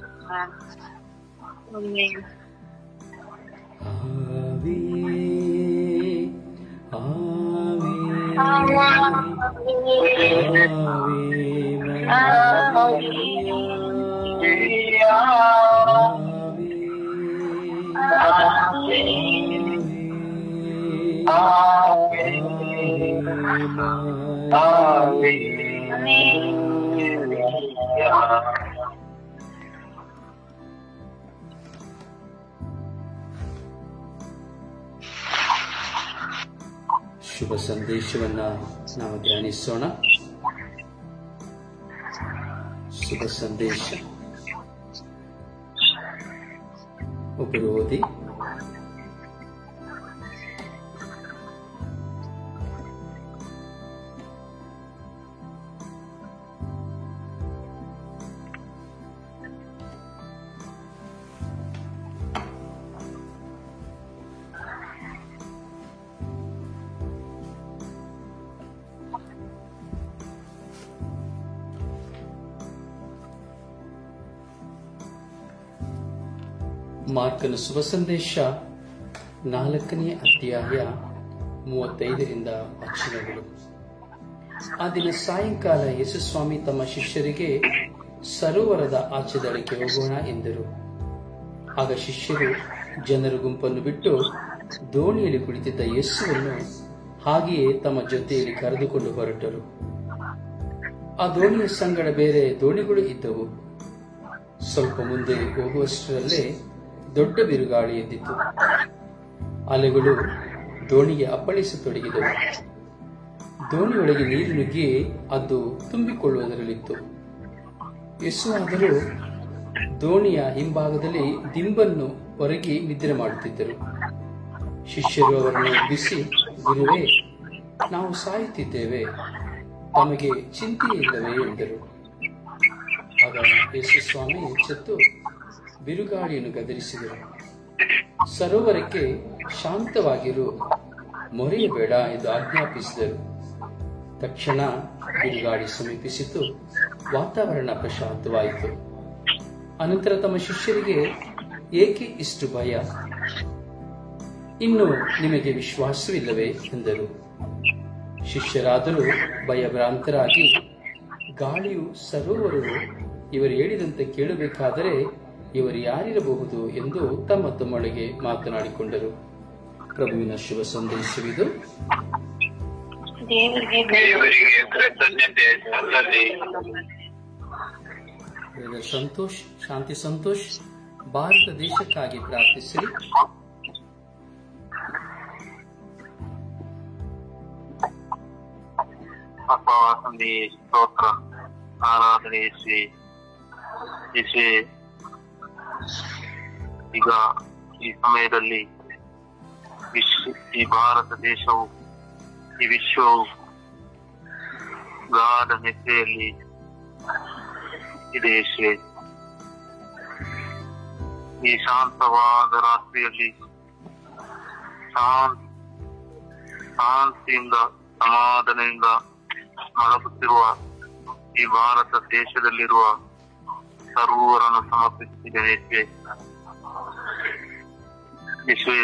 ಶುಭ ಸಂದೇಶವನ್ನ ನಾವು ಧ್ಯಾನಿಸೋಣ ಶುಭ ಸಂದೇಶ ಒಬ್ಬರು ಓದಿ ಮಾರ್ಕನ ಶುಭ ಸಂದೇಶ ನಾಲ್ಕನೇ ಅಧ್ಯಾಯ ಮೂವತ್ತೈದರಿಂದ ವಚನಗಳು ಆ ದಿನ ಸಾಯಂಕಾಲ ಯೇಸುಸ್ವಾಮಿ ತಮ್ಮ ಶಿಷ್ಯರಿಗೆ ಸರೋವರದ ಆಚೆದಳಕ್ಕೆ ಹೋಗೋಣ ಎಂದರು ಆಗ ಶಿಷ್ಯರು ಜನರ ಗುಂಪನ್ನು ಬಿಟ್ಟು ದೋಣಿಯಲ್ಲಿ ಕುಳಿತಿದ್ದ ಯೇಸುವನ್ನು ಹಾಗೆಯೇ ತಮ್ಮ ಜೊತೆಯಲ್ಲಿ ಕರೆದುಕೊಂಡು ಹೊರಟರು ಆ ದೋಣಿಯ ಸಂಗಡ ಬೇರೆ ದೋಣಿಗಳು ಇದ್ದವು ಸ್ವಲ್ಪ ಮುಂದೆ ಹೋಗುವಷ್ಟರಲ್ಲೇ ದೊಡ್ಡ ಬಿರುಗಾಳಿ ಎದ್ದಿತು ಅಲೆಗಳು ದೋಣಿಗೆ ಅಪ್ಪಳಿಸತೊಡಗಿದವು ದೋಣಿಯೊಳಗೆ ನೀರು ನುಗ್ಗಿ ಅದು ತುಂಬಿಕೊಳ್ಳುವುದರಲ್ಲಿತ್ತು ಯೇಸುವಾದರೂ ದೋಣಿಯ ಹಿಂಭಾಗದಲ್ಲಿ ದಿಂಬನ್ನು ಹೊರಗಿ ನಿದ್ರೆ ಮಾಡುತ್ತಿದ್ದರು ಶಿಷ್ಯರು ಅವರನ್ನು ಎಬ್ಬಿಸಿ ಗುರುವೇ ನಾವು ಸಾಯುತ್ತಿದ್ದೇವೆ ತಮಗೆ ಚಿಂತೆ ಇಲ್ಲವೇ ಎಂದರು ಆಗ ಯೇಸು ಸ್ವಾಮಿ ಎಚ್ಚೆತ್ತು ಬಿರುಗಾಳಿಯನ್ನು ಗದರಿಸಿದರು ಸರೋವರಕ್ಕೆ ಶಾಂತವಾಗಿರು ಮೊರೆಯಬೇಡ ಎಂದು ಆಜ್ಞಾಪಿಸಿದರು ತಕ್ಷಣ ಬಿರುಗಾಳಿ ಸಮೀಪಿಸಿತು ವಾತಾವರಣ ಪ್ರಶಾಂತವಾಯಿತು ಅನಂತರ ತಮ್ಮ ಶಿಷ್ಯರಿಗೆ ಏಕೆ ಇಷ್ಟು ಭಯ ಇನ್ನು ನಿಮಗೆ ವಿಶ್ವಾಸವಿಲ್ಲವೇ ಎಂದರು ಶಿಷ್ಯರಾದರೂ ಭಯಭ್ರಾಂತರಾಗಿ ಗಾಳಿಯು ಸರೋವರವು ಇವರು ಹೇಳಿದಂತೆ ಕೇಳಬೇಕಾದರೆ ಇವರು ಯಾರಿರಬಹುದು ಎಂದು ತಮ್ಮ ತಮ್ಮೊಳಗೆ ಮಾತನಾಡಿಕೊಂಡರು ಪ್ರಭುವಿನ ಶುಭ ಸಂದೇಶವಿದು ದೇವರಿಗೆ ದೇವರಿಗೆ ಕೃತಜ್ಞತೆ ಸಲ್ಲಲಿ ಬ್ರದರ್ ಸಂತೋಷ್ ಶಾಂತಿ ಸಂತೋಷ್ ಭಾರತ ದೇಶಕ್ಕಾಗಿ ಪ್ರಾರ್ಥಿಸಿರಿ ಅಪ್ಪ ತಂದೆ ಸ್ತೋತ್ರ ಆರಾಧನೆ ಯೇಸುವೆ ಯೇಸುವೆ ಈಗ ಈ ಸಮಯದಲ್ಲಿ ವಿಶ್ವ ಈ ಭಾರತ ದೇಶವು ಈ ವಿಶ್ವವು ಗಾಢ ನಿದ್ರೆಯಲ್ಲಿ ಇದೆ ಯೇಸುವೆ ಈ ಶಾಂತವಾದ ರಾತ್ರಿಯಲ್ಲಿ ಶಾಂತ ಶಾಂತಿಯಿಂದ ಸಮಾಧಾನದಿಂದ ಮಲಗುತ್ತಿರುವ ಈ ಭಾರತ ದೇಶದಲ್ಲಿರುವ ಸರ್ವರನ್ನು ಸಮರ್ಪಿಸುತ್ತಿದ್ದೇನೆ ಯೇಸುವೆ ಯೇಸುವೆ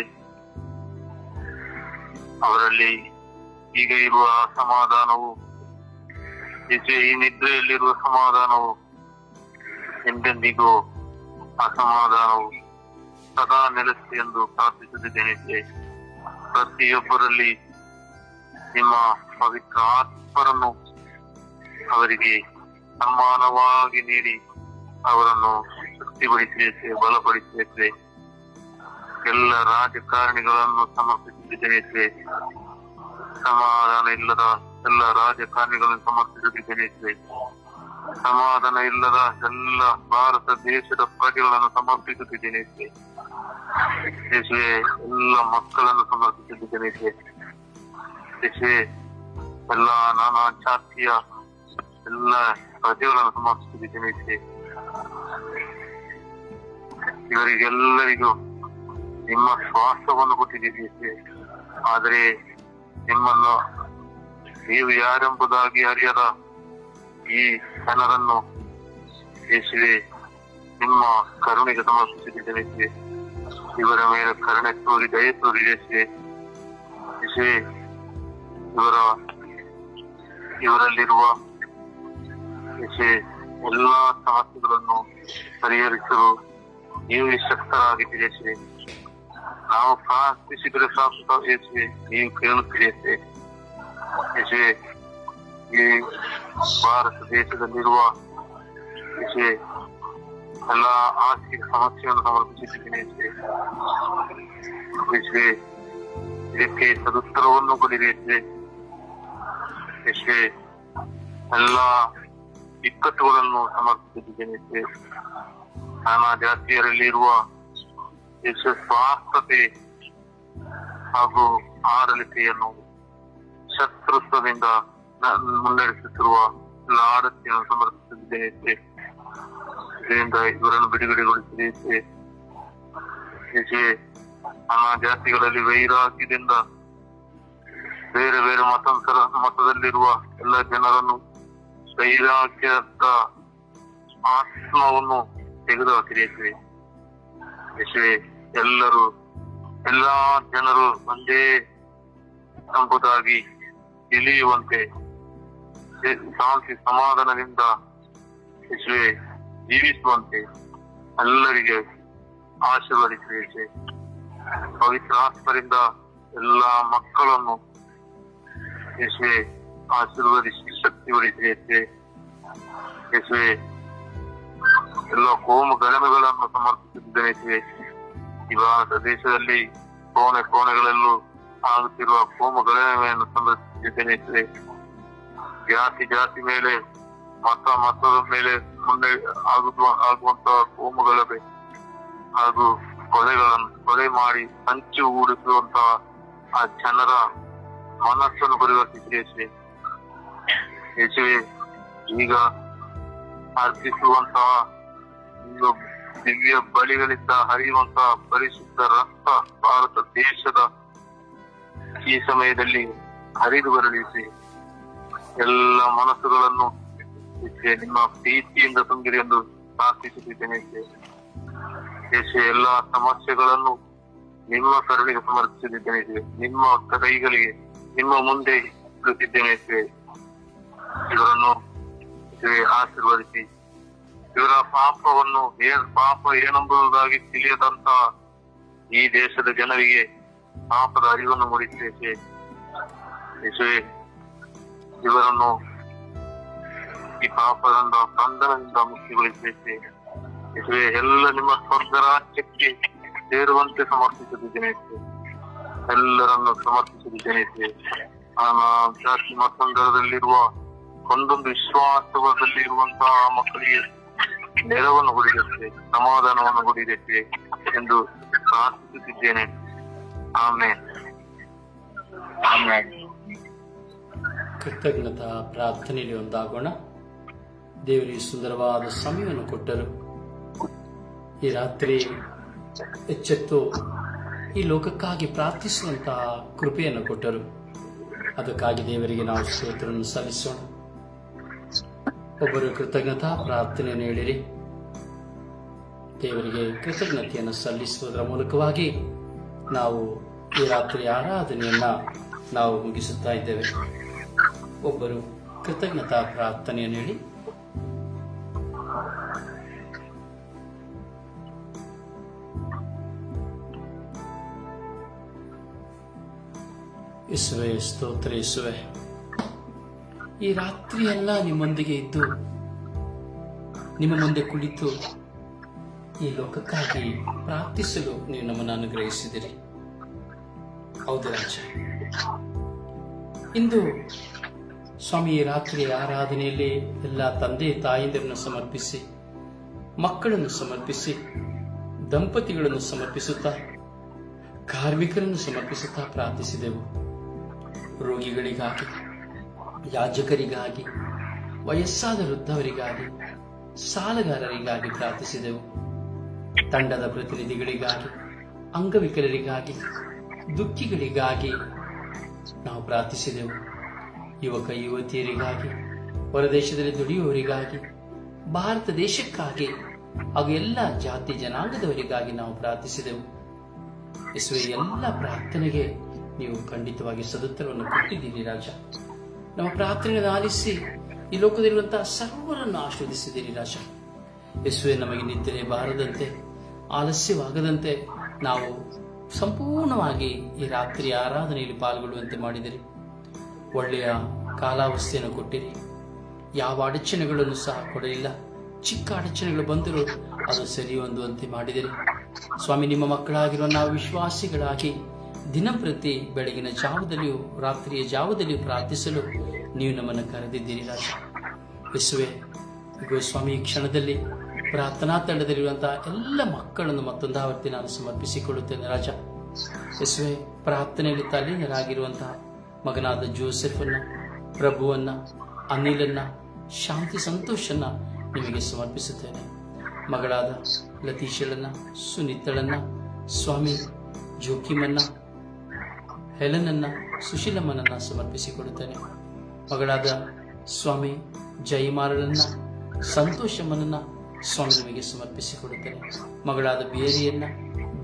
ಅವರಲ್ಲಿ ಈಗ ಇರುವ ಸಮಾಧಾನವು ಯೇಸುವೆ ಈ ನಿದ್ರೆಯಲ್ಲಿರುವ ಸಮಾಧಾನವು ಎಂದೆಂದಿಗೂ ಅಸಮಾಧಾನವು ಸದಾ ನೆಲೆಸಲಿ ಎಂದು ಪ್ರಾರ್ಥಿಸುತ್ತಿದ್ದೇನೆ ಯೇಸುವೆ. ಪ್ರತಿಯೊಬ್ಬರಲ್ಲಿ ನಿಮ್ಮ ಪವಿತ್ರ ಆತ್ಮರನ್ನು ಅವರಿಗೆ ಸಮಾನವಾಗಿ ನೀಡಿ ಅವರನ್ನು ಶಕ್ತಿಪಡಿಸಿದೆ ಬಲಪಡಿಸಿದೆ ಎಲ್ಲ ರಾಜಕಾರಣಿಗಳನ್ನು ಸಮರ್ಪಿಸಿದ್ದೇನೆ ಸಮಾಧಾನ ಇಲ್ಲದ ಎಲ್ಲ ರಾಜಕಾರಣಿಗಳನ್ನು ಸಮರ್ಪಿಸುತ್ತಿದ್ದೇನೆ ಸಮಾಧಾನ ಇಲ್ಲದ ಎಲ್ಲ ಭಾರತ ದೇಶದ ಪ್ರಜೆಗಳನ್ನು ಸಮರ್ಪಿಸುತ್ತಿದ್ದೇನೆ ಯೇಸುವೆ ಎಲ್ಲ ಮಕ್ಕಳನ್ನು ಸಮರ್ಪಿಸುತ್ತಿದ್ದೇನೆ ಯೇಸುವೆ ಎಲ್ಲ ನಾನಾ ಜಾತಿಯ ಎಲ್ಲ ಪ್ರಜೆಗಳನ್ನು ಸಮರ್ಪಿಸುತ್ತಿದ್ದೇನೆ ಯೇಸುವೆ. ಇವರಿಗೆಲ್ಲರಿಗೂ ನಿಮ್ಮ ಶ್ವಾಸವನ್ನು ಕೊಟ್ಟಿದ್ದೀರಿ ಯೇಸುವೆ. ಆದರೆ ನಿಮ್ಮನ್ನು ನೀವು ಯಾರೆಂಬುದಾಗಿ ಅರಿಯದ ಈ ಜನರನ್ನು ಯೇಸುವೆ ನಿಮ್ಮ ಕರುಣೆಗೆ ಸಮರ್ಪಿಸುತ್ತಿದ್ದೇನೆ ಯೇಸುವೆ. ಇವರ ಮೇಲೆ ಕರುಣೆ ತೋರಿ ದಯ ತೋರಿ ಯೇಸುವೆ ಯೇಸುವೆ ಇವರ ಇವರಲ್ಲಿರುವ ಯೇಸುವೆ ಎಲ್ಲಾ ಸಮಸ್ಯೆಗಳನ್ನು ಪರಿಹರಿಸಲು ನೀವು ಶಕ್ತರಾಗಿದ್ದೀರಿ ಯೇಸುವೆ ನಾವು ಪ್ರಾರ್ಥಿಸಿದರೆ ಸಾಕು ಯೇಸುವೆ ನೀವು ಕೇಳುತ್ತೀರಿ ಯೇಸುವೆ ಯೇಸುವೆ ಈ ಭಾರತ ದೇಶದಲ್ಲಿರುವ ಯೇಸುವೆ ಎಲ್ಲ ಆರ್ಥಿಕ ಸಮಸ್ಯೆಯನ್ನು ಸಮರ್ಪಿಸಿದ್ದೇನೆ ಯೇಸುವೆ ಯೇಸುವೆ ಇದಕ್ಕೆ ಸದುತ್ತರವನ್ನು ಕೊಡಿರಿ ಯೇಸುವೆ ಯೇಸುವೆ ಎಲ್ಲ ಇಕ್ಕಟ್ಟುಗಳನ್ನು ಸಮರ್ಪಿಸಿದ್ದೇನೆ ಯೇಸುವೆ ನಾನಾ ಜಾತಿಯರಲ್ಲಿ ಇರುವ ಯೇಸು ಸ್ವಾರ್ಥತೆ ಹಾಗೂ ಆಡಳಿತೆಯನ್ನು ಶತ್ರುತ್ವದಿಂದ ನ- ಮುನ್ನಡೆಸುತ್ತಿರುವ ಎಲ್ಲ ಆಡಳಿತೆಯನ್ನು ಸಮರ್ಪಿಸಿದ್ದೇನೆ ಯೇಸುವೆ. ಇದರಿಂದ ಇವರನ್ನು ಬಿಡುಗಡೆಗೊಳಿಸಿದೆ ಯೇಸುವೆ. ಯೇಸುವೆ ನಾನಾ ಜಾತಿಗಳಲ್ಲಿ ವೈರಾಗ್ಯದಿಂದ ಬೇರೆ ಬೇರೆ ಮತಾಂತರ ಮತದಲ್ಲಿರುವ ಎಲ್ಲ ಜನರನ್ನು ವೈರಾಗ್ಯದ ಆತ್ಮವನ್ನು ತೆಗೆದುಹಾಕಿದೆ ಯೇಸುವೆ. ಯೇಸುವೆ ಎಲ್ಲರೂ ಎಲ್ಲಾ ಜನರು ಒಂದೇ ಸಂಪುಟಾಗಿ ತಿಳಿಯುವಂತೆ ಶಾಂತಿ ಸಮಾಧಾನದಿಂದ ಯೇಸುವೆ ಜೀವಿಸುವಂತೆ ಎಲ್ಲರಿಗೆ ಆಶೀರ್ವದಿಸಿ ಯೇಸುವೆ ಪವಿತ್ರ ಆತ್ಮರಿಂದ ಎಲ್ಲಾ ಮಕ್ಕಳನ್ನು ಯೇಸುವೆ ಆಶೀರ್ವದಿಸಿ ಶಕ್ತಿ ಹೊಡಿಸಿ ಯೇಸುವೆ ಯೇಸುವೆ ಎಲ್ಲ ಕೋಮು ಗಣಮೆಗಳನ್ನು ಸಮರ್ಪಿಸಿದ್ದೇನೆ ಯೇಸುವೆ ಈ ಭಾರತ ದೇಶದಲ್ಲಿ ಕೋಣೆ ಕೋಣೆಗಳಲ್ಲೂ ಆಗುತ್ತಿರುವ ಕೋಮು ಗಣಮೆಯನ್ನು ಸಮರ್ಪಿಸಿದ್ದೇನೆ ಯೇಸುವೆ ಜಾತಿ ಜಾತಿ ಮೇಲೆ ಮತ ಮತದ ಮೇಲೆ ಮುಂದೆ ಆಗುವ ಆಗುವಂತಹ ಕೋಮುಗಳವೆ ಹಾಗೂ ಕೊಲೆಗಳನ್ನು ಕೊಲೆ ಮಾಡಿ ಹಂಚು ಹೂಡಿಸುವಂತಹ ಆ ಜನರ ಮನಸ್ಸನ್ನು ಪರಿವರ್ತಿಸಿ ಯೇಸುವೆ ಯೇಸುವೆ ಈಗ ಅರ್ಪಿಸುವಂತಹ ಒಂದು ದಿವ್ಯ ಬಲಿಗಳಿಂದ ಹರಿಯುವಂತಹ ಪರಿಶುದ್ಧ ರಕ್ತ ಭಾರತ ದೇಶದ ಈ ಸಮಯದಲ್ಲಿ ಹರಿದು ಬರಲಿಸಿ ಎಲ್ಲ ಮನಸ್ಸುಗಳನ್ನು ಯೇಸುವೆ, ನಿಮ್ಮ ಪ್ರೀತಿಯಿಂದ ತುಂಬಿರಿ ಎಂದು ಪ್ರಾರ್ಥಿಸುತ್ತಿದ್ದೇನೆ ಯೇಸುವೆ. ಯೇಸುವೆ ಎಲ್ಲ ಸಮಸ್ಯೆಗಳನ್ನು ನಿಮ್ಮ ಕರುಳಿಗೆ ಸಮರ್ಪಿಸಿದ್ದೇನೆ ಯೇಸುವೆ. ನಿಮ್ಮ ಕೈಗಳಿಗೆ ನಿಮ್ಮ ಮುಂದೆ ಇಡುತ್ತಿದ್ದೇನೆ ಯೇಸುವೆ. ಇವರನ್ನು ಯೇಸುವೆ ಆಶೀರ್ವದಿಸಿ ಇವರ ಪಾಪವನ್ನು ಏನ್ ಪಾಪ ಏನೆಂಬುದಾಗಿ ತಿಳಿಯದಂತ ಈ ದೇಶದ ಜನರಿಗೆ ಪಾಪದ ಅರಿವನ್ನು ಮೂಡಿಸಿ ಯೇಸುವೆ ಇವರನ್ನು ಈ ಪಾಪದಿಂದ ಬಂಧನದಿಂದ ಮುಕ್ತಿಗೊಳಿಸಿ ಯೇಸುವೆ ಎಲ್ಲ ನಿಮ್ಮ ಸ್ವರ್ಗ ರಾಜ್ಯಕ್ಕೆ ಸೇರುವಂತೆ ಸಮರ್ಪಿಸುತ್ತಿದ್ದೇನೆ ಯೇಸುವೆ. ಎಲ್ಲರನ್ನು ಸಮರ್ಪಿಸುತ್ತಿದ್ದೇನೆ ಯೇಸುವೆ. ಆ ಜಾತಿ ಮತ್ತೊಂದರದಲ್ಲಿರುವ ಒಂದೊಂದು ವಿಶ್ವಾಸದಲ್ಲಿ ಇರುವಂತಹ ಮಕ್ಕಳಿಗೆ ನೆರವನ್ನು ಕೊಡಿರುತ್ತೆ ಸಮಾಧಾನವನ್ನು ಕೊಡಿರುತ್ತೆ ಎಂದು ಪ್ರಾರ್ಥಿಸುತ್ತಿದ್ದೇನೆ ಆಮೇಲೆ ಆಮೇಲೆ ಕೃತಜ್ಞತಾ ಪ್ರಾರ್ಥನೆಯಲ್ಲಿ ಒಂದಾಗೋಣ ದೇವರಿಗೆ ಸುಂದರವಾದ ಸಮಯವನ್ನು ಕೊಟ್ಟರು ಈ ರಾತ್ರಿ ಎಚ್ಚೆತ್ತು ಈ ಲೋಕಕ್ಕಾಗಿ ಪ್ರಾರ್ಥಿಸುವಂತಹ ಕೃಪೆಯನ್ನು ಕೊಟ್ಟರು ಅದಕ್ಕಾಗಿ ದೇವರಿಗೆ ನಾವು ಸ್ತೋತ್ರವನ್ನು ಸಲ್ಲಿಸೋಣ ಒಬ್ಬರು ಕೃತಜ್ಞತಾ ಪ್ರಾರ್ಥನೆಯನ್ನು ಹೇಳಿರಿ ದೇವರಿಗೆ ಕೃತಜ್ಞತೆಯನ್ನು ಸಲ್ಲಿಸುವುದರ ಮೂಲಕವಾಗಿ ನಾವು ಈ ರಾತ್ರಿ ಆರಾಧನೆಯನ್ನ ನಾವು ಮುಗಿಸುತ್ತಾ ಇದ್ದೇವೆ ಒಬ್ಬರು ಕೃತಜ್ಞತಾ ಪ್ರಾರ್ಥನೆಯನ್ನು ಹೇಳಿ ಇಸುವೆ ಸ್ತೋತ್ರ ಇಸುವೆ ಈ ರಾತ್ರಿಯೆಲ್ಲ ನಿಮ್ಮೊಂದಿಗೆ ಇದ್ದು ನಿಮ್ಮ ಮುಂದೆ ಕುಳಿತು ಈ ಲೋಕಕ್ಕಾಗಿ ಪ್ರಾರ್ಥಿಸಲು ನೀವು ನಮ್ಮನ್ನು ಅನುಗ್ರಹಿಸಿದಿರಿ ಹೌದು ರಾಜ ಇಂದು ಸ್ವಾಮಿ ಈ ರಾತ್ರಿಯ ಆರಾಧನೆಯಲ್ಲಿ ಎಲ್ಲ ತಂದೆ ತಾಯಿಂದರನ್ನು ಸಮರ್ಪಿಸಿ ಮಕ್ಕಳನ್ನು ಸಮರ್ಪಿಸಿ ದಂಪತಿಗಳನ್ನು ಸಮರ್ಪಿಸುತ್ತಾ ಕಾರ್ಮಿಕರನ್ನು ಸಮರ್ಪಿಸುತ್ತಾ ಪ್ರಾರ್ಥಿಸಿದೆವು ರೋಗಿಗಳಿಗಾಗಿ ಯಾಜಕರಿಗಾಗಿ ವಯಸ್ಸಾದ ವೃದ್ಧವರಿಗಾಗಿ ಸಾಲಗಾರರಿಗಾಗಿ ಪ್ರಾರ್ಥಿಸಿದೆವು ತಂಡದ ಪ್ರತಿನಿಧಿಗಳಿಗಾಗಿ ಅಂಗವಿಕಲರಿಗಾಗಿ ದುಃಖಿಗಳಿಗಾಗಿ ನಾವು ಪ್ರಾರ್ಥಿಸಿದೆವು ಯುವಕ ಯುವತಿಯರಿಗಾಗಿ ಹೊರದೇಶದಲ್ಲಿ ದುಡಿಯುವವರಿಗಾಗಿ ಭಾರತ ದೇಶಕ್ಕಾಗಿ ಹಾಗೂ ಎಲ್ಲ ಜಾತಿ ಜನಾಂಗದವರಿಗಾಗಿ ನಾವು ಪ್ರಾರ್ಥಿಸಿದೆವು ಯೇಸುವೆ ಎಲ್ಲ ಪ್ರಾರ್ಥನೆಗೆ ನೀವು ಖಂಡಿತವಾಗಿ ಸದುತ್ತರವನ್ನು ಕೊಟ್ಟಿದ್ದೀರಿ ರಾಜ ನಮ್ಮ ಪ್ರಾರ್ಥನೆಯನ್ನು ಆಲಿಸಿ ಈ ಲೋಕದಲ್ಲಿರುವಂತಹ ಸರ್ವರನ್ನು ಆಶೀರ್ವದಿಸಿದ್ದೀರಿ ರಾಜ ಯೇಸುವೆ ನಮಗೆ ನಿದ್ರೆ ಬಾರದಂತೆ ಆಲಸ್ಯವಾಗದಂತೆ ನಾವು ಸಂಪೂರ್ಣವಾಗಿ ಈ ರಾತ್ರಿ ಆರಾಧನೆಯಲ್ಲಿ ಪಾಲ್ಗೊಳ್ಳುವಂತೆ ಮಾಡಿದಿರಿ ಒಳ್ಳೆಯ ಕಾಲಾವಸ್ಥೆಯನ್ನು ಕೊಟ್ಟಿರಿ ಯಾವ ಅಡಚಣೆಗಳನ್ನು ಸಹ ಕೊಡಲಿಲ್ಲ ಚಿಕ್ಕ ಅಡಚಣೆಗಳು ಬಂದರೂ ಅದು ಸರಿ ಹೊಂದುವಂತೆ ಮಾಡಿದಿರಿ ಸ್ವಾಮಿ ನಿಮ್ಮ ಮಕ್ಕಳಾಗಿರುವ ನಾವು ವಿಶ್ವಾಸಿಗಳಾಗಿ ದಿನಪ್ರತಿ ಬೆಳಗಿನ ಜಾವದಲ್ಲಿಯೂ ರಾತ್ರಿಯ ಜಾವದಲ್ಲಿಯೂ ಪ್ರಾರ್ಥಿಸಲು ನೀವು ನಮ್ಮನ್ನು ಕರೆದಿದ್ದೀರಿ ರಾಜ ಯೇಸುವೆ ಇಗೋ ಸ್ವಾಮಿ ಈ ಕ್ಷಣದಲ್ಲಿ ಪ್ರಾರ್ಥನಾ ತಂಡದಲ್ಲಿರುವಂತಹ ಎಲ್ಲ ಮಕ್ಕಳನ್ನು ಮತ್ತೊಂದಾವರ್ತಿ ನಾನು ಸಮರ್ಪಿಸಿಕೊಳ್ಳುತ್ತೇನೆ ರಾಜ ಯೇಸುವೆ ಪ್ರಾರ್ಥನೆಯಲ್ಲಿ ತಲ್ಲೀನರಾಗಿರುವಂತಹ ಮಗನಾದ ಜೋಸೆಫನ್ನ ಪ್ರಭುವನ್ನ ಅನಿಲನ್ನ ಶಾಂತಿ ಸಂತೋಷನ್ನ ನಿಮಗೆ ಸಮರ್ಪಿಸುತ್ತೇನೆ ಮಗಳಾದ ಲತೀಶಳನ್ನ ಸುನೀತಳನ್ನ ಸ್ವಾಮಿ ಜೋಕಿಮನ್ನ ಹೆಲನನ್ನ ಸುಶೀಲಮ್ಮನನ್ನ ಸಮರ್ಪಿಸಿಕೊಡುತ್ತೇನೆ ಮಗಳಾದ ಸ್ವಾಮಿ ಜಯಮಾರಳನ್ನ ಸಂತೋಷಮ್ಮನನ್ನ ಸ್ವಾಮಿ ನಿಮಗೆ ಸಮರ್ಪಿಸಿಕೊಡುತ್ತೇನೆ ಮಗಳಾದ ಬೇರಿಯನ್ನ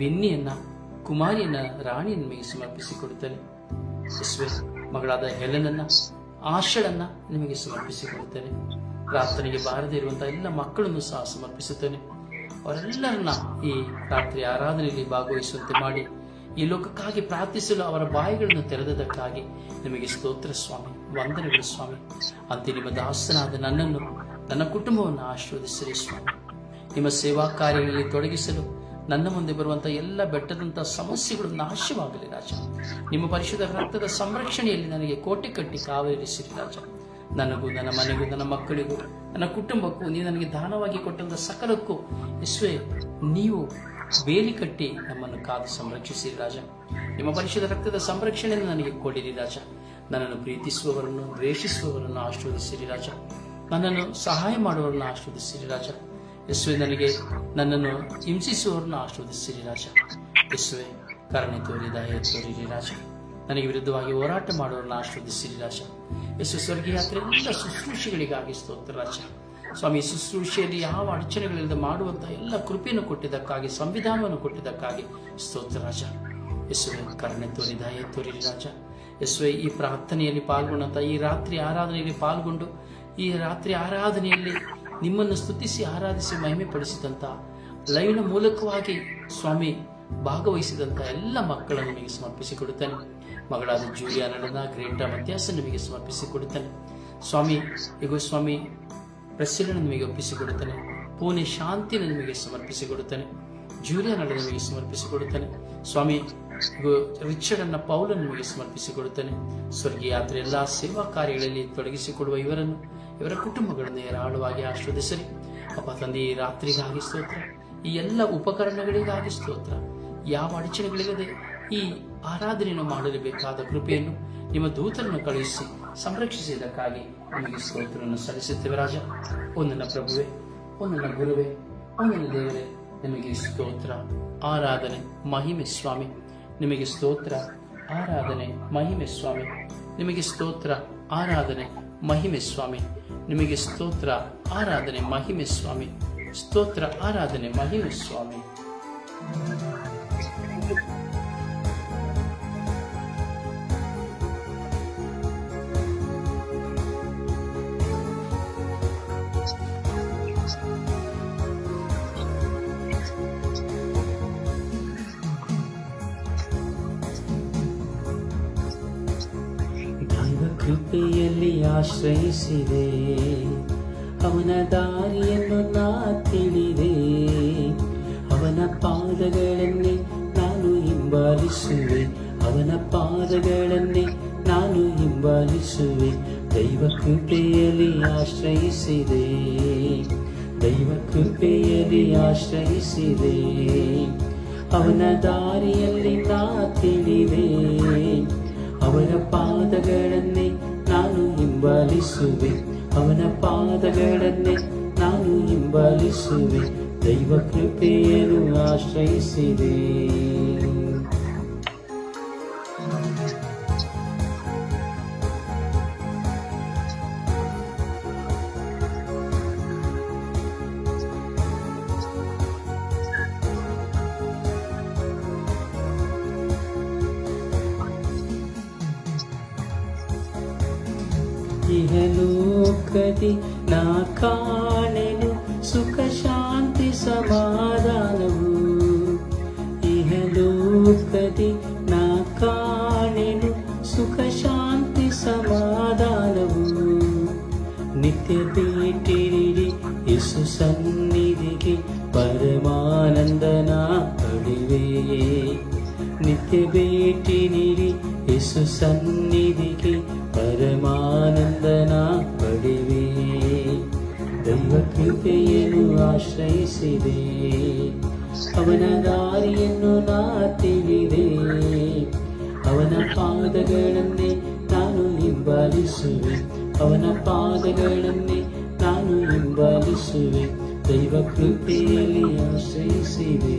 ಬೆನ್ನಿಯನ್ನ ಕುಮಾರಿಯನ್ನ ರಾಣಿಯನ್ನು ನಿಮಗೆ ಸಮರ್ಪಿಸಿಕೊಡುತ್ತೇನೆ ಯೇಸುವೆ ಮಗಳಾದ ಹೆಲನನ್ನ ಆಶಳನ್ನ ನಿಮಗೆ ಸಮರ್ಪಿಸಿಕೊಡುತ್ತೇನೆ ಪ್ರಾರ್ಥನೆಗೆ ಬಾರದೇ ಇರುವಂತಹ ಎಲ್ಲ ಮಕ್ಕಳನ್ನು ಸಹ ಸಮರ್ಪಿಸುತ್ತೇನೆ ಅವರೆಲ್ಲರನ್ನ ಈ ರಾತ್ರಿ ಆರಾಧನೆಯಲ್ಲಿ ಭಾಗವಹಿಸುವಂತೆ ಮಾಡಿ ಈ ಲೋಕಕ್ಕಾಗಿ ಪ್ರಾರ್ಥಿಸಲು ಅವರ ಬಾಯಿಗಳನ್ನು ತೆರೆದದಕ್ಕಾಗಿ ನಿಮಗೆ ಸ್ತೋತ್ರ ಸ್ವಾಮಿ ವಂದನೆಗಳು ಸ್ವಾಮಿ ಅಂತೆ ನಿಮ್ಮ ದಾಸನಾದ ನನ್ನನ್ನು ನನ್ನ ಕುಟುಂಬವನ್ನು ಆಶೀರ್ವದಿಸಿರಿ ಸ್ವಾಮಿ ನಿಮ್ಮ ಸೇವಾ ಕಾರ್ಯಗಳಲ್ಲಿ ತೊಡಗಿಸಲು ನನ್ನ ಮುಂದೆ ಬರುವಂತಹ ಎಲ್ಲ ಬೆಟ್ಟದಂತಹ ಸಮಸ್ಯೆಗಳು ನಾಶವಾಗಲಿ ರಾಜ ನಿಮ್ಮ ಪರಿಶುದ್ಧ ರಕ್ತದ ಸಂರಕ್ಷಣೆಯಲ್ಲಿ ನನಗೆ ಕೋಟೆ ಕಟ್ಟಿ ಕಾವಲಿರಿಸಿರಿ ರಾಜ ನನಗೂ ನನ್ನ ಮನೆಗೂ ನನ್ನ ಮಕ್ಕಳಿಗೂ ನನ್ನ ಕುಟುಂಬಕ್ಕೂ ನೀವು ನನಗೆ ದಾನವಾಗಿ ಕೊಟ್ಟಂತ ಸಕಲಕ್ಕೂ ಯಶ್ವೇ ನೀವು ಬೇಲಿ ಕಟ್ಟಿ ನಮ್ಮನ್ನು ಕಾದು ಸಂರಕ್ಷಿಸಿರಿ ರಾಜ ನಿಮ್ಮ ಪರಿಶುದ್ಧ ರಕ್ತದ ಸಂರಕ್ಷಣೆಯನ್ನು ನನಗೆ ಕೊಡಿರಿ ರಾಜ ನನ್ನನ್ನು ಪ್ರೀತಿಸುವವರನ್ನು ದ್ವೇಷಿಸುವವರನ್ನು ಆಶೀರ್ವದಿಸಿರಿ ರಾಜ ನನ್ನನ್ನು ಸಹಾಯ ಮಾಡುವವರನ್ನು ಆಶೀರ್ವದಿಸಿರಿ ರಾಜ ಯಸ್ವೆ ನನಗೆ ನನ್ನನ್ನು ಹಿಂಸಿಸುವವರನ್ನು ಆಶೀರ್ವದಿಸಿರಿ ರಾಜ ಯಸ್ವೆ ಕರುಣೆ ತೋರಿ ದಯ ತೋರಿರಿ ರಾಜ ನನಗೆ ವಿರುದ್ಧವಾಗಿ ಹೋರಾಟ ಮಾಡುವವರನ್ನು ಆಶೀರ್ವದಿಸಿರಿ ರಾಜ ಯಸ್ವೆ ಸ್ವರ್ಗೀಯ ಯಾತ್ರೆ ಎಲ್ಲ ಶುಶ್ರೂಷೆಗಳಿಗಾಗಿ ಸ್ತೋತ್ರ ರಾಜ ಸ್ವಾಮಿ ಈ ಶುಶ್ರೂಷೆಯಲ್ಲಿ ಯಾವ ಅಡಚಣೆಗಳಿಲ್ಲದೆ ಮಾಡುವಂತಹ ಎಲ್ಲ ಕೃಪೆಯನ್ನು ಕೊಟ್ಟಿದ್ದಕ್ಕಾಗಿ ಸಂವಿಧಾನವನ್ನು ಕೊಟ್ಟಿದ್ದಕ್ಕಾಗಿ ಸ್ತೋತ್ರ ರಾಜ ಯಸ್ವೆ ಕರುಣೆ ತೋರಿ ದಯ ತೋರಿರಿ ರಾಜ ಯಸ್ವೆ ಈ ಪ್ರಾರ್ಥನೆಯಲ್ಲಿ ಪಾಲ್ಗೊಂಡಂತ ಈ ರಾತ್ರಿ ಆರಾಧನೆಯಲ್ಲಿ ಪಾಲ್ಗೊಂಡು ಈ ರಾತ್ರಿ ಆರಾಧನೆಯಲ್ಲಿ ನಿಮ್ಮನ್ನು ಸ್ತುತಿಸಿ ಆರಾಧಿಸಿ ಮಹಿಮೆ ಪಡಿಸಿದಂತ ಲೈವ್ನ ಮೂಲಕವಾಗಿ ಸ್ವಾಮಿ ಭಾಗವಹಿಸಿದಂತ ಎಲ್ಲ ಮಕ್ಕಳನ್ನು ನಿಮಗೆ ಸಮರ್ಪಿಸಿಕೊಡುತ್ತೇನೆ ಮಗಳಾದ ಜೂಲಿಯಾನಳನ್ನ ಗ್ರೇಟ ಮತ್ಯಾಸ ನಿಮಗೆ ಸಮರ್ಪಿಸಿಕೊಡುತ್ತೇನೆ ಸ್ವಾಮಿ ಈಗ ಸ್ವಾಮಿ ಪ್ರಸಿಲನ ನಿಮಗೆ ಒಪ್ಪಿಸಿಕೊಡುತ್ತೇನೆ ಪೂನೆ ಶಾಂತಿನ ನಿಮಗೆ ಸಮರ್ಪಿಸಿಕೊಡುತ್ತೇನೆ ಜೂಲಿಯಾನಳ ನಿಮಗೆ ಸಮರ್ಪಿಸಿಕೊಡುತ್ತೇನೆ ಸ್ವಾಮಿ ಇಗೋ ರಿಚರ್ಡ್ ಅನ್ನ ಪೌಲನ್ನು ನಿಮಗೆ ಸಮರ್ಪಿಸಿಕೊಡುತ್ತೇನೆ ಸ್ವರ್ಗೀಯ ಯಾತ್ರೆ ಎಲ್ಲಾ ಸೇವಾ ಕಾರ್ಯಗಳಲ್ಲಿ ತೊಡಗಿಸಿಕೊಡುವ ಇವರನ್ನು ಇವರ ಕುಟುಂಬಗಳನ್ನು ಏರಾಳವಾಗಿ ಆಶ್ರದಿಸಲಿ ಅಪ್ಪ ತಂದೆ ಈ ರಾತ್ರಿಗಾಗಿ ಸ್ತೋತ್ರ ಈ ಎಲ್ಲ ಉಪಕರಣಗಳಿಗಾಗಿ ಸ್ತೋತ್ರ ಯಾವ ಅಡಚಣೆಗಳಿಲ್ಲದೆ ಈ ಆರಾಧನೆಯನ್ನು ಮಾಡಲು ಬೇಕಾದ ಕೃಪೆಯನ್ನು ನಿಮ್ಮ ದೂತರನ್ನು ಕಳುಹಿಸಿ ಸಂರಕ್ಷಿಸಿದ್ದಕ್ಕಾಗಿ ನಿಮಗೆ ಸ್ತೋತ್ರವನ್ನು ಸಲ್ಲಿಸುತ್ತೇವೆ ರಾಜ ಓ ನನ್ನ ಪ್ರಭುವೆ ಓ ನನ್ನ ಗುರುವೆ ಓ ನನ್ನ ದೇವರೇ ನಿಮಗೆ ಸ್ತೋತ್ರ ಆರಾಧನೆ ಮಹಿಮೆ ಸ್ವಾಮಿ ನಿಮಗೆ ಸ್ತೋತ್ರ ಆರಾಧನೆ ಮಹಿಮೆ ಸ್ವಾಮಿ ನಿಮಗೆ ಸ್ತೋತ್ರ ಆರಾಧನೆ ಮಹಿಮೆ ಸ್ವಾಮಿ ನಿಮಗೆ ಸ್ತೋತ್ರ ಆರಾಧನೆ ಮಹಿಮೆ ಸ್ವಾಮಿ ಸ್ತೋತ್ರ ಆರಾಧನೆ ಮಹಿಮೆ ಸ್ವಾಮಿ ದೈವ ಕೃಪೆಯಲ್ಲಿ ಆಶ್ರಯಿಸಿದೆ ಅವನ ದಾರಿಯನ್ನು ನಾ ತಿಳಿದೆ ಅವನ ಪಾದಗಳನ್ನೇ ನಾನು ಹಿಂಬಾಲಿಸುವೆ ಅವನ ಪಾದಗಳನ್ನೇ ನಾನು ಹಿಂಬಾಲಿಸುವೆ ದೈವ ಕೃಪೆಯಲ್ಲಿ ಆಶ್ರಯಿಸಿದೆ ದೈವ ಕೃಪೆಯಲ್ಲಿ ಆಶ್ರಯಿಸಿದೆ ಅವನ ದಾರಿಯಲ್ಲಿ ನಾ ತಿಳಿದೆ ಅವನ ಪಾದಗಳನ್ನೇ ನಾನು ಹಿಂಬಾಲಿಸುವೆ ಅವನ ಪಾದಗಳನ್ನೇ ನಾನು ಹಿಂಬಾಲಿಸುವೆ ದೈವ ಕೃಪೆಯನ್ನು ಆಶ್ರಯಿಸಿದೆ ಇಹಲೋಕದಿ ನಾ ಕಾಣೆನು ಸುಖ ಶಾಂತಿ ಸಮಾಧಾನವು ಇಹಲೋಕದಿ ನಾ ಕಾಣೆನು ಸುಖ ಶಾಂತಿ ಸಮಾಧಾನವು ನಿತ್ಯ ಭೇಟಿ ನೀಡಿ ಯೇಸು ಸನ್ನಿಧಿಗೆ ಪರಮಾನಂದನ ಪಡೆವೆ ನಿತ್ಯ ಭೇಟಿ ನೀಡಿ ಯೇಸು ಸನ್ನಿಧಿಗೆ ಪರಮಾನಂದನ ಪಡೆವೆ ದೈವ ಕೃಪೆಯನ್ನು ಆಶ್ರಯಿಸಿದೆ ಅವನ ದಾರಿಯನ್ನು ನಾ ತಿಳಿದೆ ಅವನ ಪಾದಗಳನ್ನೇ ನಾನು ಹಿಂಬಾಲಿಸುವೆ ಅವನ ಪಾದಗಳನ್ನೇ ನಾನು ಹಿಂಬಾಲಿಸುವೆ ದೈವ ಕೃಪೆಯಲ್ಲಿ ಆಶ್ರಯಿಸಿದೆ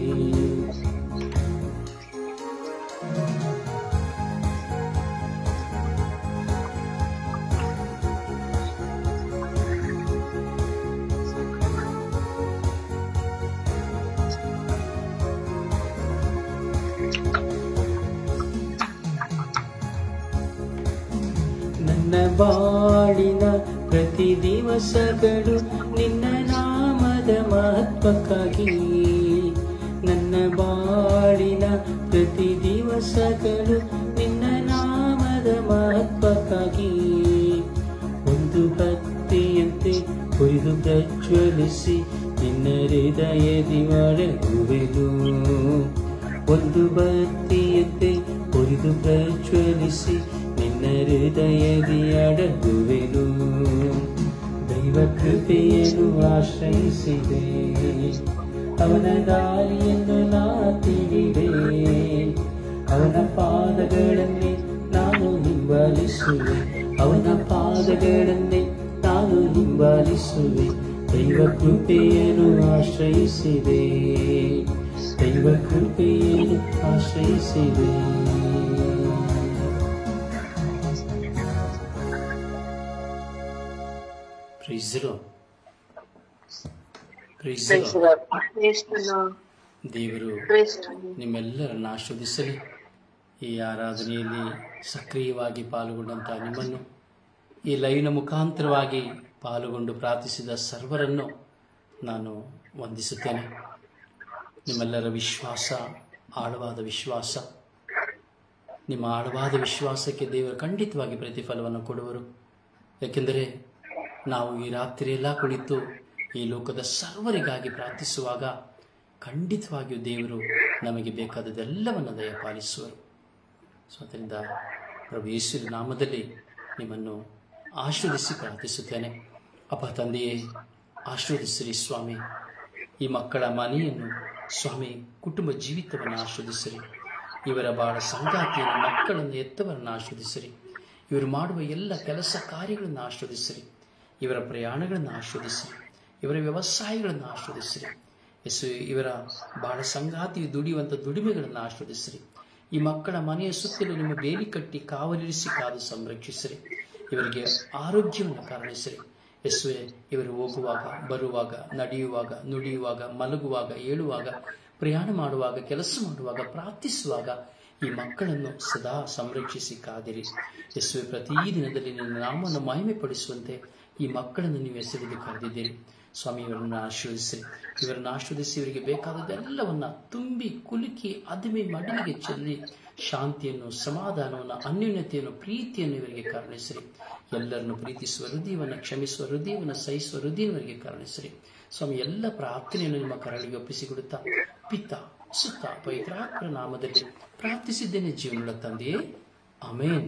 ಬಾಳಿನ ಪ್ರತಿ ದಿವಸಗಳು ನಿನ್ನ ನಾಮದ ಮಹತ್ವಕ್ಕಾಗಿ ನನ್ನ ಬಾಳಿನ ಪ್ರತಿ ದಿವಸಗಳು ನಿನ್ನ ನಾಮದ ಮಹತ್ವಕ್ಕಾಗಿ ಒಂದು ಭಕ್ತಿಯಂತೆ ಕುರಿದು ಪ್ರಜ್ವಲಿಸಿ ನಿನ್ನ ಹೃದಯದಿ ಒಳಗುವೆನು ಒಂದು ಭಕ್ತಿಯಂತೆ ಕುರಿದು ಪ್ರಜ್ವಲಿಸಿ ನಿನ್ನ ಹೃದಯದಿ ಅಡಗುವೆನು ದೈವ ಕೃಪೆಯನ್ನು ಆಶ್ರಯಿಸಿದೆ ಅವನ ದಾರಿಯನ್ನು ನಾ ತಿಳಿದೆ ಅವನ ಪಾದಗಳನ್ನೇ ನಾನು ಹಿಂಬಾಲಿಸುವೆ ಅವನ ಪಾದಗಳನ್ನೇ ನಾನು ಹಿಂಬಾಲಿಸುವೆ ದೈವ ಕೃಪೆಯನ್ನು ಆಶ್ರಯಿಸಿದೆ ದೈವ ಕೃಪೆಯನ್ನು ಆಶ್ರಯಿಸಿದೆ Praise the Lord. Praise the Lord. ದೇವರು ನಿಮ್ಮೆಲ್ಲರನ್ನು ಆಶೀರ್ವದಿಸಲಿ ಈ ಆರಾಧನೆಯಲ್ಲಿ ಸಕ್ರಿಯವಾಗಿ ಪಾಲ್ಗೊಂಡಂಥ ನಿಮ್ಮನ್ನು ಈ ಲೈವ್ನ ಮುಖಾಂತರವಾಗಿ ಪಾಲ್ಗೊಂಡು ಪ್ರಾರ್ಥಿಸಿದ ಸರ್ವರನ್ನು ನಾನು ವಂದಿಸುತ್ತೇನೆ ನಿಮ್ಮೆಲ್ಲರ ವಿಶ್ವಾಸ ಆಳವಾದ ವಿಶ್ವಾಸ ನಿಮ್ಮ ಆಳವಾದ ವಿಶ್ವಾಸಕ್ಕೆ ದೇವರು ಖಂಡಿತವಾಗಿ ಪ್ರತಿಫಲವನ್ನು ಕೊಡುವರು ಏಕೆಂದರೆ ನಾವು ಈ ರಾತ್ರಿಯೆಲ್ಲ ಕುಳಿತು ಈ ಲೋಕದ ಸರ್ವರಿಗಾಗಿ ಪ್ರಾರ್ಥಿಸುವಾಗ ಖಂಡಿತವಾಗಿಯೂ ದೇವರು ನಮಗೆ ಬೇಕಾದದೆಲ್ಲವನ್ನು ದಯಪಾಲಿಸುವರು ಸೊ ಅದರಿಂದ ಪ್ರಭು ಯೇಸುವಿನ ನಾಮದಲ್ಲಿ ನಿಮ್ಮನ್ನು ಆಶೀರ್ವದಿಸಿ ಪ್ರಾರ್ಥಿಸುತ್ತೇನೆ ಅಪ್ಪ ತಂದೆಯೇ ಆಶೀರ್ವದಿಸಿರಿ ಸ್ವಾಮಿ ಈ ಮಕ್ಕಳ ಮನೆಯನ್ನು ಸ್ವಾಮಿ ಕುಟುಂಬ ಜೀವಿತವನ್ನು ಆಶೀರ್ವದಿಸಿರಿ ಇವರ ಬಾಳ ಸಂಗಾತಿಯನ್ನು ಮಕ್ಕಳನ್ನು ಎತ್ತವರನ್ನು ಆಶೀರ್ವದಿಸಿರಿ ಇವರು ಮಾಡುವ ಎಲ್ಲ ಕೆಲಸ ಕಾರ್ಯಗಳನ್ನು ಆಶೀರ್ವದಿಸಿರಿ ಇವರ ಪ್ರಯಾಣಗಳನ್ನು ಆಶೀರ್ವದಿಸಿರಿ ಇವರ ವ್ಯವಸಾಯಗಳನ್ನು ಆಶೀರ್ವದಿಸಿರಿ ಯೇಸು ಇವರ ಬಹಳ ಸಂಗಾತಿ ದುಡಿಯುವಂಥ ದುಡಿಮೆಗಳನ್ನು ಆಶೀರ್ವದಿಸಿರಿ ಈ ಮಕ್ಕಳ ಮನೆಯ ಸುತ್ತಲೂ ನಿಮ್ಮ ಬೇಲಿ ಕಟ್ಟಿ ಕಾವಲಿರಿಸಿ ಕಾದು ಸಂರಕ್ಷಿಸಿರಿ ಇವರಿಗೆ ಆರೋಗ್ಯವನ್ನು ಕಾರಣಿಸಿರಿ ಯೇಸುವೆ ಇವರು ಹೋಗುವಾಗ ಬರುವಾಗ ನಡೆಯುವಾಗ ನುಡಿಯುವಾಗ ಮಲಗುವಾಗ ಏಳುವಾಗ ಪ್ರಯಾಣ ಮಾಡುವಾಗ ಕೆಲಸ ಮಾಡುವಾಗ ಪ್ರಾರ್ಥಿಸುವಾಗ ಈ ಮಕ್ಕಳನ್ನು ಸದಾ ಸಂರಕ್ಷಿಸಿ ಕಾದಿರಿ ಯೇಸುವೆ ಪ್ರತಿ ದಿನದಲ್ಲಿ ನಿನ್ನ ನಾಮವನ್ನು ಮಹಿಮೆ ಪಡಿಸುವಂತೆ ಈ ಮಕ್ಕಳನ್ನು ನೀವು ಹೆಸರಿಗೆ ಕರೆದಿದ್ದೀರಿ ಸ್ವಾಮಿ ಇವರನ್ನು ಆಶೀರ್ವದಿಸಿರಿ ಇವರನ್ನು ಆಶೀರ್ವದಿಸಿ ಇವರಿಗೆ ಬೇಕಾದದ್ದೆಲ್ಲವನ್ನ ತುಂಬಿ ಕುಲುಕಿ ಅದುಮೆ ಮಡಿಲಿಗೆ ಚೆಲ್ಲಿ ಶಾಂತಿಯನ್ನು ಸಮಾಧಾನವನ್ನು ಅನ್ಯೋನ್ಯತೆಯನ್ನು ಪ್ರೀತಿಯನ್ನು ಇವರಿಗೆ ಕಾರಣಿಸಿರಿ ಎಲ್ಲರನ್ನು ಪ್ರೀತಿಸುವ ಹೃದಯವನ್ನು ಕ್ಷಮಿಸುವ ಹೃದಯವನ್ನು ಸಹಿಸುವ ಹೃದಯವರಿಗೆ ಕಾರಣಿಸಿರಿ ಸ್ವಾಮಿ ಎಲ್ಲ ಪ್ರಾರ್ಥನೆಯನ್ನು ನಿಮ್ಮ ಕರಳಿಗೆ ಒಪ್ಪಿಸಿಕೊಡುತ್ತಾ ಪಿತ್ತ ಸುತ್ತ ಪವಿತ್ರಾತ್ಮರ ನಾಮದಲ್ಲಿ ಪ್ರಾರ್ಥಿಸಿದ್ದೇನೆ ಜೀವನದ ತಂದೆಯೇ ಅಮೇನ್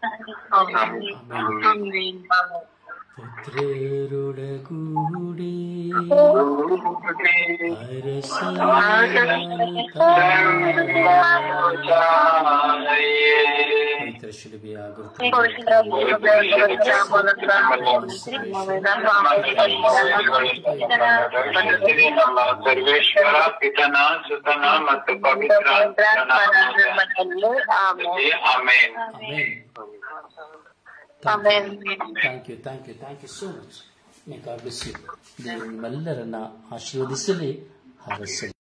ಅಮೇನ್ ಪುತ್ರರೊಡಗೂಡಿ ಪವಿತ್ರ ಶಿಲುಬೆಯ ಸರ್ವೇಶ್ವರ ಪಿತನ ಸುತನ ಮತ್ತು ಪವಿತ್ರ amen thank you thank you thank you so much may God bless you ದೇವರು ನಿಮ್ಮೆಲ್ಲರನ್ನ ಆಶೀರ್ವದಿಸಲಿ ಹರಸಲಿ